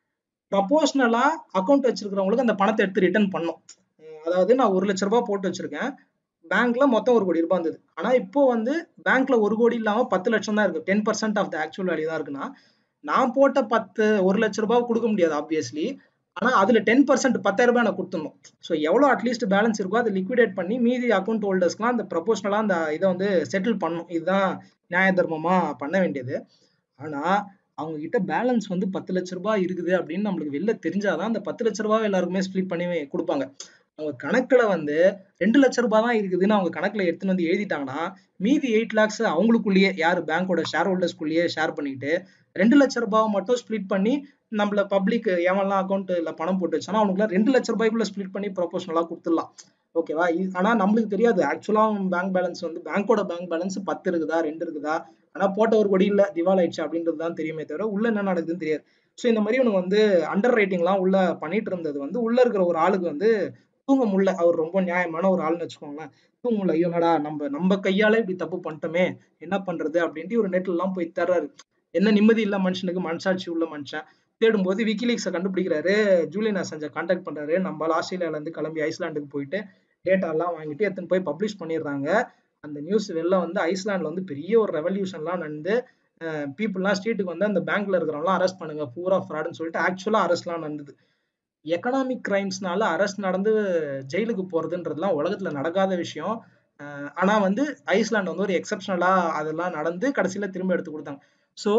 S1: ப்ரப்போஷனலா அக்கௌண்ட் வச்சிருக்கிறவங்களுக்கு அந்த பணத்தை எடுத்து ரிட்டர்ன் பண்ணும் அதாவது நான் ஒரு லட்ச ரூபாய் போட்டு வச்சிருக்கேன் பேங்க்ல மொத்தம் ஒரு கோடி ரூபாய் இருந்தது ஆனா இப்போ வந்து பேங்க்ல ஒரு கோடி இல்லாம பத்து லட்சம் தான் இருக்கு ten percent of the actual value தான் இருக்குன்னா நான் போட்ட பத்து ஒரு லட்ச ரூபாய் கொடுக்க முடியாது ஆப்வியஸ்லி ஆனா அதுல டென் பர்சன்ட் பத்தாயிரம் ரூபாய் நான் கொடுத்துடணும் ஸோ எவ்வளோ அட்லீஸ்ட் பேலன்ஸ் இருக்கோ அதை லிக்விடேட் பண்ணி மீதி அக்கௌண்ட் ஹோல்டர்ஸ்க்குலாம் அந்த ப்ரொபோஷனலா அந்த இதை வந்து செட்டில் பண்ணும் இதுதான் நியாய தர்மமா பண்ண வேண்டியது ஆனா அவங்க கிட்ட பேலன்ஸ் வந்து பத்து லட்ச ரூபாய் இருக்குது அப்படின்னு நம்மளுக்கு வெளில தெரிஞ்சாதான் அந்த பத்து லட்ச ரூபாய் எல்லாருக்குமே ஸ்ப்ளிட் பண்ணி கொடுப்பாங்க அவங்க கணக்குல வந்து ரெண்டு லட்ச ரூபாய் தான் இருக்குதுன்னு அவங்க கணக்குல எடுத்துன்னு வந்து எழுதிட்டாங்கன்னா மீதி எயிட் லேக்ஸ் அவங்களுக்குள்ளேயே யார் பேங்கோட ஷேர் ஹோல்டர்ஸ்குள்ளேயே ஷேர் பண்ணிட்டு ரெண்டு லட்ச ரூபாவை மட்டும் ஸ்ப்ளிட் பண்ணி நம்மள பப்ளிக் எவன்லாம் அக்கௌண்ட்ல பணம் போட்டு வச்சானா அவனுக்குலாம் ரெண்டு லட்ச ரூபாய்க்குள்ள ஸ்ப்ளிட் பண்ணி ப்ரொபோஷனலா கொடுத்துடலாம் ஓகேவா ஆனா நம்மளுக்கு தெரியாது ஆக்சுவலா பேங்க் பேலன்ஸ் வந்து பேங்கோட பேங்க் பேலன்ஸ் பத்து இருக்குதா ரெண்டு இருக்குதா ஆனா போட்ட ஒரு கொடி இல்ல திவால் ஆயிடுச்சு அப்படின்றது தான் தெரியுமே தவிர உள்ள என்ன நடக்குதுன்னு தெரியாது ஸோ இந்த மாதிரி இவனுக்கு வந்து அண்டர் ரைட்டிங்லாம் உள்ள பண்ணிட்டு இருந்தது வந்து உள்ள இருக்கிற ஒரு ஆளுக்கு வந்து தூங்க முடியல அவர் ரொம்ப நியாயமான ஒரு ஆள்னு வச்சுக்கோங்களேன் தூங்க முடியல ஐயோனடா நம்ம நம்ம கையால இப்படி தப்பு பண்ணிட்டோமே என்ன பண்றது அப்படின்ட்டு ஒரு நெட்ல எல்லாம் போய் தர்றாரு என்ன நிம்மதி இல்ல மனுஷனுக்கு மனசாட்சி உள்ள மனுஷன் தேடும்போது விக்கிலீக்ஸை கண்டுபிடிக்கிறாரு ஜூலியன் அசஞ்சை கான்டாக்ட் பண்றாரு நம்ம ஆஸ்திரேலியால இருந்து கிளம்பி ஐஸ்லாண்டுக்கு போயிட்டு டேட்டா எல்லாம் வாங்கிட்டு எடுத்துன்னு போய் பப்ளிஷ் பண்ணிடுறாங்க அந்த நியூஸ் வெளில வந்து ஐஸ்லாண்ட்ல வந்து பெரிய ஒரு ரெவல்யூஷன்லாம் நடந்து பீப்புள்லாம் ஸ்ட்ரீட்டுக்கு வந்து அந்த பேங்க்ல இருக்கிறவங்களாம் அரெஸ்ட் பண்ணுங்க பூரா ஃப்ராடுன்னு சொல்லிட்டு ஆக்சுவலா அரெஸ்ட்லாம் நடந்தது எக்கனாமிக் கிரைம்ஸ்னால அரெஸ்ட் நடந்து ஜெயிலுக்கு போறதுன்றதுலாம் உலகத்துல நடக்காத விஷயம் ஆனா வந்து ஐஸ்லாண்ட் வந்து ஒரு எக்ஸப்ஷனலா அதெல்லாம் நடந்து கடைசியில திரும்ப எடுத்து கொடுத்தாங்க ஸோ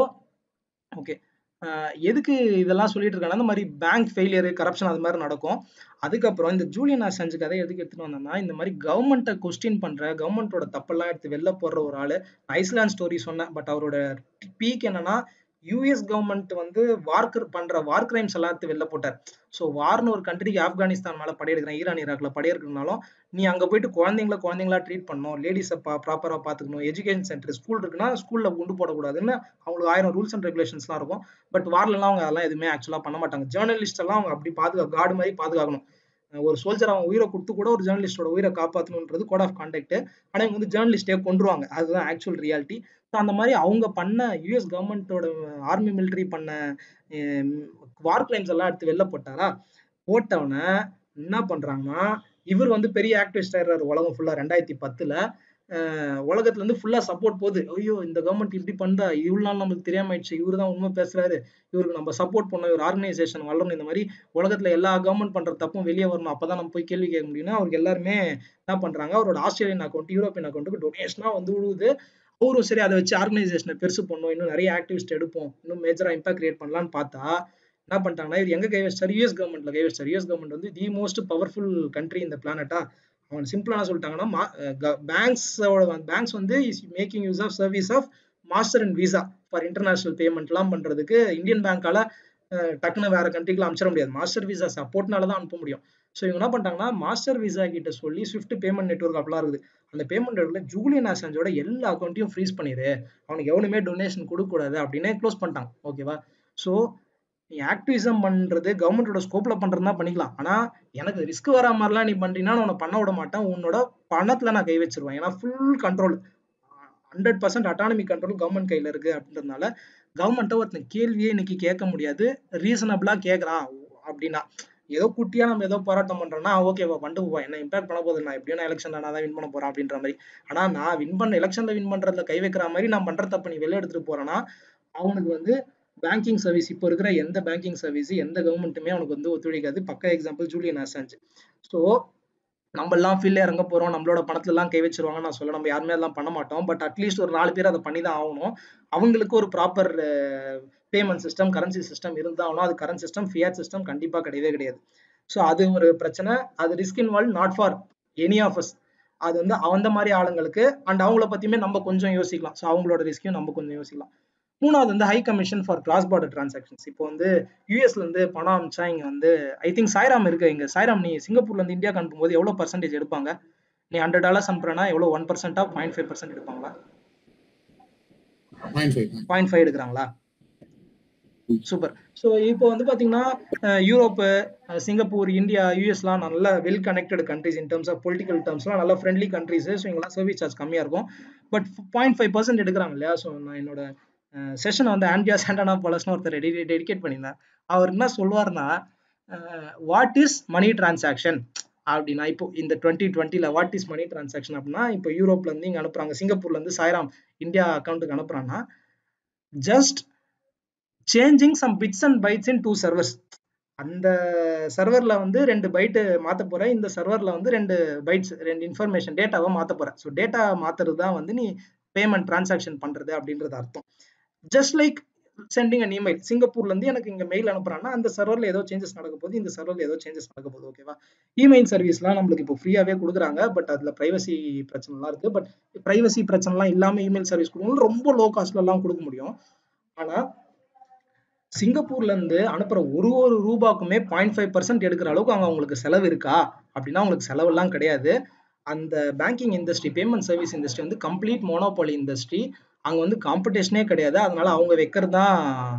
S1: ஓகே எதுக்கு இதெல்லாம் சொல்லிட்டு இருக்காங்க இந்த மாதிரி பேங்க் ஃபெயிலியர் கரப்ஷன் அது மாதிரி நடக்கும் அதுக்கப்புறம் இந்த ஜூலியன் அசஞ்சு கதை எதுக்கு எடுத்துட்டு வந்தோம்னா இந்த மாதிரி கவர்மெண்ட்டை கொஸ்டின் பண்ற கவர்மெண்ட்டோட தப்பெல்லாம் எடுத்து வெளில போடுற ஒரு ஆளு ஐஸ்லாண்ட் ஸ்டோரி சொன்னேன் பட் அவரோட பீக் என்னன்னா யூஎஸ் கவர்மெண்ட் வந்து வார்க்கர் பண்ற வார் கிரைம்ஸ் எல்லாத்தையும் வெளில போட்டார் ஸோ வார்னு ஒரு கண்ட்ரிக்கு ஆப்கானிஸ்தான் மேல படையெடுக்கிறேன் ஈரான் ஈராக்ல படையெடுக்கணும்னாலும் நீ அங்க போயிட்டு குழந்தைங்கள குழந்தைங்களா ட்ரீட் பண்ணணும் லேடிஸை ப்ராப்பரா பாத்துக்கணும் எஜுகேஷன் சென்டர் ஸ்கூல் இருக்குன்னா ஸ்கூல்ல குண்டு போடக்கூடாதுன்னு அவங்களுக்கு ஆயிரம் ரூல்ஸ் அண்ட் ரெகுலேஷன்ஸ்லாம் இருக்கும் பட் வார்லாம் அவங்க அதெல்லாம் எதுவுமே ஆக்சுவலா பண்ண மாட்டாங்க ஜேர்னலிஸ்ட் எல்லாம் அவங்க அப்படி பாதுகா காடு மாதிரி பாதுகாக்கணும் ஒரு சோல்ஜர் அவன் உயிரை கொடுத்து கூட ஒரு ஜேர்னலிஸ்டோட உயிரை காப்பாற்றணுன்றது கோட் ஆஃப் கான்டாக்ட் ஆனால் இவங்க வந்து ஜேர்னலிஸ்டே கொண்டுருவாங்க அதுதான் ஆக்சுவல் ரியாலிட்டி ஸோ அந்த மாதிரி அவங்க பண்ண யூஎஸ் கவர்மெண்ட்டோட ஆர்மி மிலிட்ரி பண்ண வார் கிளைம்ஸ் எல்லாம் எடுத்து வெளில போட்டாரா போட்டவனை என்ன பண்றாங்கன்னா இவர் வந்து பெரிய ஆக்டிவிஸ்ட் ஆயிடுறாரு உலகம் ஃபுல்லா ரெண்டாயிரத்தி பத்துல உலகத்துல இருந்து ஃபுல்லா சப்போர்ட் போகுது ஐயோ இந்த கவர்மெண்ட் இப்படி பண்ணா இவ்வளவு நாள் நம்மளுக்கு தெரியாம ஆயிடுச்சு இவரு தான் உண்மை பேசுறாரு இவருக்கு நம்ம சப்போர்ட் பண்ணோம் இவர் ஆர்கனைசேஷன் வளரணும் இந்த மாதிரி உலகத்துல எல்லா கவர்மெண்ட் பண்ற தப்பும் வெளியே வரணும் அப்பதான் நம்ம போய் கேள்வி கேட்க முடியும்னா அவருக்கு எல்லாருமே என்ன பண்றாங்க அவரோட ஆஸ்திரேலியன் அக்கௌண்ட் யூரோப்பியன் அக்கௌண்ட்டுக்கு டொனேஷனா வந்து விழுவுது அவரும் சரி அதை வச்சு ஆர்கனைசேஷனை பெருசு பண்ணும் இன்னும் நிறைய ஆக்டிவிஸ்ட் எடுப்போம் இன்னும் மேஜரா இம்பாக்ட் கிரியேட் பண்ணலாம்னு பார்த்தா என்ன பண்ணிட்டாங்கன்னா இது எங்க கை வச்சாரு யூஎஸ் கவர்மெண்ட்ல கை வச்சாரு யூஎஸ் கவர்மெண்ட் வந்து தி மோஸ்ட் பவர்ஃபுல் கண்ட்ரி இந்த பிளானட்டா அவங்க சிம்பிளா என்ன சொல்லிட்டாங்கன்னா பேங்க்ஸோட பேங்க்ஸ் வந்து is making use of service of Master and Visa for international பேமெண்ட்லாம் பண்றதுக்கு இந்தியன் பேங்கால டக்குன்னு வேற கண்ட்ரிக்குலாம் அனுப்பிச்சிட முடியாது மாஸ்டர் விசா சப்போர்ட்னால தான் அனுப்ப முடியும் ஸோ இவங்க என்ன பண்ணிட்டாங்கன்னா மாஸ்டர் விசா கிட்ட சொல்லி ஸ்விஃப்ட் பேமெண்ட் நெட்ஒர்க் அப்படிலாம் இருக்குது அந்த பேமெண்ட் நெட்ஒர்க்ல ஜூலியன் ஆசாஞ்சோட எல்லா அக்கௌண்ட்டையும் ஃப்ரீஸ் பண்ணிடு அவனுக்கு எவனுமே டொனேஷன் கொடுக்கக்கூடாது அப்படின்னு க்ளோஸ் பண்ணிட்டாங்க ஓகேவா ஸோ நீ ஆக்டிவிசம் பண்றது கவர்மெண்டோட ஸ்கோப்ல பண்றதுனா பண்ணிக்கலாம் ஆனா எனக்கு ரிஸ்க் வரா மாதிரிலாம் நீ பண்றீங்கன்னா நான் உன்னை பண்ண விட மாட்டேன் உன்னோட பணத்துல நான் கை வச்சிருவேன் ஏன்னா full control hundred percent autonomy control government கையில இருக்கு அப்படின்றதுனால கவர்மெண்ட்டை ஒருத்தன் கேள்வியே இன்னைக்கு கேட்க முடியாது ரீசனபிளா கேட்கறான் அப்படின்னா ஏதோ குட்டியா நம்ம ஏதோ போராட்டம் பண்றோம்னா ஓகேவா பண்ணிட்டு போவா என்ன இம்பாக்ட் பண்ண போகுது நான் எப்படியும் எலெக்ஷன்ல நான் தான் வின் பண்ண போறேன் அப்படின்ற மாதிரி ஆனா நான் வின் பண்ண எலெக்ஷன்ல வின் பண்றதுல கை வைக்கிற மாதிரி நான் பண்ற தப்பு நீ வெளில எடுத்துட்டு போறேன்னா அவனுக்கு வந்து பேங்கிங் சர்வீஸ் இப்போ இருக்கிற எந்த பேங்கிங் சர்வீஸ் எந்த கவர்மெண்ட்டுமே அவனுக்கு வந்து ஒத்துழைக்காது பக்க எக்ஸாம்பிள் ஜூலியன் அசாஞ்ச் ஸோ நம்ம எல்லாம் ஃபீல்ல இறங்க போறோம் நம்மளோட பணத்துல எல்லாம் கை வச்சிருவாங்க நான் சொல்ல நம்ம யாருமே அதெல்லாம் பண்ண மாட்டோம் பட் அட்லீஸ்ட் ஒரு நாலு பேர் அதை பண்ணி தான் ஆகணும் அவங்களுக்கு ஒரு proper payment system currency system இருந்தாலும் அது கரண்ட் சிஸ்டம் ஃபியாட் சிஸ்டம் கண்டிப்பா கிடையவே கிடையாது ஸோ அது ஒரு பிரச்சனை அது risk involve not for any of us அது வந்து அந்த மாதிரி ஆளுங்களுக்கு அண்ட் அவங்கள பத்தியுமே நம்ம கொஞ்சம் யோசிக்கலாம் ஸோ அவங்களோட ரிஸ்க்கையும் நம்ம கொஞ்சம் யோசிக்கலாம் மூணாவது வந்து high commission for cross border transactions இப்போ வந்து யூஎஸ்ல இருந்து பணம் அமிச்சா இங்க வந்து ஐ திங்க் சாய்ராம் இருக்கு இங்க சாய்ராம் நீ சிங்கப்பூர்ல இருந்து இந்தியாவுக்கு அனுப்பும்போது எவ்வளவு பர்சன்டேஜ் எடுப்பாங்க நீ ஹண்ட்ரட் டாலர்ஸ் அனுப்புறனா எவ்வளவு ஒன் பர்சன்டா பாயிண்ட் ஃபைவ் பர்சன்ட் எடுப்பாங்களா பாயிண்ட் ஃபைவ் எடுக்கிறாங்களா சூப்பர் ஸோ இப்போ வந்து பார்த்தீங்கன்னா யூரோப்பு சிங்கப்பூர் இந்தியா யூஎஸ்லாம் நல்ல well connected countries in terms of political டர்ம்ஸ்லாம் நல்ல ஃப்ரெண்ட்லி கண்ட்ரிஸ் ஸோ இங்கெல்லாம் சர்வீஸ் சார்ஜ் கம்மியாக இருக்கும் பட் பாயிண்ட் ஃபைவ் பர்சன்ட் எடுக்கிறாங்க இல்லையா ஸோ நான் என்னோட செஷன் வந்து ஆண்ட்ரியா சாண்டனா பாலஸ்னு ஒருத்தர் டெடிகேட் பண்ணியிருந்தேன் அவர் என்ன சொல்லுவார்னா வாட் இஸ் மணி டிரான்சாக்ஷன் அப்படின்னா இப்போ இந்த டுவெண்ட்டி டுவெண்ட்டில வாட் இஸ் மணி டிரான்சாக்ஷன் அப்படின்னா இப்போ யூரோப்ல இருந்து இங்க அனுப்புறாங்க சிங்கப்பூர்ல இருந்து சாய்ராம் இந்தியா அக்கௌண்ட்டுக்கு அனுப்புறாங்கன்னா just changing some bits and bytes in two servers அந்த சர்வர்ல வந்து ரெண்டு பைட்டு மாத்த போற இந்த சர்வர்ல வந்து ரெண்டு பைட்ஸ் ரெண்டு இன்ஃபர்மேஷன் டேட்டாவை மாத்த போற ஸோ டேட்டா மாத்துறது தான் வந்து நீ பேமெண்ட் டிரான்சாக்ஷன் பண்றது அப்படின்றது அர்த்தம் just like sending an email சிங்கப்பூர்ல இருந்து எனக்கு இங்க மெயில் அனுப்புறான்னா அந்த சர்வர்ல ஏதோ சேஞ்சஸ் நடக்க போகுது இந்த சர்வர்ல ஏதோ சேஞ்சஸ் நடக்க போகுது ஓகேவா இமெயில் சர்வீஸ்லாம் நம்மளுக்கு இப்போ ஃப்ரீயாவே கொடுக்குறாங்க பட் அதுல பிரைவசி பிரச்சனைலாம் இருக்கு பட் பிரைவசி பிரச்சனைலாம் இல்லாம இமெயில் சர்வீஸ் கொடுக்கணும் ரொம்ப லோ காஸ்ட்ல எல்லாம் கொடுக்க முடியும் ஆனா சிங்கப்பூர்ல இருந்து அனுப்புற ஒரு ஒரு ரூபாக்குமே பாயிண்ட் ஃபைவ் பர்சன்ட் எடுக்கிற அளவுக்கு அங்க அவங்களுக்கு செலவு இருக்கா அப்படின்னா அவங்களுக்கு செலவெல்லாம் கிடையாது அந்த banking industry payment service industry வந்து கம்ப்ளீட் மோனோபாலி இண்டஸ்ட்ரி அங்க வந்து காம்படிஷனே கிடையாது அதனால அவங்க வைக்கிறது தான்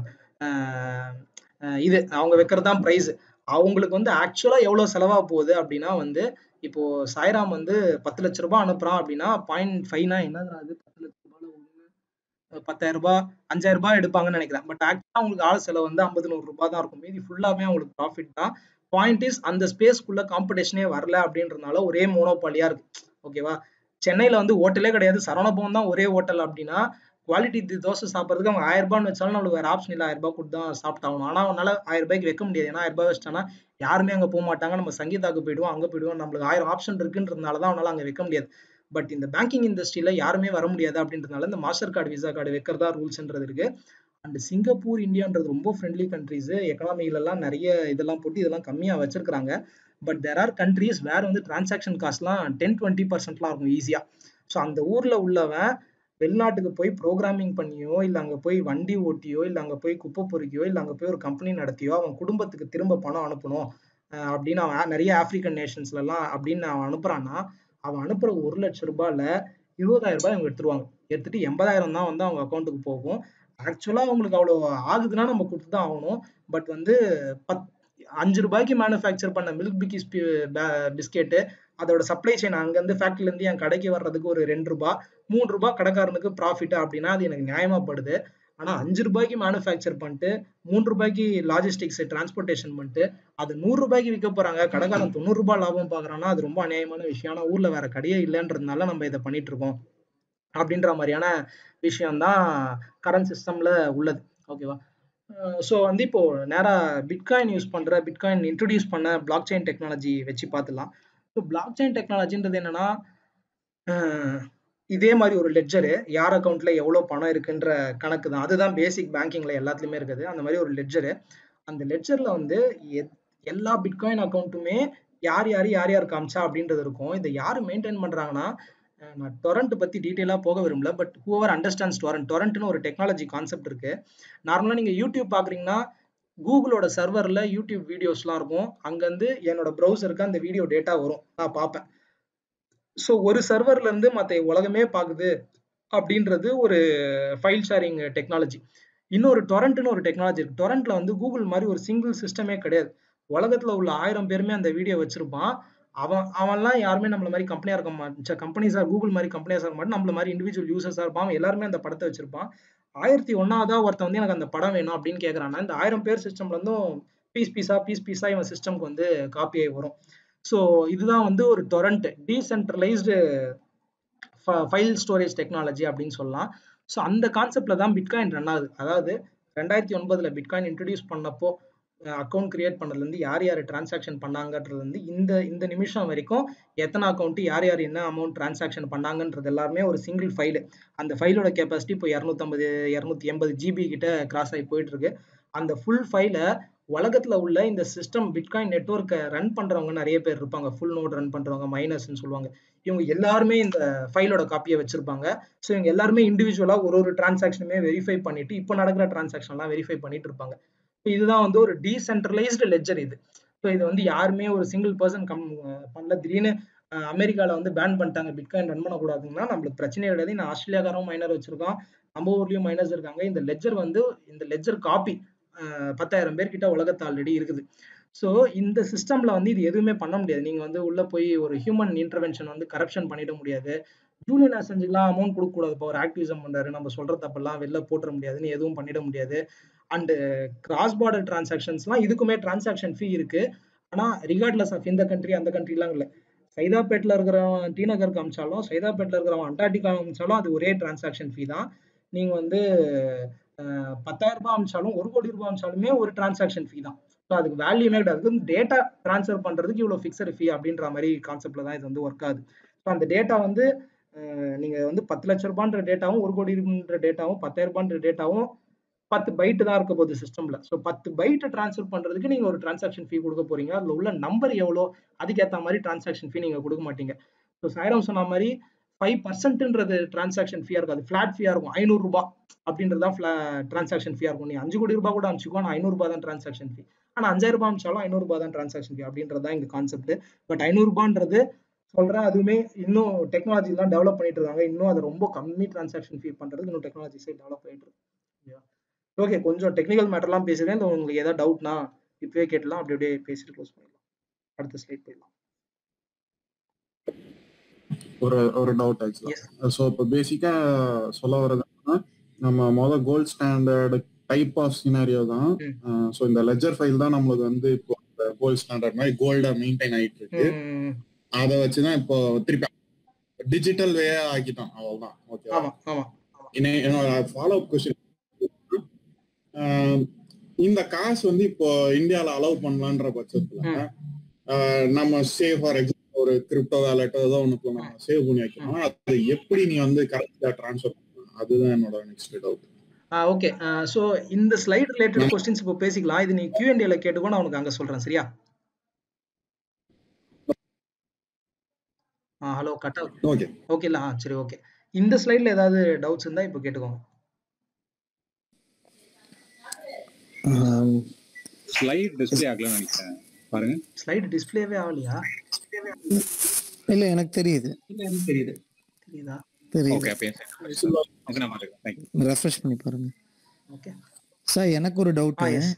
S1: இது அவங்க வைக்கிறது தான் ப்ரைஸ் அவங்களுக்கு வந்து ஆக்சுவலா எவ்வளவு செலவா போகுது அப்படின்னா வந்து இப்போ சாய்ராம் வந்து பத்து லட்ச ரூபாய் அனுப்புறான் அப்படின்னா பாயிண்ட் ஃபைவ்னா என்னது அது பத்து லட்ச ரூபாய் ஒண்ணு பத்தாயிரம் ரூபாய் அஞ்சாயிரம் ரூபாய் எடுப்பாங்கன்னு நினைக்கிறேன் பட் ஆக்சுவலா அவங்களுக்கு ஆள் செலவு வந்து ஐம்பது நூறு ரூபாய் தான் இருக்கும் மீதி ஃபுல்லாமே அவங்களுக்கு ப்ராஃபிட் தான் பாயிண்ட் இஸ் அந்த ஸ்பேஸ்க்குள்ள காம்படிஷனே வரல அப்படின்றதுனால ஒரே மோனோபாலியா இருக்கு ஓகேவா சென்னையில வந்து ஹோட்டலே கிடையாது சரவணபவன் தான் ஒரே ஹோட்டல் அப்படின்னா குவாலிட்டி தோசை சாப்பிட்றதுக்கு அவங்க ஆயிரம் ரூபான்னு வச்சாலும் நம்மளுக்கு வேற ஆப்ஷன் இல்லை ஆயிரம் ரூபாய் கொடுத்து தான் சாப்பிட்டாகணும் ஆனா அவனால ஆயிரம் ரூபாய்க்கு வைக்க முடியாது ஏன்னா ஆயிரம் ரூபாய் வச்சிட்டானா யாருமே அங்க போக மாட்டாங்க நம்ம சங்கீதாக்கு போயிடுவோம் அங்க போயிடுவோம் நம்மளுக்கு ஆயிரம் ஆப்ஷன் இருக்குன்றதுனால தான் அவனால அங்க வைக்க முடியாது பட் இந்த பேங்கிங் இண்டஸ்ட்ரியில யாருமே வர முடியாது அப்படின்றதுனால இந்த மாஸ்டர் கார்டு விசா கார்டு வைக்கிறதா ரூல்ஸ்ன்றது இருக்கு அண்ட் சிங்கப்பூர் இந்தியான்றது ரொம்ப ஃப்ரெண்ட்லி கண்ட்ரிஸ் எக்கனாமிலலாம் நிறைய இதெல்லாம் போட்டு இதெல்லாம் கம்மியாக வச்சிருக்காங்க பட் தெர் ஆர் கண்ட்ரிஸ் வேற வந்து டிரான்சாக்ஷன் காஸ்ட்லாம் டென் டுவெண்ட்டி பர்சன்ட்லாம் இருக்கும் ஈஸியாக ஸோ அந்த ஊரில் உள்ளவன் வெளிநாட்டுக்கு போய் ப்ரோக்ராமிங் பண்ணியோ இல்ல அங்க போய் வண்டி ஓட்டியோ இல்ல அங்க போய் குப்பை பொறுக்கியோ இல்ல அங்க போய் ஒரு கம்பெனி நடத்தியோ அவன் குடும்பத்துக்கு திரும்ப பணம் அனுப்பணும் அஹ் அப்படின்னு அவன் நிறைய ஆப்பிரிக்கன் நேஷன்ஸ்ல எல்லாம் அப்படின்னு அவன் அனுப்புறான்னா அவன் அனுப்புற ஒரு லட்சம் ரூபாயில இருபதாயிரம் ரூபாய் அவங்க எடுத்துருவாங்க எடுத்துட்டு எண்பதாயிரம் தான் வந்து அவங்க அக்கௌண்ட்டுக்கு போகும் ஆக்சுவலா அவங்களுக்கு அவ்வளவு ஆகுதுன்னா நம்ம கொடுத்து தான் ஆகணும் பட் வந்து பத் அஞ்சு ரூபாய்க்கு மேனுஃபேக்சர் பண்ண மில்க் பிக்கிஸ் பிஸ்கெட்டு அதோட சப்ளை செயின் அங்கேருந்து ஃபேக்டரியில இருந்து என் கடைக்கு வர்றதுக்கு ஒரு ரெண்டு ரூபாய் மூணு ரூபாய் கடைக்காரனுக்கு ப்ராஃபிட் அப்படின்னா அது எனக்கு நியாயமா படுது ஆனா அஞ்சு ரூபாய்க்கு மேனுஃபேக்சர் பண்ணிட்டு மூணு ரூபாய்க்கு லாஜிஸ்டிக்ஸ் டிரான்ஸ்போர்ட்டேஷன் பண்ணிட்டு அது நூறு ரூபாய்க்கு விற்க போறாங்க கடைக்காரன் தொண்ணூறு ரூபாய் லாபம் பாக்குறான்னா அது ரொம்ப அநியாயமான விஷயம் ஆனா ஊர்ல வேற கடையே இல்லைன்றதுனால நம்ம இதை பண்ணிட்டு இருக்கோம் அப்படின்ற மாதிரியான விஷயம் தான் கரண்ட் சிஸ்டம்ல உள்ளது ஓகேவா ஸோ வந்து இப்போ நேரா பிட்காயின் யூஸ் பண்ற பிட்காயின் இன்ட்ரடியூஸ் பண்ண பிளாக் செயின் டெக்னாலஜி வச்சு பார்த்துலாம் ஸோ பிளாக் செயின் டெக்னாலஜின்றது என்னன்னா அஹ் இதே மாதிரி ஒரு லெட்ஜரு யார் அக்கௌண்ட்ல எவ்வளவு பணம் இருக்குன்ற கணக்கு தான் அதுதான் பேசிக் பேங்கிங்ல எல்லாத்துலயுமே இருக்குது அந்த மாதிரி ஒரு லெட்ஜரு அந்த லெட்ஜர்ல வந்து எத்- எல்லா பிட்காயின் அக்கௌண்ட்டுமே யார் யார் யார் யார் காமிச்சா அப்படின்றது இருக்கும் இதை யார் மெயின்டைன் பண்றாங்கன்னா அஹ் நான் டொரண்ட் பத்தி டீட்டெயிலா போக விரும்பல பட் ஹூவர் அண்டர்ஸ்டாண்ட்ஸ் டொரண்ட் டொரண்ட்னு ஒரு டெக்னாலஜி கான்செப்ட் இருக்கு நார்மலா நீங்க யூடியூப் பாக்குறீங்கன்னா கூகுளோட சர்வர்ல யூடியூப் வீடியோஸ்லாம் இருக்கும் அங்கேருந்து என்னோட ப்ரௌசருக்கு அந்த வீடியோ டேட்டா வரும் நான் பார்ப்பேன் ஸோ ஒரு சர்வர்ல இருந்து மற்ற உலகமே பார்க்குது அப்படின்றது ஒரு ஃபைல் ஷேரிங் டெக்னாலஜி இன்னொரு டொரண்ட்னு ஒரு டெக்னாலஜி இருக்கு டொரண்ட்ல வந்து கூகுள் மாதிரி ஒரு சிங்கிள் சிஸ்டமே கிடையாது உலகத்துல உள்ள ஆயிரம் பேருமே அந்த வீடியோ வச்சிருப்பான் அவன் அவன்லாம் யாருமே நம்மள மாதிரி கம்பெனியா இருக்க மாட்டான் கம்பெனிஸா கூகுள் மாதிரி கம்பெனிஸா இருக்க மாட்டான் நம்மள மாதிரி இண்டிவிஜுவல் யூசர்ஸா இருப்பான் அவன் எல்லாருமே அந்த படத்தை வச்சிருப்பான் ஆயிரத்தி ஒன்னாவதா ஒருத்தன் வந்து எனக்கு அந்த படம் வேணும் அப்படின்னு கேக்குறான்னா இந்த ஆயிரம் பேர் சிஸ்டம்ல இருந்தும் பீஸ் பீஸா பீஸ் பீஸா இவன் சிஸ்டம்க்கு வந்து காப்பி ஆகி வரும் ஸோ இதுதான் வந்து ஒரு torrent decentralised file storage technology அப்படின்னு சொல்லலாம் ஸோ அந்த கான்செப்ட்ல தான் பிட்காயின் ரன் ஆகுது அதாவது ரெண்டாயிரத்தி ஒன்பதுல பிட்காயின் இன்ட்ரடியூஸ் பண்ணப்போ அக்கௌண்ட் கிரியேட் பண்ணதுலேருந்து யார் யார் டிரான்சாக்ஷன் பண்ணாங்கன்றதுலேருந்து இந்த இந்த நிமிஷம் வரைக்கும் எத்தனை அக்கௌண்ட் யார் யார் என்ன அமௌண்ட் டிரான்சாக்ஷன் பண்ணாங்கன்றது எல்லாருமே ஒரு சிங்கிள் ஃபைலு அந்த ஃபைலோட கெப்பாசிட்டி இப்போ இரநூத்தம்பது இரநூத்தி எண்பது ஜிபி கிட்ட கிராஸ் ஆகி போயிட்டு இருக்கு அந்த ஃபுல் ஃபைலை உலகத்துல உள்ள இந்த சிஸ்டம் பிட்காயின் நெட்ஒர்க்கை ரன் பண்றவங்க நிறைய பேர் இருப்பாங்க ஃபுல் நோட் ரன் பண்றவங்க மைனஸ்ன்னு சொல்லுவாங்க இவங்க எல்லாருமே இந்த ஃபைலோட காப்பியை வச்சிருப்பாங்க ஸோ இவங்க எல்லாருமே இண்டிவிஜுவலா ஒரு ஒரு டிரான்சாக்ஷனுமே வெரிஃபை பண்ணிட்டு இப்போ நடக்கிற டிரான்சாக்ஷன்லாம் வெரிஃபை பண்ணிட்டு இருப்பாங்க இதுதான் வந்து ஒரு டீசென்ட்ரலைஸ்டு லெஜர் இது ஸோ இது வந்து யாருமே ஒரு சிங்கிள் பர்சன் கம் பண்ணல திடீர்னு அமெரிக்காவில் வந்து பேன் பண்ணிட்டாங்க பிட்காயின் ரன் பண்ணக்கூடாதுன்னா நம்மளுக்கு பிரச்சனையே கிடையாது நான் ஆஸ்திரேலியாக்காரன் மைனர் வச்சிருக்கோம் நம்ம ஊர்லயும் மைனர்ஸ் இருக்காங்க இந்த லெஜர் வந்து இந்த லெஜர் காப்பி பத்தாயிரம் பேர் கிட்ட உலகத்து ஆல்ரெடி இருக்குது ஸோ இந்த சிஸ்டம்ல வந்து இது எதுவுமே பண்ண முடியாது நீங்க வந்து உள்ள போய் ஒரு ஹியூமன் இன்டர்வென்ஷன் வந்து கரப்ஷன் பண்ணிட முடியாது ஜூலியன் அசஞ்சுக்கெல்லாம் அமௌண்ட் கொடுக்க கூடாது இப்போ ஒரு ஆக்டிவிசம் பண்றாரு நம்ம சொல்ற தப்பெல்லாம் வெளில போட்டுற முடியாதுன்னு எதுவும் பண்ணிட முடியாது அண்ட் கிராஸ் பார்டர் டிரான்சாக்ஷன்ஸ்லாம் இதுக்குமே டிரான்சாக்ஷன் ஃபீ இருக்கு ஆனா ரிகார்ட்லெஸ் ஆஃப் இந்த கண்ட்ரி அந்த கண்ட்ரிலாம் இல்லை சைதாப்பேட்டில் இருக்கிறவன் டி நகர் காமிச்சாலும் சைதாப்பேட்டில் இருக்கிறவன் அண்டார்டிகா காமிச்சாலும் அது ஒரே டிரான்சாக்ஷன் ஃபீ தான் நீங்க வந்து பத்தாயிரம் ரூபாய் அமிச்சாலும் ஒரு கோடி ரூபாய் அமிச்சாலுமே ஒரு டிரான்சாக்ஷன் ஃபீ தான் ஸோ அதுக்கு வேல்யூமே கிடையாது டேட்டா ட்ரான்ஸ்ஃபர் பண்றதுக்கு இவ்வளோ ஃபிக்ஸட் ஃபீ அப்படின்ற மாதிரி கான்செப்ட்ல தான் இது வந்து ஒர்க் ஆகுது ஸோ அந்த டேட்டா வந்து நீங்க வந்து பத்து லட்ச ரூபான்ற டேட்டாவும் ஒரு கோடின்ற டேட்டாவும் பத்தாயிரம் ரூபான்ற டேட்டாவும் பத்து பைட்டு தான் இருக்க போகுது சிஸ்டம்ல ஸோ பத்து பைட்டை ட்ரான்ஸ்ஃபர் பண்றதுக்கு நீங்க ஒரு டிரான்சாக்ஷன் ஃபீ கொடுக்க போறீங்க அதுல உள்ள நம்பர் எவ்வளோ அதுக்கேற்ற மாதிரி டிரான்சாக்ஷன் ஃபீ நீங்க கொடுக்க மாட்டீங்க ஸோ சாயிரம் சொன்ன மாதிரி ஃபைவ் பர்சன்ட்ன்றது டிரான்சாக்ஷன் ஃபீயா இருக்கும் அது ஃபிளாட் ஃபீயா இருக்கும் ஐநூறு ரூபாய் அப்படின்றது தான் டிரான்சாக்ஷன் ஃபீயா இருக்கும் நீ அஞ்சு கோடி ரூபாய் கூட அனுப்பிச்சுக்கோ நான் ஐநூறு ரூபாய் தான் டிரான்சாக்ஷன் ஃபீ ஆனா அஞ்சாயிரம் ரூபாய் அனுப்பிச்சாலும் ஐநூறு ரூபாய் தான் டிரான்சாக்ஷன் ஃபீ அப்படின்றது தான் இங்க கான்செப்ட் பட் ஐநூறு ரூபான்றது சொல்றேன் அதுவுமே இன்னும் டெக்னாலஜி எல்லாம் டெவலப் பண்ணிட்டு இருக்காங்க இன்னும் அது ரொம்ப கம்மி டிரான்சாக்ஷன் ஃபீ பண்றதுக்கு இன்னும் டெக்னாலஜிஸே டெவலப் ஆயிட்டு இருக்கு ஓகே கொஞ்சம் டெக்னிக்கல் மேட்டர்லாம் பேசுறேன் இல்லை உங்களுக்கு ஏதாவது டவுட்னா இப்பவே கேட்டலாம் அப்படி அப்படியே பேசிட்டு க்ளோஸ் பண்ணிடலாம் அடுத்த ஸ்லைட் போயிடலாம்
S3: ஒரு ஒரு டவுட் ஆக்சுவலா ஸோ இப்போ பேசிக்கா சொல்ல வர்றதுன்னா நம்ம மொதல் gold standard type of scenario தான் ஸோ இந்த லெஜர் ஃபைல் தான் நம்மளுக்கு வந்து இப்போ கோல்ட் ஸ்டாண்டர்ட் மாதிரி கோல்டா மெயின்டைன் ஆயிட்டு இருக்கு அதை வச்சுதான் இப்போ திருப்பி டிஜிட்டல் வே ஆக்கிட்டோம் அவ்வளவுதான் ஓகே என்னோட ஃபாலோ அப் கொஸ்டின் இந்த காசு வந்து இப்போ இந்தியால அலோவ் பண்ணலான்ற பட்சத்துல நம்ம சேவ் ஃபார் எக்ஸாம்பிள் ஒரு கிரிப்டோ வேலெட்டோ ஏதோ ஒன்று நம்ம சேவ் பண்ணி வைக்கணும் அது எப்படி நீ வந்து கரெக்டா ட்ரான்ஸ்ஃபர் பண்ணணும் அதுதான் என்னோட நெக்ஸ்ட் டவுட்
S1: ஓகே ஸோ இந்த ஸ்லைட் ரிலேட்டட் கொஸ்டின்ஸ் இப்போ பேசிக்கலாம் இது நீ கியூஎன்டில கேட்டுக்கோ நான் உனக்கு அங்கே சொல்றேன் சரியா ஹலோ கட்
S3: ஓகே
S1: ஓகேல ஆ சரி ஓகே இந்த ஸ்லைட்ல ஏதாவது டவுட்ஸ் இருந்தா இப்போ கேட்டுக்கோங்க
S2: ஸ்லைட் டிஸ்ப்ளே ஆகலன்னு நினைக்கிறேன் பாருங்க
S1: ஸ்லைடு டிஸ்ப்ளேவே ஆகலையா
S8: இல்ல எனக்கு தெரியுது
S7: தெரியுது
S1: தெரியுதா
S8: தெரியுது
S2: ஓகே அப்போ ஓகே நான் மாட்டேன் தேங்க்யூ
S8: ரெஃப்ரெஷ் பண்ணி பாருங்க
S1: ஓகே
S8: சார் எனக்கு ஒரு டவுட்
S1: ஆ எஸ்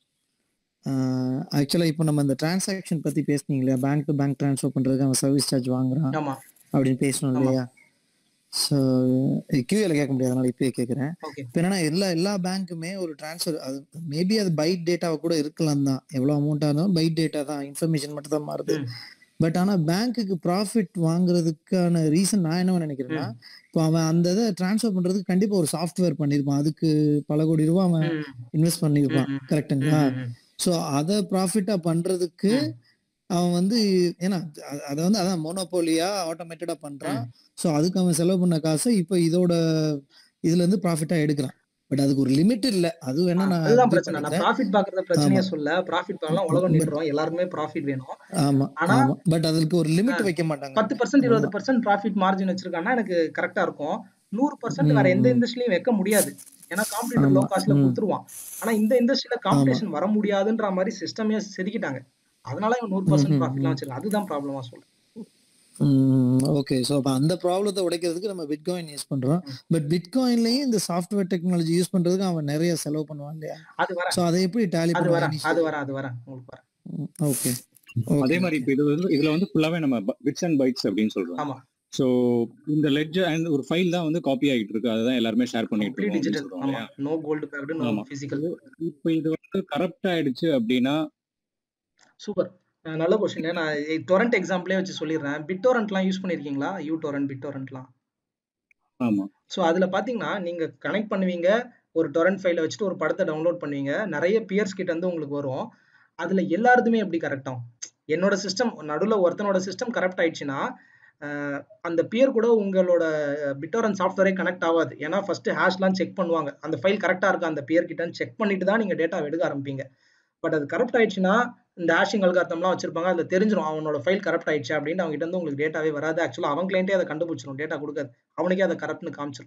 S8: ஆக்சுவலா இப்போ நம்ம இந்த டிரான்சாக்ஷன் பத்தி பேசுனீங்க இல்லையா பேங்க் டு பேங்க் ட்ரான்ஸ்ஃபர் பண்றதுக்கு அவன் சர்வீஸ் சார்ஜ் வாங்குறான்
S1: ஆமா
S8: அப்படின்னு பேசணும்
S1: ஆமா
S8: இல்லையா ஸோ கியூஎல கேட்க முடியாது அதனால இப்பயே கேட்குறேன்
S1: ஓகே
S8: இப்போ என்னன்னா எல்லா எல்லா பேங்க்குமே ஒரு ட்ரான்ஸ்ஃபர் அது மேபி அது பைட் டேட்டாவை கூட இருக்கலாம் தான் எவ்வளோ அமௌண்ட்டாக இருந்தாலும் பைட் டேட்டா தான் இன்ஃபர்மேஷன் மட்டும் தான் மாறுது
S1: ம்
S8: பட் ஆனா பேங்க்குக்கு ப்ராஃபிட் வாங்குறதுக்கான ரீசன் நான் என்ன நினைக்கிறேன்னா
S1: ம்
S8: இப்போ அவன் அந்த இதை ட்ரான்ஸ்ஃபர் பண்றதுக்கு கண்டிப்பா ஒரு சாஃப்ட்வேர் பண்ணியிருப்பான் அதுக்கு பல கோடி ரூபாய் அவன்
S1: ம்
S8: இன்வெஸ்ட்
S1: ம்
S8: பண்ணியிருப்பான்
S1: ம்
S8: கரெக்ட்டுங்களா
S1: ம் ம்
S8: ஸோ அதை ப்ராஃபிட்டா பண்றதுக்கு
S1: ம்
S8: அவன் வந்து ஏன்னா அ- அதை வந்து அதான் மோனோபோலியா ஆட்டோமேட்டடா பண்றான்
S1: ம்
S8: ஸோ அதுக்கு அவன் செலவு பண்ண காசை இப்போ இதோட இதுல இருந்து ப்ராஃபிட்டா எடுக்கிறான் பட் அதுக்கு ஒரு லிமிட் இல்ல அது
S1: ஆ,
S8: வேணா நான்
S1: அதுதான்
S8: அக்ரி
S1: பிரச்சனை நான்
S8: பண்ணிக்கிறேன்
S1: ப்ராஃபிட் பாக்குறத
S8: ஆமா
S1: பிரச்சனையே சொல்ல ப்ராஃபிட் பார்க்கலாம் உலகம்
S8: பட்
S1: நின்றோம் எல்லாருக்குமே ப்ராஃபிட் வேணும்
S8: ஆமா
S1: ஆனா
S8: ஆமா பட் அதுக்கு ஒரு
S1: ஆ,
S8: லிமிட் வைக்க மாட்டாங்க
S1: பத்து பர்சன்ட் இருபது
S8: அவ்வளவுதான்
S1: பர்சன்ட் ப்ராஃபிட் மார்ஜின் வச்சிருக்காங்கன்னா எனக்கு கரெக்டா இருக்கும் நூறு பர்சன்ட் வேற
S8: ம்
S1: எந்த
S8: ம்
S1: இண்டஸ்ட்ரிலையும் வைக்க முடியாது ஏன்னா காம்படிட்டர் லோ
S8: ஆமா
S1: காஸ்ட்ல
S8: ம்
S1: கொடுத்துருவான் ஆனா இந்த இண்டஸ்ட்ரியில
S8: ஆமா
S1: காம்படிஷன் வர முடியாதுன்ற மாதிரி சிஸ்டமே செதுக்கிட்டாங்க அதனால இவன் நூறு
S8: ம்
S1: பர்சன்ட்
S8: ம்
S1: ப்ராஃபிட்லாம்
S8: ம்
S1: வச்சிருக்கான் அதுதான் ப்ராப்ளமா சொல்றேன்
S8: ஓகே ஸோ அப்போ அந்த ப்ராப்ளத்தை உடைக்கிறதுக்கு நம்ம பிட்காயின் யூஸ் பண்றோம்
S1: ம்.
S8: பட் பிட்காயின்லயும் இந்த சாஃப்ட்வேர் டெக்னாலஜி யூஸ் பண்றதுக்கு அவன் நிறைய செலவு பண்ணுவான் இல்லையா
S1: அது வர
S8: ஸோ அதை எப்படி டேலி
S1: அது
S8: பண்ணுவான்
S1: வர அது
S8: இனிஷியலி
S1: வர அது வர உங்களுக்கு வர
S8: ஓகே
S2: அதே
S8: ஓகே
S2: மாதிரி
S8: ஓகே
S2: இப்போ இது வந்து இதுல வந்து ஃபுல்லாவே நம்ம பிட்ஸ் அண்ட் பைட்ஸ் அப்படின்னு சொல்றோம்
S1: ஆமா
S2: ஸோ இந்த லெட்ஜர் அண்ட் ஒரு ஃபைல் தான் வந்து காப்பி ஆகிட்டு இருக்கு அதுதான் எல்லாருமே ஷேர் பண்ணிட்டு
S1: கம்ப்ளீட்
S2: இருக்கோம் அப்படின்னு
S1: டிஜிட்டல்
S2: சொல்றோம்
S1: ஆமா
S2: இல்லையா
S1: நோ கோல்டு பேக்டு நோ
S2: ஆமா
S1: பிசிக்கல்
S2: இப்போ இது வந்து கரப்ட் ஆயிடுச்சு அப்படின்னா
S1: சூப்பர் நல்ல கொஸ்டின் நான் டொரண்ட் எக்ஸாம்பிளே வச்சு சொல்லிடுறேன் பிட்டோரண்ட்லாம் யூஸ் பண்ணிருக்கீங்களா யூ டொரண்ட் பிட்டோரண்ட்லாம்
S2: ஆமா
S1: ஸோ அதில் பார்த்தீங்கன்னா நீங்கள் கனெக்ட் பண்ணுவீங்க ஒரு டொரண்ட் ஃபைலை வச்சுட்டு ஒரு படத்தை டவுன்லோட் பண்ணுவீங்க நிறைய பியர்ஸ் கிட்ட இருந்து உங்களுக்கு வரும் அதில் எல்லாருதுமே எப்படி கரெக்ட் ஆகும் என்னோட சிஸ்டம் நடுவில் ஒருத்தனோட சிஸ்டம் கரெக்ட் ஆயிடுச்சுன்னா அஹ், அந்த பியர் கூட உங்களோட பிட்டோரன் சாஃப்ட்வேரே கனெக்ட் ஆகாது ஏன்னா ஃபர்ஸ்ட் ஹேஷ்லாம் செக் பண்ணுவாங்க அந்த ஃபைல் கரெக்டாக இருக்கா அந்த பியர் கிட்டன்னு செக் பண்ணிட்டு தான் நீங்கள் டேட்டா எடுக்க ஆரம்பிப்பீங்க பட் அது கரெக்ட் ஆயிடுச்சுன்னா இந்த ஹேஷிங் அல்காத்தம்லாம் வச்சிருப்பாங்க அதில் தெரிஞ்சிடும் அவனோட ஃபைல் கரெக்ட் ஆயிடுச்சு அப்படின்னு அவங்க கிட்ட இருந்து உங்களுக்கு டேட்டாவே வராது ஆக்சுவலாக அவன் கிளைண்ட்டே அதை கண்டுபிடிச்சிடும் டேட்டா கொடுக்காது அவனுக்கே அதை கரெக்ட்னு காமிச்சிடும்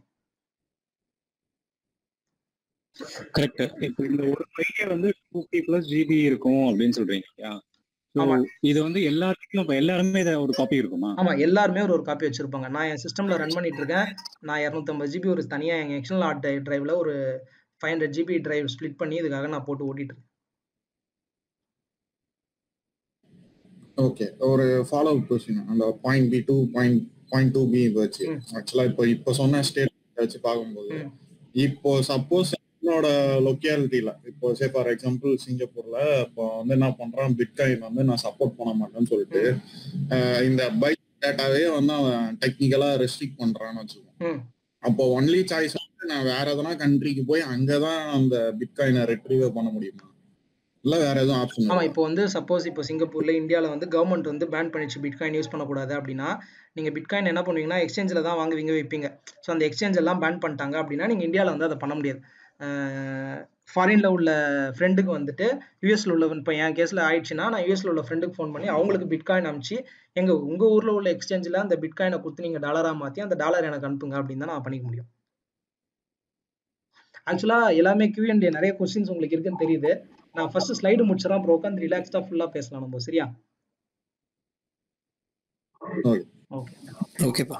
S2: கரெக்ட் இப்போ இந்த ஒரு ஃபைலே வந்து டூ கே பிளஸ் ஜிபி இருக்கும் அப்படின்னு சொல்றீங்க இல்லையா ஸோ
S1: ஆமா
S2: இது வந்து எல்லாருக்கும் இப்போ எல்லாருமே இதை ஒரு காப்பி இருக்குமா
S1: ஆமா எல்லாருமே ஒரு ஒரு காப்பி வச்சிருப்பாங்க நான் என் சிஸ்டம்ல ரன் பண்ணிட்டு இருக்கேன் நான் இரநூத்தம்பது ஜிபி ஒரு தனியா எங்க எக்ஸ்டர்னல் ஹார்ட் டிரைவ்ல ஒரு five hundred GB drive split பண்ணி இதுக்காக நான் போட்டு ஓட்டிட்டு இருக்கேன்
S3: ஓகே ஒரு ஃபாலோ அப் கொஸ்டின் அந்த point B to point point to B வச்சு
S1: ம்
S3: ஆக்சுவலா இப்போ இப்போ சொன்ன ஸ்டேட் வச்சு பார்க்கும்போது
S1: ம்
S3: இப்போ சப்போஸ் என்னோட லொக்கியாலிட்டியில இப்போ சே ஃபார் எக்ஸாம்பிள் சிங்கப்பூர்ல இப்போ வந்து என்ன பண்றான் பிட்காயின் வந்து நான் சப்போர்ட் பண்ண மாட்டேன்னு சொல்லிட்டு
S1: ம்
S3: அஹ் இந்த பைக் டேட்டாவே வந்து அவன் டெக்னிக்கலா ரெஸ்ட்ரிக்ட் பண்றான்னு வச்சுக்கோ
S1: ம்
S3: அப்போ ஒன்லி சாய்ஸ் வந்து நான் வேற எதனா கண்ட்ரிக்கு போய் அங்கதான் அந்த பிட்காயினை ரெட்ரீவ் பண்ண முடியுமா இல்ல வேற எதுவும் ஆப்ஷன்
S1: ஆமா
S3: இருக்கா
S1: இப்போ வந்து சப்போஸ் இப்போ சிங்கப்பூர்ல இந்தியாவில் வந்து கவர்மெண்ட் வந்து பேன் பண்ணிச்சு பிட்காயின் யூஸ் பண்ணக்கூடாது அப்படின்னா நீங்க பிட்காயின் என்ன பண்ணுவீங்கன்னா எக்ஸ்சேஞ்சில் தான் வாங்குவீங்க வைப்பீங்க ஸோ அந்த எக்ஸ்சேஞ்ச் எல்லாம் பேன் பண்ணிட்டாங்க அப்படின்னா நீங்க இந்தியாவில் வந்து அதை பண்ண முடியாது ஃபாரின்ல உள்ள ஃப்ரெண்டுக்கு வந்துட்டு யூஎஸ்ல உள்ள இப்போ என் கேஸ்ல ஆயிடுச்சுன்னா நான் யூஎஸ்ல உள்ள ஃப்ரெண்டுக்கு ஃபோன் பண்ணி அவங்களுக்கு பிட்காயின் அனுப்பிச்சு எங்க உங்க ஊர்ல உள்ள எக்ஸ்சேஞ்சில் அந்த பிட்காயினை கொடுத்து நீங்க டாலரா மாத்தி அந்த டாலர் எனக்கு அனுப்புங்க அப்படின்னு தான் நான் பண்ணிக்க முடியும் ஆக்சுவலா எல்லாமே கியூஎன்டே நிறைய கொஸ்டின்ஸ் உங்களுக்கு இருக்குன்னு தெரியுது நான் ஃபர்ஸ்ட் ஸ்லைடு முடிச்சிடறேன் அப்புறம் உட்காந்து ரிலாக்ஸ்டா ஃபுல்லா பேசலாம் நம்ம சரியா
S3: ஓகே
S1: ஓகே
S8: ஓகேப்பா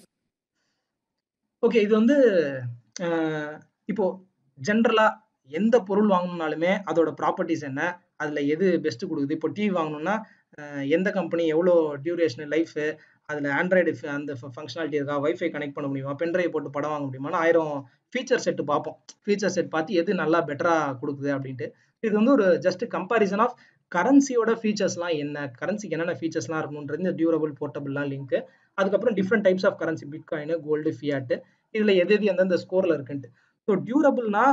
S1: ஓகே இது வந்து அஹ், இப்போ ஜென்ரலா எந்த பொருள் வாங்கணும்னாலுமே அதோட ப்ராப்பர்ட்டிஸ் என்ன அதுல எது பெஸ்ட் கொடுக்குது இப்போ டிவி வாங்கணும்னா அஹ், எந்த கம்பெனி எவ்வளோ டியூரேஷன் லைஃப் அதுல ஆண்ட்ராய்டு அந்த ஃபங்க்ஷனாலிட்டி இருக்கா வைஃபை கனெக்ட் பண்ண முடியுமா பென்ட்ரைவ் போட்டு படம் வாங்க முடியுமான்னு ஆயிரம் ஃபீச்சர் செட் பார்ப்போம் ஃபீச்சர் செட் பார்த்து எது நல்லா பெட்டரா கொடுக்குது அப்படின்ட்டு இது வந்து ஒரு ஜஸ்ட் கம்பாரிசன் ஆஃப் கரன்சியோட ஃபீச்சர்ஸ்லாம் என்ன கரன்சிக்கு என்னென்ன ஃபீச்சர்ஸ்லாம் இருக்கணுன்றது இந்த டியூரபிள் போர்ட்டபிள்லாம் லிங்க் அதுக்கப்புறம் different types of currency bitcoin gold fiat இதுல எது எது எந்தெந்த ஸ்கோர்ல இருக்குன்ட்டு ஸோ டியூரபிள்னா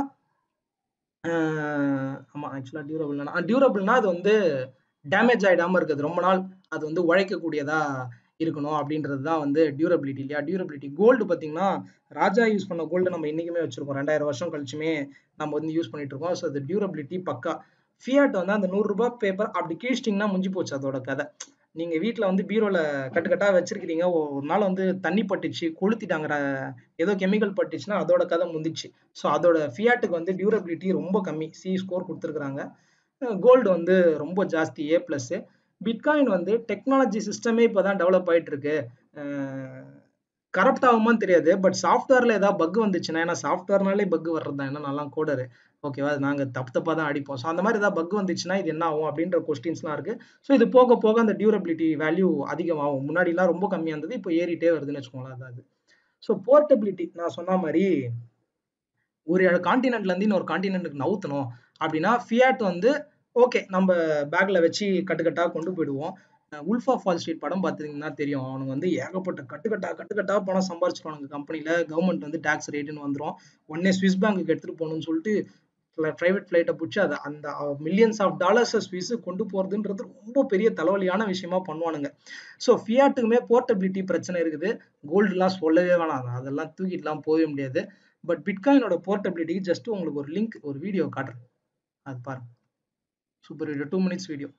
S1: ஆமா ஆக்சுவலா டியூரபிள்னா டியூரபிள்னா அது வந்து டேமேஜ் ஆயிடாம இருக்குது ரொம்ப நாள் அது வந்து உழைக்கக்கூடியதா இருக்கணும் அப்படின்றது தான் வந்து டியூரபிலிட்டி இல்லையா டியூரபிலிட்டி கோல்டு பார்த்தீங்கன்னா ராஜா யூஸ் பண்ண கோல்டு நம்ம இன்னைக்குமே வச்சிருக்கோம் ரெண்டாயிரம் வருஷம் கழிச்சுமே நம்ம வந்து யூஸ் பண்ணிட்டு இருக்கோம் ஸோ அது டியூரபிலிட்டி பக்கா ஃபியாட் வந்து அந்த நூறு ரூபாய் பேப்பர் அப்படி கீழ்ச்சிட்டிங்கன்னா முடிஞ்சு போச்சு அதோட கதை நீங்க வீட்ல வந்து பீரோல கட்டுக்கட்டா வச்சிருக்கிறீங்க ஒ- ஒரு நாள் வந்து தண்ணி பட்டுச்சு கொளுத்திட்டாங்க ர- ஏதோ கெமிக்கல் பட்டுச்சுன்னா அதோட கதை முந்திச்சு ஸோ அதோட ஃபியாட்டுக்கு வந்து டியூரபிலிட்டி ரொம்ப கம்மி சி ஸ்கோர் கொடுத்துருக்குறாங்க கோல்டு வந்து ரொம்ப ஜாஸ்தி ஏ ப்ளஸ் பிட்காயின் வந்து டெக்னாலஜி சிஸ்டமே இப்போதான் டெவலப் ஆயிட்டு இருக்கு கரப்ட் ஆகுமான்னு தெரியாது பட் சாஃப்ட்வேர்ல ஏதாவது பக் வந்துச்சுன்னா ஏன்னா சாஃப்ட்வேர்னாலே பக் வர்றது தான் ஏன்னா நல்லா கோடரு ஓகேவா அது நாங்க தப்பு தப்பா தான் அடிப்போம் ஸோ அந்த மாதிரி ஏதாவது பக் வந்துச்சுன்னா இது என்ன ஆகும் அப்படின்ற கொஸ்டின்ஸ்லாம் இருக்கு ஸோ இது போக போக அந்த டியூரபிலிட்டி வேல்யூ அதிகமாகும் முன்னாடிலாம் ரொம்ப கம்மியா இருந்தது இப்போ ஏறிட்டே வருதுன்னு வச்சுக்கோங்களேன் அதாவது ஸோ போர்ட்டபிலிட்டி நான் சொன்ன மாதிரி ஒரு காண்டினென்ட்ல இருந்து இன்னொரு காண்டினென்ட்டுக்கு நவுத்தணும் அப்படின்னா ஃபியாட் வந்து ஓகே நம்ம பேக்ல வச்சு கட்டுக்கட்டா கொண்டு போயிடுவோம் உல்ஃப் ஆஃப் வால் ஸ்ட்ரீட் படம் பார்த்தீங்கன்னா தெரியும் அவனுங்க வந்து ஏகப்பட்ட கட்டுக்கட்டா கட்டுக்கட்டா பணம் சம்பாரிச்சிருவானுங்க கம்பெனில கவர்மெண்ட் வந்து டாக்ஸ் ரேட்டுன்னு வந்துரும் உடனே ஸ்விஸ் பேங்க்குக்கு எடுத்துட்டு போகணும்னு சொல்லிட்டு ப்ரைவேட் ஃப்ளைட்டை பிடிச்சி அதை அந்த மில்லியன்ஸ் ஆஃப் டாலர்ஸ் ஸ்விஸ் கொண்டு போறதுன்றது ரொம்ப பெரிய தலைவலியான விஷயமா பண்ணுவானுங்க ஸோ ஃபியாட்டுக்குமே போர்ட்டபிலிட்டி பிரச்சனை இருக்குது கோல்டுலாம் சொல்லவே வேணாம் அதெல்லாம் தூக்கிட்டுலாம் போகவே முடியாது பட் பிட்காயினோட போர்ட்டபிலிட்டிக்கு ஜஸ்ட் உங்களுக்கு ஒரு லிங்க் ஒரு வீடியோ காட்டுறேன் அது பாருங்க super video two minutes video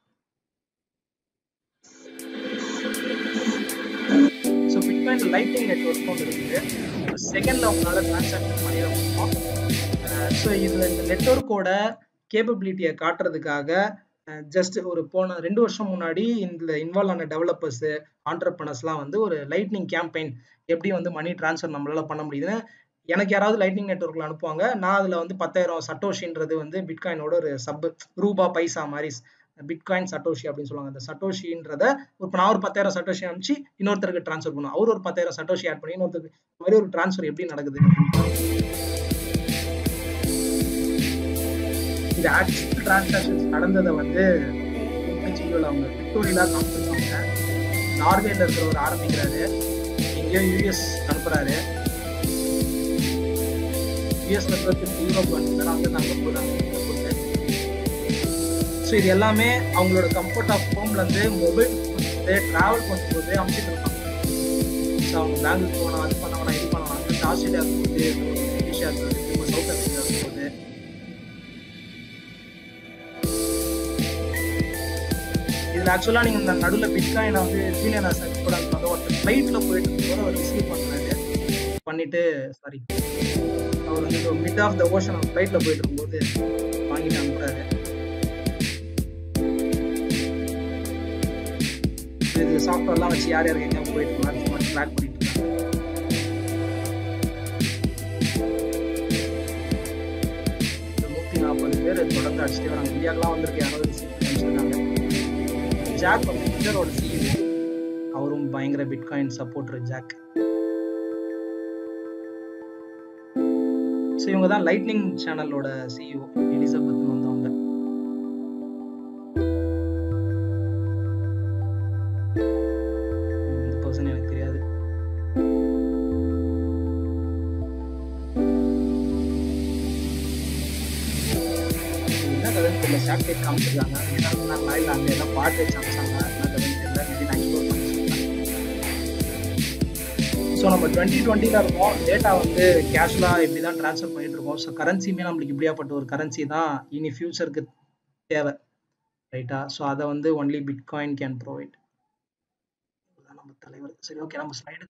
S1: so bitcoin lightning network ஒன்று இருக்குது செகண்ட்ல உங்களால டிரான்சாக்ஷன் பண்ணிட முடியும் ஸோ இதுல இந்த நெட்ஒர்க்கோட கேப்பபிலிட்டியை காட்டுறதுக்காக ஜஸ்ட் ஒரு போன ரெண்டு வருஷம் முன்னாடி இந்த இன்வால்வ் ஆன டெவலப்பர்ஸ் ஆண்டர்பனர்ஸ்லாம் வந்து ஒரு லைட்னிங் கேம்பெயின் எப்படி வந்து மணி டிரான்ஸ்ஃபர் நம்மளால பண்ண முடியுதுன்னு எனக்கு யாராவது லைட்னிங் நெட்ஒர்க்ல அனுப்புவாங்க நான் அதுல வந்து பத்தாயிரம் சட்டோஷின்றது வந்து பிட்காயினோட ஒரு சப் ரூபா பைசா மாதிரி பிட்காயின் சட்டோஷி அப்படின்னு சொல்லுவாங்க அந்த சட்டோஷின்றத இப்போ நான் ஒரு பத்தாயிரம் சட்டோஷி அனுப்பிச்சு இன்னொருத்தருக்கு ட்ரான்ஸ்ஃபர் பண்ணும் அவர் ஒரு பத்தாயிரம் சட்டோஷி ஆட் பண்ணி இன்னொருத்தருக்கு இந்த மாதிரி ஒரு ட்ரான்ஸ்ஃபர் எப்படி நடக்குது இந்த ஆக்சுவல் டிரான்சாக்ஷன்ஸ் நடந்ததை வந்து ஜியோல அவங்க விக்டோரியலா காமிச்சிருக்காங்க நார்வேல இருக்கிறவர் ஆரம்பிக்கிறாரு எங்கேயோ யூஎஸ் அனுப்புறாரு யூஎஸ்ல இருக்கிறது யூரோப் அனுப்புறாரு அங்க அங்க போறாங்க போட்டு ஸோ இது எல்லாமே அவங்களோட கம்ஃபர்ட் ஆஃப் ஹோம்ல இருந்து மொபைல் டிராவல் பண்ணும்போது அமைச்சிட்டு இருப்பாங்க ஸோ அவங்க பேங்குக்கு போனா அது பண்ண வேணாம் இது பண்ண வேணாம் அங்கே ஆஸ்திரேலியா போகுது இந்தோனேஷியா போகுது சவுத் ஆஃப்ரிக்கா போகுது இதுல ஆக்சுவலா நீங்க இந்த நடுவுல பிட்காயினை வந்து சீனியர் சர்ச் கூட அந்த ஒருத்தர் ஃபிளைட்ல போயிட்டு இருக்கும்போது அவர் ரிசீவ் பண்றாரு பண்ணிட்டு சாரி அவர் வந்து மிட் ஆஃப் த ஓஷன் அவர் ஃபிளைட்ல போயிட்டு இருக்கும்போது வாங்கிட்டு அனுப்புறாரு இது சாஃப்ட்வேர்லாம் வச்சு யார் யாருக்கு எங்க போயிட்டு இருக்காங்க ட்ராக் பண்ணிட்டு இருக்காங்க நூத்தி நாற்பது பேர் தொடர்ந்து அடிச்சுட்டு வராங்க இந்தியாக்கெல்லாம் வந்திருக்கு யாராவது ரிசீவ் பண்ணி அனுப்பிச்சிருக்காங்க ஜாக் வந்து ட்விட்டரோட சிஇஓ அவரும் பயங்கர பிட்காயின் சப்போர்ட்டர் ஜாக் ஸோ இவங்க தான் லைட்னிங் சேனலோட சிஇஓ எலிசபெத் வந்தவங்க இந்த பர்சன் எனக்கு தெரியாது என்ன கதைன்னு தெரியல ஷார்ட்கட் காமிச்சிருக்காங்க என்ன இல்லை அங்கே எல்லாம் பாட்டு வச்சு அமைச்சாங்க என்ன கதைன்னு தெரியல மேபி நான் எக்ஸ்ப்ளோர் பண்ணி ஸோ நம்ம டுவெண்ட்டி டுவெண்ட்டியில் இருக்கோம் டேட்டா வந்து கேஷ்லாம் இப்படி தான் ட்ரான்ஸ்ஃபர் பண்ணிட்டு இருக்கோம் ஸோ கரன்சியுமே நம்மளுக்கு இப்படியாப்பட்ட ஒரு கரன்சி தான் இனி ஃபியூச்சருக்கு தேவை ரைட்டா ஸோ அதை வந்து ஒன்லி பிட்காயின் கேன் ப்ரொவைட் நம்ம தலைவர் சரி ஓகே நம்ம ஸ்லைடு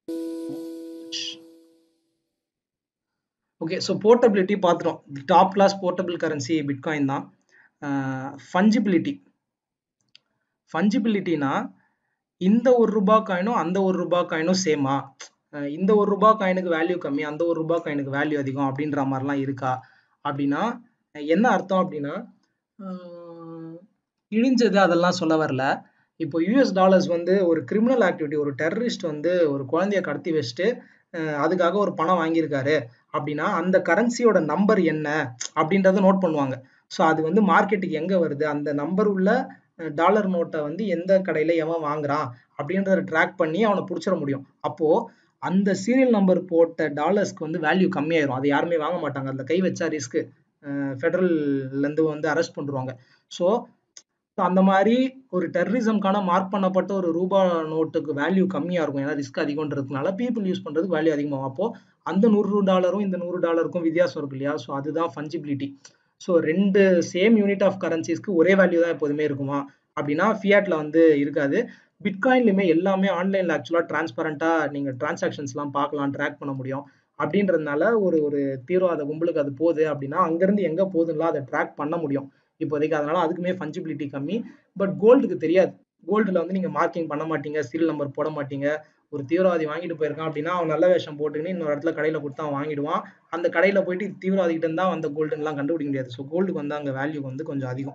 S1: ஓகே ஸோ போர்ட்டபிலிட்டி பார்த்துட்டோம் top class portable currency bitcoin தான் ஃபஞ்சிபிலிட்டி ஃபஞ்சிபிலிட்டினா இந்த ஒரு ரூபா காயினும் அந்த ஒரு ரூபா காயினும் சேமா இந்த ஒரு ரூபா காயினுக்கு வேல்யூ கம்மி அந்த ஒரு ரூபா காயினுக்கு வேல்யூ அதிகம் அப்படின்ற மாதிரிலாம் இருக்கா அப்படின்னா என்ன அர்த்தம் அப்படின்னா இழிஞ்சது அதெல்லாம் சொல்ல வரல இப்போ யூஎஸ் டாலர்ஸ் வந்து ஒரு கிரிமினல் ஆக்டிவிட்டி ஒரு டெரரிஸ்ட் வந்து ஒரு குழந்தைய கடத்தி வச்சுட்டு அதுக்காக ஒரு பணம் வாங்கியிருக்காரு அப்படின்னா அந்த கரன்சியோட நம்பர் என்ன அப்படின்றத நோட் பண்ணுவாங்க ஸோ அது வந்து மார்க்கெட்டுக்கு எங்கே வருது அந்த நம்பர் உள்ள டாலர் நோட்டை வந்து எந்த கடையில் எவன் வாங்குறான் அப்படின்றத ட்ராக் பண்ணி அவனை பிடிச்சிட முடியும் அப்போது அந்த சீரியல் நம்பர் போட்ட டாலர்ஸ்க்கு வந்து வேல்யூ கம்மியாயிரும் அது யாருமே வாங்க மாட்டாங்க அதில் கை வச்சா ரிஸ்க்கு ஃபெடரல்லேருந்து வந்து அரெஸ்ட் பண்ணுவாங்க ஸோ அந்த மாதிரி ஒரு டெரரிசம்கான மார்க் பண்ணப்பட்ட ஒரு ரூபா நோட்டுக்கு வேல்யூ கம்மியாக இருக்கும் ஏன்னா ரிஸ்க் அதிகம்ன்றதுனால பீப்புள் யூஸ் பண்ணுறதுக்கு வேல்யூ அதிகமாகும் அப்போது அந்த நூறு டாலரும் இந்த நூறு டாலருக்கும் வித்தியாசம் இருக்கு இல்லையா ஸோ அதுதான் ஃபஞ்சிபிலிட்டி ஸோ ரெண்டு சேம் யூனிட் ஆஃப் கரன்சிஸ்க்கு ஒரே வேல்யூ தான் எப்போதுமே இருக்குமா அப்படின்னா ஃபியாட்ல வந்து இருக்காது பிட்காயின்லையுமே எல்லாமே ஆன்லைனில் ஆக்சுவலாக டிரான்ஸ்பரண்ட்டாக நீங்கள் டிரான்சாக்ஷன்ஸ்லாம் பார்க்கலாம் ட்ராக் பண்ண முடியும் அப்படின்றதுனால ஒரு ஒரு தீவிரவாத கும்பலுக்கு அது போகுது அப்படின்னா அங்கேருந்து எங்கே போகுதுன்னா அதை ட்ராக் பண்ண முடியும் இப்போதைக்கு அதனால அதுக்குமே ஃபஞ்சிபிலிட்டி கம்மி பட் கோல்டுக்கு தெரியாது கோல்டில் வந்து நீங்கள் மார்க்கிங் பண்ண மாட்டீங்க சீரியல் நம்பர் போட மாட்டீங்க ஒரு தீவிரவாதி வாங்கிட்டு போயிருக்கான் அப்படின்னா அவன் நல்ல வேஷம் போட்டுக்கின்னு இன்னொரு இடத்துல கடையில் கொடுத்து அவன் வாங்கிடுவான் அந்த கடையில் போயிட்டு தீவிரவாதி கிட்ட இருந்தா அந்த கோல்டுலாம் கண்டுபிடிக்க முடியாது ஸோ கோல்டுக்கு வந்து அங்கே வேல்யூ வந்து கொஞ்சம் அதிகம்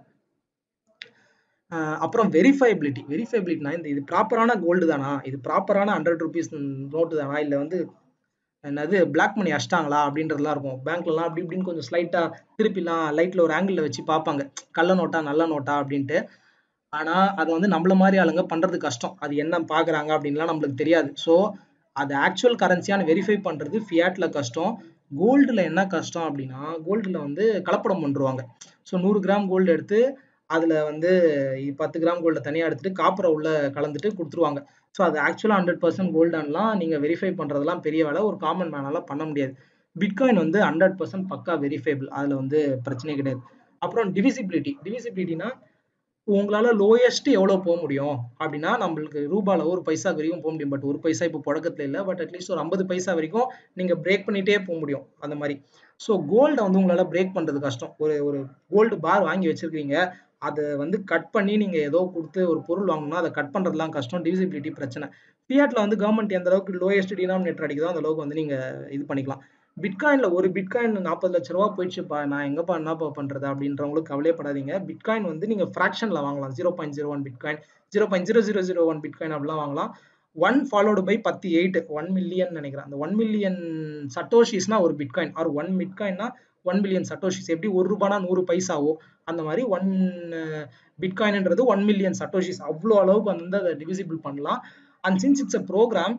S1: அப்புறம் வெரிஃபைபிலிட்டி வெரிஃபைபிலிட்டினா இந்த இது ப்ராப்பரான கோல்டு தானா இது ப்ராப்பரான ஹண்ட்ரட் ருபீஸ் நோட்டு தானா இல்லை வந்து என்னது பிளாக் மணி அடிச்சிட்டாங்களா அப்படின்றதுலாம் இருக்கும் பேங்க்லலாம் அப்படி இப்படின்னு கொஞ்சம் ஸ்லைட்டாக திருப்பிலாம் லைட்டில் ஒரு ஆங்கிளில் வச்சு பார்ப்பாங்க கள்ள நோட்டா நல்ல நோட்டா அப்படின்ட்டு ஆனால் அதை வந்து நம்மள மாதிரி ஆளுங்க பண்ணுறது கஷ்டம் அது என்ன பார்க்குறாங்க அப்படின்லாம் நம்மளுக்கு தெரியாது ஸோ அது ஆக்சுவல் கரன்சியான வெரிஃபை பண்ணுறது ஃபியாட்டில் கஷ்டம் கோல்டில் என்ன கஷ்டம் அப்படின்னா கோல்டில் வந்து கலப்படம் பண்ணுருவாங்க ஸோ நூறு கிராம் கோல்டு எடுத்து அதில் வந்து பத்து கிராம் கோல்டை தனியாக எடுத்துட்டு காப்பரை உள்ள கலந்துட்டு கொடுத்துருவாங்க ஸோ அது ஆக்சுவலாக ஹண்ட்ரட் பர்சன்ட் கோல்டான்லாம் நீங்கள் வெரிஃபை பண்ணுறதெல்லாம் பெரிய வேலை ஒரு காமன் மேனால பண்ண முடியாது பிட்காயின் வந்து ஹண்ட்ரட் பர்சன்ட் பக்கா வெரிஃபைபிள் அதில் வந்து பிரச்சனையே கிடையாது அப்புறம் டிவிசிபிலிட்டி டிவிசிபிலிட்டினா உங்களால லோயஸ்ட் எவ்வளோ போக முடியும் அப்படின்னா நம்மளுக்கு ரூபால ஒரு பைசா வரைக்கும் போக முடியும் பட் ஒரு பைசா இப்போ புழக்கத்துல இல்லை பட் அட்லீஸ்ட் ஒரு ஐம்பது பைசா வரைக்கும் நீங்க பிரேக் பண்ணிட்டே போக முடியும் அந்த மாதிரி ஸோ கோல்டை வந்து உங்களால பிரேக் பண்றது கஷ்டம் ஒரு ஒரு கோல்டு பார் வாங்கி வச்சிருக்கீங்க அதை வந்து கட் பண்ணி நீங்க ஏதோ கொடுத்து ஒரு பொருள் வாங்கணும்னா அதை கட் பண்றதுலாம் கஷ்டம் டிவிசிபிலிட்டி பிரச்சனை ஃபியாட்ல வந்து கவர்மெண்ட் எந்த அளவுக்கு லோயஸ்ட் டினாமினேட்டர் அடிக்குதோ அந்த அளவுக்கு வந்து நீங்க இது பண்ணிக்கலாம் பிட்காயின்ல ஒரு பிட்காயின் நாற்பது லட்ச ரூபா போயிடுச்சுப்பா நான் எங்கப்பா என்னப்பா பண்றது அப்படின்றவங்களுக்கு கவலையப்படாதீங்க பிட்காயின் வந்து நீங்க ஃபிராக்ஷன்ல வாங்கலாம் zero point zero one bitcoin zero point zero zero zero one bitcoin அப்படிலாம் வாங்கலாம் ஒன் ஃபாலோடு பை பத்து எயிட் ஒன் மில்லியன் நினைக்கிறேன் அந்த ஒன் மில்லியன் சட்டோஷிஸ்னா ஒரு பிட்காயின் ஆர் ஒன் பிட்காயின்னா ஒன் மில்லியன் சட்டோஷிஸ் எப்படி ஒரு ரூபானா நூறு பைசாவோ அந்த மாதிரி ஒன் பிட்காயின்ன்றது ஒன் மில்லியன் சட்டோஷிஸ் அவ்வளோ அளவுக்கு வந்து அதை டிவிசிபிள் பண்ணலாம் and since it's a program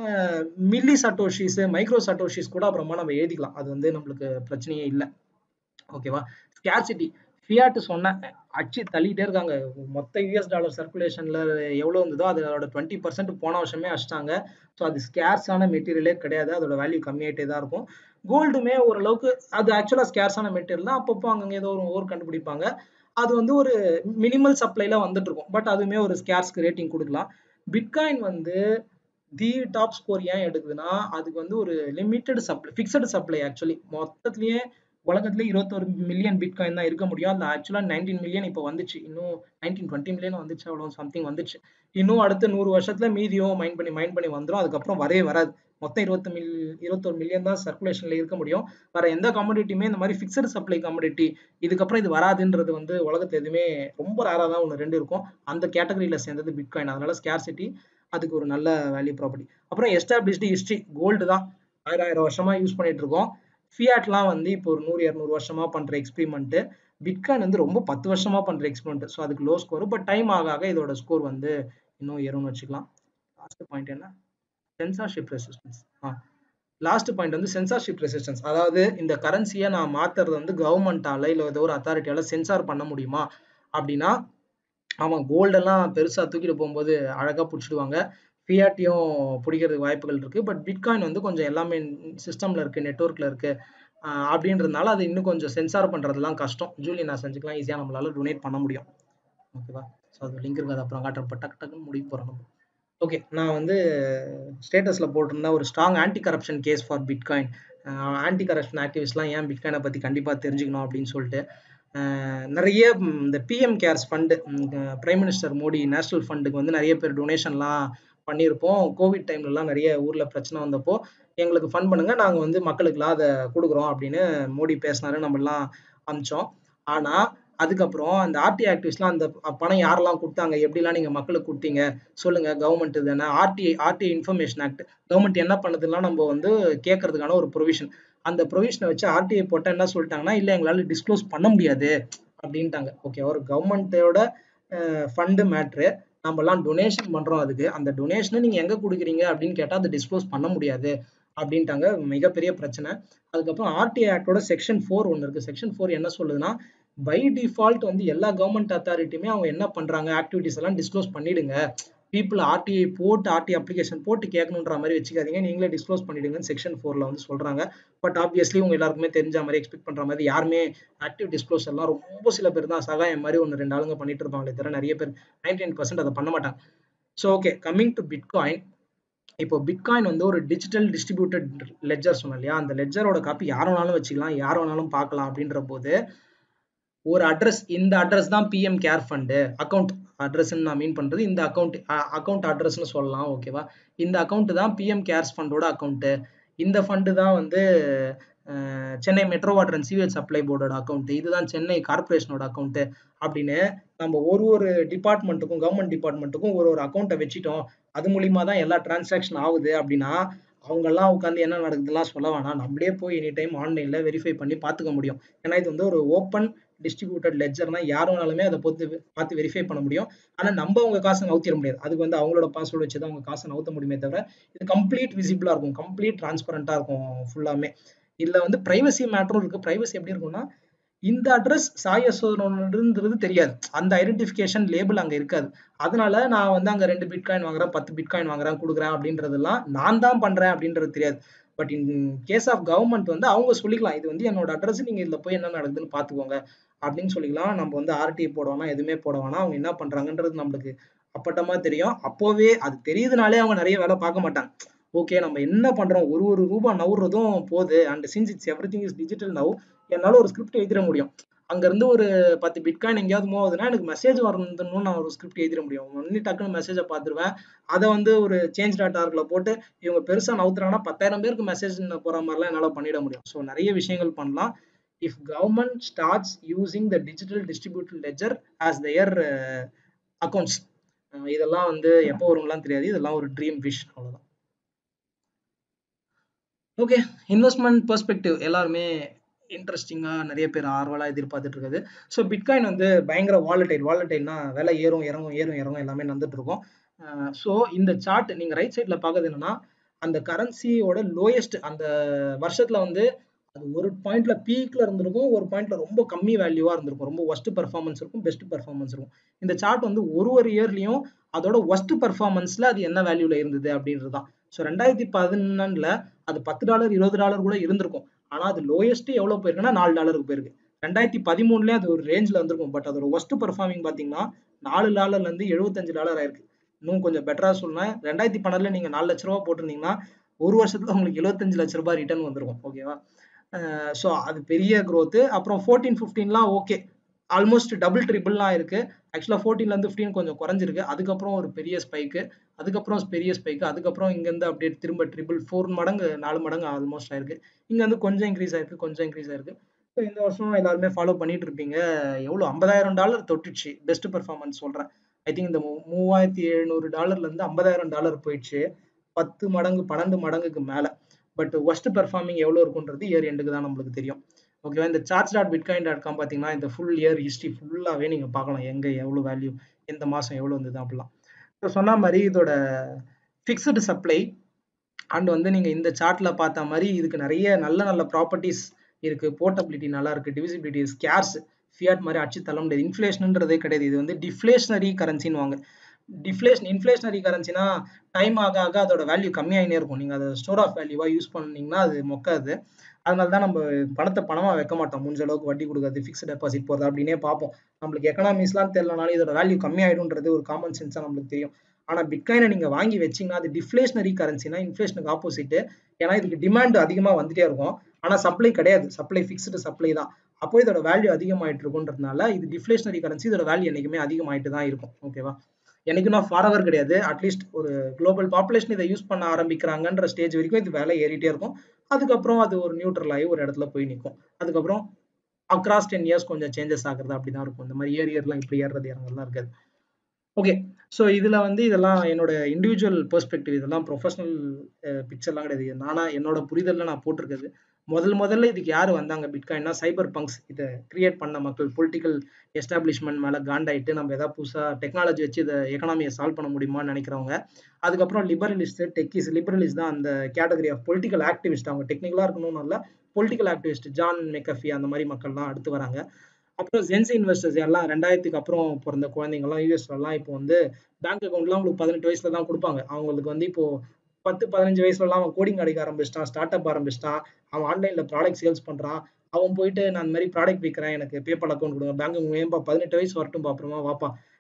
S1: milli satoshis micro satoshis கூட அப்புறமா நம்ம எழுதிக்கலாம் அது வந்து நம்மளுக்கு பிரச்சனையே இல்லை ஓகேவா ஸ்கேர்சிட்டி ஃபியாட்டு சொன்ன அச்சு தள்ளிட்டே இருக்காங்க மொத்த யூஎஸ் டாலர் சர்க்குலேஷன்ல எவ்வளோ இருந்ததோ அதோட டுவெண்ட்டி பர்சன்ட் போன வருஷமே அடிச்சிட்டாங்க ஸோ அது ஸ்கேர்ஸான மெட்டீரியலே கிடையாது அதோட வேல்யூ கம்மியாயிட்டே தான் இருக்கும் கோல்டுமே ஓரளவுக்கு அது ஆக்சுவலாக ஸ்கேர்ஸான மெட்டீரியல் தான் அப்பப்போ அங்கங்கே ஏதோ ஒரு ஓர் கண்டுபிடிப்பாங்க அது வந்து ஒரு மினிமல் சப்ளைல வந்துட்டு இருக்கும் பட் அதுவுமே ஒரு ஸ்கேர்ஸ்க்கு ரேட்டிங் கொடுக்கலாம் பிட்காயின் வந்து தி டாப் ஸ்கோர் ஏன் எடுக்குதுன்னா அதுக்கு வந்து ஒரு limited supply fixed supply actually மொத்தத்துலயே உலகத்துல இருபத்தொரு மில்லியன் பிட்காயின் தான் இருக்க முடியும் அந்த ஆக்சுவலா நைன்டீன் மில்லியன் இப்போ வந்துச்சு இன்னும் நைன்டீன் டுவெண்ட்டி மில்லியன் வந்துச்சு அவ்வளோ சம்திங் வந்துச்சு இன்னும் அடுத்த நூறு வருஷத்துல மீதியும் மைண்ட் பண்ணி மைண்ட் பண்ணி வந்துடும் அதுக்கப்புறம் வரவே வராது மொத்தம் இருபத்தி மில் இருபத்தொரு மில்லியன் தான் சர்க்குலேஷன்ல இருக்க முடியும் வேற எந்த கமோடிட்டியுமே இந்த மாதிரி ஃபிக்ஸடு சப்ளை கமோடிட்டி இதுக்கப்புறம் இது வராதுன்றது வந்து உலகத்துல எதுவுமே ரொம்ப ரேரா தான் ஒன்று ரெண்டு இருக்கும் அந்த கேட்டகரியில சேர்ந்தது பிட்காயின் அதனால ஸ்கேர்சிட்டி அதுக்கு ஒரு நல்ல வேல்யூ ப்ராப்பர்ட்டி அப்புறம் எஸ்டாப்ளிஷ்டு ஹிஸ்ட்ரி கோல்டு தான் ஆயிரம் ஆயிரம் வருஷமா யூஸ் பண்ணிட்டு இருக்கோம் ஃபியாட்லாம் வந்து இப்போ ஒரு நூறு இரநூறு வருஷமா பண்ற எக்ஸ்பெரிமெண்ட் பிட்காயின் வந்து ரொம்ப பத்து வருஷமா பண்ற எக்ஸ்பெரிமெண்ட் ஸோ அதுக்கு லோ ஸ்கோர் பட் டைம் ஆக ஆக இதோட ஸ்கோர் வந்து இன்னும் ஏறும்னு வச்சுக்கலாம் லாஸ்ட் பாயிண்ட் என்ன சென்சார்ஷிப் ரெசிஸ்டன்ஸ் ஆ லாஸ்ட் பாயிண்ட் வந்து சென்சார்ஷிப் ரெசிஸ்டன்ஸ் அதாவது இந்த கரன்சியை நான் மாத்துறது வந்து கவர்மெண்டால இல்லை ஏதோ ஒரு அத்தாரிட்டியால சென்சார் பண்ண முடியுமா அப்படின்னா ஆமாம் கோல்டெல்லாம் பெருசாக தூக்கிட்டு போகும்போது அழகாக பிடிச்சிடுவாங்க ஃபியாட்டியும் பிடிக்கிறதுக்கு வாய்ப்புகள் இருக்குது பட் பிட்காயின் வந்து கொஞ்சம் எல்லாமே சிஸ்டமில் இருக்குது நெட்ஒர்க்கில் இருக்குது அப்படின்றதுனால அது இன்னும் கொஞ்சம் சென்சார் பண்ணுறதுலாம் கஷ்டம் ஜூலி நான் செஞ்சுக்கலாம் ஈஸியாக நம்மளால டொனேட் பண்ண முடியும் ஓகேவா ஸோ அது லிங்க் இருக்குது அப்புறம் காட்டுறப்ப டக்கு டக்குன்னு முடிக்க போகிறோம் நம்ம ஓகே நான் வந்து ஸ்டேட்டஸில் போட்டிருந்தேன் ஒரு strong anti corruption case for bitcoin anti corruption ஆக்டிவிஸ்ட்லாம் ஏன் பிட்காயினை பற்றி கண்டிப்பாக தெரிஞ்சுக்கணும் அப்படின்னு சொல்லிட்டு நிறைய இந்த PM cares fund prime minister Modi national ஃபண்டுக்கு வந்து நிறைய பேர் டொனேஷன்லாம் பண்ணியிருப்போம் கோவிட் டைம்லலாம் நிறைய ஊரில் பிரச்சனை வந்தப்போ எங்களுக்கு ஃபண்ட் பண்ணுங்க நாங்கள் வந்து மக்களுக்குலாம் அதை கொடுக்குறோம் அப்படின்னு மோடி பேசினாரு நம்மலாம் அமிச்சோம் ஆனால் அதுக்கப்புறம் அந்த ஆர்டி ஆக்டிவிஸ்ட்லாம் அந்த பணம் யாரெல்லாம் கொடுத்தாங்க எப்படிலாம் நீங்கள் மக்களுக்கு கொடுத்தீங்க சொல்லுங்க கவர்மெண்ட் தானே RTI RTI information act government என்ன பண்ணுதுலாம் நம்ம வந்து கேட்கறதுக்கான ஒரு ப்ரொவிஷன் அந்த ப்ரொவிஷனை வச்சு ஆர்டிஐ போட்டால் என்ன சொல்லிட்டாங்கன்னா இல்லை எங்களால் டிஸ்க்ளோஸ் பண்ண முடியாது அப்படின்ட்டாங்க ஓகே ஒரு கவர்மெண்ட்டோட ஃபண்டு மேட்ரு நம்மலாம் டொனேஷன் பண்ணுறோம் அதுக்கு அந்த டொனேஷனை நீங்கள் எங்கே கொடுக்குறீங்க அப்படின்னு கேட்டால் அதை டிஸ்க்ளோஸ் பண்ண முடியாது அப்படின்ட்டாங்க மிகப்பெரிய பிரச்சனை அதுக்கப்புறம் ஆர்டிஐ ஆக்டோட செக்ஷன் ஃபோர் ஒன்று இருக்குது செக்ஷன் ஃபோர் என்ன சொல்லுதுன்னா பை டிஃபால்ட் வந்து எல்லா கவர்மெண்ட் அத்தாரிட்டியுமே அவங்க என்ன பண்ணுறாங்க ஆக்டிவிட்டிஸ் எல்லாம் டிஸ்க்ளோஸ் பண்ணிடுங்க பீப்புள் ஆர்டிஐ போட்டு ஆர்டி அப்ளிகேஷன் போட்டு கேட்கணுன்ற மாதிரி வச்சுக்காதீங்க நீங்களே டிஸ்க்ளோஸ் பண்ணிடுங்கன்னு செக்ஷன் ஃபோரில் வந்து சொல்கிறாங்க பட் ஆப்வியஸ்லி உங்க எல்லாருக்குமே தெரிஞ்ச மாதிரி எக்ஸ்பெக்ட் பண்ணுற மாதிரி யாருமே ஆக்டிவ் டிஸ்க்ளோஸ் எல்லாம் ரொம்ப சில பேர் தான் சகாயம் மாதிரி ஒன்று ரெண்டு ஆளுங்க பண்ணிட்டு இருப்பாங்களே தவிர நிறைய பேர் நைன்டி நைன் பர்சன்ட் அதை பண்ண மாட்டாங்க so okay coming to bitcoin இப்போ பிட்காயின் வந்து ஒரு டிஜிட்டல் டிஸ்ட்ரிபியூட்டட் லெஜர் சொன்னோம் இல்லையா அந்த லெஜரோட காப்பி யார் வேணாலும் வச்சுக்கலாம் யார் வேணாலும் பார்க்கலாம் அப்படின்ற போது ஒரு அட்ரஸ் இந்த அட்ரஸ் தான் பிஎம் கேர் ஃபண்டு அக்கௌண்ட் அட்ரஸ்ன்னு நான் மீன் பண்றது இந்த அக்கௌண்ட் அக்கௌண்ட் அட்ரஸ்னு சொல்லலாம் ஓகேவா இந்த அக்கௌண்ட் தான் பிஎம் கேர்ஸ் ஃபண்டோட அக்கௌண்ட்டு இந்த ஃபண்டு தான் வந்து அஹ், Chennai metro water and sewage supply போர்டோட அக்கௌண்ட் இதுதான் சென்னை கார்பரேஷனோட அக்கௌண்ட் அப்படின்னு நம்ம ஒரு ஒரு டிபார்ட்மெண்ட்டுக்கும் கவர்மெண்ட் டிபார்ட்மெண்ட்டுக்கும் ஒரு ஒரு அக்கௌண்ட்டை வச்சுட்டோம் அது மூலியமா தான் எல்லா டிரான்சாக்ஷன் ஆகுது அப்படின்னா அவங்கெல்லாம் உட்காந்து என்ன நடக்குதுலாம் சொல்ல வேணாம் நம்மளே போய் எனி டைம் ஆன்லைன்ல வெரிஃபை பண்ணி பார்த்துக்க முடியும் ஏன்னா இது வந்து ஒரு ஓப்பன் டிஸ்ட்ரிபியூட்டட் லெஜர்னா யார் வேணாலுமே அதை பொறுத்து பார்த்து வெரிஃபை பண்ண முடியும் ஆனா நம்ம அவங்க காசை நவுத்திட முடியாது அதுக்கு வந்து அவங்களோட பாஸ்வேர்டு வச்சு தான் அவங்க காசை நவுத்த முடியுமே தவிர இது கம்ப்ளீட் விசிபிளா இருக்கும் கம்ப்ளீட் டிரான்ஸ்பரண்டா இருக்கும் ஃபுல்லாமே இதுல வந்து பிரைவசி மேட்டரும் இருக்கு பிரைவசி எப்படி இருக்கும்னா இந்த அட்ரஸ் சாய் யசோதரன்றது தெரியாது அந்த ஐடென்டிஃபிகேஷன் லேபிள் அங்க இருக்காது அதனால நான் வந்து அங்க ரெண்டு பிட்காயின் வாங்குறேன் பத்து பிட்காயின் வாங்குறேன் கொடுக்குறேன் அப்படின்றதெல்லாம் நான் தான் பண்றேன் அப்படின்றது தெரியாது but in case of government வந்து அவங்க சொல்லிக்கலாம் இது வந்து என்னோட அட்ரஸ் நீங்க இதுல போய் என்ன நடக்குதுன்னு பாத்துக்கோங்க அப்படின்னு சொல்லிக்கலாம் நம்ம வந்து ஆர்டி போட வேணாம் எதுவுமே போட வேணாம் அவங்க என்ன பண்றாங்கன்றது நம்மளுக்கு அப்பட்டமா தெரியும் அப்போவே அது தெரியுதுனாலே அவங்க நிறைய வேலை பார்க்க மாட்டாங்க ஓகே நம்ம என்ன பண்றோம் ஒரு ஒரு ரூபா நவுறதும் போகுது and since it's everything is digital now என்னால ஒரு ஸ்கிரிப்ட் எழுதிட முடியும் அங்க இருந்து ஒரு பத்து பிட்காயின் எங்கேயாவது மூவ் ஆகுதுன்னா எனக்கு மெசேஜ் வரணும்னு நான் ஒரு ஸ்கிரிப்ட் எழுதிட முடியும் ஒன்லி டக்குன்னு மெசேஜை பார்த்துருவேன் அதை வந்து ஒரு சேஞ்ச் டாட் ஆர்க்ல போட்டு இவங்க பெருசா நவுத்துறாங்கன்னா பத்தாயிரம் பேருக்கு மெசேஜ் போற மாதிரிலாம் என்னால பண்ணிட முடியும் ஸோ நிறைய விஷயங்கள் பண்ணலாம் if government starts using the digital distributed ledger as their accounts இதெல்லாம் வந்து எப்போ வரும்லாம் தெரியாது இதெல்லாம் ஒரு ட்ரீம் விஷ் அவ்வளவுதான் ஓகே இன்வெஸ்ட்மெண்ட் பெர்ஸ்பெக்டிவ் எல்லாருமே இன்ட்ரெஸ்டிங்காக நிறைய பேர் ஆர்வலாக எதிர்பார்த்துட்டு இருக்குது ஸோ பிட்காயின் வந்து பயங்கர வாலடைல் வாலடைல்னா விலை ஏறும் இறங்கும் ஏறும் இறங்கும் எல்லாமே நடந்துட்டு இருக்கும் ஸோ இந்த சார்ட் நீங்கள் ரைட் சைடில் பார்க்கறது என்னன்னா அந்த கரன்சியோட லோயஸ்ட் அந்த வருஷத்தில் வந்து அது ஒரு பாயிண்ட்ல பீக்ல இருந்திருக்கும் ஒரு பாயிண்ட்ல ரொம்ப கம்மி வேல்யூவா இருந்திருக்கும் ரொம்ப ஒஸ்ட் பெர்ஃபார்மன்ஸ் இருக்கும் பெஸ்ட் பெர்ஃபார்மன்ஸ் இருக்கும் இந்த சார்ட் வந்து ஒரு ஒரு இயர்லயும் அதோட ஒஸ்ட் பெர்ஃபார்மன்ஸ்ல அது என்ன வேல்யூல இருந்தது அப்படின்றது தான் ஸோ ரெண்டாயிரத்தி பதினொன்னுல அது பத்து டாலர் இருபது டாலர் கூட இருந்திருக்கும் ஆனா அது லோயஸ்ட் எவ்வளவு போயிருக்குன்னா நாலு டாலருக்கு போயிருக்கு ரெண்டாயிரத்தி பதிமூணுலயே அது ஒரு ரேஞ்ச்ல வந்திருக்கும் பட் அதோட ஒஸ்ட் பெர்ஃபார்மிங் பாத்தீங்கன்னா நாலு டாலர்ல இருந்து எழுபத்தஞ்சு டாலர் ஆயிருக்கு இன்னும் கொஞ்சம் பெட்டரா சொன்னா ரெண்டாயிரத்தி பன்னெண்டுல நீங்க நாலு லட்ச ரூபா போட்டிருந்தீங்கன்னா ஒரு வருஷத்துல உங்களுக்கு எழுபத்தஞ்சு லட்ச ரூபாய் ரிட்டர்ன் வந்திருக்கும் ஓகேவா ஸோ அது பெரிய growth அப்புறம் ஃபோர்டீன் ஃபிஃப்டீன்லாம் ஓகே ஆல்மோஸ்ட் டபுள் ட்ரிபிள்லாம் இருக்கு ஆக்சுவலாக ஃபோர்டீன்லேருந்து ஃபிஃப்டீன் கொஞ்சம் குறைஞ்சிருக்கு அதுக்கப்புறம் ஒரு பெரிய ஸ்பைக்கு அதுக்கப்புறம் பெரிய ஸ்பைக்கு அதுக்கப்புறம் இங்கேருந்து அப்படியே திரும்ப ட்ரிபிள் ஃபோர் மடங்கு நாலு மடங்கு ஆல்மோஸ்ட் ஆயிருக்கு இங்கேருந்து கொஞ்சம் இன்க்ரீஸ் ஆயிருக்கு கொஞ்சம் இன்க்ரீஸ் ஆயிருக்கு ஸோ இந்த வருஷம் எல்லாருமே ஃபாலோ பண்ணிட்டு இருப்பீங்க எவ்வளோ ஐம்பதாயிரம் டாலர் தொட்டுச்சு பெஸ்ட் பெர்ஃபார்மன்ஸ் சொல்கிறேன் ஐ திங்க் இந்த மூ- மூவாயிரத்தி எழுநூறு டாலர்லேருந்து ஐம்பதாயிரம் டாலர் போயிடுச்சு பத்து மடங்கு பன்னெண்டு மடங்குக்கு மேலே பட் ஒஸ்ட் பெர்ஃபார்மிங் எவ்வளோ இருக்குன்றது இயர் எண்டுக்கு தான் நம்மளுக்கு தெரியும் ஓகேவா இந்த charts dot bitcoin dot com பார்த்தீங்கன்னா இந்த ஃபுல் இயர் ஹிஸ்ட்ரி ஃபுல்லாகவே நீங்கள் பார்க்கலாம் எங்கே எவ்வளோ வேல்யூ எந்த மாதம் எவ்வளோ இருந்தது அப்படிலாம் ஸோ சொன்ன மாதிரி இதோட ஃபிக்ஸ்டு சப்ளை அண்ட் வந்து நீங்கள் இந்த சார்ட்டில் பார்த்த மாதிரி இதுக்கு நிறைய நல்ல நல்ல ப்ராப்பர்ட்டிஸ் இருக்கு போர்ட்டபிலிட்டி நல்லா இருக்கு டிவிசிபிலிட்டி ஸ்கேர்ஸ் ஃபியாட் மாதிரி அடிச்சு தள்ள முடியாது இன்ஃப்ளேஷன்ன்றதே கிடையாது இது வந்து டிஃப்ளேஷனரி கரன்சின்னு வாங்க டிஃப்ளேஷன் இன்ஃப்ளேஷனரி கரன்சினா டைம் ஆக ஆக அதோட வேல்யூ கம்மியாகினே இருக்கும் நீங்கள் அதை ஸ்டோர் ஆஃப் வேல்யூவா யூஸ் பண்ணீங்கன்னா அது மொக்காது அதனால தான் நம்ம பணத்தை பணமா வைக்க மாட்டோம் முடிஞ்ச அளவுக்கு வட்டி கொடுக்காது ஃபிக்ஸ்ட் டெபாசிட் போகிறது அப்படின்னே பார்ப்போம் நம்மளுக்கு எக்கனாமிக்ஸ்லாம் தெரியலனாலும் இதோட வேல்யூ கம்மியாயிடும்ன்றது ஒரு காமன் சென்ஸாக நம்மளுக்கு தெரியும் ஆனால் பிட்காயினை நீங்கள் வாங்கி வச்சீங்கன்னா அது டிஃப்ளேஷனரி கரன்சினா இன்ஃப்ளேஷனுக்கு ஆப்போசிட் ஏன்னா இதுக்கு டிமாண்ட் அதிகமாக வந்துட்டே இருக்கும் ஆனால் சப்ளை கிடையாது சப்ளை ஃபிக்ஸ்டு சப்ளை தான் அப்போ இதோட வேல்யூ அதிகமாயிட்டு இருக்குன்றதுனால இது டிஃப்ளேஷனரி கரன்சி இதோட வேல்யூ என்னைக்குமே அதிகமாயிட்டு தான் இருக்கும் ஓகேவா எனக்கு நான் ஃபாரவர் கிடையாது அட்லீஸ்ட் ஒரு குளோபல் பாப்புலேஷன் இதை யூஸ் பண்ண ஆரம்பிக்கிறாங்கன்ற ஸ்டேஜ் வரைக்கும் இது வேலை ஏறிட்டே இருக்கும் அதுக்கப்புறம் அது ஒரு நியூட்ரல் ஆகி ஒரு இடத்துல போய் நிற்கும் அதுக்கப்புறம் அக்ராஸ் டென் இயர்ஸ் கொஞ்சம் சேஞ்சஸ் ஆகுறது அப்படிதான் இருக்கும் இந்த மாதிரி இயர் இயர்லாம் இப்படி ஏறுறது இறங்கலாம் இருக்காது ஓகே ஸோ இதில் வந்து இதெல்லாம் என்னோட இண்டிவிஜுவல் பெர்ஸ்பெக்டிவ் இதெல்லாம் ப்ரொஃபஷனல் பிக்சர்லாம் கிடையாது இது நானா என்னோட புரிதலில் நான் போட்டிருக்கிறது முதல் முதல்ல இதுக்கு யார் வந்தாங்க பிட்காயின்னா சைபர் பங்க்ஸ் இதை கிரியேட் பண்ண மக்கள் பொலிட்டிக்கல் எஸ்டாப்ளிஷ்மெண்ட் மேலே காண்டாயிட்டு நம்ம ஏதாவது புதுசாக டெக்னாலஜி வச்சு இதை எக்கனாமியை சால்வ் பண்ண முடியுமான்னு நினைக்கிறவங்க அதுக்கப்புறம் லிபரலிஸ்ட் டெக்கிஸ் லிபரலிஸ்ட் தான் அந்த கேட்டகரி ஆஃப் பொலிட்டிக்கல் ஆக்டிவிஸ்ட் அவங்க டெக்னிக்கலாக இருக்கணும்னு இல்லை பொலிட்டிக்கல் ஆக்டிவிஸ்ட் ஜான் மெக்கஃபி அந்த மாதிரி மக்கள்லாம் அடுத்து வராங்க அப்புறம் ஜென்சி இன்வெஸ்டர்ஸ் எல்லாம் ரெண்டாயிரத்துக்கு அப்புறம் பிறந்த குழந்தைங்கலாம் யூஎஸ்லாம் இப்போ வந்து பேங்க் அக்கௌண்ட்லாம் உங்களுக்கு பதினெட்டு வயசுல தான் கொடுப்பாங்க அவங்களுக்கு வந்து இப்போ பத்து பதினஞ்சு வயசுலலாம் அவன் கோடிங் அடிக்க ஆரம்பிச்சிட்டான் ஸ்டார்ட் அப் ஆரம்பிச்சிட்டான் அவன் ஆன்லைன்ல ப்ராடக்ட் சேல்ஸ் பண்றான் அவன் போயிட்டு நான் இந்த மாதிரி ப்ராடக்ட் விற்கிறேன் எனக்கு பேபால் அக்கௌண்ட் கொடுங்க பேங்க் ஏன்பா பதினெட்டு வயசு வரட்டும் அப்புறமா வாப்பா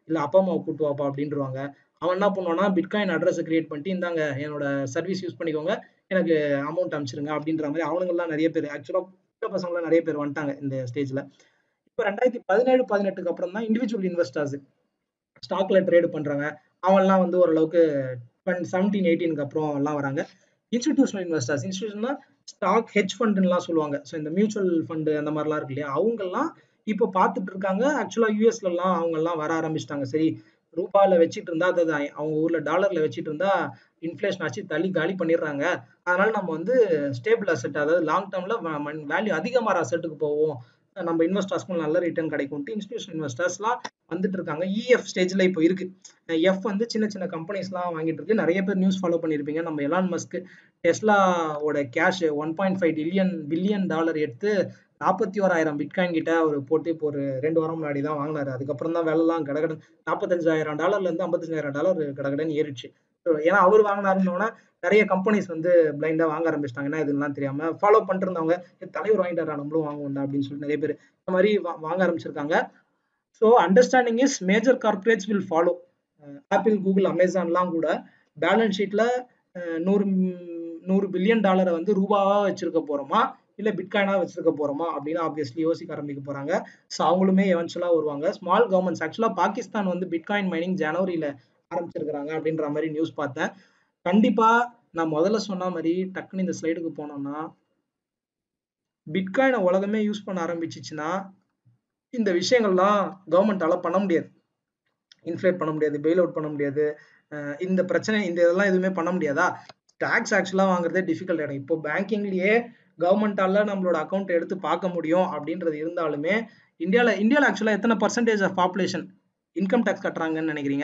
S1: இல்ல அப்பா அம்மாவை கூட்டு வாப்பா அப்படின்றவாங்க அவன் என்ன பண்ணுவான்னா பிட்காயின் அட்ரஸை கிரியேட் பண்ணிட்டு இந்தாங்க என்னோட சர்வீஸ் யூஸ் பண்ணிக்கோங்க எனக்கு அமௌண்ட் அனுப்பிச்சிருங்க அப்படின்ற மாதிரி அவனுங்கெல்லாம் நிறைய பேர் ஆக்சுவலாக பசங்களாம் நிறைய பேர் வந்துட்டாங்க இந்த ஸ்டேஜ்ல இப்போ ரெண்டாயிரத்தி பதினேழு பதினெட்டுக்கு அப்புறம் தான் இண்டிவிஜுவல் இன்வெஸ்டர்ஸ் ஸ்டாக்ல ட்ரேடு பண்றாங்க அவன்லாம் வந்து ஓரளவுக்கு செவன்டீன் எயிட்டீனுக்கு அப்புறம் எல்லாம் வராங்க இன்ஸ்டிடியூஷனல் இன்வெஸ்டர்ஸ் இன்ஸ்டிடியூஷனா ஸ்டாக் ஹெச் ஃபண்டுலாம் சொல்லுவாங்க ஸோ இந்த மியூச்சுவல் ஃபண்டு அந்த மாதிரிலாம் இருக்கு இல்லையா அவங்கெல்லாம் இப்போ பார்த்துட்டு இருக்காங்க ஆக்சுவலாக யூஎஸ்லலாம் அவங்கெல்லாம் வர ஆரம்பிச்சிட்டாங்க சரி ரூபாயில வச்சுட்டு இருந்தா அது அவங்க ஊர்ல டாலர்ல வச்சுட்டு இருந்தா இன்ஃபிளேஷன் ஆச்சு தள்ளி காலி பண்ணிடுறாங்க அதனால நம்ம வந்து ஸ்டேபிள் அசெட் அதாவது லாங் டேர்ம்ல வேல்யூ அதிகமாகிற அசெட்டுக்கு போவோம் நம்ம இன்வெஸ்டர்ஸ்க்கும் நல்ல ரிட்டர்ன் கிடைக்கும்ட்டு இன்ஸ்டியூஷன் இன்வெஸ்டர்ஸ்லாம் வந்துட்டு இருக்காங்க இஎஃப் ஸ்டேஜ்ல இப்போ இருக்கு எஃப் வந்து சின்ன சின்ன கம்பெனிஸ்லாம் வாங்கிட்டு இருக்கு நிறைய பேர் நியூஸ் ஃபாலோ பண்ணியிருப்பீங்க நம்ம எலான் மஸ்க் டெஸ்லாவோட cash one point five billion billion dollar எடுத்து நாற்பத்தி ஓராயிரம் பிட்காயின் கிட்ட அவர் போட்டு இப்போ ஒரு ரெண்டு வாரம் முன்னாடி தான் வாங்கினாரு அதுக்கப்புறம் தான் வேலைலாம் கடகடன் நாற்பத்தஞ்சாயிரம் டாலர்ல இருந்து ஐம்பத்தஞ்சாயிரம் டாலர் கடகடன் ஏறிடுச்சு ஏன்னா அவர் வாங்கினாருன்னொன்னா நிறைய கம்பெனிஸ் வந்து பிளைண்டா வாங்க ஆரம்பிச்சிட்டாங்க என்ன இதெல்லாம் தெரியாம ஃபாலோ பண்ணிட்டு இருந்தவங்க தலைவர் வாங்கிட்டாரா நம்மளும் வாங்குவோம் அப்படின்னு சொல்லிட்டு நிறைய பேர் இந்த மாதிரி வாங்க ஆரம்பிச்சிருக்காங்க so understanding is major corporates will follow Apple Google அமேசான்லாம் கூட பேலன்ஸ் ஷீட்ல நூறு நூறு பில்லியன் டாலரை வந்து ரூபாவா வச்சிருக்க போறோமா இல்ல பிட்காயினா வச்சிருக்க போறோமா அப்படின்னு ஆப்வியஸ்லி யோசிக்க ஆரம்பிக்க போறாங்க ஸோ அவங்களுமே எவென்ச்சுவலா வருவாங்க ஸ்மால் கவர்மெண்ட்ஸ் ஆக்சுவலா பாகிஸ்தான் வந்து பிட்காயின் மைனிங் ஜனவரியில ஆரம்பிச்சிருக்கிறாங்க அப்படின்ற மாதிரி நியூஸ் பார்த்தேன் கண்டிப்பா நான் முதல்ல சொன்ன மாதிரி டக்குன்னு இந்த ஸ்லைடுக்கு போனோம்னா பிட்காயினை உலகமே யூஸ் பண்ண ஆரம்பிச்சிச்சுன்னா இந்த விஷயங்கள்லாம் கவர்மெண்டால பண்ண முடியாது இன்ஃபிளேட் பண்ண முடியாது பெயில் அவுட் பண்ண முடியாது இந்த பிரச்சனை இந்த இதெல்லாம் எதுவுமே பண்ண முடியாதா டேக்ஸ் ஆக்சுவலாக வாங்குறதே டிஃபிகல்ட் ஆகிடும் இப்போ பேங்கிங்லயே கவர்மெண்டால நம்மளோட அக்கௌண்ட் எடுத்து பார்க்க முடியும் அப்படின்றது இருந்தாலுமே இந்தியாவில் இந்தியாவில் ஆக்சுவலாக எத்தனை percentage of population income tax கட்டுறாங்கன்னு நினைக்கிறீங்க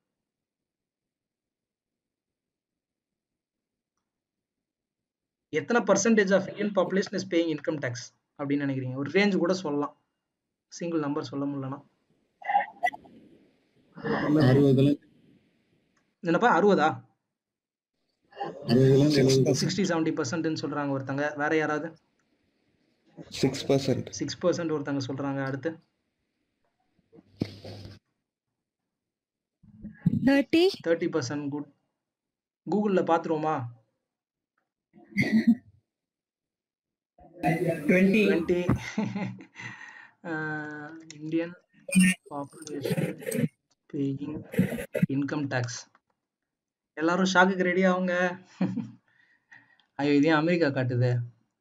S1: எத்தனை percentage of Indian population is paying income tax அப்படின்னு நினைக்கிறீங்க ஒரு ரேஞ்ச் கூட சொல்லலாம் சிங்கிள் நம்பர் சொல்ல முடியலனா என்னப்பா அறுபதா சிக்ஸ்டி செவன்டி பர்சன்ட்னு சொல்றாங்க ஒருத்தங்க வேற யாராவது
S6: சிக்ஸ் பர்சன்ட்
S1: சிக்ஸ் பர்சன்ட் ஒருத்தங்க சொல்றாங்க அடுத்து
S9: தேர்ட்டி
S1: தேர்ட்டி பர்சன்ட் குட் கூகுளில் பார்த்துருவோமா
S7: twenty
S1: twenty Indian population paying income tax எல்லாரும் ஷாக்குக்கு ரெடி ஆகுங்க ஐயோ இதையும் அமெரிக்கா காட்டுது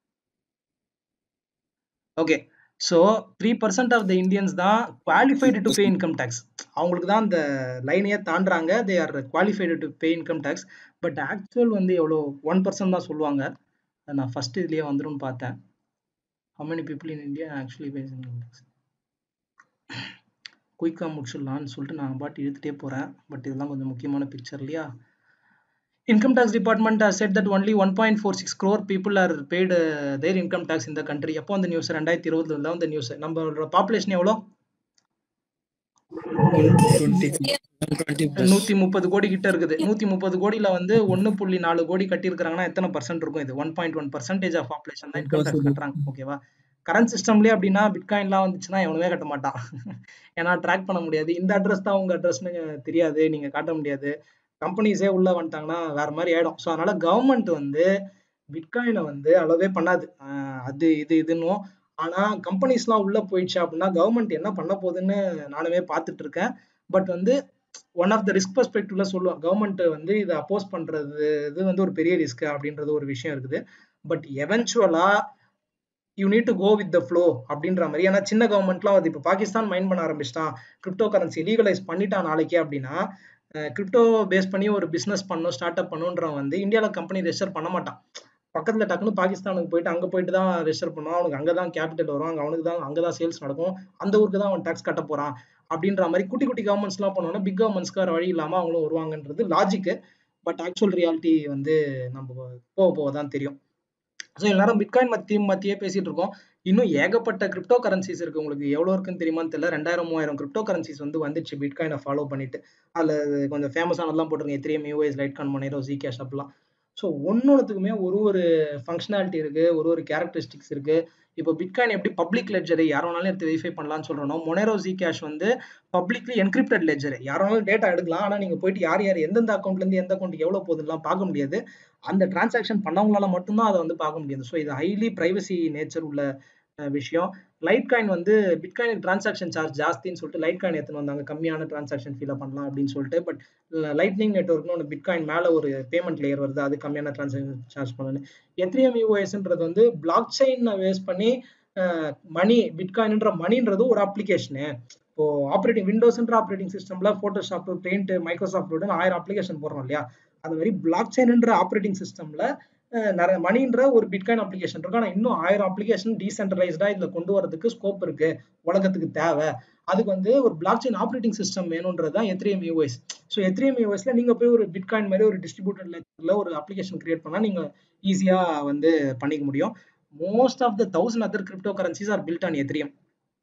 S1: okay so three percent of the Indians தான் qualified to pay income tax அவங்களுக்கு தான் அந்த லைனையே தாண்டுறாங்க they are qualified to pay income tax but actual வந்து எவ்வளோ ஒன் பர்சன்ட் தான் சொல்லுவாங்க நான் ஃபர்ஸ்ட் இதுலேயே வந்துடும் பார்த்தேன் how many people in India actually pays income tax குயிக்காக முடிச்சிடலான்னு சொல்லிட்டு நான் பாட்டு இழுத்துட்டே போகிறேன் பட் இதெல்லாம் கொஞ்சம் முக்கியமான பிக்சர் இல்லையா income tax department has said that only 1.46 crore people are paid uh, their income tax in the country எப்போ அந்த நியூஸ் ரெண்டாயிரத்தி இருபதுல தான் அந்த நியூஸ் நம்மளோட பாப்புலேஷன் எவ்வளோ நூத்தி முப்பது கோடி கிட்ட இருக்குது நூத்தி முப்பது கோடியில வந்து ஒன்னு புள்ளி நாலு கோடி கட்டியிருக்காங்கன்னா எத்தனை பர்சன்ட் இருக்கும் இது one point one percentage of population தான் இன்கம் டேக்ஸ் கட்டுறாங்க ஓகேவா கரண்ட் சிஸ்டம்லயே அப்படின்னா பிட்காயின்லாம் வந்துச்சுன்னா எவனுமே கட்ட மாட்டான் ஏன்னா ட்ராக் பண்ண முடியாது இந்த அட்ரஸ் தான் உங்க அட்ரஸ்னு தெரியாது நீங்க காட்ட முடியாது கம்பெனிஸே உள்ள வந்துட்டாங்கன்னா வேற மாதிரி ஆயிடும் ஸோ அதனால கவர்மெண்ட் வந்து பிட்காயினை வந்து அளவே பண்ணாது அது இது இதுன்னும் ஆனா கம்பெனிஸ்லாம் உள்ள போயிடுச்சு அப்படின்னா கவர்மெண்ட் என்ன பண்ண போகுதுன்னு நானுமே பார்த்துட்டு இருக்கேன் பட் வந்து ஒன் ஆஃப் த ரிஸ்க் பெர்ஸ்பெக்டிவ்ல சொல்லுவோம் கவர்மெண்ட் வந்து இதை அப்போஸ் பண்றது இது வந்து ஒரு பெரிய ரிஸ்க் அப்படின்றது ஒரு விஷயம் இருக்குது but eventually you need to go with the flow அப்படின்ற மாதிரி ஏன்னா சின்ன கவர்மெண்ட்லாம் வந்து இப்போ பாகிஸ்தான் மைண்ட் பண்ண ஆரம்பிச்சிட்டான் கிரிப்டோ கரன்சி லீகலைஸ் பண்ணிட்டான் நாளைக்கே அப்படின்னா கிரிப்டோ பேஸ் பண்ணி ஒரு பிஸ்னஸ் பண்ணும் ஸ்டார்ட் அப் பண்ணுன்றவன் வந்து இந்தியாவில் கம்பெனி ரெஜிஸ்டர் பண்ண மாட்டான் பக்கத்துல டக்குன்னு பாகிஸ்தானுக்கு போயிட்டு அங்க போயிட்டு தான் ரெஜிஸ்டர் பண்ணுவான் அவனுக்கு அங்கதான் கேபிட்டல் வரும் அங்க அவனுக்கு தான் அங்கதான் சேல்ஸ் நடக்கும் அந்த ஊருக்கு தான் அவன் டாக்ஸ் கட்ட போறான் அப்படின்ற மாதிரி குட்டி குட்டி கவர்மெண்ட்ஸ் எல்லாம் பண்ணோம்னா பிக் கவர்மெண்ட்ஸ்க்கு வேற வழி இல்லாம அவங்களும் வருவாங்கன்றது லாஜிக்கு பட் ஆக்சுவல் ரியாலிட்டி வந்து நம்ம போக போக தான் தெரியும் ஸோ எல்லாரும் பிட்காயின் மத்தி மத்தியே பேசிட்டு இருக்கோம் இன்னும் ஏகப்பட்ட கிரிப்டோ கரன்சிஸ் இருக்கு உங்களுக்கு எவ்வளவு இருக்குன்னு தெரியுமான்னு தெரியல ரெண்டாயிரம் மூவாயிரம் கிரிப்டோ கரன்சிஸ் வந்து வந்துச்சு பிட்காயினை ஃபாலோ பண்ணிட்டு அதுல கொஞ்சம் ஃபேமஸானதெல்லாம் போட்டிருங்க Ethereum US Litecoin Monero Zcash அப்படிலாம் ஸோ ஒன்னொன்றுத்துக்குமே ஒரு ஒரு ஃபங்க்ஷனாலிட்டி இருக்கு ஒரு ஒரு கேரக்டரிஸ்டிக்ஸ் இருக்கு இப்போ பிட்காயின் எப்படி பப்ளிக் லெட்ஜர் யார் வேணாலும் எடுத்து வெரிஃபை பண்ணலாம்னு சொல்றோம் மொனேரோ ஜி கேஷ் வந்து பப்ளிக்லி என்கிரிப்டட் லெட்ஜர் யார் வேணாலும் டேட்டா எடுக்கலாம் ஆனால் நீங்க போயிட்டு யார் யார் எந்தெந்த அக்கௌண்ட்ல இருந்து எந்த அக்கௌண்ட் எவ்வளவு போகுதுலாம் பார்க்க முடியாது அந்த டிரான்சாக்ஷன் பண்ணவங்களால மட்டும்தான் அதை வந்து பார்க்க முடியாது ஸோ இது ஹைலி பிரைவசி நேச்சர் உள்ள அஹ், விஷயம் லைட் காயின் வந்து பிட்காயின் டிரான்சாக்ஷன் சார்ஜ் ஜாஸ்தின்னு சொல்லிட்டு லைட் காயின் எடுத்துன்னு வந்தாங்க கம்மியான டிரான்சாக்ஷன் ஃபீல பண்ணலாம் அப்படின்னு சொல்லிட்டு பட் லைட்னிங் நெட்ஒர்க்னு ஒன்று பிட்காயின் மேலே ஒரு பேமெண்ட் லேயர் வருது அது கம்மியான டிரான்சாக்ஷன் சார்ஜ் பண்ணணும் எத்ரியம் யூஓஎஸ்ன்றது வந்து பிளாக் செயினை வேஸ்ட் பண்ணி மணி பிட்காயின்ன்ற மணின்றது ஒரு அப்ளிகேஷனு இப்போ ஆப்ரேட்டிங் விண்டோஸ்ன்ற ஆப்ரேட்டிங் சிஸ்டம்ல போட்டோஷாப் பெயிண்ட் மைக்ரோசாஃப்ட் வேர்டுன்னு ஆயிரம் அப்ளிகேஷன் போடுறோம் இல்லையா அது மாதிரி பிளாக் செயின்ன்ற ஆப்ரேட்டிங் சிஸ்டம்ல நிறைய மணின்ற ஒரு பிட்காயின் அப்ளிகேஷன் இருக்கு ஆனால் இன்னும் ஆயிரம் அப்ளிகேஷன் டீசென்ட்ரலைஸ்டா இதுல கொண்டு வரதுக்கு ஸ்கோப் இருக்கு உலகத்துக்கு தேவை அதுக்கு வந்து ஒரு பிளாக் செயின் ஆப்ரேட்டிங் சிஸ்டம் வேணும்ன்றது தான் எத்ரியம் யூஎஸ் ஸோ எத்ரியம் யூஎஸ்ல நீங்க போய் ஒரு பிட்காயின் மாதிரி ஒரு டிஸ்ட்ரிபியூட்டட் லெக்சர்ல ஒரு அப்ளிகேஷன் கிரியேட் பண்ணா நீங்க ஈஸியா வந்து பண்ணிக்க முடியும் most of the thousand other cryptocurrencies are built on Ethereum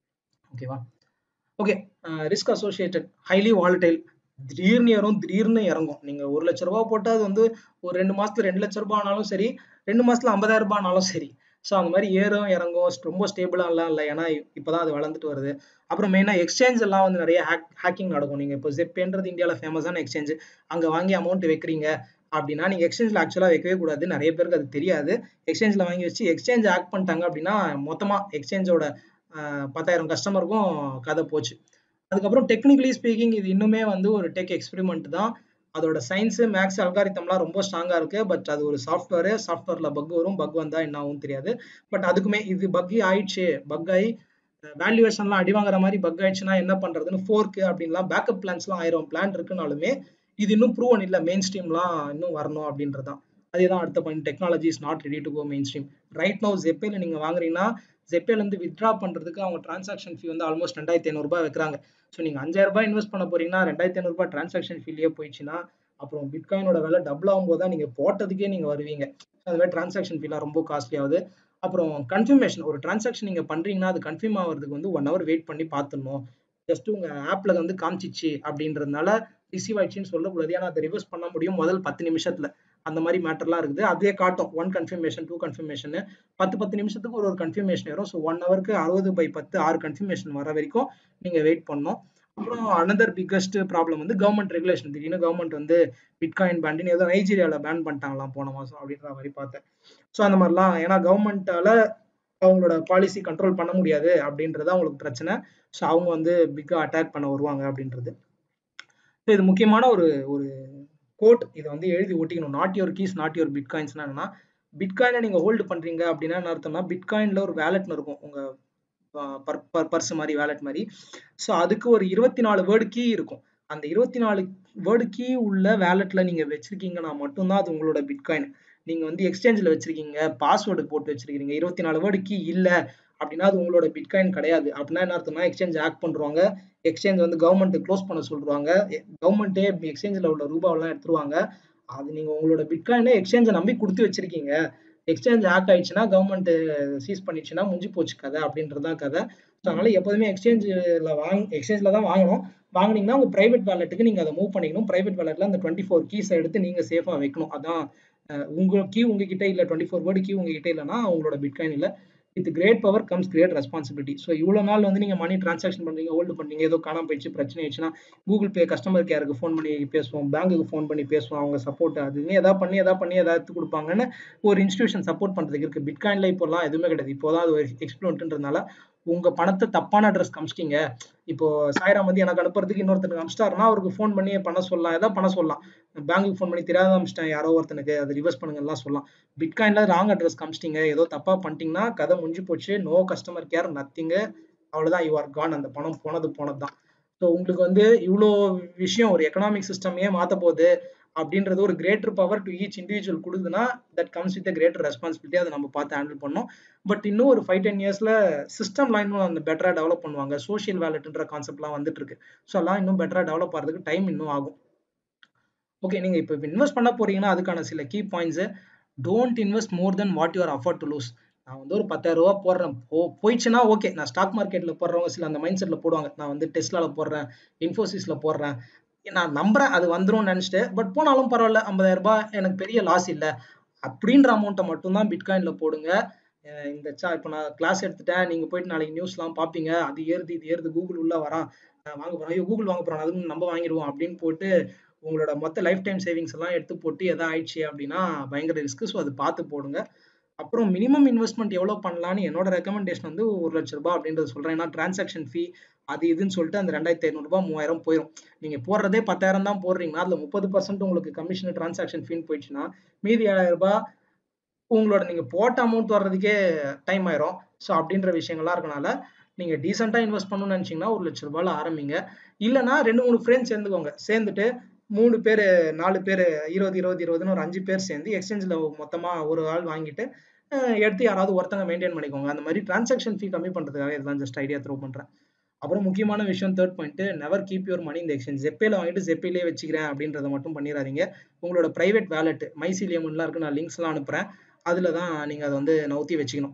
S1: ஓகேவா okay risk associated highly volatile திடீர்னு ஏறும் திடீர்னு இறங்கும் நீங்க ஒரு லட்ச ரூபா போட்டா அது வந்து ஒரு ரெண்டு மாசத்துல ரெண்டு லட்ச ரூபாய் ஆனாலும் சரி ரெண்டு மாசத்துல ஐம்பதாயிரம் ரூபாய் ஆனாலும் சரி ஸோ அந்த மாதிரி ஏறும் இறங்கும் ரொம்ப ஸ்டேபிளா எல்லாம் இல்லை ஏன்னா இப்பதான் அது வளர்ந்துட்டு வருது அப்புறம் மெயினா எக்ஸ்சேஞ்ச் எல்லாம் வந்து நிறைய ஹேக் ஹேக்கிங் நடக்கும் நீங்க இப்போ ஜெப்பேன்றது இந்தியாவில் ஃபேமஸான எக்ஸ்சேஞ்ச் அங்க வாங்கி அமௌண்ட் வைக்கிறீங்க அப்படின்னா நீங்க எக்ஸ்சேஞ்சில் ஆக்சுவலா வைக்கவே கூடாது நிறைய பேருக்கு அது தெரியாது எக்ஸ்சேஞ்சில் வாங்கி வச்சு எக்ஸ்சேஞ்ச் ஹேக் பண்ணிட்டாங்க அப்படின்னா மொத்தமா எக்ஸ்சேஞ்சோட பத்தாயிரம் கஸ்டமருக்கும் கதை போச்சு அதுக்கப்புறம் டெக்னிக்கலி ஸ்பீக்கிங் இது இன்னுமே வந்து ஒரு டெக் எக்ஸ்பெரிமெண்ட் தான் அதோட சயின்ஸ் மேக்ஸ் அல்காரித்தம்லாம் ரொம்ப ஸ்ட்ராங்கா இருக்கு பட் அது ஒரு சாஃப்ட்வேர் சாஃப்ட்வேர்ல பக் வரும் பக் வந்தா என்ன ஆகும் தெரியாது பட் அதுக்குமே இது பக் ஆயிடுச்சு பக் ஆகி வேல்யூவேஷன்லாம் அடி வாங்குற மாதிரி பக் ஆயிடுச்சுன்னா என்ன பண்றதுன்னு ஃபோர்க்கு அப்படின்லாம் பேக்கப் பிளான்ஸ்லாம் ஆயிரம் பிளான் இருக்குனாலுமே இது இன்னும் ப்ரூவன் இல்லை மெயின் ஸ்ட்ரீம்லாம் இன்னும் வரணும் அப்படின்றதான் அதேதான் அடுத்த point technology is not ready to go mainstream right no ஜெப்பேல நீங்க வாங்குறீங்கன்னா ஜெப்பேல இருந்து வித்ட்ரா பண்றதுக்கு அவங்க டிரான்சாக்ஷன் ஃபீ வந்து ஆல்மோஸ்ட் ரெண்டாயிரத்தி ஐநூறுபா வைக்கிறாங்க ஸோ நீங்க அஞ்சாயிரம் ரூபாய் இன்வெஸ்ட் பண்ண போறீங்கன்னா ரெண்டாயிரத்தி ஐநூறுபா டிரான்சாக்ஷன் ஃபீலியே போயிடுச்சுன்னா அப்புறம் பிட்காயினோட விலை டபுள் ஆகும்போது தான் நீங்க போட்டதுக்கே நீங்க வருவீங்க அது மாதிரி டிரான்சாக்ஷன் ஃபீலாம் ரொம்ப காஸ்ட்லி ஆகுது அப்புறம் கன்ஃபர்மேஷன் ஒரு டிரான்சாக்ஷன் நீங்க பண்றீங்கன்னா அது கன்ஃபார்ம் ஆகிறதுக்கு வந்து ஒன் ஹவர் வெயிட் பண்ணி பார்த்துடணும் ஜஸ்ட் உங்க ஆப்ல வந்து காமிச்சிச்சு அப்படின்றதுனால ரிசீவ் ஆயிடுச்சுன்னு சொல்லக்கூடாது ஏன்னா அதை ரிவர்ஸ் பண்ண முடியும் முதல் பத்து நிமிஷத்துல அந்த மாதிரி மேட்டர்லாம் இருக்குது அதே காட்டும் ஒன் கன்ஃபர்மேஷன் டூ கன்ஃபர்மேஷன் பத்து பத்து நிமிஷத்துக்கு ஒரு ஒரு கன்ஃபர்மேஷன் வரும் ஸோ ஒன் ஹவருக்கு அறுபது பை பத்து ஆறு கன்ஃபர்மேஷன் வர வரைக்கும் நீங்க வெயிட் பண்ணணும் அப்புறம் அனதர் பிக்கஸ்ட் ப்ராப்ளம் வந்து கவர்மெண்ட் ரெகுலேஷன் திடீர்னு கவர்மெண்ட் வந்து பிட்காயின் பேண்டின்னு ஏதோ நைஜீரியாவில் பேன் பண்ணிட்டாங்களாம் போன மாதம் அப்படின்ற மாதிரி பார்த்தேன் ஸோ அந்த மாதிரிலாம் ஏன்னா கவர்மெண்ட்டால அவங்களோட பாலிசி கண்ட்ரோல் பண்ண முடியாது அப்படின்றது அவங்களுக்கு பிரச்சனை ஸோ அவங்க வந்து பிக்காக அட்டாக் பண்ண வருவாங்க அப்படின்றது ஸோ இது முக்கியமான ஒரு ஒரு கோட் இதை வந்து எழுதி ஒட்டிக்கணும் not your keys not your பிட்காயின்ஸ்னா என்னன்னா பிட்காயினை நீங்கள் ஹோல்டு பண்ணுறீங்க அப்படின்னா என்ன அர்த்தம்னா பிட்காயினில் ஒரு வேலட்னு இருக்கும் உங்கள் பர்ஸ் மாதிரி வேலட் மாதிரி ஸோ அதுக்கு ஒரு இருபத்தி நாலு வேர்டு கீ இருக்கும் அந்த இருபத்தி நாலு வேர்டு கீ உள்ள வேலட்ல நீங்க வச்சிருக்கீங்கன்னா மட்டும்தான் அது உங்களோட பிட்காயின் நீங்க வந்து எக்ஸ்சேஞ்சில் வச்சிருக்கீங்க பாஸ்வேர்டு போட்டு வச்சிருக்கீங்க இருபத்தி நாலு வேர்டு கீ இல்ல அப்படின்னா அது உங்களோட பிட்காயின் கிடையாது அப்படின்னா என்ன அர்த்தம்னா எக்ஸ்சேஞ்ச் ஆக்ட் பண்றாங்க எக்ஸ்சேஞ்ச் வந்து கவர்மெண்ட் க்ளோஸ் பண்ண சொல்றாங்க கவர்மெண்ட்டே எக்ஸ்சேஞ்சில் உள்ள ரூபாவெல்லாம் எடுத்துருவாங்க அது நீங்க உங்களோட பிட்காயினை எக்ஸ்சேஞ்சை நம்பி கொடுத்து வச்சிருக்கீங்க எக்ஸ்சேஞ்ச் ஹேக் ஆயிடுச்சுன்னா கவர்மெண்ட் சீஸ் பண்ணிடுச்சுன்னா முடிஞ்சு போச்சு கதை அப்படின்றதான் கதை ஸோ அதனால எப்போதுமே எக்ஸ்சேஞ்சில் வாங்க எக்ஸ்சேஞ்சில் தான் வாங்கணும் வாங்கினீங்கன்னா உங்கள் ப்ரைவேட் வேலெட்டுக்கு நீங்கள் அதை மூவ் பண்ணிக்கணும் ப்ரைவேட் வேலெட்டில் அந்த டுவெண்ட்டி ஃபோர் கீஸை எடுத்து நீங்கள் சேஃபாக வைக்கணும் அதான் உங்க கீ உங்ககிட்ட இல்லை டுவெண்ட்டி ஃபோர் வேர்டு கீ உங்ககிட்ட இல்லைன்னா உங்களோட பிட்காயின் இல்லை with great power comes great responsibility so இவ்வளோ நாள் வந்து நீங்கள் மணி ட்ரான்சாக்ஷன் பண்ணுறீங்க ஹோல்டு பண்ணுறீங்க ஏதோ காணாம போயிடுச்சு பிரச்சனை ஆயிடுச்சுன்னா கூகுள் பே கஸ்டமர் கேருக்கு ஃபோன் பண்ணி பேசுவோம் பேங்குக்கு ஃபோன் பண்ணி பேசுவோம் அவங்க சப்போர்ட் அதுன்னு எதாவது பண்ணி எதாவது பண்ணி எதாவது எடுத்து கொடுப்பாங்கன்னு ஒரு இன்ஸ்டியூஷன் சப்போர்ட் பண்ணுறதுக்கு இருக்குது பிட்காயினில் இப்போலாம் எதுவுமே கிடையாது இப்போதான் அது ஒரு எக்ஸ்பிளோன்ட்ன்றதுனால உங்க பணத்தை தப்பான அட்ரஸ் காமிச்சிட்டீங்க இப்போ சாய்ராம் வந்து எனக்கு அனுப்புறதுக்கு இன்னொருத்தனுக்கு அமிச்சிட்டாருன்னா அவருக்கு ஃபோன் பண்ணி பண்ண சொல்லலாம் ஏதாவது பண்ண சொல்லலாம் பேங்க்குக்கு ஃபோன் பண்ணி தெரியாத அமிச்சிட்டேன் யாரோ ஒருத்தனுக்கு அது ரிவர்ஸ் பண்ணுங்கலாம் சொல்லலாம் பிட்காயின்ல ராங் அட்ரஸ் காமிச்சிட்டீங்க ஏதோ தப்பா பண்ணிட்டீங்கன்னா கதை முடிஞ்சு போச்சு நோ கஸ்டமர் கேர் நத்திங்கு அவ்வளவுதான் யூ ஆர் கான் அந்த பணம் போனது போனது தான் ஸோ உங்களுக்கு வந்து இவ்வளோ விஷயம் ஒரு எக்கனாமிக் சிஸ்டமையே மாற்ற போகுது அப்படின்றது ஒரு greater power to each individual கொடுக்குதுன்னா that comes with greater responsibility அதை நம்ம பார்த்து ஹேண்டில் பண்ணோம் பட் இன்னும் ஒரு ஃபைவ் டென் இயர்ஸ்ல சிஸ்டம்லாம் இன்னும் அந்த பெட்டரா டெவலப் பண்ணுவாங்க சோஷியல் வேலட்ன்ற கான்செப்ட்லாம் வந்துட்டு இருக்கு ஸோ எல்லாம் இன்னும் பெட்டரா டெவலப் ஆகிறதுக்கு டைம் இன்னும் ஆகும் ஓகே நீங்க இப்போ இன்வெஸ்ட் பண்ண போறீங்கன்னா அதுக்கான சில key points don't invest more then what you're afford to lose நான் வந்து ஒரு பத்தாயிரம் ரூபா போடுறேன் போ போயிடுச்சுன்னா ஓகே நான் ஸ்டாக் மார்க்கெட்ல போடுறவங்க சில அந்த மைண்ட் செட்ல போடுவாங்க நான் வந்து டெஸ்லால போடுறேன் இன்ஃபோசிஸ்ல போடுறேன் நான் நம்புறேன் அது வந்துரும்னு நினைச்சிட்டு பட் போனாலும் பரவாயில்ல ஐம்பதாயிரம் ரூபாய் எனக்கு பெரிய லாஸ் இல்லை அப்படின்ற அமௌண்ட்டை மட்டும்தான் பிட்காயின்ல போடுங்க அஹ் இந்த சா இப்போ நான் கிளாஸ் எடுத்துட்டேன் நீங்க போயிட்டு நாளைக்கு நியூஸ்லாம் பார்ப்பீங்க அது ஏறுது இது ஏறுது கூகுள் உள்ள வரான் அஹ் வாங்க போறோம் ஐயோ கூகுள் வாங்க போறோம் அதுக்கு நம்ம வாங்கிடுவோம் அப்படின்னு போட்டு உங்களோட மொத்த லைஃப் டைம் சேவிங்ஸ் எல்லாம் எடுத்து போட்டு எதா ஆயிடுச்சு அப்படின்னா பயங்கர ரிஸ்க் ஸோ அது பார்த்து போடுங்க அப்புறம் மினிமம் இன்வெஸ்ட்மெண்ட் எவ்வளோ பண்ணலான்னு என்னோட ரெக்கமெண்டேஷன் வந்து ஒரு லட்ச ரூபாய் அப்படின்றத சொல்றேன் ஏன்னா டிரான்சாக்ஷன் ஃபீ அது இதுன்னு சொல்லிட்டு அந்த ரெண்டாயிரத்தி ஐநூறுபா மூவாயிரம் போயிடும் நீங்க போடுறதே பத்தாயிரம் தான் போடுறீங்கன்னா அதுல முப்பது பர்சன்ட் உங்களுக்கு கமிஷன் டிரான்சாக்ஷன் ஃபீன்னு போயிடுச்சுன்னா மீதி ஏழாயிரம் ரூபாய் உங்களோட நீங்க போட்ட அமௌண்ட் வர்றதுக்கே டைம் ஆயிரும் ஸோ அப்படின்ற விஷயங்கள்லாம் இருக்கனால நீங்க டீசெண்டா இன்வெஸ்ட் பண்ணணும்னு நினைச்சீங்கன்னா ஒரு லட்ச ரூபாயில ஆரம்பிங்க இல்லைன்னா ரெண்டு மூணு ஃப்ரெண்ட்ஸ் சேர்ந்துக்கோங்க சேர்ந்துட்டு மூணு பேர் நாலு பேர் இருபது இருபது இருபதுன்னு ஒரு அஞ்சு பேர் சேர்ந்து எக்ஸ்சேஞ்சில் மொத்தமா ஒரு ஆள் வாங்கிட்டு அஹ் எடுத்து யாராவது ஒருத்தங்க மெயின்டைன் பண்ணிக்கோங்க அந்த மாதிரி டிரான்சாக்ஷன் ஃபீ கம்மி பண்றதுக்காக இதெல்லாம் ஜஸ்ட் ஐடியா த்ரோ பண்றேன் அப்புறம் முக்கியமான விஷயம் third point never keep your money இந்த எக்ஸ்சேஞ்ச் ஜெப்பேல வாங்கிட்டு ஜெப்பேலே வச்சுக்கிறேன் அப்படின்றத மட்டும் பண்ணிடாதீங்க உங்களோட பிரைவேட் வேலெட் மைசிலியம்லாம் இருக்கு நான் லிங்க்ஸ்லாம் அனுப்புறேன் அதுல தான் நீங்க அதை வந்து நவுத்தி வச்சுக்கணும்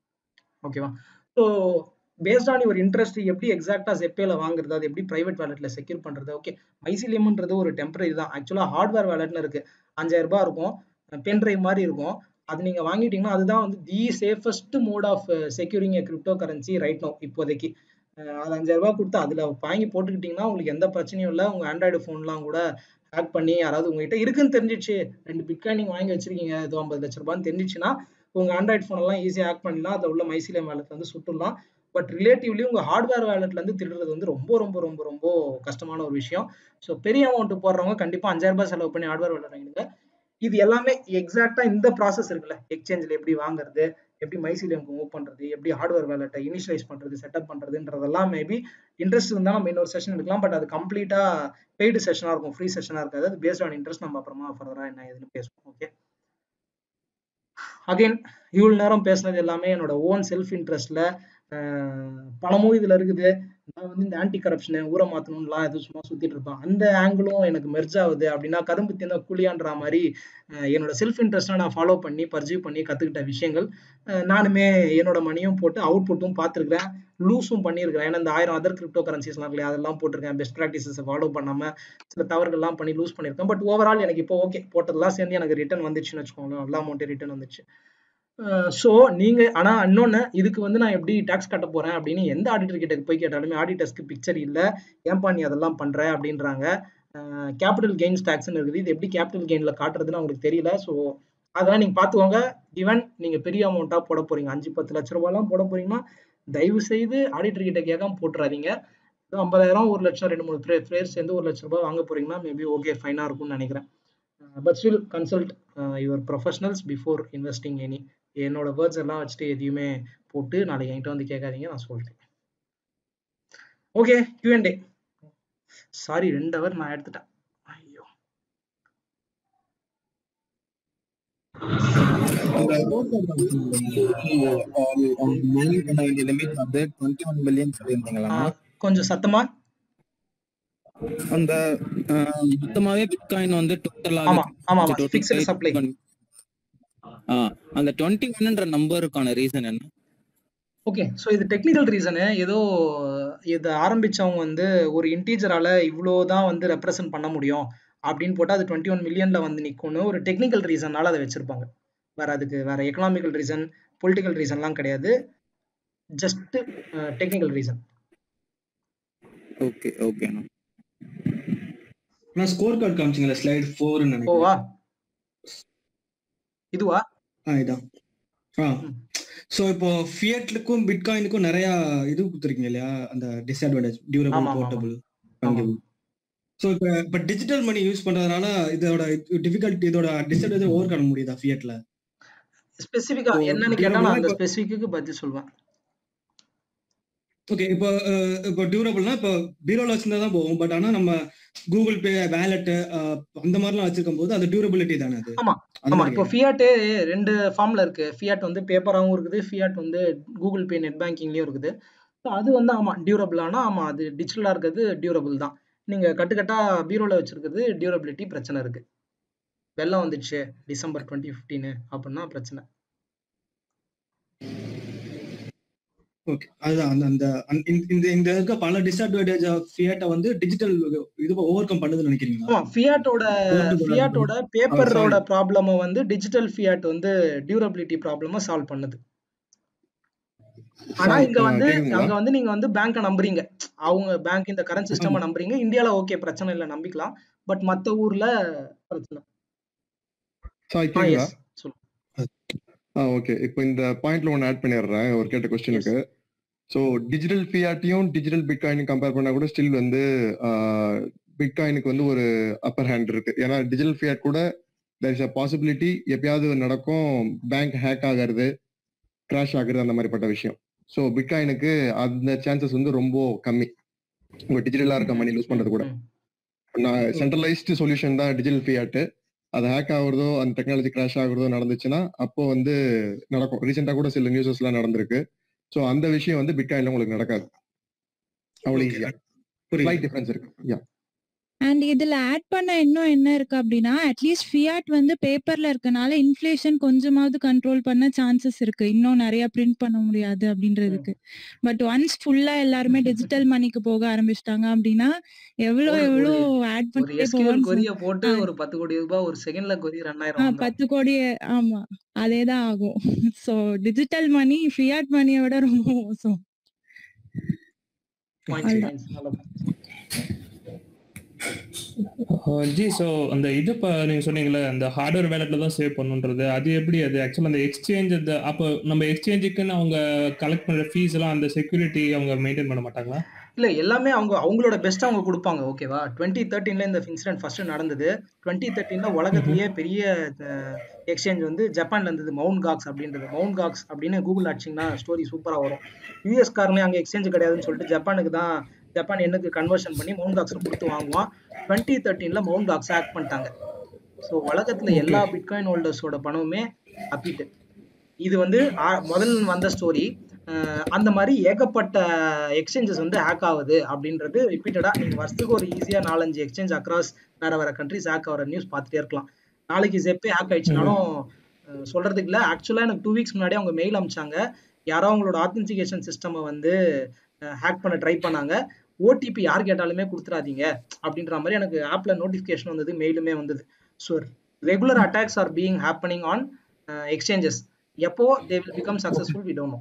S1: ஓகேவா so based on your interest எப்படி எக்ஸாக்டா ஜெப்பேல வாங்குறது அது எப்படி பிரைவேட் வேலெட்ல செக்யூர் பண்றது ஓகே மைசிலியம்ன்றது ஒரு டெம்பரரி தான் ஆக்சுவலா ஹார்ட்வேர் வேலெட்னு இருக்கு அஞ்சாயிரம் ரூபாய் இருக்கும் பென் டிரைவ் மாதிரி இருக்கும் அது நீங்க வாங்கிட்டீங்கன்னா அதுதான் வந்து the safest mode of securing a crypto currency right no இப்போதைக்கு அஹ் அது அஞ்சாயிரம் ரூபாய் கொடுத்து அதுல வாங்கி போட்டுக்கிட்டீங்கன்னா உங்களுக்கு எந்த பிரச்சனையும் இல்லை உங்க ஆண்ட்ராய்டு ஃபோன்லாம் கூட ஹேக் பண்ணி யாராவது உங்ககிட்ட இருக்குன்னு தெரிஞ்சிச்சு ரெண்டு பிட்காயின் நீங்க வாங்கி வச்சிருக்கீங்க இது ஐம்பது லட்ச ரூபான்னு தெரிஞ்சிச்சுன்னா உங்க ஆண்ட்ராய்டு ஃபோன் எல்லாம் ஈஸியாக ஹேக் பண்ணலாம் அதில் உள்ள மைசிலியம் வேலெட்ல வந்து சுட்டுடலாம் பட் ரிலேட்டிவ்லி உங்க ஹார்ட்வேர் வேலெட்ல இருந்து திருடுறது வந்து ரொம்ப ரொம்ப ரொம்ப ரொம்ப கஷ்டமான ஒரு விஷயம் ஸோ பெரிய அமௌண்ட் போடுறவங்க கண்டிப்பா அஞ்சாயிரம் ரூபாய் செலவு பண்ணி ஹார்ட்வேர் வேலெட் வாங்கிடுங்க இது எல்லாமே எக்ஸாக்டா இந்த ப்ராசஸ் இருக்குல்ல எக்ஸ்சேஞ்சில் எப்படி வாங்குறது எப்படி மைசிலியம்க்கு மூவ் பண்றது எப்படி ஹார்ட்வேர் வேலெட்டை இனிஷியலைஸ் பண்றது செட்டப் பண்றதுன்றதெல்லாம் மேபி இன்ட்ரெஸ்ட் இருந்தால் நம்ம இன்னொரு செஷன் எடுக்கலாம் பட் அது கம்ப்ளீட்டா பெய்டு செஷனா இருக்கும் ஃப்ரீ செஷனா இருக்காது அது பேஸ்ட் ஆன் இன்ட்ரெஸ்ட் நம்ம அப்புறமா ஃபர்தரா என்ன ஏதுன்னு பேசுவோம் ஓகே அகைன் இவ்வளவு நேரம் பேசுனது எல்லாமே என்னோட ஓன் செல்ஃப் இன்ட்ரெஸ்ட்ல பணமும் இதுல இருக்குது நான் வந்து இந்த ஆன்டி கரப்ஷனு ஊரை மாத்தணும்லாம் எதுவும் சும்மா சுத்திட்டு இருப்பேன் அந்த ஆங்கிளும் எனக்கு மெர்ஜ் ஆகுது அப்படின்னா கரும்பு தின்ன குழியான்ற மாதிரி அஹ் என்னோட செல்ஃப் இன்ட்ரெஸ்டா நான் ஃபாலோ பண்ணி பர்ஜீவ் பண்ணி கத்துக்கிட்ட விஷயங்கள் அஹ் நானுமே என்னோட மணியும் போட்டு அவுட்புட்டும் பார்த்துருக்கிறேன் லூஸும் பண்ணியிருக்கிறேன் ஏன்னா இந்த ஆயிரம் அதர் கிரிப்டோ கரன்சிஸ்லாம் இல்லையா அதெல்லாம் போட்டிருக்கேன் பெஸ்ட் ப்ராக்டிசஸை ஃபாலோ பண்ணாம சில தவறுகள்லாம் பண்ணி லூஸ் பண்ணியிருக்கேன் பட் ஓவரால் எனக்கு இப்போ ஓகே போட்டதெல்லாம் சேர்ந்து எனக்கு ரிட்டர்ன் வந்துச்சுன்னு வச்சுக்கோங்களேன் நல்ல அமௌண்ட்டே ரிட்டர்ன் வந்துச்சு ஸோ நீங்க ஆனா இன்னொன்னு இதுக்கு வந்து நான் எப்படி டாக்ஸ் கட்ட போறேன் அப்படின்னு எந்த ஆடிட்டர் கிட்ட போய் கேட்டாலுமே ஆடிட்டர்ஸ்க்கு பிக்சர் இல்ல ஏன்பா நீ அதெல்லாம் பண்ற அப்படின்றாங்க கேபிட்டல் கெயின்ஸ் டாக்ஸ்னு இருக்குது இது எப்படி கேபிட்டல் கெயின்ல காட்டுறதுன்னு அவங்களுக்கு தெரியல ஸோ அதெல்லாம் நீங்க பாத்துக்கோங்க ஈவன் நீங்க பெரிய அமௌண்ட்டா போட போறீங்க அஞ்சு பத்து லட்ச ரூபாய்லாம் போட போறீங்கன்னா தயவு செய்து ஆடிட்டர் கிட்ட கேட்காம போட்டுறாதீங்க ஐம்பதாயிரம் ஒரு லட்சம் ரெண்டு மூணு பேர் பேர் சேர்ந்து ஒரு லட்ச ரூபாய் வாங்க போறீங்கன்னா மேபி ஓகே ஃபைனா இருக்கும்னு நினைக்கிறேன் but still consult your professionals before investing any என்னோட வேர்ட்ஸ் எல்லாம் வச்சுட்டு எதையுமே போட்டு நாளைக்கு என்கிட்ட வந்து கேட்காதீங்க நான் சொல்லிட்டேன் ஓகே கியூஎன்டே சாரி ரெண்டு ஹவர் நான் எடுத்துட்டேன் ஐயோ
S8: மைனிங் பண்ண வேண்டிய லிமிட் வந்து டுவெண்ட்டி ஒன் மில்லியன் சொல்லியிருந்தீங்களா
S1: கொஞ்சம் சத்தமா
S8: அந்த அஹ், மொத்தமாவே பிட்காயின் வந்து டோட்டலா
S1: ஆமா ஆமா ஆமா ஃபிக்ஸ்டு சப்ளை
S8: அந்த டுவெண்ட்டி ஒன்ன்ற நம்பருக்கான ரீசன் என்ன
S1: ஓகே ஸோ இது டெக்னிக்கல் ரீசனு ஏதோ இதை ஆரம்பிச்சவங்க வந்து ஒரு இன்டீஜரால இவ்வளோ தான் வந்து ரெப்ரசன்ட் பண்ண முடியும் அப்படின்னு போட்டால் அது டுவெண்ட்டி ஒன் மில்லியன்ல வந்து நிற்கும்னு ஒரு டெக்னிக்கல் ரீசன்னால அதை வச்சிருப்பாங்க வேற அதுக்கு வேற எக்கனாமிக்கல் ரீசன் பொலிட்டிக்கல் ரீசன்லாம் கிடையாது just technical reason
S8: okay okay
S9: நான் ஸ்கோர் கார்டு காமிச்சிங்களா ஸ்லைட் ஃபோர்னு நினைக்கிறேன்
S1: ஓவா இதுவா
S9: ஆ இதான் ஆ ஸோ இப்போ ஃபியட்லுக்கும் பிட்காயினுக்கும் நிறைய இது கொடுத்துருக்கீங்க இல்லையா அந்த டிஸ்அட்வான்டேஜ்
S1: ஆமா,
S9: டியூரபிள்
S1: ஆமா,
S9: போர்ட்டபிள்
S1: ஆமா.
S9: ஸோ இப்போ இப்போ டிஜிட்டல் மணி யூஸ் பண்றதுனால இதோட டிஃபிகல்ட் இதோட டிஸ்அட்வான்டேஜ் ஓவர் பண்ண முடியுதா ஃபியட்ல
S1: ஸ்பெசிஃபிக்கா
S9: இப்போ
S1: என்னன்னு கேட்டா நான் அந்த
S9: durable-னா இப்போ-
S1: ஸ்பெசிஃபிக்கு பதில் சொல்வேன்
S9: ஓகே இப்போ அஹ், இப்போ டியூரபிள்னா இப்போ பீரோல வச்சிருந்தா தான் போகும் பட் ஆனா நம்ம கூகுள் பே வேலெட் அந்த மாதிரிலாம் வச்சிருக்கும் போது அது டியூரபிலிட்டி தானே அது
S1: ஆமா
S9: அந்த
S1: ஆமா
S9: மாதிரி
S1: இப்போ ஃபியாட்டே ரெண்டு ஃபார்ம்ல இருக்கு ஃபியாட் வந்து பேப்பராகவும் இருக்குது ஃபியாட் வந்து கூகுள் பே நெட் பேங்கிங்லயும் இருக்குது ஸோ அது வந்து ஆமா டியூரபிளானா ஆமா அது டிஜிட்டலா இருக்கிறது டியூரபிள் தான் நீங்க கட்டுக்கட்டா பீரோல வச்சிருக்கிறது டியூரபிலிட்டி பிரச்சனை இருக்கு வெள்ளம் வந்துச்சு டிசம்பர் டுவெண்ட்டி ஃபிஃப்டீனு அப்படின்னா பிரச்சனை
S9: ஓகே அதுதான் அந்த அந்த அந்த- இந்த- இந்த இந்த இருக்க பல டிஸ்அட்வான்டேஜ் ஆஃப் ஃபியட்டை வந்து டிஜிட்டல் இது ஓவர் கம் பண்ணுதுன்னு நினைக்கிறீங்களா
S1: ஆமா ஃபியாட்டோட ஃபியாட்டோட பேப்பரோட ப்ராப்ளமை வந்து டிஜிட்டல் ஃபியாட் வந்து டியூரபிலிட்டி ப்ராப்ளமை சால்வ் பண்ணுது ஆனா
S10: Sorry,
S1: இங்க
S10: ஆ,
S1: வந்து
S10: கேக்குதுங்களா?
S1: அங்க வந்து நீங்க வந்து பேங்க நம்புறீங்க அவங்க பேங்க் இந்த கரண்ட் சிஸ்டமை நம்புறீங்க இந்தியால ஓகே பிரச்சனை இல்லை நம்பிக்கலாம் பட் மத்த ஊர்ல பிரச்சனை
S10: சாரி
S1: ஆ
S10: கேக்குதா
S1: எஸ் சொல்லு
S10: ஆ ஓகே இப்போ இந்த பாயிண்ட்ல ஒன்று ஆட் பண்ணிடுறேன் ஒரு கேட்ட கொஸ்டினுக்கு ஸோ டிஜிட்டல் ஃபியாட்டையும் டிஜிட்டல் பிட்காயினும் கம்பேர் பண்ணா கூட ஸ்டில் வந்து பிட்காயினுக்கு வந்து ஒரு அப்பர் ஹேண்ட் இருக்கு ஏன்னா டிஜிட்டல் ஃபியாட் கூட தேர் இஸ் அ பாசிபிலிட்டி எப்பயாவது நடக்கும் பேங்க் ஹேக் ஆகிறது கிராஷ் ஆகுறது அந்த மாதிரிப்பட்ட விஷயம் ஸோ பிட்காயினுக்கு அந்த சான்சஸ் வந்து ரொம்ப கம்மி உங்க டிஜிட்டலா இருக்க மணி லூஸ் பண்றது கூட நான் சென்ட்ரலைஸ்டு சொல்யூஷன் தான் டிஜிட்டல் ஃபியாட்டு அது ஹேக் ஆகுறதோ அந்த டெக்னாலஜி கிராஷ் ஆகுறதோ நடந்துச்சுன்னா அப்போ வந்து நடக்கும் ரீசெண்டா கூட சில நியூஸஸ்லாம் நடந்திருக்கு ஸோ அந்த விஷயம் வந்து பிட்காயின்ல உங்களுக்கு நடக்காது அவ்வளோ ஈஸியா ஸ்லைட் டிஃபரன்ஸ் இருக்கு யா
S11: அண்ட் இதுல ஆட் பண்ண இன்னும் என்ன இருக்கு அப்படின்னா அட்லீஸ்ட் ஃபியாட் வந்து பேப்பர்ல இருக்கனால இன்ஃப்ளேஷன் கொஞ்சமாவது கண்ட்ரோல் பண்ண சான்சஸ் இருக்கு இன்னும் நிறைய பிரிண்ட் பண்ண முடியாது அப்படின்றதுக்கு பட் ஒன்ஸ் ஃபுல்லா எல்லாருமே டிஜிட்டல் மணிக்கு போக ஆரம்பிச்சிட்டாங்க அப்படின்னா எவ்வளவு
S1: ஒரு
S11: எவ்வளவு
S1: ஒரு
S11: ஆட்
S1: ஒரு
S11: பண்ணிட்டே
S1: எஸ்கியூஎல்
S11: போவான்னு
S1: கொரிய
S11: சொல்-
S1: போட்டு
S11: ஆ,
S1: ஒரு பத்து கோடி ரூபாய் ஒரு செகண்ட்ல கொரி ரன்
S11: ஆ,
S1: ஆயிரும் வந்துரும்
S11: பத்து கோடி ஆமா அதேதான் ஆகும் சோ டிஜிட்டல் மணி ஃபியாட் மணியை விட ரொம்ப மோசம்
S1: பாயிண்ட்ஸ்
S11: அதுதான்
S1: பாயிண்ட்ஸ் நல்ல point.
S12: ஜி ஸோ அந்த இது இப்போ நீங்கள் சொன்னீங்கல்ல அந்த ஹார்ட்வேர் வேலெட்டில் தான் சேவ் பண்ணுன்றது அது எப்படி அது ஆக்சுவலாக அந்த எக்ஸ்சேஞ்ச் அந்த அப்போ நம்ம எக்ஸ்சேஞ்சுக்குன்னு அவங்க கலெக்ட் பண்ணுற ஃபீஸ் எல்லாம் அந்த செக்யூரிட்டி அவங்க மெயின்டைன் பண்ண மாட்டாங்களா
S1: இல்ல எல்லாமே அவங்க அவங்களோட பெஸ்ட் அவங்க கொடுப்பாங்க ஓகேவா டுவெண்ட்டி தேர்ட்டீன்ல இந்த இன்சிடென்ட் ஃபர்ஸ்ட் நடந்தது டுவெண்ட்டி தேர்ட்டீன்ல உலகத்திலேயே பெரிய எக்ஸ்சேஞ்ச் வந்து ஜப்பான்ல இருந்தது மவுண்ட் காக்ஸ் அப்படின்றது மவுண்ட் காக்ஸ் அப்படின்னு கூகுள் அடிச்சிங்கன்னா ஸ்டோரி சூப்பரா வரும் யூஎஸ் காரனே அங்க எக்ஸ்சேஞ்ச் கிடையாதுன்னு சொல்லிட்டு ஜப்பானுக்கு தான் ஜப்பான் எண்ணுக்கு கன்வர்ஷன் பண்ணி மவுண்ட் காக்ஸ் கொடுத்து வாங்குவான் டுவெண்ட்டி தேர்ட்டீன்ல மவுண்ட் காக்ஸ் ஆக்ட் பண்ணிட்டாங்க ஸோ உலகத்துல எல்லா பிட்காயின் ஹோல்டர்ஸோட பணமுமே அப்பிட்டு இது வந்து ஆ- முதல் வந்த ஸ்டோரி அந்த மாதிரி ஏகப்பட்ட எக்ஸ்சேஞ்சஸ் வந்து ஹேக் ஆகுது அப்படின்றது ரிப்பீட்டடா நீங்க வருஷத்துக்கு ஒரு ஈஸியா நாலஞ்சு எக்ஸ்சேஞ்ச் அக்ராஸ் வேற வேற கண்ட்ரிஸ் ஹேக் ஆகிற நியூஸ் பார்த்துட்டே இருக்கலாம் நாளைக்கு ஜெப்பே ஹேக் ஆயிடுச்சுனாலும் அஹ், சொல்றதுக்கு இல்ல ஆக்சுவலா எனக்கு டூ வீக்ஸ் முன்னாடி அவங்க மெயில் அமிச்சாங்க யாரோ அவங்களோட ஆத்தென்டிகேஷன் சிஸ்டமை வந்து ஹேக் பண்ண ட்ரை பண்ணாங்க ஓடிபி யார் கேட்டாலுமே கொடுத்துறாதீங்க அப்படின்ற மாதிரி எனக்கு ஆப்ல நோட்டிஃபிகேஷன் வந்தது மெயிலுமே வந்தது so regular attacks are being happening on exchanges எப்போ they will become successful we don't know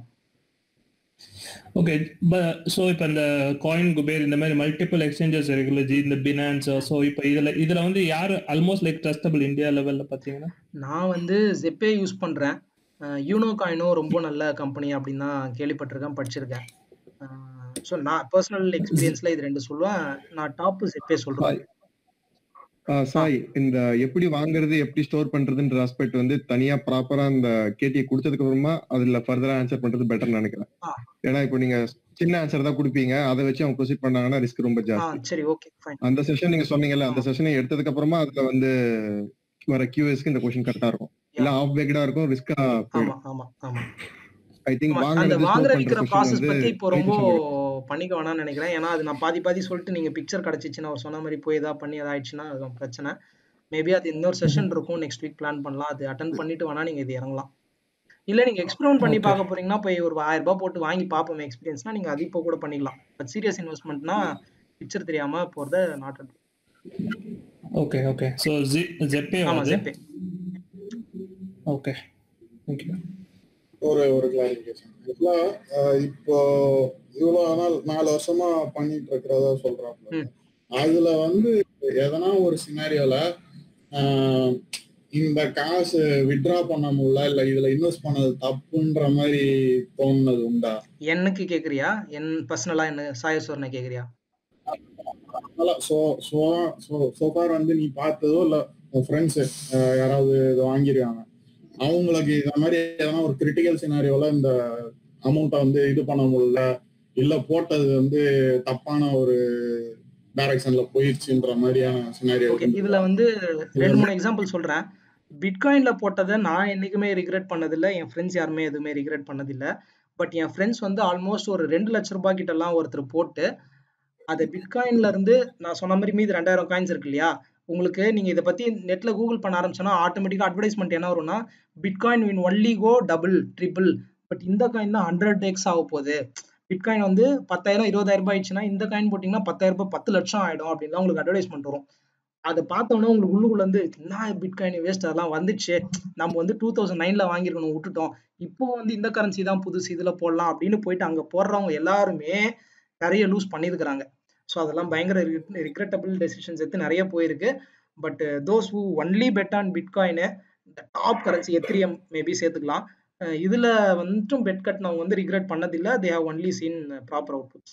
S12: okay so இப்போ இந்த காயின் குபேர் இந்த மாதிரி மல்டிபிள் எக்ஸ்சேஞ்சஸ் இருக்குல்ல ஜி இந்த பினான்ஸ் ஸோ இப்போ இதில் இதில் வந்து யார் ஆல்மோஸ்ட் லைக் ட்ரஸ்டபிள் இந்தியா லெவலில் பார்த்தீங்கன்னா
S1: நான் வந்து ஜெப்பே யூஸ் பண்றேன் யூனோ காயினோ ரொம்ப நல்ல கம்பெனி அப்படின்னு தான் கேள்விப்பட்டிருக்கேன் படிச்சிருக்கேன் ஸோ நான் பர்சனல் எக்ஸ்பீரியன்ஸ்ல இது ரெண்டு சொல்லுவேன் நான் டாப் ஜெப்பே சொல்றேன்
S10: சாய் இந்த எப்படி வாங்குறது எப்படி ஸ்டோர் பண்றதுன்ற ஆஸ்பெக்ட் வந்து தனியா ப்ராப்பரா அந்த கேட்டியை கொடுத்ததுக்கு அப்புறமா அதுல ஃபர்தரா ஆன்சர் பண்றது பெட்டர்னு நினைக்கிறேன்
S1: ஆ.
S10: ஏன்னா இப்போ நீங்க சின்ன ஆன்சர் தான் கொடுப்பீங்க அதை வச்சு அவங்க ப்ரொசீட் பண்ணாங்கன்னா ரிஸ்க் ரொம்ப
S1: ஆ
S10: ஜாஸ்தி
S1: சரி ஓகே ஃபைன்
S10: அந்த செஷன் நீங்க சொன்னீங்கல்ல அந்த செஷனை எடுத்ததுக்கு அப்புறமா அதுல வந்து வர கியூஎஸ்க்கு இந்த கொஸ்டின் கரெக்டா இருக்கும் இல்ல ஆஃப் பேக்டா இருக்கும் ரிஸ்கா
S1: ஆமா
S10: போயிடும்
S1: ஆமா ஆமா
S10: ஐ திங்க்
S1: ஆமா, அந்த
S10: வாங்குறது
S1: வாங்குற
S10: ஸ்டோர்
S1: விற்கிற
S10: பண்ற
S1: ப்ராசஸ்
S10: செஷன்
S1: பத்தி
S10: வந்து
S1: இப்போ ரொம்ப
S10: three session வரும்.
S1: பண்ணிக்க வேணாம்னு நினைக்கிறேன் ஏன்னா அது நான் பாதி பாதி சொல்லிட்டு நீங்க பிக்சர் கிடைச்சிச்சுன்னா அவர் சொன்ன மாதிரி போய் ஏதாவது பண்ணி ஏதாயிடுச்சுன்னா அதுதான் பிரச்சனை மேபி அது இன்னொரு செஷன் இருக்கும் நெக்ஸ்ட் வீக் பிளான் பண்ணலாம் அது அட்டன் பண்ணிட்டு வேணா நீங்க இது இறங்கலாம் இல்ல நீங்க எக்ஸ்பெரிமெண்ட் பண்ணி பார்க்க போறீங்கன்னா போய் ஒரு ஆயிரம் ரூபாய் போட்டு வாங்கி பார்ப்போம் எக்ஸ்பீரியன்ஸ்னா நீங்க அது இப்போ கூட பண்ணிடலாம் பட் சீரியஸ் இன்வெஸ்ட்மெண்ட்னா பிக்சர் தெரியாம போறத நாட்
S12: ஓகே ஓகே ஸோ ஜி ஜெப்பே
S1: ஆமா
S12: வருது
S1: ஜெப்பே
S12: ஓகே தேங்க்யூ
S3: ஒரு ஒரு கிளாரிபிகேஷன் ஆக்சுவலா இப்போ இவ்வளவு நாள் நாலு வருஷமா பண்ணிட்டு இருக்கிறதா சொல்றாங்க
S1: ம்
S3: அதுல வந்து எதனா ஒரு சினாரியோல இந்த காசு வித்ட்ரா பண்ண முடியல இல்ல இதுல இன்வெஸ்ட் பண்ணது தப்புன்ற மாதிரி தோணுனது உண்டா
S1: எனக்கு கேக்குறியா என் பர்சனலா என்ன சாயசோர்னை கேக்குறியா
S3: அதனால சோ சோ சோ சோஃபார் வந்து நீ பார்த்ததோ இல்ல உன் ஃப்ரெண்ட்ஸ் யாராவது இதை வாங்கிருக்காங்க அவங்களுக்கு இந்த மாதிரி எதனா ஒரு கிரிட்டிக்கல் சினாரியோல இந்த அமௌண்ட்டை வந்து இது பண்ண முடியல இல்ல போட்டது வந்து தப்பான ஒரு டைரக்ஷன்ல போயிருச்சுன்ற மாதிரியான சினாரியோ
S1: ஓகே இதுல வந்து ரெண்டு மூணு எக்ஸாம்பிள் சொல்றேன் பிட்காயின்ல போட்டதை நான் என்னைக்குமே ரிக்ரெட் பண்ணதில்ல என் ஃப்ரெண்ட்ஸ் யாருமே எதுவுமே ரிக்ரெட் பண்ணதில்ல பட் என் ஃப்ரெண்ட்ஸ் வந்து ஆல்மோஸ்ட் ஒரு ரெண்டு லட்ச ரூபாய் கிட்ட எல்லாம் ஒருத்தர் போட்டு அதை பிட்காயின்ல இருந்து நான் சொன்ன மாதிரி மீது ரெண்டாயிரம் காயின்ஸ் இருக்கு இல்லையா உங்களுக்கு நீங்க இதை பத்தி நெட்ல கூகுள் பண்ண ஆரம்பிச்சோன்னா ஆட்டோமேட்டிக்கா அட்வர்டைஸ்மெண்ட் என்ன வரும்னா bitcoin win only go double triple but இந்த காயின் தான் ஹண்ட்ரட் எக்ஸ் ஆக போகுது பிட்காயின் வந்து பத்தாயிரம் இருபதாயிரம் ரூபாய் ஆயிடுச்சுன்னா இந்த காயின் போட்டிங்கன்னா பத்தாயிரம் ரூபாய் பத்து லட்சம் ஆயிடும் அப்படின்லாம் உங்களுக்கு அட்வர்டைஸ்மெண்ட் வரும் அதை பார்த்தோன்னே உங்களுக்கு உள்ளுக்குள்ள வந்து என்ன பிட்காயின் வேஸ்ட் அதெல்லாம் வந்துச்சு நம்ம வந்து டூ தௌசண்ட் நைன்ல வாங்கியிருக்கணும் விட்டுட்டோம் இப்போ வந்து இந்த கரன்சி தான் புதுசு இதுல போடலாம் அப்படின்னு போயிட்டு அங்க போடுறவங்க எல்லாருமே நிறைய லூஸ் பண்ணியிருக்கிறாங்க ஸோ அதெல்லாம் பயங்கர ரிக்ரெட்டபிள் டெசிஷன்ஸ் எடுத்து நிறைய போயிருக்கு but those who only bet on bitcoin இந்த டாப் கரன்சி எத்திரியம் மேபி சேர்த்துக்கலாம் அஹ் இதுல வந்துட்டும் பெட் கட்டினவங்க வந்து ரிக்ரெட் பண்ணதில்லை they have only seen proper outputs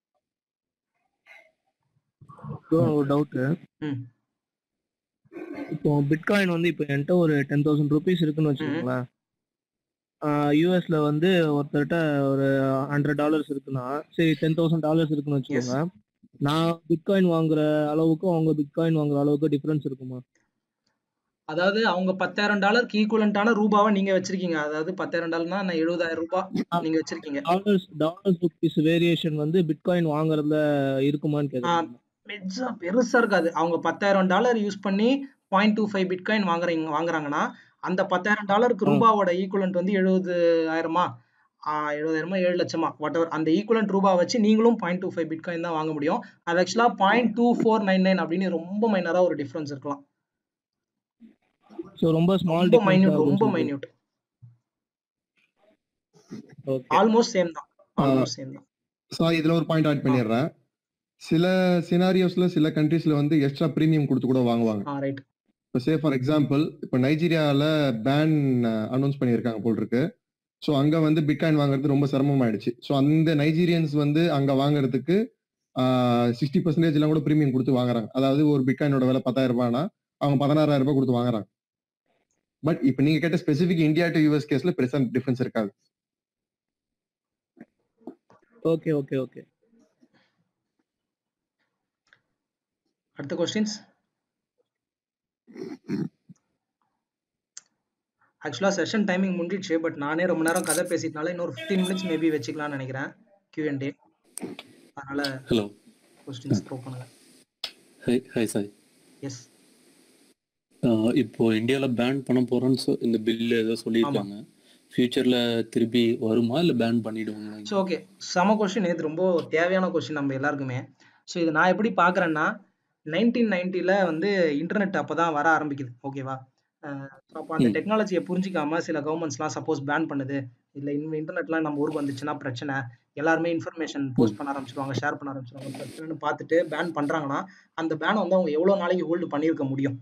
S5: ஒரு டவுட்
S1: ம்
S5: இப்போ பிட்காயின் வந்து இப்போ என்கிட்ட ஒரு டென் தௌசண்ட் ருபீஸ் இருக்குன்னு வச்சுக்கோங்களேன் யூஎஸ்ல வந்து ஒருத்தர்கிட்ட ஒரு ஹண்ட்ரட் டாலர்ஸ் இருக்குன்னா சரி டென் தௌசண்ட் டாலர்ஸ் இருக்குன்னு வச்சுக்கோங்க நான் பிட்காயின் வாங்குற அளவுக்கும் அவங்க பிட்காயின் வாங்குற அளவுக்கு டிஃபரன்ஸ் இருக்குமா
S1: அதாவது அவங்க பத்தாயிரம் டாலருக்கு ஈக்குவலண்டான ரூபாவை நீங்க வச்சிருக்கீங்க அதாவது பத்தாயிரம் டாலர்னா நான் எழுபதாயிரம் ரூபாய் நீங்க வச்சிருக்கீங்க
S5: டாலர்ஸ் டாலர்ஸ் ருபீஸ் வேரியேஷன் வந்து பிட்காயின் வாங்குறதுல இருக்குமான்னு கேக்குறேன்
S1: பெருசா பெருசா இருக்காது அவங்க பத்தாயிரம் டாலர் யூஸ் பண்ணி பாயிண்ட் டூ ஃபைவ் பிட்காயின் வாங்குறீங்க வாங்குறாங்கன்னா அந்த பத்தாயிரம் டாலருக்கு ரூபாவோட ஈக்குவலண்ட் வந்து எழுபதாயிரமா எழுபதாயிரமா ஏழு லட்சமா வாட் எவர் அந்த ஈக்குவலண்ட் ரூபா வச்சு நீங்களும் பாயிண்ட் டூ ஃபைவ் பிட்காயின் தான் வாங்க முடியும் அது ஆக்சுவலா point two four nine nine அப்படின்னு ரொம்ப மைனரா ஒரு டிஃபரன்ஸ் இருக்கலாம்
S5: ஸோ ரொம்ப ஸ்மால்
S1: ரொம்ப மைன்யூட் ரொம்ப மைன்யூட் ஆல்மோஸ்ட் சேம் தான் ஆல்மோஸ்ட் சேம் தான்
S10: சாரி இதுல ஒரு பாயிண்ட் ஆட் பண்ணிடுறேன் சில சினாரியோஸ்ல சில கண்ட்ரீஸ்ல வந்து எக்ஸ்ட்ரா பிரீமியம் கொடுத்து கூட வாங்குவாங்க
S1: ஆ ரைட்
S10: இப்போ சே ஃபார் எக்ஸாம்பிள் இப்போ நைஜீரியாவில் பேன் அனௌன்ஸ் பண்ணியிருக்காங்க போல் இருக்கு ஸோ அங்கே வந்து பிட்காயின் வாங்குறது ரொம்ப சிரமமாயிடுச்சு ஸோ அந்த நைஜீரியன்ஸ் வந்து அங்கே வாங்குறதுக்கு சிக்ஸ்டி பர்சன்டேஜ்லாம் கூட ப்ரீமியம் கொடுத்து வாங்குறாங்க அதாவது ஒரு பிட்காயினோட விலை பத்தாயிரம் ரூபாய்னா அவங்க பதினாறாயிரம் ரூபாய் கொடுத்து வாங்குறாங்க பட் இப்போ நீங்க கேட்ட ஸ்பெசிஃபிக் இந்தியா டு யூஎஸ் கேஸ்ல பெருசா டிஃபரன்ஸ் இருக்காது
S5: ஓகே ஓகே ஓகே
S1: அடுத்த கொஸ்டின்ஸ் ஆக்சுவலாக செஷன் டைமிங் முடிஞ்சிச்சு பட் நானே ரொம்ப நேரம் கதை பேசிட்டனால இன்னொரு ஃபிஃப்டீன் மினிட்ஸ் மேபி வச்சுக்கலாம்னு நினைக்கிறேன் கியூஎன்டே அதனால
S4: ஹலோ
S1: கொஸ்டின்ஸ் த்ரோ பண்ணுங்க
S4: ஹாய் ஹாய் சாய்
S1: எஸ்
S4: இப்போ இந்தியால பேன் பண்ண போறோம்னு சொ- இந்த பில் ஏதோ சொல்லியிருக்காங்க ஃபியூச்சர்ல திருப்பி வருமா இல்ல பேன் பண்ணிடுவாங்களா
S1: ஸோ ஓகே செம கொஸ்டின் இது ரொம்ப தேவையான கொஸ்டின் நம்ம எல்லாருக்குமே ஸோ இது நான் எப்படி பார்க்குறேன்னா நைன்டீன் நைன்ட்டியில் வந்து இன்டர்நெட் அப்போ தான் வர ஆரம்பிக்குது ஓகேவா அப்போ அந்த
S4: ம்.
S1: டெக்னாலஜியை புரிஞ்சிக்காம சில கவர்மெண்ட்ஸ்லாம் சப்போஸ் பேன் பண்ணுது இல்லை இந்த இன்டர்நெட்லாம் நம்ம ஊருக்கு வந்துச்சுன்னா பிரச்சனை எல்லாருமே இன்ஃபர்மேஷன் போஸ்ட் பண்ண ஆரம்பிச்சிருவாங்க ஷேர் பண்ண ஆரம்பிச்சிருவாங்க பிரச்சனைன்னு பார்த்துட்டு பேன் பண்ணுறாங்கன்னா அந்த பேனை வந்து அவங்க எவ்வளோ நாளைக்கு ஹோல்டு பண்ணியிருக்க முடியும்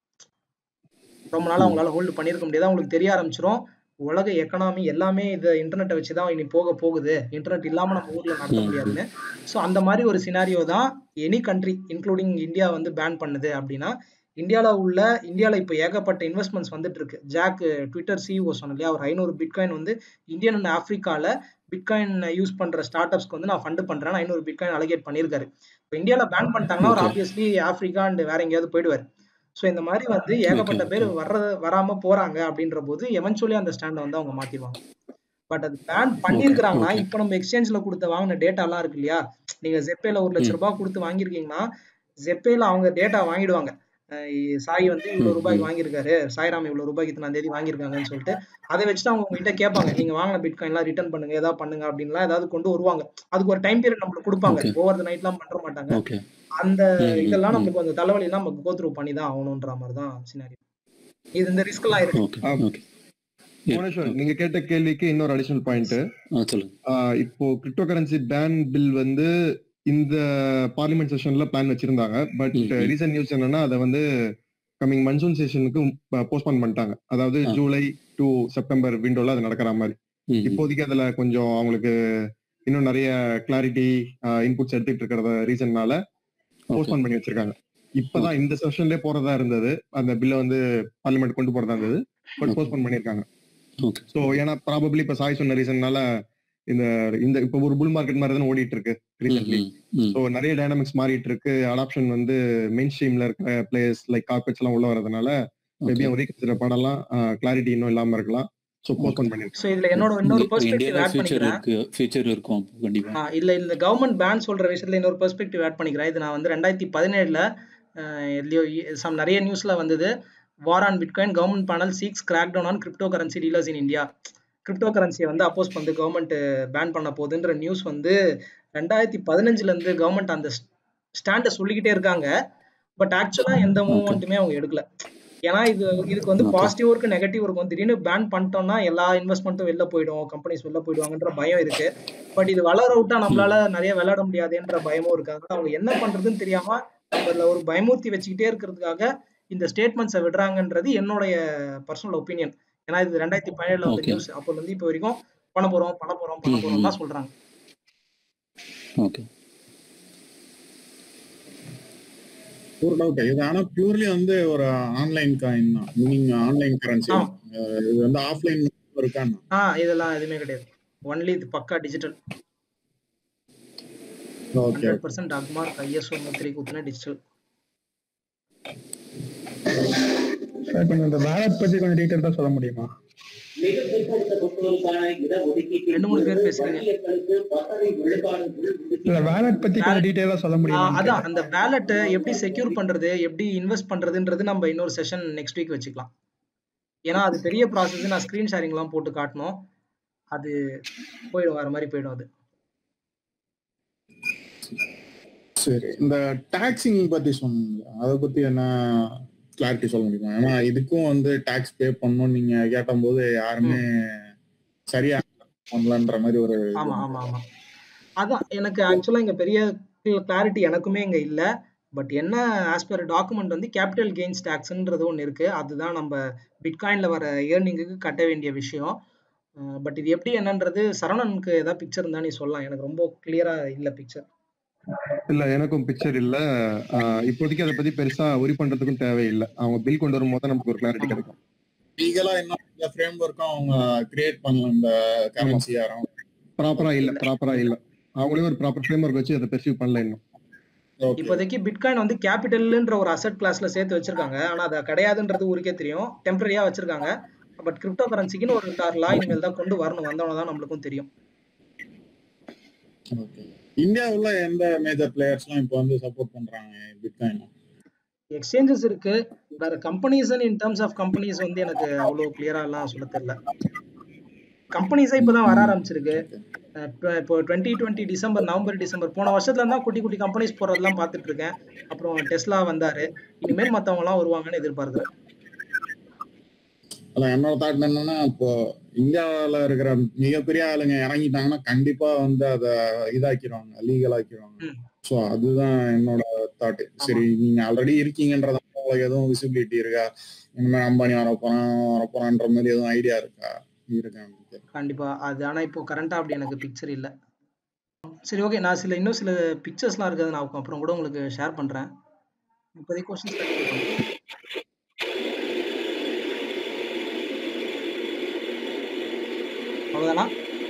S1: ரொம்ப நாள் அவங்களால ஹோல்டு பண்ணியிருக்க முடியாது அவங்களுக்கு தெரிய ஆரம்பிச்சிரும் உலக எக்கனாமி எல்லாமே இது இன்டர்நெட்டை வச்சு தான் இனி போக போகுது இன்டர்நெட் இல்லாமல் நம்ம ஊரில் நடத்த முடியாதுன்னு ஸோ அந்த மாதிரி ஒரு சினாரியோ தான் எனி கண்ட்ரி இன்க்ளூடிங் இந்தியா வந்து பேன் பண்ணுது அப்படின்னா இந்தியாவில் உள்ள இந்தியாவில் இப்போ ஏகப்பட்ட இன்வெஸ்ட்மெண்ட்ஸ் வந்துட்டு இருக்கு ஜாக் ட்விட்டர் சிஇஓ சொன்ன இல்லையா அவர் ஐநூறு பிட்காயின் வந்து இந்தியன் அண்ட் ஆஃப்ரிக்காவில் பிட்காயின் யூஸ் பண்ற ஸ்டார்ட் அப்ஸ்க்கு வந்து நான் ஃபண்ட் பண்றேன் ஐநூறு பிட்காயின் அலகேட் பண்ணியிருக்காரு இப்போ இந்தியாவில் பேன் பண்ணிட்டாங்கன்னா அவர் ஆப்வியஸ்லி ஆஃப்ரிக்கா அண்ட் வேற எங்கேயாவது போயிடுவார் ஸோ இந்த மாதிரி வந்து ஏகப்பட்ட பேர் வர்ற வராம போறாங்க அப்படின்ற போது எவென்ச்சுவலி அந்த ஸ்டாண்டை வந்து அவங்க மாத்திடுவாங்க பட் அது பேன் பண்ணியிருக்கிறாங்கன்னா இப்போ நம்ம எக்ஸ்சேஞ்சில் கொடுத்த வாங்கின டேட்டாலாம் இருக்கு இல்லையா நீங்க ஜெப்பேல ஒரு லட்ச ரூபாய் கொடுத்து வாங்கியிருக்கீங்கன்னா ஜெப்பேல அவங்க டேட்டா வாங்கிடுவாங்க அஹ் சாய் வந்து இவ்வளவு ரூபாய்க்கு வாங்கியிருக்காரு சாய்ராம் இவ்வளவு ரூபாய்க்கு இத்தனை தேதி வாங்கியிருக்காங்கன்னு சொல்லிட்டு அதை வச்சுட்டு அவங்க உங்ககிட்ட கேட்பாங்க நீங்க வாங்கின பிட்காயின்லாம் ரிட்டர்ன் பண்ணுங்க ஏதாவது பண்ணுங்க அப்படின்லாம் ஏதாவது கொண்டு வருவாங்க அதுக்கு ஒரு டைம் பீரியட் நம்மளுக்கு கொடுப்பாங்க ஓவர் த நைட்லாம் பண்ற மாட்டாங்க
S4: ஓகே
S1: அந்த இதெல்லாம் நம்மளுக்கு அந்த தலைவலிலாம் நமக்கு கோத்ரூ பண்ணி தான் ஆகணுன்ற மாதிரி தான் சினாரி இது இந்த ரிஸ்க் எல்லாம் இருக்கு
S4: ஓகே
S10: புவனேஸ்வர் நீங்க கேட்ட கேள்விக்கு இன்னொரு அடிஷனல் பாயிண்ட்
S4: சொல்லுங்க
S10: இப்போ கிரிப்டோ கரன்சி பேன் பில் வந்து இந்த பார்லிமெண்ட் செஷன்ல பிளான் வச்சிருந்தாங்க பட் ரீசன்ட் நியூஸ் என்னன்னா அதை வந்து கமிங் மன்சூன் செஷனுக்கு போஸ்ட்பான் பண்ணிட்டாங்க அதாவது ஜூலை டு செப்டம்பர் விண்டோல அது நடக்கிற மாதிரி இப்போதைக்கு அதுல கொஞ்சம் அவங்களுக்கு இன்னும் நிறைய கிளாரிட்டி இன்புட்ஸ் எடுத்துட்டு இருக்கிறத ரீசன்னால போஸ்ட்பான் பண்ணி வச்சிருக்காங்க இப்பதான் இந்த செஷன்லயே போறதா இருந்தது அந்த பில்ல வந்து பார்லிமெண்ட் கொண்டு போறதா இருந்தது பட் போஸ்ட்பான் பண்ணிருக்காங்க சோ ஏன்னா ப்ராபப்ளி இப்ப சாய் சொன்ன ரீசன்னால இந்த இந்த இப்ப ஒரு புல் மார்க்கெட் மாதிரி தான் ஓடிட்டு இருக்கு ரீசென்ட்லி சோ நிறைய டைனாமிக்ஸ் மாறிட்டு இருக்கு அடாப்ஷன் வந்து மெயின் ஸ்ட்ரீம்ல இருக்கிற பிளேயர்ஸ் லைக் கார்பெட்ஸ் எல்லாம் உள்ள வரதுனால மேபி அவங்க ரீகன்சிடர் பண்ணலாம் கிளாரிட்டி இன்னும் இல்லாம இருக்கலாம் சோ போஸ்ட்போன் பண்ணிருக்காங்க
S1: ஸோ இதுல என்னோட இன்னொரு பெர்ஸ்பெக்டிவ்
S4: இந்தியால
S1: ஆட்
S4: ஃபியூச்சர்
S1: பண்ணிக்கிறேன்
S4: இருக்கு ஃபியூச்சர் இருக்கும் அப்போ கண்டிப்பா
S1: ஆ, இல்ல இந்த கவர்மெண்ட் பேன் சொல்ற விஷயத்துல இன்னொரு பெர்ஸ்பெக்டிவ் ஆட் பண்ணிக்கிறேன் இது நான் வந்து ரெண்டாயிரத்தி பதினேழுல எதுலயோ சம் நிறைய நியூஸ்ல வந்தது war on bitcoin government panel seeks crack down on crypto currency dealers in India crypto கரன்சியை வந்து அப்போஸ் பண்ணி கவர்மெண்ட் பேன் பண்ண போகுதுன்ற நியூஸ் வந்து ரெண்டாயிரத்தி பதினஞ்சுல இருந்து கவர்மெண்ட் அந்த ஸ்டாண்டை சொல்லிக்கிட்டே இருக்காங்க பட் ஆக்சுவலா எந்த மூவ்மெண்ட்டுமே அவங்க எடுக்கல ஏன்னா இது இதுக்கு வந்து பாசிட்டிவ் இருக்கு நெகட்டிவ் இருக்கும் திடீர்னு பேன் பண்ணிட்டோம்னா எல்லா இன்வெஸ்ட்மெண்ட்டும் வெளில போயிடும் கம்பெனிஸ் வெளில போயிடுவாங்கன்ற பயம் இருக்கு பட் இது வளர விட்டா நம்மளால நிறைய விளையாட முடியாதுன்ற பயமும் இருக்கு அதனால அவங்க என்ன பண்றதுன்னு தெரியாம அதுல ஒரு பயமூர்த்தி வச்சுக்கிட்டே இருக்கிறதுக்காக இந்த ஸ்டேட்மெண்ட்ஸை விடுறாங்கன்றது என்னுடைய பர்சனல் ஒப்பீனியன் ஏன்னா இது ரெண்டாயிரத்தி பதினேழுல வந்த
S4: Okay.
S1: நியூஸ் அப்போல இருந்து இப்போ வரைக்கும் பண்ண போறோம் பண்ண போறோம் பண்ண போறோம் தான் சொல்றாங்க
S4: ஓகே
S3: ஒரு டவுட் இது ஆனா பியூர்லி வந்து ஒரு ஆன்லைன் காயின் தான் மீனிங் ஆன்லைன் கரன்சி
S1: ஆமா.
S3: இது வந்து ஆஃப்லைன் இருக்கான்னு
S1: ஆ இதெல்லாம் எதுவுமே கிடையாது ஒன்லி இது பக்கா digital
S3: okay
S1: hundred percent Agmark ISO முத்திரை குத்துன டிஜிட்டல்
S13: சார் கொஞ்சம் இந்த வேலட் பத்தி கொஞ்சம் டீட்டெயில்டாக சொல்ல முடியுமா
S1: ரெண்டு மூணு பேர் பேசுறீங்க
S13: இல்ல வேலட் பத்தி கொஞ்சம் டீட்டெயிலா சொல்ல
S1: ஆ,
S13: முடியுமா
S1: அதான் அந்த வேலெட்டை எப்படி செக்யூர் பண்றது எப்படி இன்வெஸ்ட் பண்றதுன்றது நம்ம இன்னொரு செஷன் நெக்ஸ்ட் வீக் வச்சுக்கலாம் ஏன்னா அது பெரிய ப்ராசஸ் நான் ஸ்க்ரீன் ஷேரிங்லாம் போட்டு காட்டணும் அது போயிடும் வர மாதிரி போயிடும் அது
S3: சரி இந்த டாக்ஸிங் பத்தி சொன்னீங்க அதை பத்தி என்ன கிளாரிட்டி சொல்ல முடியுமா ஏன்னா இதுக்கும் வந்து டாக்ஸ் பே பண்ணணும் நீங்க கேட்டபோது யாருமே சரியா பண்ணலன்ற மாதிரி ஒரு இது.
S1: ஆமா ஆமா ஆமா அதான் எனக்கு ஆக்சுவலா இங்க பெரிய கிளாரிட்டி எனக்குமே இங்க இல்ல பட் என்ன ஆஸ் பர் டாக்குமெண்ட் வந்து கேபிட்டல் கெயின்ஸ் டாக்ஸ்ன்றது ஒன்று இருக்கு அதுதான் நம்ம பிட்காயின்ல வர ஏர்னிங்குக்கு கட்ட வேண்டிய விஷயம் பட் இது எப்படி என்னன்றது சரவணனுக்கு ஏதாவது பிக்சர் இருந்தா நீ சொல்லலாம் எனக்கு ரொம்ப கிளியரா இல்ல பிக்சர்
S10: இல்ல எனக்கும் பிக்சர் இல்ல ஆஹ் இப்போதைக்கு அதை பத்தி பெருசா ஒரி பண்றதுக்கும் தேவையில்லை அவங்க பில் கொண்டு வரும்போது தான் நமக்கு ஒரு கிளாரிட்டி கிடைக்கும்
S3: லீகலா இன்னும் இந்த ஃப்ரேம் ஒர்க்கும் அவங்க கிரியேட் பண்ணல இந்த கரன்சி யாரும்
S10: ப்ராப்பரா இல்ல ப்ராப்பரா இல்ல அவங்களே ஒரு ப்ராப்பர் ஃப்ரேம் ஒர்க் வச்சு அதை பெர்சீவ் பண்ணல இன்னும்
S1: இப்போதைக்கு பிட்காயின் வந்து கேபிட்டல்ன்ற ஒரு அசெட் கிளாஸ்ல சேர்த்து வச்சிருக்காங்க ஆனா அது கிடையாதுன்றது ஊருக்கே தெரியும் டெம்பரரியா வச்சிருக்காங்க பட் கிரிப்டோ கரன்சிக்குன்னு ஒரு லா இனிமேல் தான் கொண்டு வரணும் வந்தவன தான் நம்மளுக்கும் தெரியும்
S3: இந்தியாவுல எந்த மேஜர் பிளேயர்ஸ்லாம் இப்போ வந்து சப்போர்ட் பண்றாங்க பிட்காயின்
S1: எக்ஸ்சேஞ்சஸ் இருக்கு வேற companies in terms of companies வந்து எனக்கு அவ்வளோ கிளியரா எல்லாம் சொல்ல தெரியல கம்பெனிஸே இப்போதான் வர ஆரம்பிச்சிருக்கு அஹ் இப்ப- இப்போ twenty twenty December November December போன வருஷத்துல தான் குட்டி குட்டி கம்பெனிஸ் போறதெல்லாம் பார்த்துட்டு இருக்கேன் அப்புறம் டெஸ்லா வந்தாரு இனிமேல் மத்தவங்க எல்லாம் வருவாங்கன்னு எதிர்பார்க்கிறேன்
S3: அதான் என்னோட தாட் என்னன்னா இப்போ இந்தியாவுல இருக்கிற மிகப்பெரிய ஆளுங்க இறங்கிட்டாங்கன்னா கண்டிப்பா வந்து அதை இதாக்கிடுவாங்க லீகல் ஆக்கிடுவாங்க ஸோ அதுதான் என்னோட தாட் சரி நீங்க ஆல்ரெடி இருக்கீங்கன்றத உங்களுக்கு எதுவும் விசிபிலிட்டி இருக்கா இனிமேல் அம்பானி வரப்போறான் வரப்போறான்ற மாதிரி எதுவும் ஐடியா இருக்கா இருக்கா
S1: கண்டிப்பா அது ஆனா இப்போ கரண்டா அப்படி எனக்கு பிக்சர் இல்ல சரி ஓகே நான் சில இன்னும் சில பிக்சர்ஸ்லாம் இருக்குது நான் அப்புறம் கூட உங்களுக்கு ஷேர் பண்றேன் இப்போதைக்கு கொஸ்டின்ஸ் அவ்வளவுதானா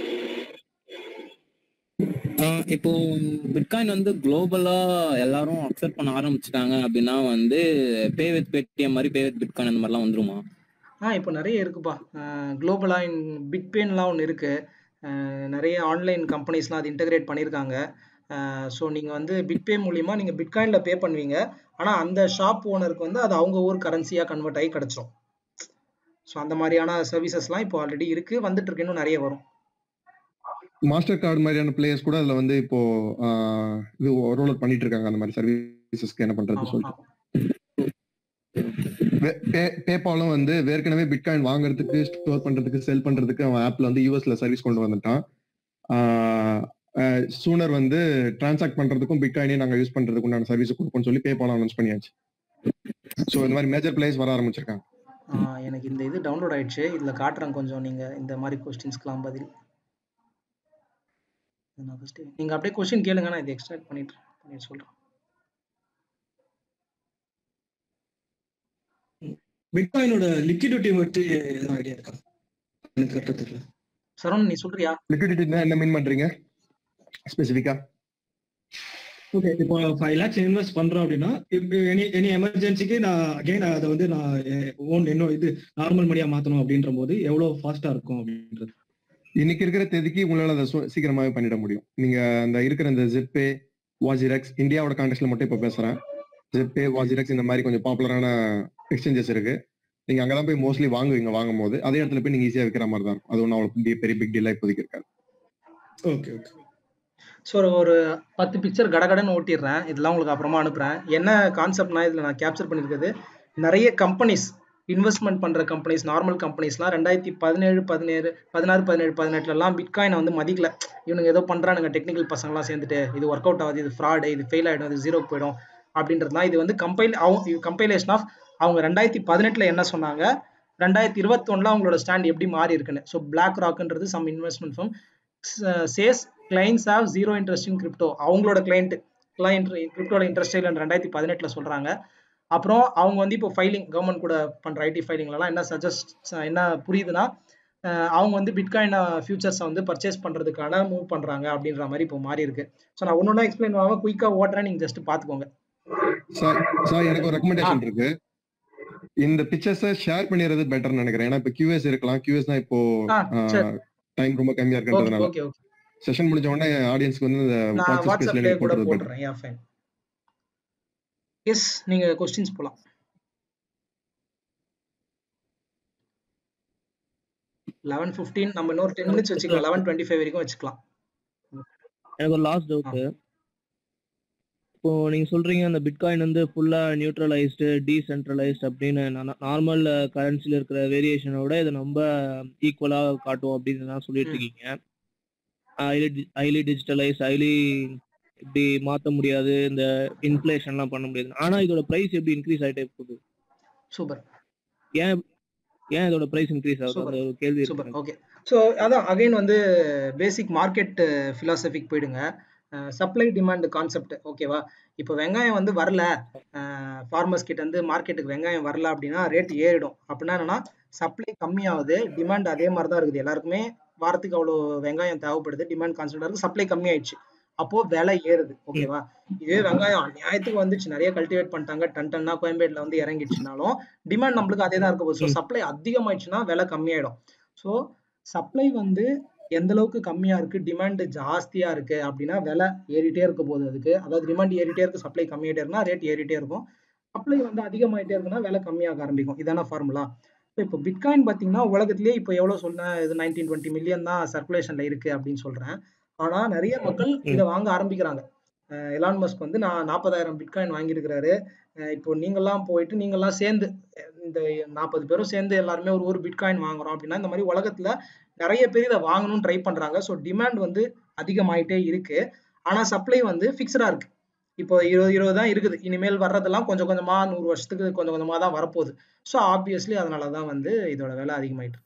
S14: ஆஹ் இப்போ பிட்காயின் வந்து குளோபலா எல்லாரும் அக்செப்ட் பண்ண ஆரம்பிச்சிட்டாங்க அப்படின்னா வந்து பே வித் பேடிஎம் மாதிரி பே வித் பிட்காயின் அந்த மாதிரிலாம் வந்துருமா
S1: ஆ இப்போ நிறைய இருக்குப்பா குளோபலாக இன் பிட்பேன்லாம் ஒன்று இருக்கு அஹ் நிறைய ஆன்லைன் கம்பெனிஸ்லாம் அது இன்டகிரேட் பண்ணியிருக்காங்க ஸோ நீங்கள் வந்து பிட்பே மூலியமா நீங்கள் பிட்காயினில் பே பண்ணுவீங்க ஆனால் அந்த ஷாப் ஓனருக்கு வந்து அது அவங்க ஊர் கரன்சியாக கன்வெர்ட் ஆகி கிடச்சிரும் ஸோ அந்த மாதிரியான சர்வீசஸ்லாம் இப்போ ஆல்ரெடி இருக்கு வந்துட்டு இருக்கு இன்னும் நிறைய வரும்
S10: மாஸ்டர் கார்டு மாதிரியான பிளேயர்ஸ் கூட அதுல வந்து இப்போ ஆஹ் இது ரோல் அவுட் பண்ணிட்டு இருக்காங்க அந்த மாதிரி சர்வீசஸ்க்கு என்ன பண்றது சொல்லிட்டு பேபாலும் வந்து ஏற்கனவே பிட்காயின் வாங்குறதுக்கு ஸ்டோர் பண்றதுக்கு செல் பண்றதுக்கு அவன் ஆப்ல வந்து யூஎஸ்ல சர்வீஸ் கொண்டு வந்துட்டான் சூனர் வந்து டிரான்சாக்ட் பண்றதுக்கும் பிட்காயினே நாங்க யூஸ் பண்றதுக்கு உண்டான சர்வீஸ் கொடுப்போம்னு சொல்லி பேபால் அனௌன்ஸ் பண்ணியாச்சு ஸோ இந்த மாதிரி மேஜர் பிளேயர்ஸ் வர ஆரம்பிச்சிருக்காங்க
S1: ஆஹ் எனக்கு இந்த இது டவுன்லோட் ஆயிடுச்சு இதில் காட்டுறேன் கொஞ்சம் நீங்கள் இந்த மாதிரி கொஸ்டின்ஸ்க்குலாம் பதில் நான் first நீங்க அப்படியே கொஸ்டின் கேளுங்க நான் இதை எக்ஸ்ட்ராக்ட் பண்ணிட்டு பண்ணிட்டு சொல்றேன்
S9: பிட்காயினோட லிக்விடிட்டி பற்றி எதுவும் ஐடியா இருக்கா எனக்கு கரெக்டாக தெரியல
S1: சரவணன் நீ சொல்றியா
S10: லிக்விடிட்டி என்ன மீன் பண்றீங்க ஸ்பெசிஃபிக்கா
S9: ஓகே இப்போ ஃபைவ் லேக்ஸ் இன்வெஸ்ட் பண்றோம் அப்படின்னா இப்போ எனி எனி எமர்ஜென்சிக்கு நான் அகைன் அதை வந்து நான் ஓன் என்னோட இது நார்மல் மணியா மாத்தணும் அப்படின்ற போது எவ்வளவு ஃபாஸ்டா இருக்கும் அப்படின்றது
S10: இன்னைக்கு இருக்கிற தேதிக்கு உங்களால அதை சு- சீக்கிரமாவே பண்ணிட முடியும் நீங்க அந்த இருக்கிற இந்த ஜிப்பே வாஜிரெக்ஸ் இந்தியாவோட கான்டெக்ட்ல மட்டும் இப்ப பேசுறேன் ஜிப்பே வாஜிரெக்ஸ் இந்த மாதிரி கொஞ்சம் பாப்புலரான எக்ஸ்சேஞ்சஸ் இருக்கு நீங்க அங்கதான் போய் மோஸ்ட்லி வாங்குவீங்க வாங்கும் போது அதே இடத்துல போய் நீங்க ஈஸியா விற்கிற மாதிரி தான் இருக்கும் அது ஒன்றும் அவ்வளவு பெரிய பிக் டீலா இப்போதைக்கு இருக்காது
S9: ஓகே ஓகே
S1: ஸோ ஒரு பத்து பிக்சர் கடகடன்னு ஓட்டிடுறேன் இதெல்லாம் உங்களுக்கு அப்புறமா அனுப்புகிறேன் என்ன கான்செப்ட்னா இதில் நான் கேப்சர் பண்ணியிருக்கிறது நிறைய கம்பெனிஸ் இன்வெஸ்ட்மெண்ட் பண்ணுற கம்பெனிஸ் நார்மல் கம்பெனிஸ்லாம் ரெண்டாயிரத்தி பதினேழு பதினேழு பதினாறு பதினேழு பதினெட்டுலலாம் பிட்காயினை வந்து மதிக்கல இவனுங்க ஏதோ பண்ணுறானுங்க டெக்னிக்கல் பசங்களாம் சேர்ந்துட்டு இது ஒர்க் அவுட் ஆகுது இது ஃப்ராடு இது ஃபெயில் ஆகிடும் இது ஜீரோக்கு போயிடும் அப்படின்றதுலாம் இது வந்து கம்பைல் அவங்க கம்பைலேஷன் ஆஃப் அவங்க ரெண்டாயிரத்தி பதினெட்டில் என்ன சொன்னாங்க ரெண்டாயிரத்தி இருபத்தொன்னில் அவங்களோட ஸ்டாண்ட் எப்படி மாறி இருக்குன்னு ஸோ பிளாக் ராக்ன்றது some investment firm says clients have zero interest in crypto அவங்களோட கிளைண்ட் கிளைண்ட் கிரிப்டோட இன்ட்ரெஸ்ட் இல்லைன்னு ரெண்டாயிரத்தி பதினெட்டில் சொல்கிறாங்க அப்புறம் அவங்க வந்து இப்போ ஃபைலிங் கவர்மெண்ட் கூட பண்ணுற ஐடி ஃபைலிங்லலாம் என்ன சஜஸ்ட் என்ன புரியுதுன்னா அவங்க வந்து பிட்காயின் ஃபியூச்சர்ஸை வந்து பர்ச்சேஸ் பண்ணுறதுக்கான மூவ் பண்ணுறாங்க அப்படின்ற மாதிரி இப்போ மாறி இருக்கு ஸோ நான் ஒன்று ஒன்றா எக்ஸ்பிளைன் பண்ணாமல் குயிக்காக ஓட்டுறேன் நீங்கள் ஜஸ்ட் பார்த்துக்கோங்க
S10: சார் சார் எனக்கு ஒரு ரெக்கமெண்டேஷன் இருக்கு இந்த பிக்சர்ஸை ஷேர் பண்ணிடுறது பெட்டர்னு நினைக்கிறேன் ஏன்னா இப்போ கியூஎஸ் இருக்கலாம் கியூஎஸ் தான் இப்போ டைம் ரொம்ப கம்மியா இருக்குன்றதுனால
S1: ஓகே ஓகே
S10: செஷன் முடிஞ்ச உடனே ஆடியன்ஸ்க்கு வந்து இந்த
S1: நான்
S10: வாட்ஸ்அப் ஸ்பேஸ்ல
S1: வாட்ஸ்அப்லேயே
S10: நீங்க
S1: கூட
S10: போடுறது better.
S1: போட்டுறேன் யா ஃபைன் எஸ் நீங்கள் கொஸ்டின்ஸ் போகலாம் லெவன் ஃபிஃப்டீன் நம்ம இன்னொரு டென் மினிட்ஸ் வச்சுக்கலாம் லெவன் டுவெண்ட்டி ஃபைவ் வரைக்கும் வச்சுக்கலாம்
S5: எனக்கு ஒரு லாஸ்ட் டவுட் இப்போ நீங்க சொல்றீங்க அந்த பிட்காயின் வந்து ஃபுல்லா நியூட்ரலைஸ்டு டீசென்ட்ரலைஸ்ட் அப்படின்னு நார்மல் கரன்சில இருக்கிற வேரியேஷனோட இதை ரொம்ப ஈக்குவலா காட்டும் அப்படின்னு தான் சொல்லிட்டு இருக்கீங்க ஹைலி டிஜிட்டலைஸ் ஹைலி இப்படி மாத்த முடியாது இந்த இன்ஃபிளேஷன்லாம் பண்ண முடியாது ஆனா இதோட பிரைஸ் எப்படி இன்க்ரீஸ் ஆயிட்டே போகுது
S1: சூப்பர்
S5: ஏன் ஏன் இதோட பிரைஸ் இன்க்ரீஸ் ஆகுது
S1: சூப்பர்
S5: அந்த ஒரு கேள்வி இருக்கு
S1: சூப்பர் ஓகே ஸோ அதான் அகைன் வந்து பேசிக் மார்க்கெட் ஃபிலாசபிக் போயிடுங்க சப்ளை டிமாண்ட் கான்செப்ட் ஓகேவா இப்போ வெங்காயம் வந்து வரல ஃபார்மர்ஸ் கிட்ட இருந்து மார்க்கெட்டுக்கு வெங்காயம் வரல அப்படின்னா ரேட் ஏறிடும் அப்படின்னா என்னன்னா சப்ளை கம்மியாகுது டிமாண்ட் அதே மாதிரி தான் இருக்குது எல்லாருக்குமே வாரத்துக்கு அவ்வளோ வெங்காயம் தேவைப்படுது டிமாண்ட் கான்செப்ட் இருக்கு சப்ளை கம்மியாயிடுச்சு அப்போ விலை ஏறுது ஓகேவா இதே வெங்காயம் அநியாயத்துக்கு வந்துச்சு நிறைய கல்டிவேட் பண்ணிட்டாங்க டன் டன்னா கோயம்பேட்ல வந்து இறங்கிடுச்சுனாலும் டிமாண்ட் நம்மளுக்கு அதே தான் இருக்க போகுது ஸோ சப்ளை அதிகமாயிடுச்சுன்னா விலை கம்மியாயிடும் ஸோ சப்ளை வந்து எந்த அளவுக்கு கம்மியா இருக்கு டிமாண்ட் ஜாஸ்தியா இருக்கு அப்படின்னா விலை ஏறிட்டே இருக்க போகுது அதுக்கு அதாவது டிமாண்ட் ஏறிட்டே இருக்கு சப்ளை கம்மியாயிட்டே இருக்குன்னா ரேட் ஏறிட்டே இருக்கும் சப்ளை வந்து அதிகமாயிட்டே இருக்குன்னா விலை கம்மியாக ஆரம்பிக்கும் இதான ஃபார்முலா இப்போ பிட்காயின் பார்த்தீங்கன்னா உலகத்திலேயே இப்போ எவ்வளோ சொன்னேன் இது நைன்டீன் டுவெண்ட்டி மில்லியன் தான் சர்க்குலேஷன்ல இருக்கு அப்படின்னு சொல்றேன் ஆனா நிறைய மக்கள் இதை வாங்க ஆரம்பிக்கிறாங்க எலான் மஸ்க் வந்து நான் நாற்பதாயிரம் பிட்காயின் வாங்கியிருக்கிறாரு அஹ் இப்போ நீங்கெல்லாம் போயிட்டு நீங்கெல்லாம் சேர்ந்து அஹ் இந்த நாற்பது பேரும் சேர்ந்து எல்லாருமே ஒரு ஒரு பிட்காயின் வாங்குறோம் அப்படின்னா இந்த மாதிரி உலகத்துல நிறைய பேர் இதை வாங்கணும்னு ட்ரை பண்றாங்க ஸோ டிமாண்ட் வந்து அதிகமாயிட்டே இருக்கு ஆனா சப்ளை வந்து ஃபிக்ஸ்டா இருக்கு இப்போ இருபது இருபது தான் இருக்குது இனிமேல் வர்றதெல்லாம் கொஞ்சம் கொஞ்சமா நூறு வருஷத்துக்கு கொஞ்சம் கொஞ்சமா தான் வரப்போகுது ஸோ ஆப்வியஸ்லி அதனால தான் வந்து இதோட விலை அதிகமாயிட்டு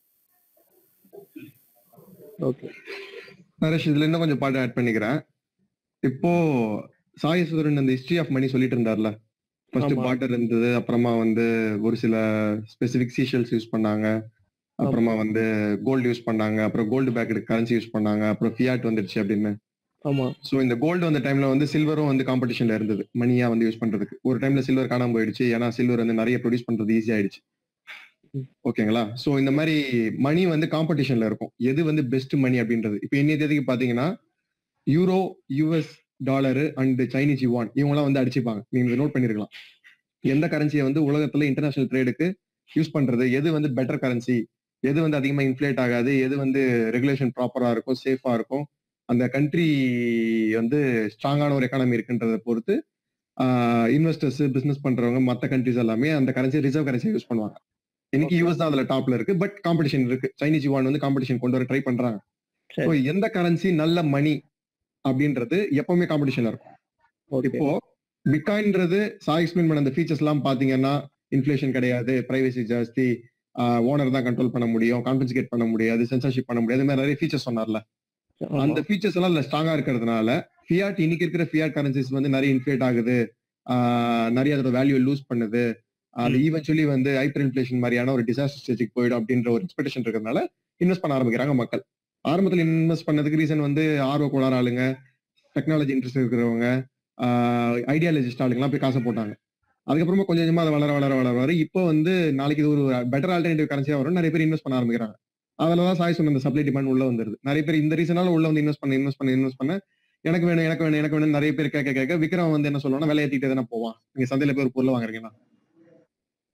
S5: ஓகே
S10: நரேஷ் இதுல இன்னும் கொஞ்சம் பாட்டு ஆட் பண்ணிக்கிறேன் இப்போ சாய் சுதரன் அந்த ஹிஸ்டரி ஆஃப் மணி சொல்லிட்டு இருந்தார்ல ஃபர்ஸ்ட்
S5: ஆமா.
S10: பாட்டர் இருந்தது அப்புறமா வந்து ஒரு சில ஸ்பெசிபிக் சீஷல்ஸ் யூஸ் பண்ணாங்க அப்புறமா வந்து கோல்டு யூஸ் பண்ணாங்க அப்புறம் கோல்டு பேக்கெட் கரன்சி யூஸ் பண்ணாங்க அப்புறம் ஃபியாட் வந்துருச்சு அப்படின்னு
S5: ஆமா
S10: ஸோ இந்த கோல்டு வந்த டைம்ல வந்து சில்வரும் வந்து காம்படிஷன்ல இருந்தது மணியா வந்து யூஸ் பண்றதுக்கு ஒரு டைம்ல சில்வர் காணாம போயிடுச்சு ஏன்னா சில்வர் வந்து நிறைய ப்ரொடியூஸ் பண்றது ஈஸி ஆயிடுச்சு ஓகேங்களா ஸோ இந்த மாதிரி மணி வந்து காம்படிஷன்ல இருக்கும் எது வந்து பெஸ்ட் மணி அப்படின்றது இப்போ இன்னைய தேதிக்கு பாத்தீங்கன்னா euro US dollar and Chinese yuan இவங்கலாம் வந்து அடிச்சுப்பாங்க நீங்க நோட் பண்ணிருக்கலாம் எந்த கரன்சியை வந்து உலகத்துல இன்டர்நேஷனல் ட்ரேடுக்கு யூஸ் பண்றது எது வந்து பெட்டர் கரன்சி எது வந்து அதிகமா இன்ஃபிளேட் ஆகாது எது வந்து ரெகுலேஷன் ப்ராப்பரா இருக்கும் சேஃபா இருக்கும் அந்த கண்ட்ரி வந்து ஸ்ட்ராங்கான ஒரு எக்கானமி இருக்குன்றதை பொறுத்து இன்வெஸ்டர்ஸ் பிசினஸ் பண்றவங்க மற்ற கண்ட்ரிஸ் எல்லாமே அந்த கரன்சி ரிசர்வ் கரன்சி யூஸ் பண்ணுவாங்க இன்னைக்கு யூஎஸ் தான் அதுல டாப்ல இருக்கு பட் காம்படிஷன் இருக்கு சைனீஸ் யுவான் வந்து காம்படிஷன் கொண்டு வர ட்ரை பண்றாங்க ஸோ எந்த கரன்சி நல்ல மணி அப்படின்றது எப்பவுமே காம்படிஷன்ல இருக்கும் இப்போ பிட்காயின்றது சாய் எக்ஸ்பிளைன் பண்ண அந்த ஃபீச்சர்ஸ் எல்லாம் பாத்தீங்கன்னா இன்ஃபிளேஷன் கிடையாது பிரைவசி ஜாஸ்தி ஓனர் தான் கண்ட்ரோல் பண்ண முடியும் காம்பன்சிகேட் பண்ண முடியாது சென்சர்ஷிப் பண்ண முடியாது இந்த மாதிரி நிறைய ஃபீச்சர்ஸ் சொன்னார்ல அந்த ஃபீச்சர்ஸ் எல்லாம் இல்ல ஸ்ட்ராங்கா இருக்கிறதுனால ஃபியாட் இன்னைக்கு இருக்கிற ஃபியாட் கரன்சிஸ் வந்து நிறைய இன்ஃபிளேட் ஆகுது ஆஹ் நிறைய அதோட வேல்யூ லூஸ் பண்ணுது அது ஈவென்ச்சுவலி வந்து ஹைப்பர் இன்ஃபிளேஷன் மாதிரியான ஒரு டிசாஸ்டர் ஸ்டேஜுக்கு போயிடும் அப்படின்ற ஒரு எக்ஸ்பெக்டேஷன் இருக்கிறதுனால இன்வெஸ்ட் பண்ண ஆரம்பிக்கிறாங்க மக்கள் ஆரம்பத்தில் இன்வெஸ்ட் பண்ணதுக்கு ரீசன் வந்து ஆர்வ கோளாறு ஆளுங்க டெக்னாலஜி இன்ட்ரெஸ்ட் இருக்கிறவங்க ஐடியாலஜிஸ்ட் ஆளுங்கலாம் போய் காசை போட்டாங்க அதுக்கப்புறமா கொஞ்சம் கொஞ்சமா அதை வளர வளர வளர வர இப்போ வந்து நாளைக்கு இது ஒரு பெட்டர் ஆல்டர்னேட்டிவ் கரன்சியா வரும் நிறைய பேர் இன்வெஸ்ட் பண்ண ஆரம்பிக்கிறாங்க அதில் தான் சாய் சொன்ன அந்த சப்ளை டிமாண்ட் உள்ள வந்துருது நிறைய பேர் இந்த ரீசனால உள்ள வந்து இன்வெஸ்ட் பண்ண இன்வெஸ்ட் பண்ண இன்வெஸ்ட் பண்ண எனக்கு வேணும் எனக்கு வேணும் எனக்கு வேணும் நிறைய பேர் கேட்க கேட்க விக்ரம் வந்து என்ன சொல்லுவாங்கன்னா விலை ஏத்திட்டே தானே போவான் நீங்க சந்தையில போய் ஒரு பொருள் வாங்குறீங்கன்னா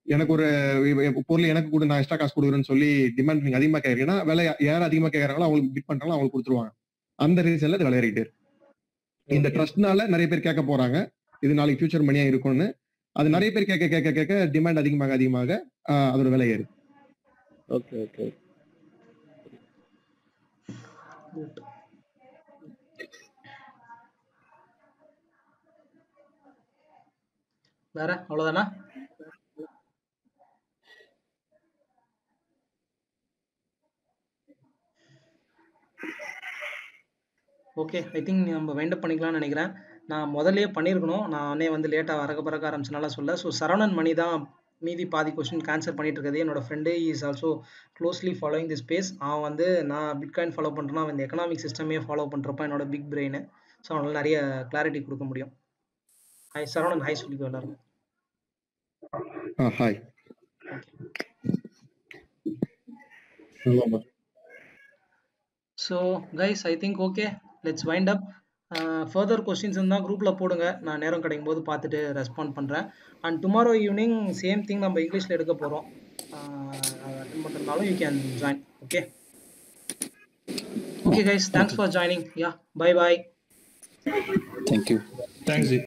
S10: எனக்கு ஒரு இவ- பொருள் எனக்கு கூட நான் எக்ஸ்ட்ரா காசு கொடுக்குறேன்னு சொல்லி டிமாண்ட் நீங்க அதிகமா கேக்குறீங்கன்னா விலை யார் அதிகமா கேக்குறாங்களோ அவங்களுக்கு பிட் பண்றாங்களோ அவங்களுக்கு கொடுத்துருவாங்க அந்த ரீசன்ல இது விளையாடிட்டு இருக்கு இந்த ட்ரஸ்ட்னால நிறைய பேர் கேட்க போறாங்க இது நாளைக்கு ஃபியூச்சர் மணியா இருக்கும்னு அது நிறைய பேர் கேட்க கேட்க கேட்க டிமாண்ட் அதிகமாக அதிகமாக ஆஹ் அதோட விலை ஏறும்
S4: ஓகே ஓகே
S1: வேற அவ்வளவுதானா ஓகே ஐ திங்க் நம்ம வைண்டப் பண்ணிக்கலாம்னு நினைக்கிறேன் நான் முதல்லயே பண்ணியிருக்கணும் நானே வந்து லேட்டாக வரக்க பறக்க ஆரம்பிச்சனால சொல்ல ஸோ சரவணன் மணி தான் மீதி பாதி கொஸ்டின் ஆன்சர் பண்ணிட்டு இருக்கிறது என்னோட friend is also closely following the space அவன் வந்து நான் பிட்காயின் ஃபாலோ பண்ணுறேன்னா அவன் இந்த எக்கனாமிக் சிஸ்டமே ஃபாலோ பண்ணுறப்ப என்னோட பிக் பிரெயின் ஸோ அவனால் நிறைய கிளாரிட்டி கொடுக்க முடியும் ஹாய் சரவணன் ஹாய் சொல்லிக்கோ எல்லாரும்
S10: hi
S1: so guys I think okay let's wind up further questions இருந்தால் குரூப்பில் போடுங்க நான் நேரம் கிடைக்கும் போது பார்த்துட்டு ரெஸ்பாண்ட் பண்ணுறேன் and tomorrow evening same thing நம்ம இங்கிலீஷில் எடுக்க போகிறோம் அட்டன் பண்ணுறதுனாலும் you can join okay okay guys thanks for joining yeah bye bye
S4: thank you
S12: thanks